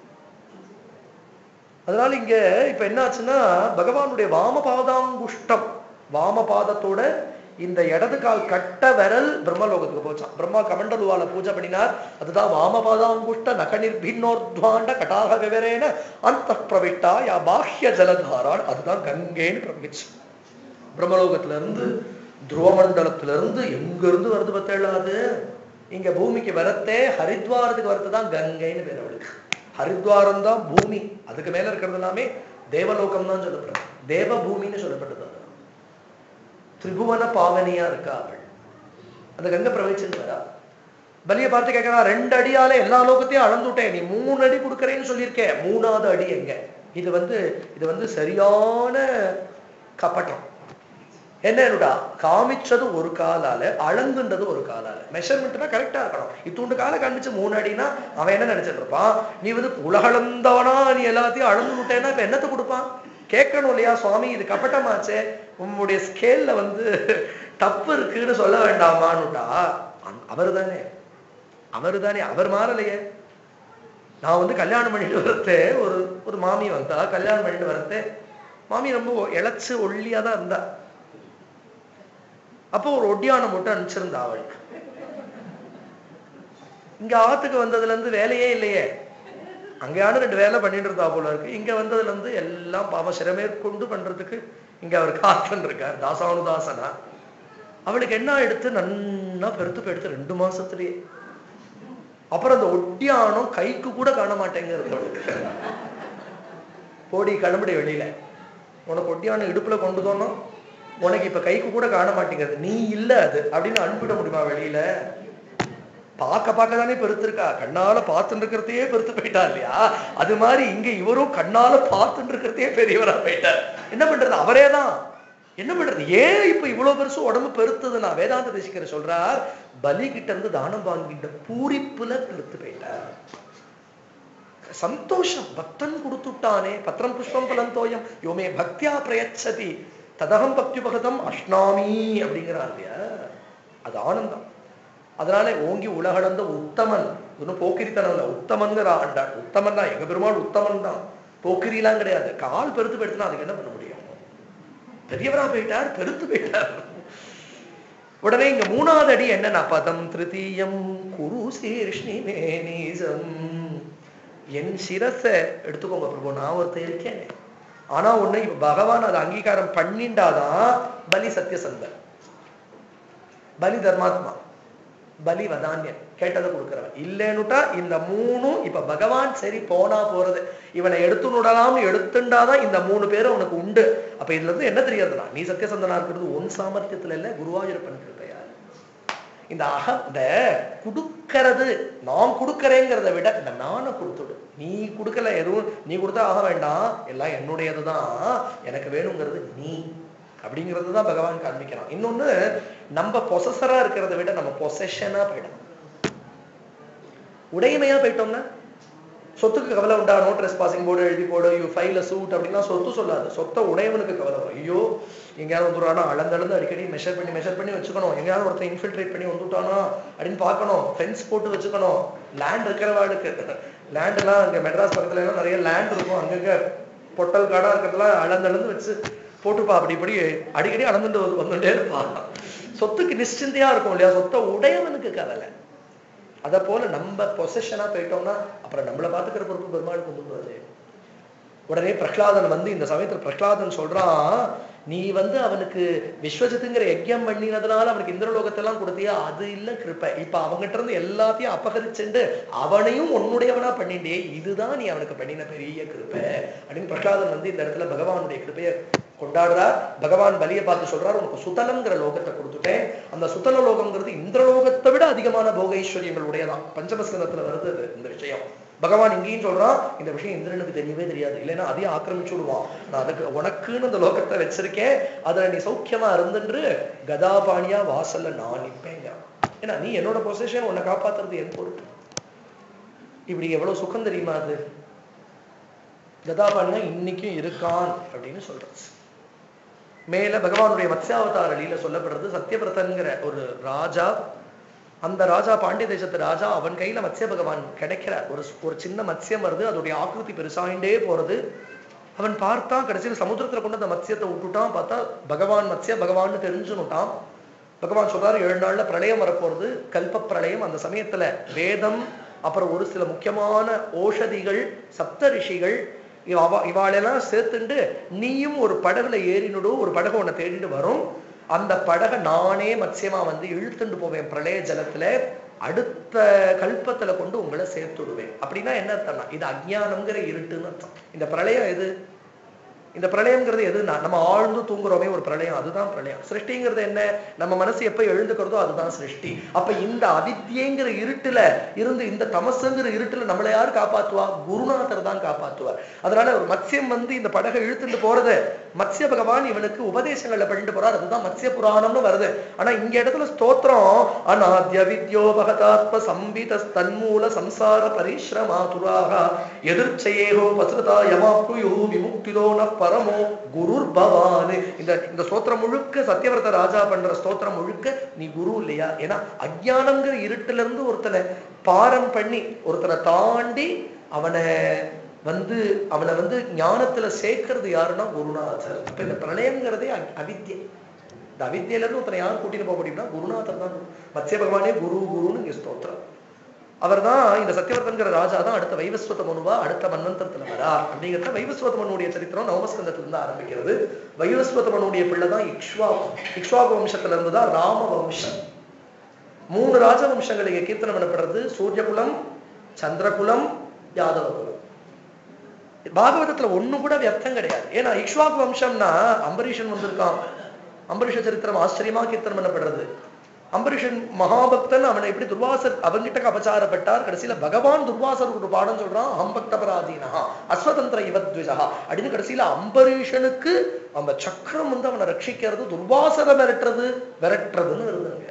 அதனால இங்க இப்ப என்னாச்சுன்னா பகவானுடைய வாமபாதாங்குஷ்டம் வாமபாதத்தோட இந்த இடது கால் கட்ட விரல் பிரம்மலோகத்துக்கு போச்சான் பிரம்மா கமண்டலுவால பூஜை பண்ணினார் அதுதான் வாமபாதாங்குஷ்ட நகநிர்பின்னோர்த்வாண்ட கட்டாக விவரேன அந்த பிரவிட்டா யா பாஹ்ய ஜலதாரான் அதுதான் கங்கேன்னு பிரமிச்சு பிரம்மலோகத்துல இருந்து துருவமண்டலத்துல இருந்து எங்க இருந்து வருது பத்தேழாது இங்க பூமிக்கு வரத்தே ஹரித்வாரத்துக்கு வரது தான் கங்கைன்னு பேர் அவளுக்கு ஹரித்வாரம் தான் பூமி அதுக்கு மேல இருக்கிறது எல்லாமே தேவலோகம் தான் சொல்லப்படுறது தேவ பூமின்னு சொல்லப்பட்டது அது. திரிபுவன பாவனியா இருக்கா அவள் அந்த கங்கை பிரவேசின்னு வரா பலியை பார்த்து கேட்கறா ரெண்டு அடியால எல்லா லோகத்தையும் அளந்துட்டேன் நீ மூணு அடி கொடுக்கறேன்னு சொல்லியிருக்கே மூணாவது அடி எங்க இது வந்து இது வந்து சரியான கப்பட்டம் என்னடா காமிச்சது ஒரு காலால அளந்துன்றது ஒரு காலால மெஷர்மெண்ட்னா கரெக்டா இருக்கணும் இத்துண்டு காலை காமிச்சு மூணு அடினா அவன் என்ன நினைச்சிட்டு இருப்பான் நீ வந்து உலகளந்தவனா நீ எல்லாத்தையும் அளந்து விட்டேன்னா இப்ப என்னத்தை கொடுப்பான் கேட்கணும் இல்லையா சுவாமி இது கப்பட்டமாச்சே உங்களுடைய ஸ்கேல்ல வந்து தப்பு இருக்குன்னு சொல்ல வேண்டாமான்னுட்டா அவர் தானே அவர் தானே அவர் மாறலையே நான் வந்து கல்யாணம் பண்ணிட்டு வரத்தே ஒரு ஒரு மாமி வந்தா கல்யாணம் பண்ணிட்டு வரத்தே மாமி ரொம்ப இழைச்சு ஒல்லியா தான் இருந்தா அப்போ ஒரு ஒட்டியானம் மட்டும் அனுப்பிச்சிருந்தா அவள் இங்க ஆத்துக்கு வந்ததுல இருந்து வேலையே இல்லையே அங்கேயான ரெண்டு வேலை பண்ணிட்டு இருந்தா போல இருக்கு இங்க வந்ததுல இருந்து எல்லாம் பாவம் சிரமேற்கொண்டு பண்றதுக்கு இங்க அவர் காத்துன்னு இருக்கார் தாசானுதாசனா அவளுக்கு என்ன எடுத்து நன்னா பெருத்து பெருத்து ரெண்டு மாசத்துலயே அப்புறம் அந்த ஒட்டியானம் கைக்கு கூட காண மாட்டேங்கிறது அவளுக்கு போடி கிளம்புடி வெளியில உனக்கு ஒட்டியானம் இடுப்புல கொண்டு தோணும் உனக்கு இப்ப கைக்கு கூட காண மாட்டேங்கிறது நீ இல்ல அது அப்படின்னு அனுப்பிட முடியுமா வெளியில பார்க்க பார்க்க தானே பெருத்திருக்கா கண்ணால பார்த்துட்டு இருக்கிறதையே பெருத்து போயிட்டா இல்லையா அது மாதிரி இங்க இவரும் கண்ணால பார்த்துட்டு இருக்கிறதையே பெரியவரா போயிட்டார் என்ன பண்றது அவரே தான் என்ன பண்றது ஏன் இப்ப இவ்வளவு பெருசு உடம்பு பெருத்ததுன்னா வேதாந்த தேசிகர சொல்றார் பலி கிட்ட இருந்து தானம் வாங்கிட்ட பூரிப்புல பெருத்து போயிட்டார் சந்தோஷம் பக்தன் கொடுத்துட்டானே பத்திரம் புஷ்பம் பலந்தோயம் யோமே பக்தியா பிரயச்சதி ததகம் பக்தியுபகதம் அஷ்னாமி அப்படிங்கிறார் இல்லையா அது ஆனந்தம் அதனால ஓங்கி உலகளந்த உத்தமன் இன்னும் போக்கிரித்தனம் இல்ல உத்தமன்கிற ஆண்டாள் உத்தமன் தான் எங்க பெருமாள் உத்தமன் தான் போக்கிரிலாம் கிடையாது கால் பெருத்து போயிடுச்சுன்னா அதுக்கு என்ன பண்ண முடியும் பெரியவரா போயிட்டார் பெருத்து போயிட்டார் உடனே இங்க மூணாவது அடி என்னன்னா பதம் திருத்தீயம் குரு சீர்ஷ்ணி மேனீசம் என் சிரஸை எடுத்துக்கோங்க பிரபு நான் ஒருத்தன் இருக்கேன் ஆனா ஒண்ணு இப்ப பகவான் அதை அங்கீகாரம் பண்ணிண்டாதான் பலி சத்தியசந்தர் பலி தர்மாத்மா பலி வதான்யன் கேட்டதை கொடுக்கிறவன் இல்லைன்னுட்டா இந்த மூணும் இப்ப பகவான் சரி போனா போறது இவனை எடுத்து விடலாம்னு எடுத்துண்டாதான் இந்த மூணு பேரும் உனக்கு உண்டு அப்ப இதுல இருந்து என்ன தெரியறதுனா நீ சத்தியசந்தனா இருக்கிறது உன் சாமர்த்தியத்துல இல்ல குருவாயூரப்பன் கிருப்பையா இந்த அக இந்த கொடுக்கறது நான் கொடுக்கறேங்கிறத விட இந்த நானை கொடுத்துடு நீ கொடுக்கல எதுவும் நீ கொடுத்தா ஆக வேண்டாம் எல்லாம் என்னுடையதுதான் எனக்கு வேணுங்கிறது நீ அப்படிங்கிறது தான் பகவான் காண்பிக்கிறான் இன்னொன்னு நம்ம பொசஸரா இருக்கிறத விட நம்ம பொசஷனா போயிடும் உடைமையா போயிட்டோம்னா சொத்துக்கு கவலை உண்டா நோ ட்ரெஸ் பாசிங் போர்டு எழுதி போடு யூ ஃபைல சூட் அப்படின்னா சொத்து சொல்லாது சொத்தை உடையவனுக்கு கவலை வரும் ஐயோ எங்கேயாவது வந்துடுறானா அளந்தளந்து அடிக்கடி மெஷர் பண்ணி மெஷர் பண்ணி வச்சுக்கணும் எங்கேயாவது ஒருத்தன் இன்ஃபில்ட்ரேட் பண்ணி வந்துட்டானா அப்படின்னு பார்க்கணும் ஃபென்ஸ் போட்டு வச்சுக்கணும் லேண்ட் இருக்கிறவாளுக்கு லேண்ட் எல்லாம் அங்க மெட்ராஸ் பக்கத்துல எல்லாம் நிறைய லேண்ட் இருக்கும் அங்கங்க பொட்டல் காடா இருக்கிறதெல்லாம் அளந்தளந்து வச்சு போட்டுப்பா அப்படி இப்படி அடிக்கடி அளந்துட்டு வந்து- வந்துட்டே இருப்பா சொத்துக்கு நிশ্চিந்தையா இருக்கும் இல்லையா சொத்தை உடையவனுக்கு கவலை அத போல நம்ம பொசஷனா போயிட்டோம்னா அப்புறம் நம்மளை பாத்துக்கிற பொறுப்பு பெருமாளுக்கு வந்துடுவாரு உடனே பிரகலாதன் வந்து இந்த சமயத்துல பிரகலாதன் சொல்றான் நீ வந்து அவனுக்கு விஸ்வஜித்துங்கிற யஜ்யம் பண்ணினதுனால அவனுக்கு இந்திரலோகத்தெல்லாம் கொடுத்தியா அது இல்ல கிருப்பை இப்ப அவங்ககிட்ட இருந்து எல்லாத்தையும் அபகரிச்சுண்டு அவனையும் உன்னுடையவனா பண்ணிண்டே இதுதான் நீ அவனுக்கு பண்ணின பெரிய கிருப்பை அப்படின்னு பிரகலாதன் வந்து இந்த இடத்துல பகவானுடைய கிருப்பையை கொண்டாடுறார் பகவான் பலியை பார்த்து சொல்றார் உனக்கு சுதலம்ங்கிற லோகத்தை கொடுத்துட்டேன் அந்த சுதல லோகம்ங்கிறது இந்திரலோகத்தை விட அதிகமான போக ஐஸ்வர்யங்கள் உடையதான் பஞ்சமஸ்கந்தத்துல வருது அது இந்த விஷயம் பகவான் இங்கேயும் சொல்றான் இந்த விஷயம் இந்திரனுக்கு தெரியவே தெரியாது இல்லைன்னா அதையும் ஆக்கிரமிச்சு விடுவான் நான் அதுக்கு உனக்குன்னு அந்த லோகத்தை வச்சிருக்கேன் அதுல நீ சௌக்கியமா இருந்துன்று கதாபாணியா வாசல்ல நான் நிப்பேங்க ஏன்னா நீ என்னோட பொசிஷன் உன்னை காப்பாத்துறது என் பொறுப்பு இப்படி எவ்வளவு சுகம் தெரியுமா அது கதாபாணியா இன்னைக்கும் இருக்கான் அப்படின்னு சொல்றது மேல பகவானுடைய மத்ஸ்யாவதார லீல சொல்லப்படுறது சத்யபிரதன்கிற ஒரு ராஜா அந்த ராஜா பாண்டிய தேசத்து ராஜா அவன் கையில மத்ஸ்ய பகவான் கிடைக்கிறார் ஒரு ஒரு சின்ன மத்ஸ்யம் வருது அதோடைய ஆக்கிருதி பெருசாயிண்டே போறது அவன் பார்த்தான் கடைசியில் சமுத்திரத்துல கொண்டு அந்த மத்ஸ்யத்தை விட்டுட்டான் பார்த்தா பகவான் மத்ஸ்ய பகவான்னு தெரிஞ்சுனுட்டான் பகவான் சொல்றாரு ஏழு நாள்ல பிரளயம் வரப்போறது கல்ப பிரளயம் அந்த சமயத்துல வேதம் அப்புறம் ஒரு சில முக்கியமான ஓஷதிகள் சப்த ரிஷிகள் இவ- அவ- இவாளெல்லாம் சேர்த்துண்டு நீயும் ஒரு படகுல ஏறினுடும் ஒரு படகு உன்னை தேடிட்டு வரும் அந்த படகை நானே மத்ஸ்யமா வந்து இழுத்துண்டு போவேன் பிரளய ஜலத்துல அடுத்த கல்பத்துல கொண்டு உங்களை சேர்த்துடுவேன் அப்படின்னா என்ன அர்த்தம்னா இது அஜ்ஞானம்ங்கிற இருட்டுன்னு அர்த்தம் இந்த பிரளயம் எது இந்த பிரளயம்ங்கிறது எதுனா நம்ம ஆழ்ந்து தூங்குறோமே ஒரு பிரளயம் அதுதான் பிரளயம் சிருஷ்டிங்கிறது என்ன நம்ம மனசு எப்ப எழுந்துக்கிறதோ அதுதான் சிருஷ்டி அப்ப இந்த அவித்யங்கிற இருட்டுல இருந்து இந்த தமசுங்கிற இருட்டுல நம்மளை யார் காப்பாத்துவா குருநாதர் தான் காப்பாத்துவார் அதனால ஒரு மத்ஸ்யம் வந்து இந்த படகை இழுத்துட்டு போறது மத்ஸ்ய பகவான் இவனுக்கு உபதேசங்கள்ல பண்ணிட்டு போறார் அதுதான் மத்ஸ்ய புராணம்னு வருது ஆனா இங்க இடத்துல ஸ்தோத்திரம் அநாத்ய வித்யோபகதாத்ம சம்பித தன்மூல சம்சார பரிஸ்ரமாதுராக எதிர்ச்சையேகோ பசுதா யமாப்னுயோ விமுக்திதோ ந பரமோ குருர் பவான் இந்த இந்த ஸ்தோத்திரம் முழுக்க சத்யவிரத ராஜா பண்ற ஸ்தோத்திரம் முழுக்க நீ குரு இல்லையா ஏன்னா அஜ்ஞானம்ங்கிற இருட்டுல இருந்து ஒருத்தனை பாரம் பண்ணி ஒருத்தனை தாண்டி அவனை வந்து அவனை வந்து ஞானத்துல சேர்க்கிறது யாருன்னா குருநாதர் அப்ப இந்த பிரளயங்கிறதே அ- அவித்யை இந்த அவித்யில இருந்து ஒருத்தனை யார் கூட்டிட்டு போக முடியும்னா குருநாதர் தான் மத்ஸ்ய பகவானே குரு குருன்னு இங்க ஸ்தோத்திரம் அவர்தான் இந்த சத்யவர்தன்கிற ராஜா தான் அடுத்த வைவஸ்வத மனுவா அடுத்த மன்வந்தரத்துல வரா அப்படிங்கிறத வைவஸ்வத மனுடைய சரித்திரம் நவமஸ்கந்தத்துல இருந்து ஆரம்பிக்கிறது வைவஸ்வத மனுடைய பிள்ளை தான் இக்ஷ்வாகு இக்ஷ்வாகு வம்சத்துல இருந்து தான் ராம வம்சம் மூணு ராஜவம்சங்கள் இங்க கீர்த்தனம் பண்ணப்படுறது சூரியகுலம் சந்திரகுலம் யாதவ குலம் பாகவதத்துல ஒண்ணு கூட வியர்த்தம் கிடையாது ஏன்னா இக்ஷ்வாகு வம்சம்னா அம்பரீஷன் வந்திருக்கான் அம்பரீஷ சரித்திரம் ஆச்சரியமா கீர்த்தனம் பண்ணப்படுறது அம்பரீஷன் மகாபக்தன் அவனை எப்படி துர்வாசர் அவங்கிட்ட அபச்சாரப்பட்டார் கடைசியில பகவான் துர்வாசருக்கு ஒரு பாடம் சொல்றான் அம்பக்த பராதீனா அஸ்வதந்திர இவத்விஜா அப்படின்னு கடைசியில அம்பரீஷனுக்கு அந்த சக்கரம் வந்து அவனை ரட்சிக்கிறது துர்வாசரை விரட்டுறது விரட்டுறதுன்னு வருதுங்க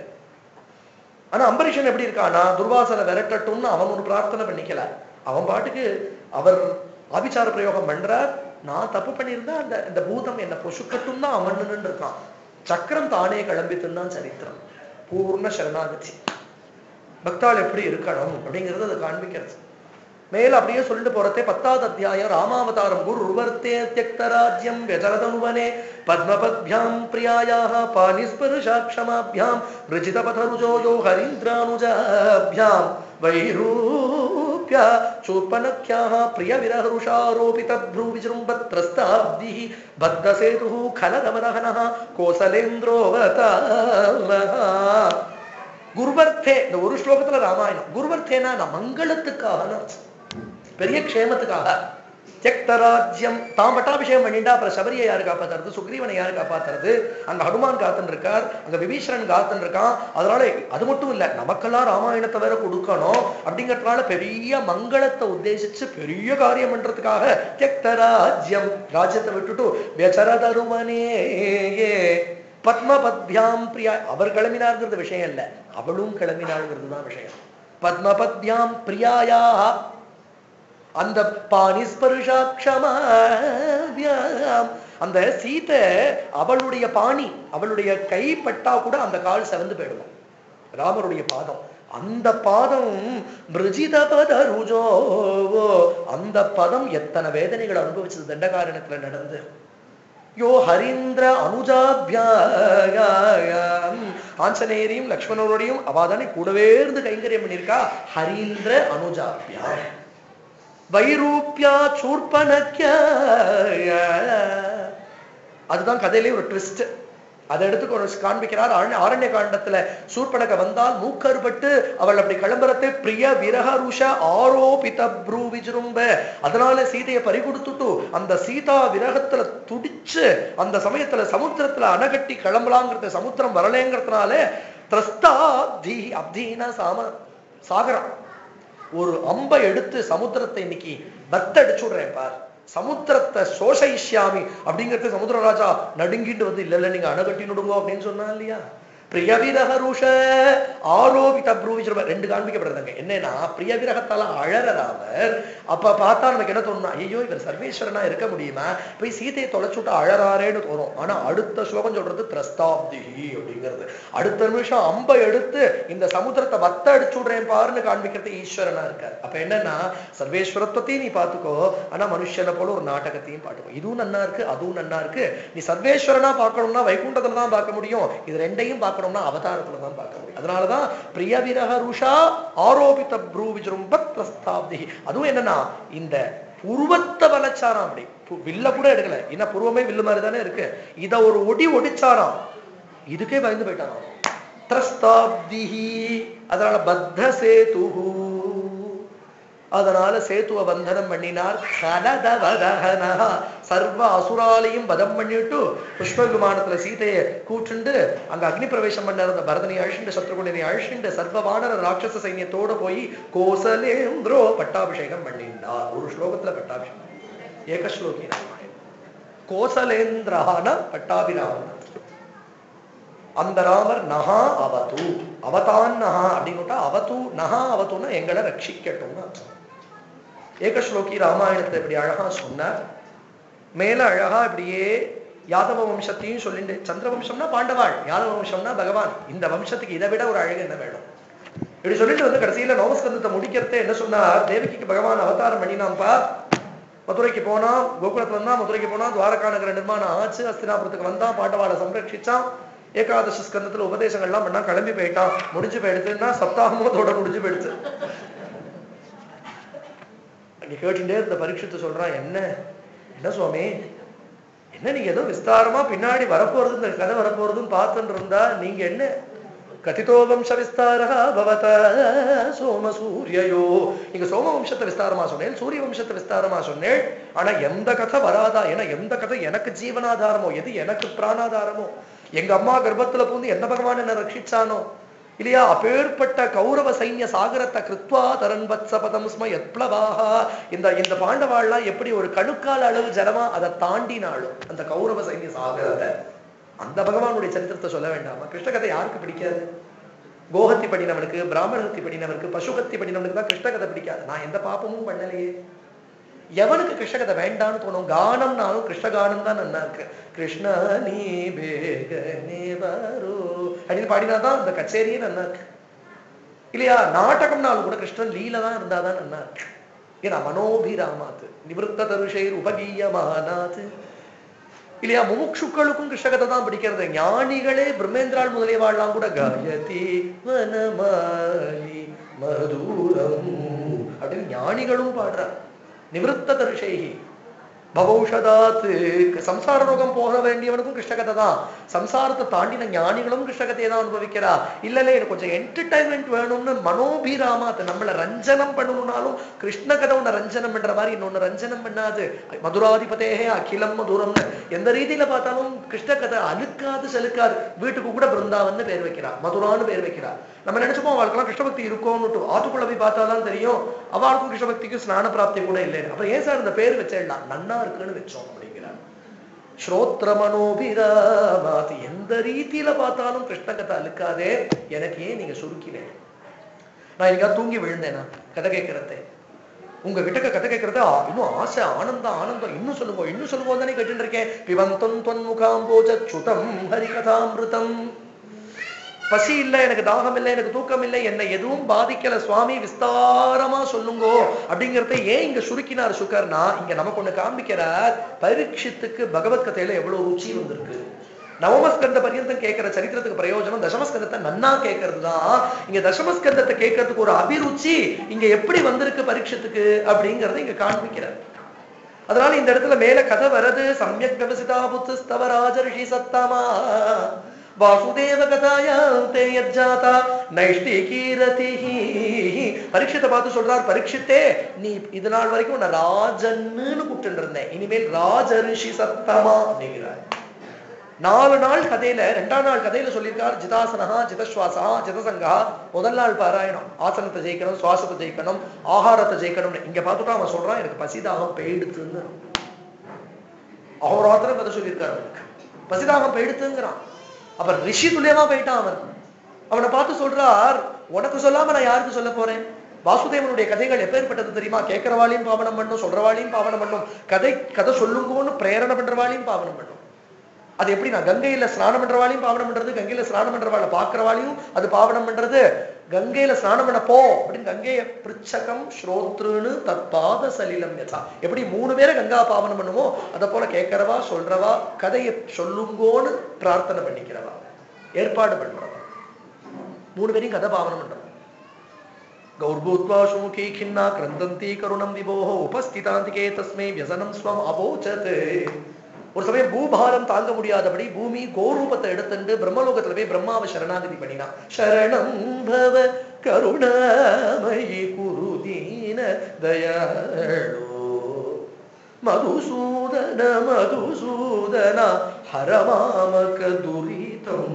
ஆனா அம்பரீஷன் எப்படி இருக்கானா துர்வாசனை விரட்டட்டும்னு அவன் ஒரு பிரார்த்தனை பண்ணிக்கல அவன் பாட்டுக்கு அவர் ஆபிச்சார பிரயோகம் பண்றார் நான் தப்பு பண்ணியிருந்தா அந்த இந்த பூதம் என்ன பொசுக்கட்டும் தான் அவன் நின்று இருக்கான் சக்கரம் தானே கிளம்பித்துன்னு தான் சரித்திரம் பூர்ண சரணாகதி பக்தாள் எப்படி இருக்கணும் அப்படிங்கிறது அதை காண்பிக்கிறது மேல அப்படியே சொல்லிட்டு போறதே பத்தாவது அத்தியாயம் ராமாவதாரம் குரு உருவர்த்தே தியக்த ராஜ்யம் व्यजरदनुवने பத்மபத்யாம் பிரியாயாக பாணிஸ்பர்ஷாட்சமாभ्याம் ரிஜித பதருஜோ யோ ஹரீந்திரானுஜாभ्याம் வைரூப்ய வைரூப்ய சூர்பனக்யாः பிரிய விரஹருஷாரோபித ப்ரூ விஜృంభத்ரஸ்தாப்தி பத்த சேது கலதமதகனः கோசலேந்திரோவதாலஹ குருவர்த்தே இந்த ஒரு ஸ்லோகத்துல ராமாயணம் குருவர்த்தேனா நான் மங்களத்துக்காக பெரிய க்ஷேமத்துக்காக தியக்தராஜ்யம் தாம் பட்டாபிஷேகம் பண்ணிட்டா அப்புறம் சபரியை யாரு காப்பாத்துறது சுக்ரீவனை யாரு காப்பாத்துறது அங்க ஹனுமான் காத்துன்னு இருக்கார் அங்க விபீஷணன் காத்துன்னு இருக்கான் அதனால அது மட்டும் இல்ல நமக்கெல்லாம் ராமாயணத்தை வேற கொடுக்கணும் அப்படிங்கறதுனால பெரிய மங்களத்தை உத்தேசிச்சு பெரிய காரியம் பண்றதுக்காக தியக்தராஜ்யம் ராஜ்யத்தை விட்டுட்டு வெச்சரதருமனே பத்மபத்யாம் பிரியா அவர் கிளம்பினார்ங்கிறது விஷயம் இல்ல அவளும் கிளம்பினாள்ங்கிறது தான் விஷயம் பத்மபத்யாம் பிரியாயா அந்த பாணிஸ்பர்ஷாட்சமாவியாம் அந்த சீதை அவளுடைய பாணி அவளுடைய கை பட்டா கூட அந்த கால் செவந்து போயிடுவோம் ராமருடைய பாதம் அந்த பாதம் மிருஜித பத ருஜோ அந்த பதம் எத்தனை வேதனைகள் அனுபவிச்சது தண்டகாரணத்துல நடந்து யோ ஹரீந்திர அனுஜாபியாம் ஆஞ்சநேயரையும் லக்ஷ்மணரோடையும் அவாதானே கூடவே இருந்து கைங்கரியம் பண்ணியிருக்கா ஹரீந்திர அனுஜாபியாம் வைரூப்யா சூர்பனக்கிய அதுதான் கதையிலே ஒரு ட்விஸ்ட் அதை எடுத்து கொண்டு காண்பிக்கிறார் ஆரண்ய ஆரண்ய காண்டத்துல சூர்பனக வந்தால் மூக்கறுபட்டு அவள் அப்படி கிளம்புறதே பிரிய விரகருஷ ஆரோபித ப்ரூ விஜృంభ அதனால சீதையை பறி கொடுத்துட்டு அந்த சீதா விரகத்துல துடிச்சு அந்த சமயத்துல சமுத்திரத்துல அணகட்டி கிளம்பலாங்கிறது சமுத்திரம் வரலேங்கிறதுனால திரஸ்தா அப்தி அப்தினா சாம சாகரம் ஒரு அம்பை எடுத்து சமுத்திரத்தை இன்னைக்கு பத்தடிச்சு விடுறேன் பார் சமுத்திரத்தை சோஷயிஷ்யாமி அப்படிங்கிறது சமுத்திரராஜா நடுங்கிட்டு வந்து இல்ல இல்ல நீங்க அணகட்டி நடுங்கோ அப்படின்னு சொன்னா இல்லையா பிரியவிரகருஷ ஆரோபித ப்ரூவிச்சிருப்ப ரெண்டு காண்பிக்கப்படுறதுங்க என்னன்னா பிரியவிரகத்தால அழற ராமர் அப்ப பார்த்தா நமக்கு என்ன தோணும் ஐயோ இவர் சர்வேஸ்வரனா இருக்க முடியுமா போய் சீதையை தொலைச்சுட்டு அழறாரேன்னு தோணும் ஆனா அடுத்த ஸ்லோகம் சொல்றது திரஸ்தாப்தி அப்படிங்கிறது அடுத்த நிமிஷம் அம்பை எடுத்து இந்த சமுத்திரத்தை வத்த அடிச்சு விடுறேன் பாருன்னு காண்பிக்கிறது ஈஸ்வரனா இருக்கார் அப்ப என்னன்னா சர்வேஸ்வரத்துவத்தையும் நீ பாத்துக்கோ ஆனா மனுஷனை போல ஒரு நாடகத்தையும் பாட்டுக்கோ இதுவும் நன்னா இருக்கு அதுவும் நன்னா இருக்கு நீ சர்வேஸ்வரனா பார்க்கணும்னா வைகுண்டத்துல தான் பார்க்க முடியும் இது ரெண்டையும் பார்க்கணும்னா அவதாரத்துல தான் பார்க்க முடியும் அதனாலதான் பிரிய விரக ருஷா ஆரோபித ப்ரூ விஜృంభத் பிரஸ்தாப்தி அதுவும் என்னன்னா இந்த புருவத்தை வளைச்சாராம் அப்படி பு- வில்ல கூட எடுக்கல என்ன புருவமே வில்லு மாதிரி தானே இருக்கு இத ஒரு ஒடி ஒடிச்சாராம் இதுக்கே பயந்து போயிட்டாராம் திரஸ்தாப்திஹி அதனால பத்த சேதுஹு அதனால சேத்துவ பந்தனம் பண்ணினார் கலதவதகனா சர்வ அசுராலையும் வதம் பண்ணிட்டு புஷ்ப விமானத்துல சீதையை கூட்டுண்டு அங்க அக்னி பிரவேசம் பண்ண இருந்த பரதனை அழிச்சுண்டு சத்ருகுணனை அழிச்சுண்டு சர்வ வானர ராட்சச சைன்யத்தோட போய் கோசலேந்திரோ பட்டாபிஷேகம் பண்ணினார் ஒரு ஸ்லோகத்துல பட்டாபிஷேகம் ஏகஸ்லோகி ராமாயணம் கோசலேந்திரான பட்டாபிராமன் அந்த ராமர் நகா அவது அவதான் நகா அப்படின்னு அவது நகா அவதுன்னா எங்களை ரட்சிக்கட்டும்னு அர்த்தம். ஏகஸ்லோகி ராமாயணத்தை இப்படி அழகா சொன்னார் மேல அழகா இப்படியே யாதவ வம்சத்தையும் சொல்லிட்டு சந்திர வம்சம்னா பாண்டவாள் யாதவ வம்சம்னா பகவான் இந்த வம்சத்துக்கு இதை விட ஒரு அழகு என்ன வேணும் இப்படி சொல்லிட்டு வந்து கடைசியில நவஸ்கந்தத்தை முடிக்கிறதே என்ன சொன்னார் தேவகிக்கு பகவான் அவதாரம் பண்ணினாம்பா மதுரைக்கு போனா கோகுலத்துல இருந்தா மதுரைக்கு போனா துவாரகா நகர நிர்மாணம் ஆச்சு அஸ்தினாபுரத்துக்கு வந்தா பாண்டவாளை சம்ரட்சிச்சான் ஏகாதசி ஸ்கந்தத்துல உபதேசங்கள்லாம் பண்ணா கிளம்பி போயிட்டான் முடிஞ்சு போயிடுதுன்னா சப்தாகமும் அதோட முடிஞ்சு போயிடுச்சு அங்க கேட்டுட்டே இருந்த பரீட்சித்து சொல்றான் என்ன என்ன சுவாமி என்ன நீங்க ஏதோ விஸ்தாரமா பின்னாடி வரப்போறது இந்த கதை வரப்போறதுன்னு பார்த்துட்டு இருந்தா நீங்க என்ன கதிதோ வம்ச விஸ்தாரா பவத சோம சூரியயோ நீங்க சோம வம்சத்தை விஸ்தாரமா சொன்னேன் சூரிய வம்சத்தை விஸ்தாரமா சொன்னேன் ஆனா எந்த கதை வராதா ஏன்னா எந்த கதை எனக்கு ஜீவனாதாரமோ எது எனக்கு பிராணாதாரமோ எங்க அம்மா கர்ப்பத்துல பூந்து எந்த பகவான் என்ன ரட்சிச்சானோ இல்லையா அப்பேற்பட்ட கௌரவ சைன்ய சாகரத்தை கிருத்வா தரன் வத்சபதம் ஸ்ம யத்ப்ளவாஹா இந்த இந்த பாண்டவாள்லாம் எப்படி ஒரு கணுக்கால் அளவு ஜலமா அதை தாண்டினாலும் அந்த கௌரவ சைன்ய சாகரத்தை அந்த பகவானுடைய சரித்திரத்தை சொல்ல வேண்டாமா கிருஷ்ண கதை யாருக்கு பிடிக்காது கோஹத்தி படினவனுக்கு பிராமணஹத்தி படினவனுக்கு பசுகத்தி படினவனுக்கு தான் கிருஷ்ண கதை பிடிக்காது நான் எந்த பாப்பமும் பண்ணலையே எவனுக்கு கிருஷ்ணகதை வேண்டாம்னு தோணும் கானம்னாலும் கிருஷ்ணகானம் தான் நல்லா இருக்கு கிருஷ்ணா நீ பேகனே வரோ அப்படின்னு பாடினாதான் அந்த கச்சேரியே நல்லா இருக்கு இல்லையா நாடகம்னாலும் கூட கிருஷ்ணன் லீல தான் இருந்தாதான் நல்லா இருக்கு ஏன்னா மனோபிராமாத்து நிவத்த தருஷைர் உபகீயமானாத்து இல்லையா முமுட்சுக்களுக்கும் கிருஷ்ணகதை தான் பிடிக்கிறது ஞானிகளே பிரம்மேந்திரால் முதலியவாழ்லாம் கூட காயதி வனமாலி மதுரம் அப்படின்னு ஞானிகளும் பாடுறார் நிவிருத்த தரிசைகி பவௌஷதாத் சம்சார ரோகம் போக வேண்டியவனுக்கும் கிருஷ்ணகதை தான் சம்சாரத்தை தாண்டின ஞானிகளும் கிருஷ்ணகதையை தான் அனுபவிக்கிறா இல்ல இல்ல எனக்கு கொஞ்சம் என்டர்டைன்மெண்ட் வேணும்னு மனோபீராமா அது நம்மளை ரஞ்சனம் பண்ணணும்னாலும் கிருஷ்ணகதை உன்னை ரஞ்சனம் பண்ற மாதிரி இன்னொன்னு ரஞ்சனம் பண்ணாது மதுராதிபதேகே அகிலம் மதுரம்னு எந்த ரீதியில பார்த்தாலும் கிருஷ்ணகதை அழுக்காது செலுக்காது வீட்டுக்கு கூட பிருந்தாவன்னு பேர் வைக்கிறா மதுரான்னு பேர் வைக்கிறா நம்ம நினைச்சப்போ அவளுக்கெல்லாம் கிருஷ்ணபக்தி இருக்கும்னுட்டு ஆத்துக்குள்ள போய் பார்த்தாதான் தெரியும் அவளுக்கும் கிருஷ்ணபக்திக்கும் ஸ்நான பிராப்தி கூட இல்லை அப்புறம் ஏன் சார் இந்த பேர் வச்சிடலாம் நன்னா இருக்குன்னு வச்சோம் அப்படிங்கிறார் ஸ்ரோத்ர மனோபிராமாதி எந்த ரீதியில பார்த்தாலும் கிருஷ்ணகதை அழுக்காதே எனக்கு ஏன் நீங்க சுருக்கினேன் நான் இன்னைக்கா தூங்கி விழுந்தேனா கதை கேட்கறதே உங்க கிட்ட கதை கேட்கறத இன்னும் ஆசை ஆனந்தம் ஆனந்தம் இன்னும் சொல்லுங்க இன்னும் சொல்லுங்க தானே கேட்டுட்டு இருக்கேன் பிவந்தம் தொன்முகாம்போஜ சுதம் ஹரிகதாமிருதம் பசி இல்லை எனக்கு தாகம் இல்லை எனக்கு தூக்கம் இல்லை என்னை எதுவும் பாதிக்கல சுவாமி விஸ்தாரமா சொல்லுங்கோ அப்படிங்கறத ஏன் இங்க சுருக்கினார் சுகர்னா இங்க நமக்கு ஒண்ணு காண்பிக்கிறார் பரீட்சித்துக்கு பகவத்கதையில எவ்வளவு ருச்சி வந்திருக்கு நவமஸ்கந்த பரியந்தம் கேட்கிற சரித்திரத்துக்கு பிரயோஜனம் தசமஸ்கந்தத்தை நன்னா கேட்கறது தான் இங்க தசமஸ்கந்தத்தை கேட்கறதுக்கு ஒரு அபிருச்சி இங்க எப்படி வந்திருக்கு பரீட்சத்துக்கு அப்படிங்கறத இங்க காண்பிக்கிறார் அதனால இந்த இடத்துல மேல கதை வரது சமயக் விவசிதா புத்து ஸ்தவராஜ ரிஷி சத்தமா வாசுதேவ கதாயாந்தே யஜ்ஜாதா நைஷ்டிகீரதி பரீட்சத்தை பார்த்து சொல்றார் பரீட்சித்தே நீ இது நாள் வரைக்கும் உன்னை ராஜன்னு கூப்பிட்டு இருந்தேன் இனிமேல் ராஜரிஷி சத்தமா அப்படிங்கிறார் நாலு நாள் கதையில ரெண்டாம் நாள் கதையில சொல்லியிருக்கார் ஜிதாசனஹா ஜிதஸ்வாசா ஜிதசங்கா முதல் நாள் பாராயணம் ஆசனத்தை ஜெயிக்கணும் சுவாசத்தை ஜெயிக்கணும் ஆகாரத்தை ஜெயிக்கணும்னு இங்க பார்த்துட்டா அவன் சொல்றான் எனக்கு பசிதாகம் பெய்டுத்துன்னு அகோராத்திரம் கதை சொல்லியிருக்காரு அவனுக்கு பசிதாகம் பெய்டுத்துங்கிறான் அப்ப ரிஷி துல்லியமா போயிட்டான் அவன் அவனை பார்த்து சொல்றார் உனக்கு சொல்லாம நான் யாருக்கு சொல்ல போறேன் வாசுதேவனுடைய கதைகள் எப்பேற்பட்டது தெரியுமா கேட்கிறவாளையும் பாவனம் பண்ணும் சொல்றவாளையும் பாவனம் பண்ணும் கதை கதை சொல்லுங்கன்னு பிரேரணை பண்றவாளையும் பாவனம் பண்ணும் அது எப்படி நான் கங்கையில ஸ்நானம் பண்றவாளையும் பாவனம் பண்றது கங்கையில ஸ்நானம் பண்றவாளை பாக்குறவாளையும் அது பாவனம் பண்றது கங்கையில ஸ்நானம் பண்ண போ அப்படின்னு கங்கைய பிரிச்சகம் ஸ்ரோத்ருன்னு தற்பாத சலிலம் யதா எப்படி மூணு பேரை கங்கா பாவனம் பண்ணுமோ அதை போல கேட்கறவா சொல்றவா கதையை சொல்லுங்கோன்னு பிரார்த்தனை பண்ணிக்கிறவா ஏற்பாடு பண்றவா மூணு பேரையும் கதை பாவனம் பண்றவா गौर्भूत्वा सुमुखी खिन्ना क्रन्दन्ती करुणं विभोः उपस्थितान्तिके तस्मै व्यसनं स्वम् अवोचत् ஒரு சமயம் பூபாரம் தாங்க முடியாதபடி பூமி கோரூபத்தை எடுத்துட்டு பிரம்மலோகத்துல போய் பிரம்மாவை சரணாகதி பண்ணினா சரணம் பவ கருணாமயி குருதீன தயாளோ மதுசூதன மதுசூதன ஹரமாமக துரிதம்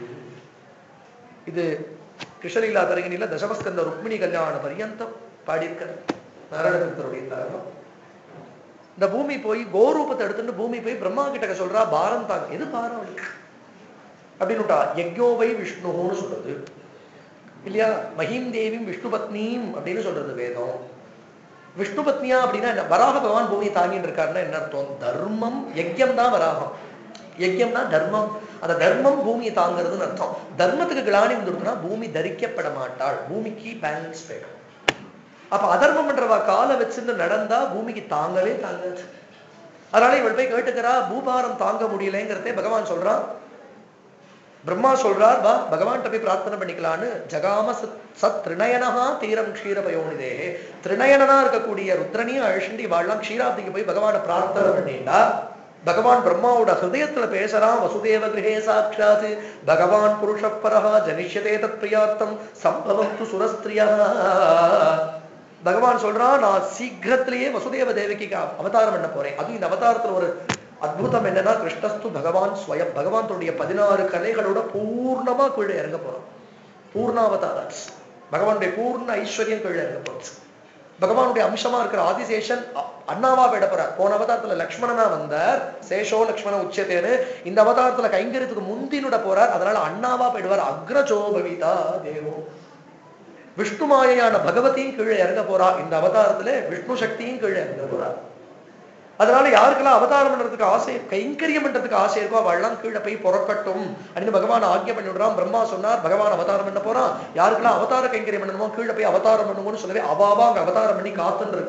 இது கிருஷ்ணலீலா தரங்கினில தசமஸ்கந்த ருக்மிணி கல்யாண பரியந்தம் பாடியிருக்கார் நாராயணபுத்தருடைய தாரணம் இந்த பூமி போய் கோரூபத்தை எடுத்துட்டு பூமி போய் பிரம்மா கிட்ட சொல்றா பாரம் தாங்க எது பாரம் அவளுக்கு அப்படின்னுட்டா யஜ்யோவை விஷ்ணுன்னு சொல்றது இல்லையா மஹீம் தேவியும் விஷ்ணு பத்னியும் அப்படின்னு சொல்றது வேதம் விஷ்ணு பத்னியா அப்படின்னா என்ன வராக பகவான் பூமியை தாங்கிட்டு இருக்காருன்னா என்ன அர்த்தம் தர்மம் யஜ்யம் தான் வராகம் யஜ்யம்னா தர்மம் அந்த தர்மம் பூமியை தாங்கிறதுன்னு அர்த்தம் தர்மத்துக்கு கிளானி வந்துருக்குன்னா பூமி தரிக்கப்பட மாட்டாள் பூமிக்கு பேலன்ஸ் வேணும் அப்ப அதர்மம் பண்றவா காலை வச்சிருந்து நடந்தா பூமிக்கு தாங்கவே தாங்காது அதனால இவள் போய் கேட்டுக்கிறா பூபாரம் தாங்க முடியலைங்கிறதே பகவான் சொல்றான் பிரம்மா சொல்றார் வா பகவான்கிட்ட போய் பிரார்த்தனை பண்ணிக்கலான்னு ஜகாம சத் சத் திருநயனஹா தீரம் க்ஷீர பயோனிதேகே திருநயனனா இருக்கக்கூடிய ருத்ரனையும் அழிச்சுண்டு இவாள்லாம் க்ஷீராப்திக்கு போய் பகவானை பிரார்த்தனை பண்ணிட்டா பகவான் பிரம்மாவோட ஹிருதயத்துல பேசுறான் வசுதேவ கிரகே சாட்சாத் பகவான் புருஷ பரஹா ஜனிஷ்யதே தத் பிரியார்த்தம் சம்பவம் து சுரஸ்திரியா பகவான் சொல்றான் நான் சீக்கிரத்திலேயே வசுதேவ தேவகிக்கு அவதாரம் பண்ண போறேன் அதுவும் இந்த அவதாரத்துல ஒரு அற்புதம் என்னன்னா கிருஷ்ணஸ்து பகவான் ஸ்வயம் பகவான் தன்னுடைய பதினாறு கலைகளோட பூர்ணமா கீழே இறங்க போறான் பூர்ணாவதாரா பகவானுடைய பூர்ண ஐஸ்வர்யம் கீழே இறங்க போச்சு பகவானுடைய அம்சமா இருக்கிற ஆதிசேஷன் அ- அண்ணாவா போயிட போறார் போன அவதாரத்துல லக்ஷ்மணனா வந்தார் சேஷோ லக்ஷ்மண உச்சத்தேன்னு இந்த அவதாரத்துல கைங்கரியத்துக்கு முந்தினுட போறார் அதனால அண்ணாவா போயிடுவார் அக்ரஜோபவிதா தேவோ விஷ்ணு மாயையான பகவதியும் கீழே இறங்க போறா இந்த அவதாரத்துல விஷ்ணு சக்தியும் கீழே இறங்க போறா அதனால யாருக்கெல்லாம் அவதாரம் பண்றதுக்கு ஆசை கைங்கரியம் பண்றதுக்கு ஆசை இருக்கோ அவள்லாம் கீழே போய் புறக்கட்டும் அப்படின்னு பகவான் ஆக்கிய பண்ணி விடுறான் பிரம்மா சொன்னார் பகவான் அவதாரம் பண்ண போறான் யாருக்கெல்லாம் அவதார கைங்கரியம் பண்ணணுமோ கீழே போய் அவதாரம் பண்ணுங்கன்னு சொல்லவே அவாவா அங்க அவதாரம் பண்ணி காத்துன்னு இருக்கா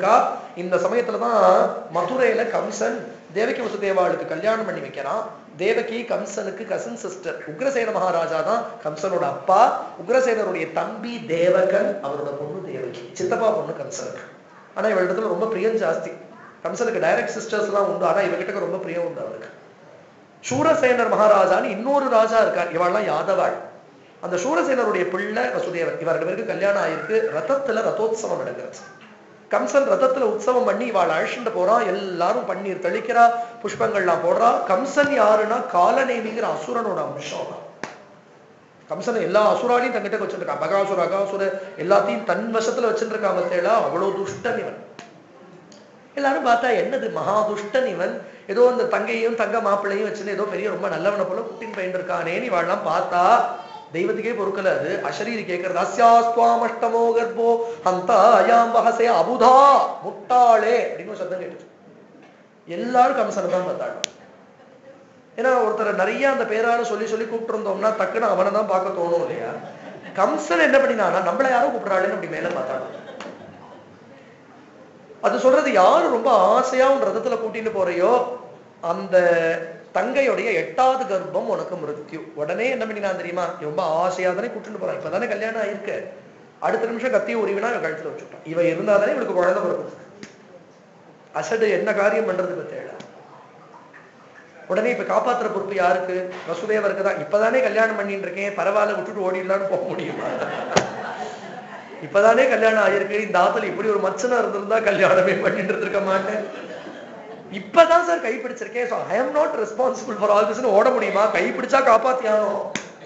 இந்த சமயத்துல தான் மதுரையில கம்சன் தேவகி வசுதேவாளுக்கு கல்யாணம் பண்ணி வைக்கிறான் தேவகி கம்சனுக்கு கசன் சிஸ்டர் உக்ரசேன மகாராஜா தான் கம்சனோட அப்பா உக்ரசேனருடைய தம்பி தேவகன் அவரோட பொண்ணு தேவகி சித்தப்பா பொண்ணு கம்சனுக்கு ஆனா இவளிடத்துல ரொம்ப பிரியம் ஜாஸ்தி கம்சனுக்கு டைரக்ட் சிஸ்டர்ஸ் எல்லாம் உண்டு ஆனா இவகிட்ட ரொம்ப பிரியம் உண்டு அவருக்கு சூரசேனர் மகாராஜான்னு இன்னொரு ராஜா இருக்கார் இவாள்லாம் யாதவாள் அந்த சூரசேனருடைய பிள்ளை வசுதேவன் இவ ரெண்டு பேருக்கு கல்யாணம் ஆயிருக்கு ரதத்துல ரதோத்சவம் நடக்கிறது கம்சன் ரதத்துல உற்சவம் பண்ணி இவாள் அழிச்சுட்டு போறான் எல்லாரும் பன்னீர் தெளிக்கிறா புஷ்பங்கள்லாம் போடுறா கம்சன் யாருன்னா காலநேமிங்கிற அசுரனோட அம்சம் தான் கம்சன் எல்லா அசுராலையும் தங்கிட்ட வச்சுருக்கான் பகாசுர அகாசுர எல்லாத்தையும் தன் வசத்துல வச்சுருக்கான் பத்தேளா அவ்வளவு துஷ்டன் இவன் எல்லாரும் பார்த்தா என்னது மகா துஷ்டன் இவன் ஏதோ அந்த தங்கையும் தங்க மாப்பிள்ளையும் வச்சுன்னு ஏதோ பெரிய ரொம்ப நல்லவனை போல குட்டின் பையன் இருக்கானேன்னு இவாள்லாம் பார்த்தா தெய்வத்துக்கே பொறுக்கல அது அஷரீரி கேட்கறது அஸ்யாஸ்துவாமஷ்டமோ கர்ப்போ அந்த அயாம் வகசே அபுதா முட்டாளே அப்படின்னு ஒரு சத்தம் கேட்டுச்சு எல்லாரும் கம்சனை தான் பார்த்தாங்க ஏன்னா ஒருத்தர் நிறைய அந்த பேரால சொல்லி சொல்லி கூப்பிட்டு இருந்தோம்னா டக்குன்னு அவனை தான் பார்க்க தோணும் இல்லையா கம்சன் என்ன பண்ணினானா நம்மள யாரும் கூப்பிடுறாளேன்னு அப்படி மேல பார்த்தாங்க அது சொல்றது யாரு ரொம்ப ஆசையா உன் ரதத்துல கூட்டிட்டு போறையோ அந்த தங்கையுடைய எட்டாவது கர்ப்பம் உனக்கு மிருத்யு உடனே என்ன பண்ணினா தெரியுமா ரொம்ப ஆசையா தானே கூட்டிட்டு போறான் இப்பதானே கல்யாணம் ஆயிருக்கு அடுத்த நிமிஷம் கத்திய உரிவினா இவ கழுத்துல வச்சுட்டான் இவ இருந்தாதானே இவளுக்கு குழந்தை பிறக்கும் அசடு என்ன காரியம் பண்றது தேவை உடனே இப்ப காப்பாத்துற பொறுப்பு யாருக்கு வசுதேவருக்கு தான் இப்பதானே கல்யாணம் பண்ணிட்டு இருக்கேன் பரவாயில்ல விட்டுட்டு ஓடிடலான்னு போக முடியுமா இப்பதானே கல்யாணம் ஆயிருக்கு இந்த ஆத்துல இப்படி ஒரு மச்சனா இருந்திருந்தா கல்யாணமே பண்ணிட்டு இருக்க மாட்டேன் இப்பதான் சார் கை பிடிச்சிருக்கேன் so I am not responsible for all திஸ்னு ஓட முடியுமா கை பிடிச்சா காப்பாத்தி ஆகணும்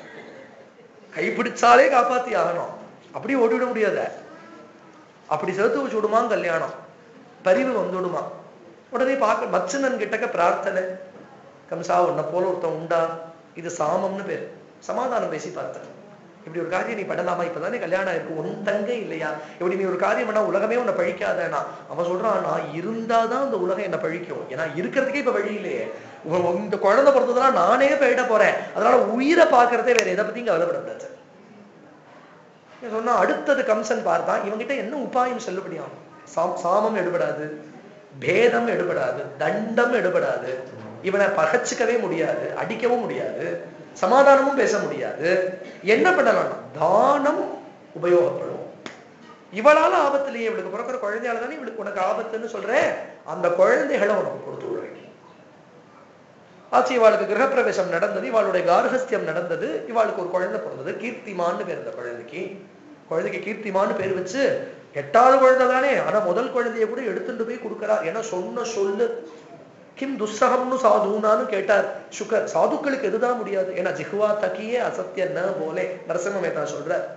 கை பிடிச்சாலே காப்பாத்தி ஆகணும் அப்படி ஓடிவிட முடியாத அப்படி சேர்த்து வச்சு விடுமா கல்யாணம் பரிவு வந்துடுமா உடனே பார்க்க மச்சனன் கிட்டக்க பிரார்த்தனை கம்சா உன்னை போல ஒருத்தன் உண்டா இது சாமம்னு பேர் சமாதானம் பேசி பார்த்தேன் இப்படி ஒரு காரியம் நீ பண்ணலாமா இப்பதானே கல்யாணம் ஆயிருக்கு உன் தங்கை இல்லையா இப்படி நீ ஒரு காரியம் பண்ணா உலகமே உன்னை பழிக்காதேனா அவன் சொல்றான் நான் இருந்தாதான் அந்த உலகம் என்ன பழிக்கும் ஏன்னா இருக்கிறதுக்கே இப்ப வழி இல்லையே உ- உ- இந்த குழந்தை பிறந்ததெல்லாம் நானே போயிட போறேன் அதனால உயிரை பார்க்கறதே வேற எதை பத்தியும் கவலைப்படக்கூடாது நீ சொன்னா அடுத்தது கம்சன் பார்த்தான் இவங்கிட்ட என்ன உபாயம் செல்லுபடியாகும் சாம் சாமம் எடுபடாது பேதம் எடுபடாது தண்டம் எடுபடாது இவனை பகச்சுக்கவே முடியாது அடிக்கவும் முடியாது சமாதானமும் பேச முடியாது என்ன பண்ணலாம் தானம் உபயோகப்படும் இவளால ஆபத்திலேயே இவளுக்கு பிறக்கிற குழந்தையால தானே இவளுக்கு உனக்கு ஆபத்துன்னு சொல்றேன் அந்த குழந்தைகளை உனக்கு கொடுத்து விடுறேன் ஆச்சு இவாளுக்கு கிரகப்பிரவேசம் நடந்தது இவாளுடைய கார்ஹஸ்தியம் நடந்தது இவாளுக்கு ஒரு குழந்தை பிறந்தது கீர்த்திமான்னு பேர் இந்த குழந்தைக்கு குழந்தைக்கு கீர்த்திமான்னு பேர் வச்சு எட்டாவது குழந்தை தானே ஆனா முதல் குழந்தைய கூட எடுத்துட்டு போய் கொடுக்கறா ஏன்னா சொன்ன சொல்லு கிம் துஸ்ஸகம்னு சாதுனான்னு கேட்டார் சுகர் சாதுக்களுக்கு எதுதான் முடியாது ஏன்னா ஜிஹ்வா தக்கியே அசத்திய ந போலே நரசிம்ம மேத்தா சொல்றார்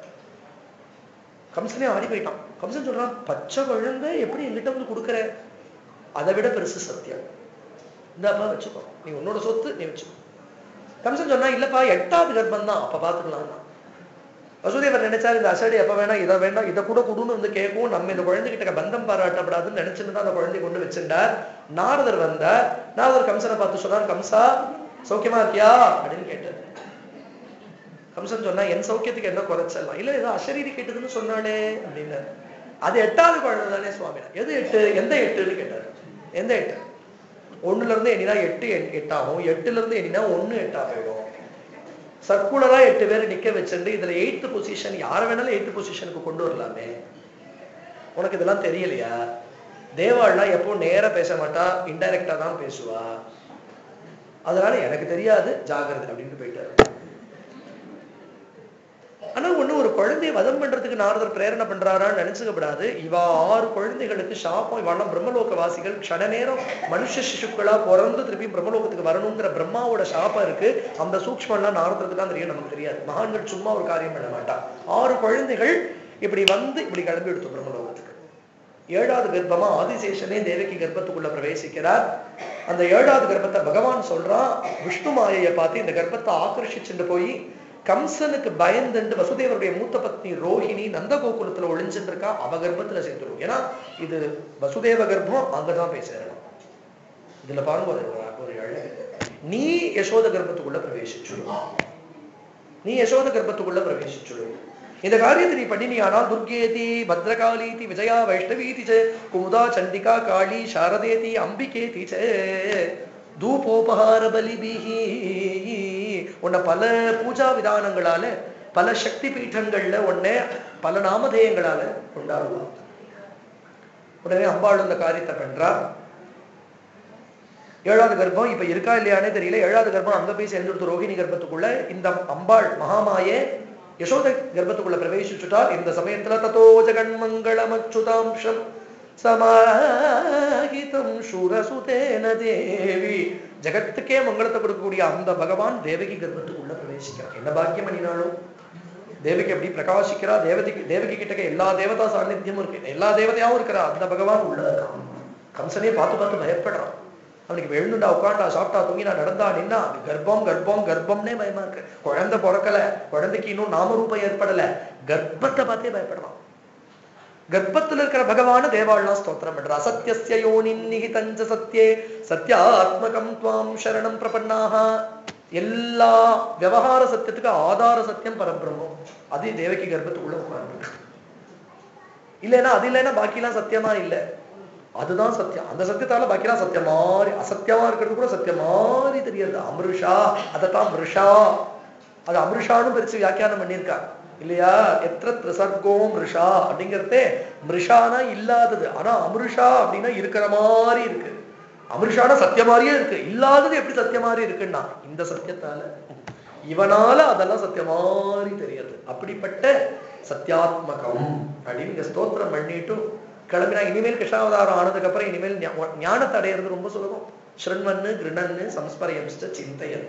கம்சனே ஆடி போயிட்டான் கம்சன் சொல்றான் பச்சை குழந்தை எப்படி என்கிட்ட வந்து கொடுக்குற அதை விட பெருசு சத்தியம் இந்தாப்பா வச்சுக்கோ நீ உன்னோட சொத்து நீ வச்சுக்கோ கம்சன் சொன்னா இல்லப்பா எட்டாவது கர்ப்பம் தான் அப்ப பாத்துக்கலாம் வசுதேவர் நினைச்சாரு இந்த அசடி எப்ப வேணா இதை வேண்டாம் இதை கூட கொடுன்னு வந்து கேட்கும் நம்ம இந்த குழந்தைகிட்ட பந்தம் பாராட்டப்படாதுன்னு நினைச்சுட்டு தான் அந்த குழந்தை கொண்டு வச்சிருந்தார் நாரதர் வந்தார் நாரதர் கம்சனை பார்த்து சொன்னார் கம்சா சௌக்கியமா இருக்கியா அப்படின்னு கேட்டார் கம்சன் சொன்னா என் சௌக்கியத்துக்கு என்ன குறைச்சலாம் இல்ல ஏதோ அசரீரி கேட்டதுன்னு சொன்னானே அப்படின்னு அது எட்டாவது குழந்தை தானே சுவாமி எது எட்டு எந்த எட்டுன்னு கேட்டார் எந்த எட்டு ஒண்ணுல இருந்து எண்ணினா எட்டு எண்- எட்டாகும் எட்டுல இருந்து எண்ணினா ஒண்ணு எட்டா போயிடும் சர்க்குலரா எட்டு பேர் நிக்க வச்சிருந்து இதுல எயித்து பொசிஷன் யார வேணாலும் எயித்து பொசிஷனுக்கு கொண்டு வரலாமே உனக்கு இதெல்லாம் தெரியலையா தேவாள்லாம் எப்போ நேரா பேச மாட்டா இன்டைரக்டா தான் பேசுவா அதனால எனக்கு தெரியாது ஜாகிரதை அப்படின்னு போயிட்டாரு ஆனா ஒண்ணு ஒரு குழந்தையை வதம் பண்றதுக்கு நாரதர் பிரேரணை பண்றாரான்னு நினைச்சுக்கப்படாது இவா ஆறு குழந்தைகளுக்கு சாபம் இவாள்லாம் பிரம்மலோக வாசிகள் க்ஷண நேரம் மனுஷ சிசுக்களா பிறந்து திருப்பி பிரம்மலோகத்துக்கு வரணுங்கிற பிரம்மாவோட சாபம் இருக்கு அந்த சூக்ஷ்மம் எல்லாம் நாரதருக்கு தான் தெரியும் நமக்கு தெரியாது மகான்கள் சும்மா ஒரு காரியம் பண்ண மாட்டா ஆறு குழந்தைகள் இப்படி வந்து இப்படி கிளம்பி எடுத்து பிரம்மலோகத்துக்கு ஏழாவது கர்ப்பமா ஆதிசேஷனே தேவகி கர்ப்பத்துக்குள்ள பிரவேசிக்கிறார் அந்த ஏழாவது கர்ப்பத்தை பகவான் சொல்றான் விஷ்ணு மாயையை பார்த்து இந்த கர்ப்பத்தை ஆக்கர்ஷிச்சுட்டு போய் கம்சனுக்கு பயந்துண்டு வசுதேவருடைய மூத்த பத்னி ரோஹிணி நந்தகோகுலத்துல ஒளிஞ்சுட்டு இருக்கா அவ கர்ப்பத்துல சேர்த்துரும் ஏன்னா இது வசுதேவ கர்ப்பம் அங்கதான் போய் சேரணும் இதுல பாருங்க ஒரு ஒரு அழகு நீ யசோத கர்ப்பத்துக்குள்ள பிரவேசிச்சுடும் நீ யசோத கர்ப்பத்துக்குள்ள பிரவேசிச்சுடும் இந்த காரியத்தை நீ பண்ணினியானால் துர்கேதி பத்ரகாளீதி விஜயா வைஷ்ணவீதி ச குமுதா சண்டிகா காளி சாரதேதி அம்பிகேதி ச தூபோபகார பலிபிஹி உன்னை பல பூஜா விதானங்களால பல சக்தி பீட்டங்கள்ல உன்னை பல நாமதேயங்களால கொண்டாடுவா உடனே அம்பாள் இந்த காரியத்தை பண்றா ஏழாவது கர்ப்பம் இப்ப இருக்கா இல்லையானே தெரியல ஏழாவது கர்ப்பம் அங்க போய் சேர்ந்துடுத்து ரோகிணி கர்ப்பத்துக்குள்ள இந்த அம்பாள் மகாமாயே யசோத கர்ப்பத்துக்குள்ள பிரவேசிச்சுட்டால் இந்த சமயத்துல ததோ ஜெகன்மங்களமச்சுதாம்சம் சமாஹிதம் சுரசுதேன தேவி ஜெகத்துக்கே மங்களத்தை கொடுக்கக்கூடிய அந்த பகவான் தேவகி கர்ப்பத்துக்குள்ள பிரவேசிக்கிறார் என்ன பாக்கியம் பண்ணினாலும் தேவகி அப்படி பிரகாசிக்கிறா தேவதைக்கு தேவகி கிட்டக்க எல்லா தேவதா சாநித்தியமும் இருக்கு எல்லா தேவதையாவும் இருக்கிறா அந்த பகவான் உள்ள இருக்கான் கம்சனே பார்த்து பார்த்து பயப்படுறான் அவனுக்கு எழுந்துண்டா உட்காண்டா சாப்பிட்டா தூங்கினா நடந்தா நின்னா கர்ப்பம் கர்ப்பம் கர்ப்பம்னே பயமா இருக்கு குழந்தை பிறக்கல குழந்தைக்கு இன்னும் நாமரூபம் ஏற்படல கர்ப்பத்தை பார்த்தே பயப்படுறான் கர்ப்பத்துல இருக்கிற பகவான தேவாள்லாம் ஸ்தோத்திரம் பண்ற அசத்தியஸ்ய யோனின் நிகிதஞ்ச சத்யே சத்யாத்மகம் துவாம் சரணம் பிரபன்னாக எல்லா விவகார சத்தியத்துக்கு ஆதார சத்தியம் பரபிரம்மம் அது தேவகி கர்ப்பத்துக்குள்ள உட்கார்ந்து இல்லைன்னா அது இல்லைன்னா பாக்கிலாம் சத்தியமா இல்லை அதுதான் சத்தியம் அந்த சத்தியத்தால பாக்கிலாம் சத்தியம் மாதிரி அசத்தியமா இருக்கிறது கூட சத்தியம் மாதிரி தெரியாது அமிர்ஷா அதைத்தான் மிருஷா அது அமிர்ஷான்னு பிரிச்சு வியாக்கியானம் பண்ணியிருக்காங்க இல்லையா எത്ര திரிசர்கோ மிருஷா அப்படிங்கிறதே மிருஷானா இல்லாதது ஆனா அமிர்ஷா அப்படின்னா இருக்கிற மாதிரி இருக்கு அமிர்ஷானா சத்திய மாதிரியே இருக்கு இல்லாதது எப்படி சத்திய மாதிரி இருக்குன்னா இந்த சத்தியத்தால இவனால அதெல்லாம் சத்திய மாதிரி தெரியுது அப்படிப்பட்ட சத்தியாத்மகம் அப்படின்னு இங்க ஸ்தோத்திரம் பண்ணிட்டு கிளம்பினா இனிமேல் கிருஷ்ணாவதாரம் ஆனதுக்கு அப்புறம் இனிமேல் ஞா- ஞானத்தை அடையிறது ரொம்ப சுலபம் ஸ்ருண்வன்னு கிருணன்னு சம்ஸ்பரயம்ஸ்ட சிந்தையன்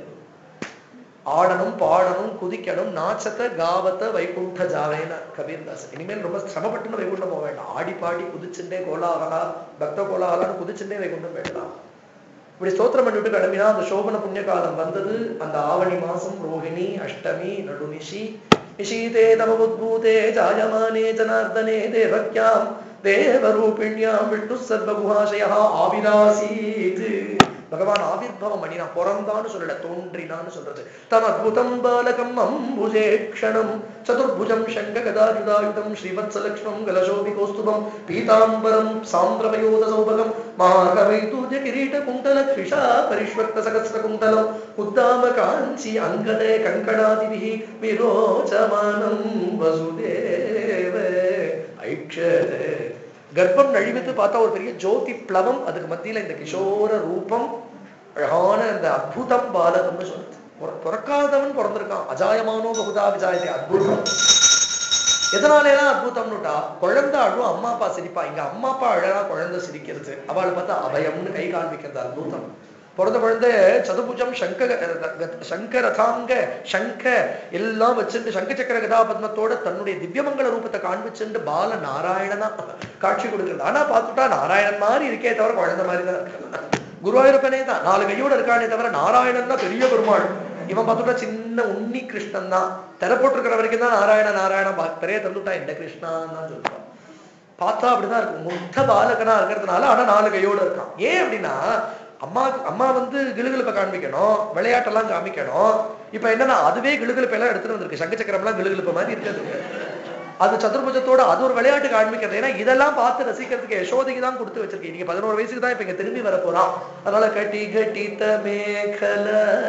ஆடணும் பாடணும் குதிக்கணும் நாச்சத்தை காவத்தை வைகுண்ட ஜாவேன கபீர்தாஸ் இனிமேல் ரொம்ப சிரமப்பட்டுன்னு வைகுண்டம் போக வேண்டாம் ஆடி பாடி குதிச்சுண்டே கோலாகலா பக்த கோலாகலான்னு குதிச்சுண்டே வைகுண்டம் போயிடலாம் இப்படி ஸ்தோத்திரம் பண்ணிவிட்டு கிளம்பினா அந்த சோபன புண்ணிய காலம் வந்தது அந்த ஆவணி மாசம் ரோஹிணி அஷ்டமி நடுநிஷி நிஷீதே தமபுத்பூதே ஜாயமானே ஜனார்தனே தேவக்யாம் தேவரூபிண்யாம் விஷ்ணு சர்வகுஹாசயா ஆவிராசீத் பகவான் ஆவிர்பவம் பண்ணினா பிறந்தான்னு சொல்லல தோன்றினான்னு சொல்றது தம் அத்புதம் பாலகம் அம்புஜே க்ஷணம் சதுர்புஜம் சங்க கதாயுதாயுதம் ஸ்ரீவத்சலக்ஷ்மம் கலசோபி கௌஸ்துபம் பீதாம்பரம் சாந்திரமயோத சௌபகம் மாகவைதூஜ கிரீட குண்டல த்ரிஷா பரிஷ்வக்த சகஸ்ர குண்டலம் உத்தாம காஞ்சி அங்கதே கங்கணாதிபிஹி விரோச்சமானம் வசுதேவ ஐக்ஷதே கர்ப்பம் நழிவித்து பார்த்தா ஒரு பெரிய ஜோதி பிளவம் அதுக்கு மத்தியில இந்த கிஷோர ரூபம் அழகான அந்த அத்புதம் பாலகம்னு சொல்றது பிற- பிறக்காதவன் பிறந்திருக்கான் அஜாயமானோ பகுதா விஜாயதே அத்புதம் எதனாலேதான் அற்புதம்னுட்டா குழந்தை அழுவும் அம்மா அப்பா சிரிப்பா இங்க அம்மா அப்பா அழகா குழந்தை சிரிக்கிறது அவளை பார்த்தா அபயம்னு கை காண்பிக்கிறது அற்புதம் பிறந்த குழந்தை சதுபுஜம் சங்க சங்க ரதாங்க சங்க எல்லாம் வச்சுட்டு சங்க சக்கர கதாபத்மத்தோட தன்னுடைய திவ்யமங்கல ரூபத்தை காண்பிச்சுட்டு பால நாராயணனா காட்சி கொடுக்கிறது ஆனா பார்த்துட்டா நாராயணன் மாதிரி இருக்கே தவிர குழந்தை மாதிரி தான் இருக்கு குருவாயூரப்பனே தான் நாலு கையோட இருக்கானே தவிர நாராயணன் தான் பெரிய பெருமாள் இவன் பார்த்துட்டா சின்ன உன்னி கிருஷ்ணன் தான் தெர போட்டிருக்கிற வரைக்கும் தான் நாராயண நாராயண பெரிய தந்துட்டா இந்த கிருஷ்ணான்னு தான் சொல்றான் பார்த்தா அப்படிதான் இருக்கும் முத்த பாலகனா இருக்கிறதுனால ஆனா நாலு கையோட இருக்கான் ஏன் அப்படின்னா அம்மா அம்மா வந்து கிளுகிழுப்பை காண்பிக்கணும் விளையாட்டெல்லாம் காமிக்கணும் இப்ப என்னன்னா அதுவே கிளுகிழுப்பை எல்லாம் எடுத்துட்டு வந்திருக்கு சங்க சக்கரம்லாம் கிளுகிழுப்பு மாதிரி இருக்கிறது அது சதுர்புஜத்தோட அது ஒரு விளையாட்டு காண்பிக்கிறது ஏன்னா இதெல்லாம் பார்த்து ரசிக்கிறதுக்கு யசோதைக்கு தான் கொடுத்து வச்சிருக்கேன் நீங்க பதினோரு வயசுக்கு தான் இப்ப இங்க திரும்பி வர போறான் அதனால கட்டி கட்டித்த மேகல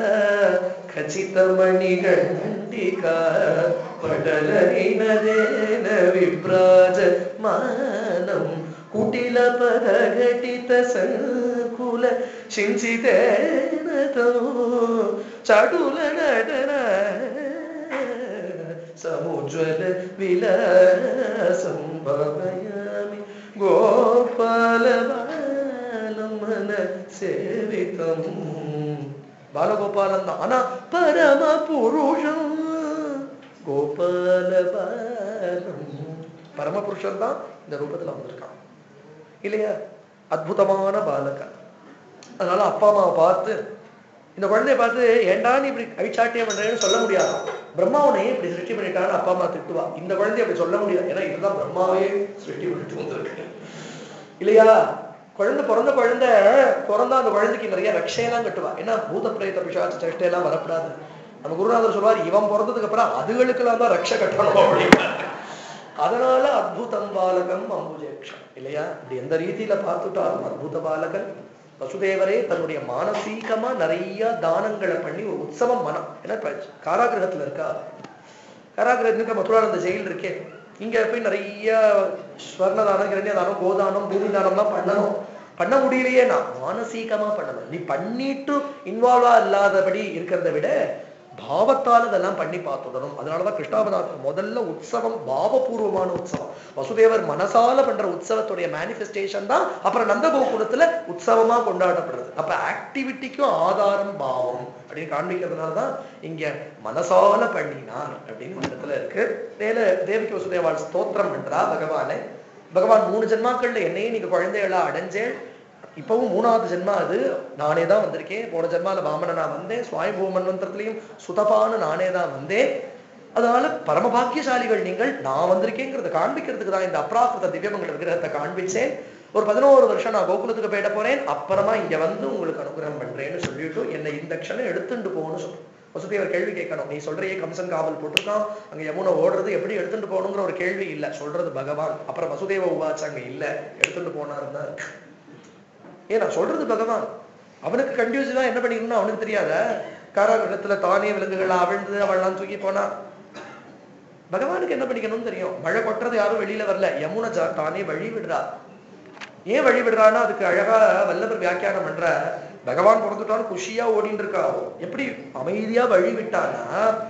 ಖಚಿತ ಮಣಿಗಂಡಿಕ ಪಟಲರಿನದೇನ ವಿಭ್ರಾಜ ಮಾನಂ ಕುಟಿಲ ಪದ ಘಟಿತ ಸಂಕುಲ ಶಿಂಚಿತೇನ ಚಡುಲ ನಟನ ಸಮುಜ್ವಲ ವಿಲಾಸಂ ಭಾವಯಾಮಿ ಗೋಪಾಲ ಬಾಲಮನ ಸೇವಿತಂ பாலகோபாலன் தான் ஆனா பரம புருஷம் கோபால பாலம் பரம புருஷன் தான் இந்த ரூபத்துல வந்திருக்கான் இல்லையா அற்புதமான பாலகன் அதனால அப்பா அம்மாவை பார்த்து இந்த குழந்தைய பார்த்து ஏன்டா நீ இப்படி அழிச்சாட்டியம் பண்றேன்னு சொல்ல முடியாது பிரம்மா உன்னை ஏன் இப்படி சிருஷ்டி பண்ணிட்டான்னு அப்பா அம்மா திட்டுவா இந்த குழந்தைய அப்படி சொல்ல முடியாது ஏன்னா இதுதான் பிரம்மாவே சிருஷ்டி பண்ணிட்டு வந்திருக்கு இல்லையா குழந்தை பிறந்த குழந்தை பிறந்தா அந்த குழந்தைக்கு நிறைய ரக்ஷையெல்லாம் கட்டுவா ஏன்னா பூத பிரேத பிசாசு சேஷ்டையெல்லாம் வரக்கூடாது நம்ம குருநாதர் சொல்வார் இவன் பிறந்ததுக்கு அப்புறம் அதுகளுக்கெல்லாம் தான் ரக்ஷ கட்டணும் அப்படின்னாரு அதனால அத்புதம் பாலகம் அம்புஜேக்ஷம் இல்லையா இப்படி எந்த ரீதியில பார்த்துட்டாலும் அத்புத பாலகன் வசுதேவரே தன்னுடைய மானசீகமா நிறைய தானங்களை பண்ணி ஒரு உற்சவம் மனம் ஏன்னா இப்ப காராகிரகத்துல இருக்கா காராகிரகத்துக்கு மதுரால அந்த ஜெயில் இருக்கே இங்க போய் நிறைய ஸ்வர்ண தானம் கிரண்ய தானம் கோதானம் பூமி தானம்லாம் பண்ணணும் பண்ண முடியலையே நான் மானசீகமா பண்ணணும் நீ பண்ணிட்டு இன்வால்வா இல்லாதபடி இருக்கிறத விட பாவத்தால் இதெல்லாம் பண்ணி பார்த்துடணும் அதனாலதான் கிருஷ்ணாபதார்த்தம் முதல்ல உற்சவம் பாவபூர்வமான உற்சவம் வசுதேவர் மனசால பண்ற உற்சவத்துடைய மேனிஃபெஸ்டேஷன் தான் அப்புறம் நந்தகோகுலத்துல உற்சவமா கொண்டாடப்படுறது அப்ப ஆக்டிவிட்டிக்கும் ஆதாரம் பாவம் அப்படின்னு காண்பிக்கிறதுனால தான் இங்க மனசால பண்ணினான் அப்படின்னு இந்த இடத்துல இருக்கு தேல தேவிக்கு வசுதேவாள் ஸ்தோத்திரம் பண்றா பகவானை பகவான் மூணு ஜென்மாக்கள்ல என்னையே நீங்க குழந்தைகளா அடைஞ்சேன் இப்பவும் மூணாவது ஜென்மா அது நானே தான் வந்திருக்கேன் போன ஜென்மால பாமன நான் வந்தேன் சுவாயம்பூ மன்வந்திரத்திலையும் சுதபான நானே தான் வந்தேன் அதனால பரமபாக்கியசாலிகள் நீங்கள் நான் வந்திருக்கேங்கிறத காண்பிக்கிறதுக்கு தான் இந்த அப்ராக்கிருத திவ்யமங்கல விக்கிரகத்தை காண்பிச்சேன் ஒரு பதினோரு வருஷம் நான் கோகுலத்துக்கு போயிட போறேன் அப்புறமா இங்க வந்து உங்களுக்கு அனுகிரகம் பண்றேன்னு சொல்லிட்டு என்னை இந்த க்ஷணம் எடுத்துட்டு போகணும்னு சொல்றேன் வசுதேவர் கேள்வி கேட்கணும் நீ சொல்றியே கம்சன் காவல் போட்டிருக்கான் அங்க யமுனை ஓடுறது எப்படி எடுத்துட்டு போகணுங்கிற ஒரு கேள்வி இல்ல சொல்றது பகவான் அப்புறம் வசுதேவ உபாச்சு அங்க இல்ல எடுத்துட்டு போனாருன்னு தான் இருக்கு ஏன் நான் சொல்றது பகவான் அவனுக்கு கண்டியூசிவா என்ன பண்ணிக்கணும்னு அவனுக்கு தெரியாத காராகிரகத்துல தானே விலங்குகள் அவிழ்ந்து அவள்லாம் தூக்கி போனா பகவானுக்கு என்ன பண்ணிக்கணும்னு தெரியும் மழை கொட்டுறது யாரும் வெளியில வரல யமுனை ஜா- தானே வழி விடுறா ஏன் வழி விடுறான்னா அதுக்கு அழகா வல்லவர் வியாக்கியானம் பண்ற பகவான் பிறந்துட்டான்னு குஷியா ஓடிட்டு இருக்கா எப்படி அமைதியா வழி விட்டானா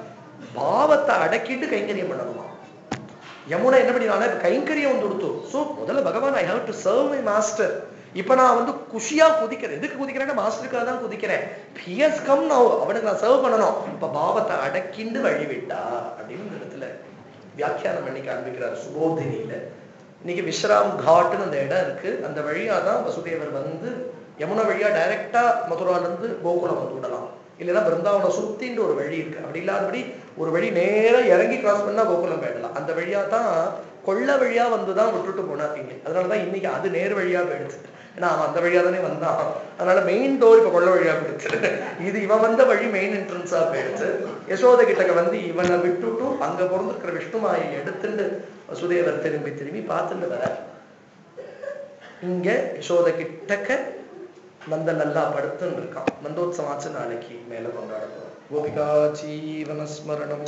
பாவத்தை அடக்கிட்டு கைங்கரியம் பண்ணணுமா யமுனா என்ன பண்ணினால இப்ப கைங்கரியம் வந்து கொடுத்து சோ முதல்ல பகவான் I have to serve my master இப்ப நான் வந்து குஷியா குதிக்கிறேன் எதுக்கு குதிக்கிறேன்னா மாஸ்டருக்காக தான் குதிக்கிறேன் பிஎஸ் கம் நான் அவனுக்கு நான் சர்வ் பண்ணணும் இப்ப பாவத்தை அடக்கிண்டு வழி விட்டா அப்படின்னு இந்த இடத்துல வியாக்கியானம் பண்ணி காண்பிக்கிறார் சுபோதினியில இன்னைக்கு விஸ்ராம் காட்னு அந்த இடம் இருக்கு அந்த வழியா தான் வசுதேவர் வந்து யமுனா வழியா டைரக்டா மதுரால இருந்து கோகுலம் வந்து விடலாம் இல்லைன்னா பிருந்தாவனம் சுத்தின்ற ஒரு வழி இருக்கு அப்படி இல்லாதபடி ஒரு வழி நேரா இறங்கி கிராஸ் பண்ணா கோகுலம் போயிடலாம் அந்த வழியா தான் கொள்ள வழியா வந்து தான் விட்டுட்டு போனார் இங்க அதனாலதான் இன்னைக்கு அது நேர் வழியா போயிடுச்சு ஏன்னா அவன் அந்த வழியா தானே வந்தான் அதனால மெயின் டோர் இப்ப கொள்ள வழியா போயிடுச்சு இது இவன் வந்த வழி மெயின் என்ட்ரன்ஸா போயிடுச்சு யசோத கிட்டக்க வந்து இவனை விட்டுட்டு அங்க பிறந்திருக்கிற விஷ்ணுமாயை எடுத்துட்டு வசுதேவர் திரும்பி திரும்பி பார்த்துட்டு வர இங்க யசோத கிட்டக்க நந்த நல்லா படுத்துன்னு இருக்கான் நந்தோத்சவாச்சு நாளைக்கு மேல கொண்டாட போறோம் கோபிகா ஜீவன ஸ்மரணம்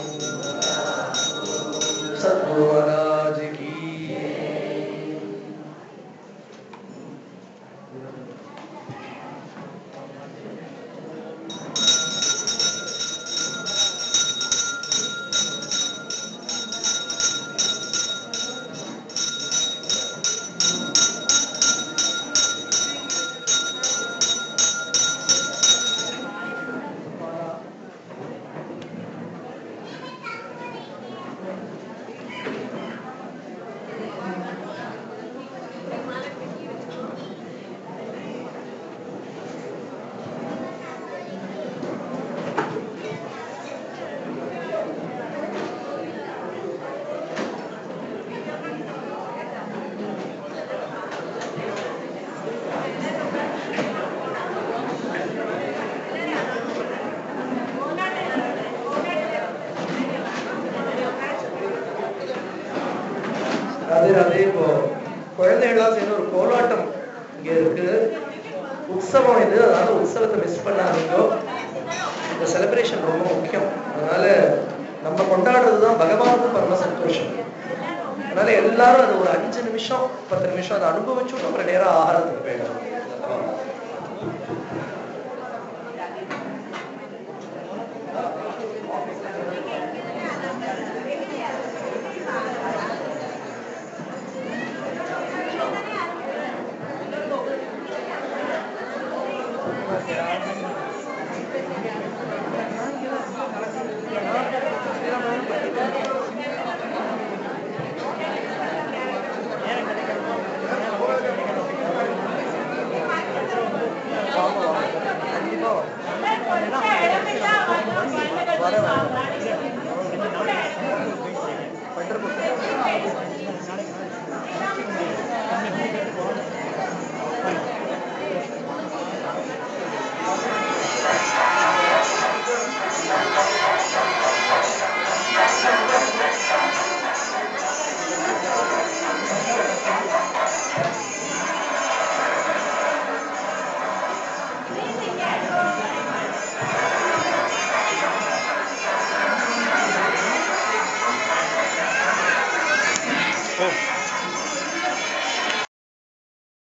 சத்குரு மகாராஜ் கி அது அது இப்போ குழந்தைகள்லாம் சேர்ந்து ஒரு கோலாட்டம் இங்க இருக்கு உற்சவம் இது அதனால உற்சவத்தை மிஸ் பண்ணாதீங்க இந்த செலிப்ரேஷன் ரொம்ப முக்கியம் அதனால நம்ம கொண்டாடுறது தான் பகவானுக்கும் பரம சந்தோஷம் அதனால எல்லாரும் அது ஒரு அஞ்சு நிமிஷம் பத்து நிமிஷம் அதை அனுபவிச்சுட்டு அப்புறம் நேரம் ஆகாரத்துக்கு போயிடணும்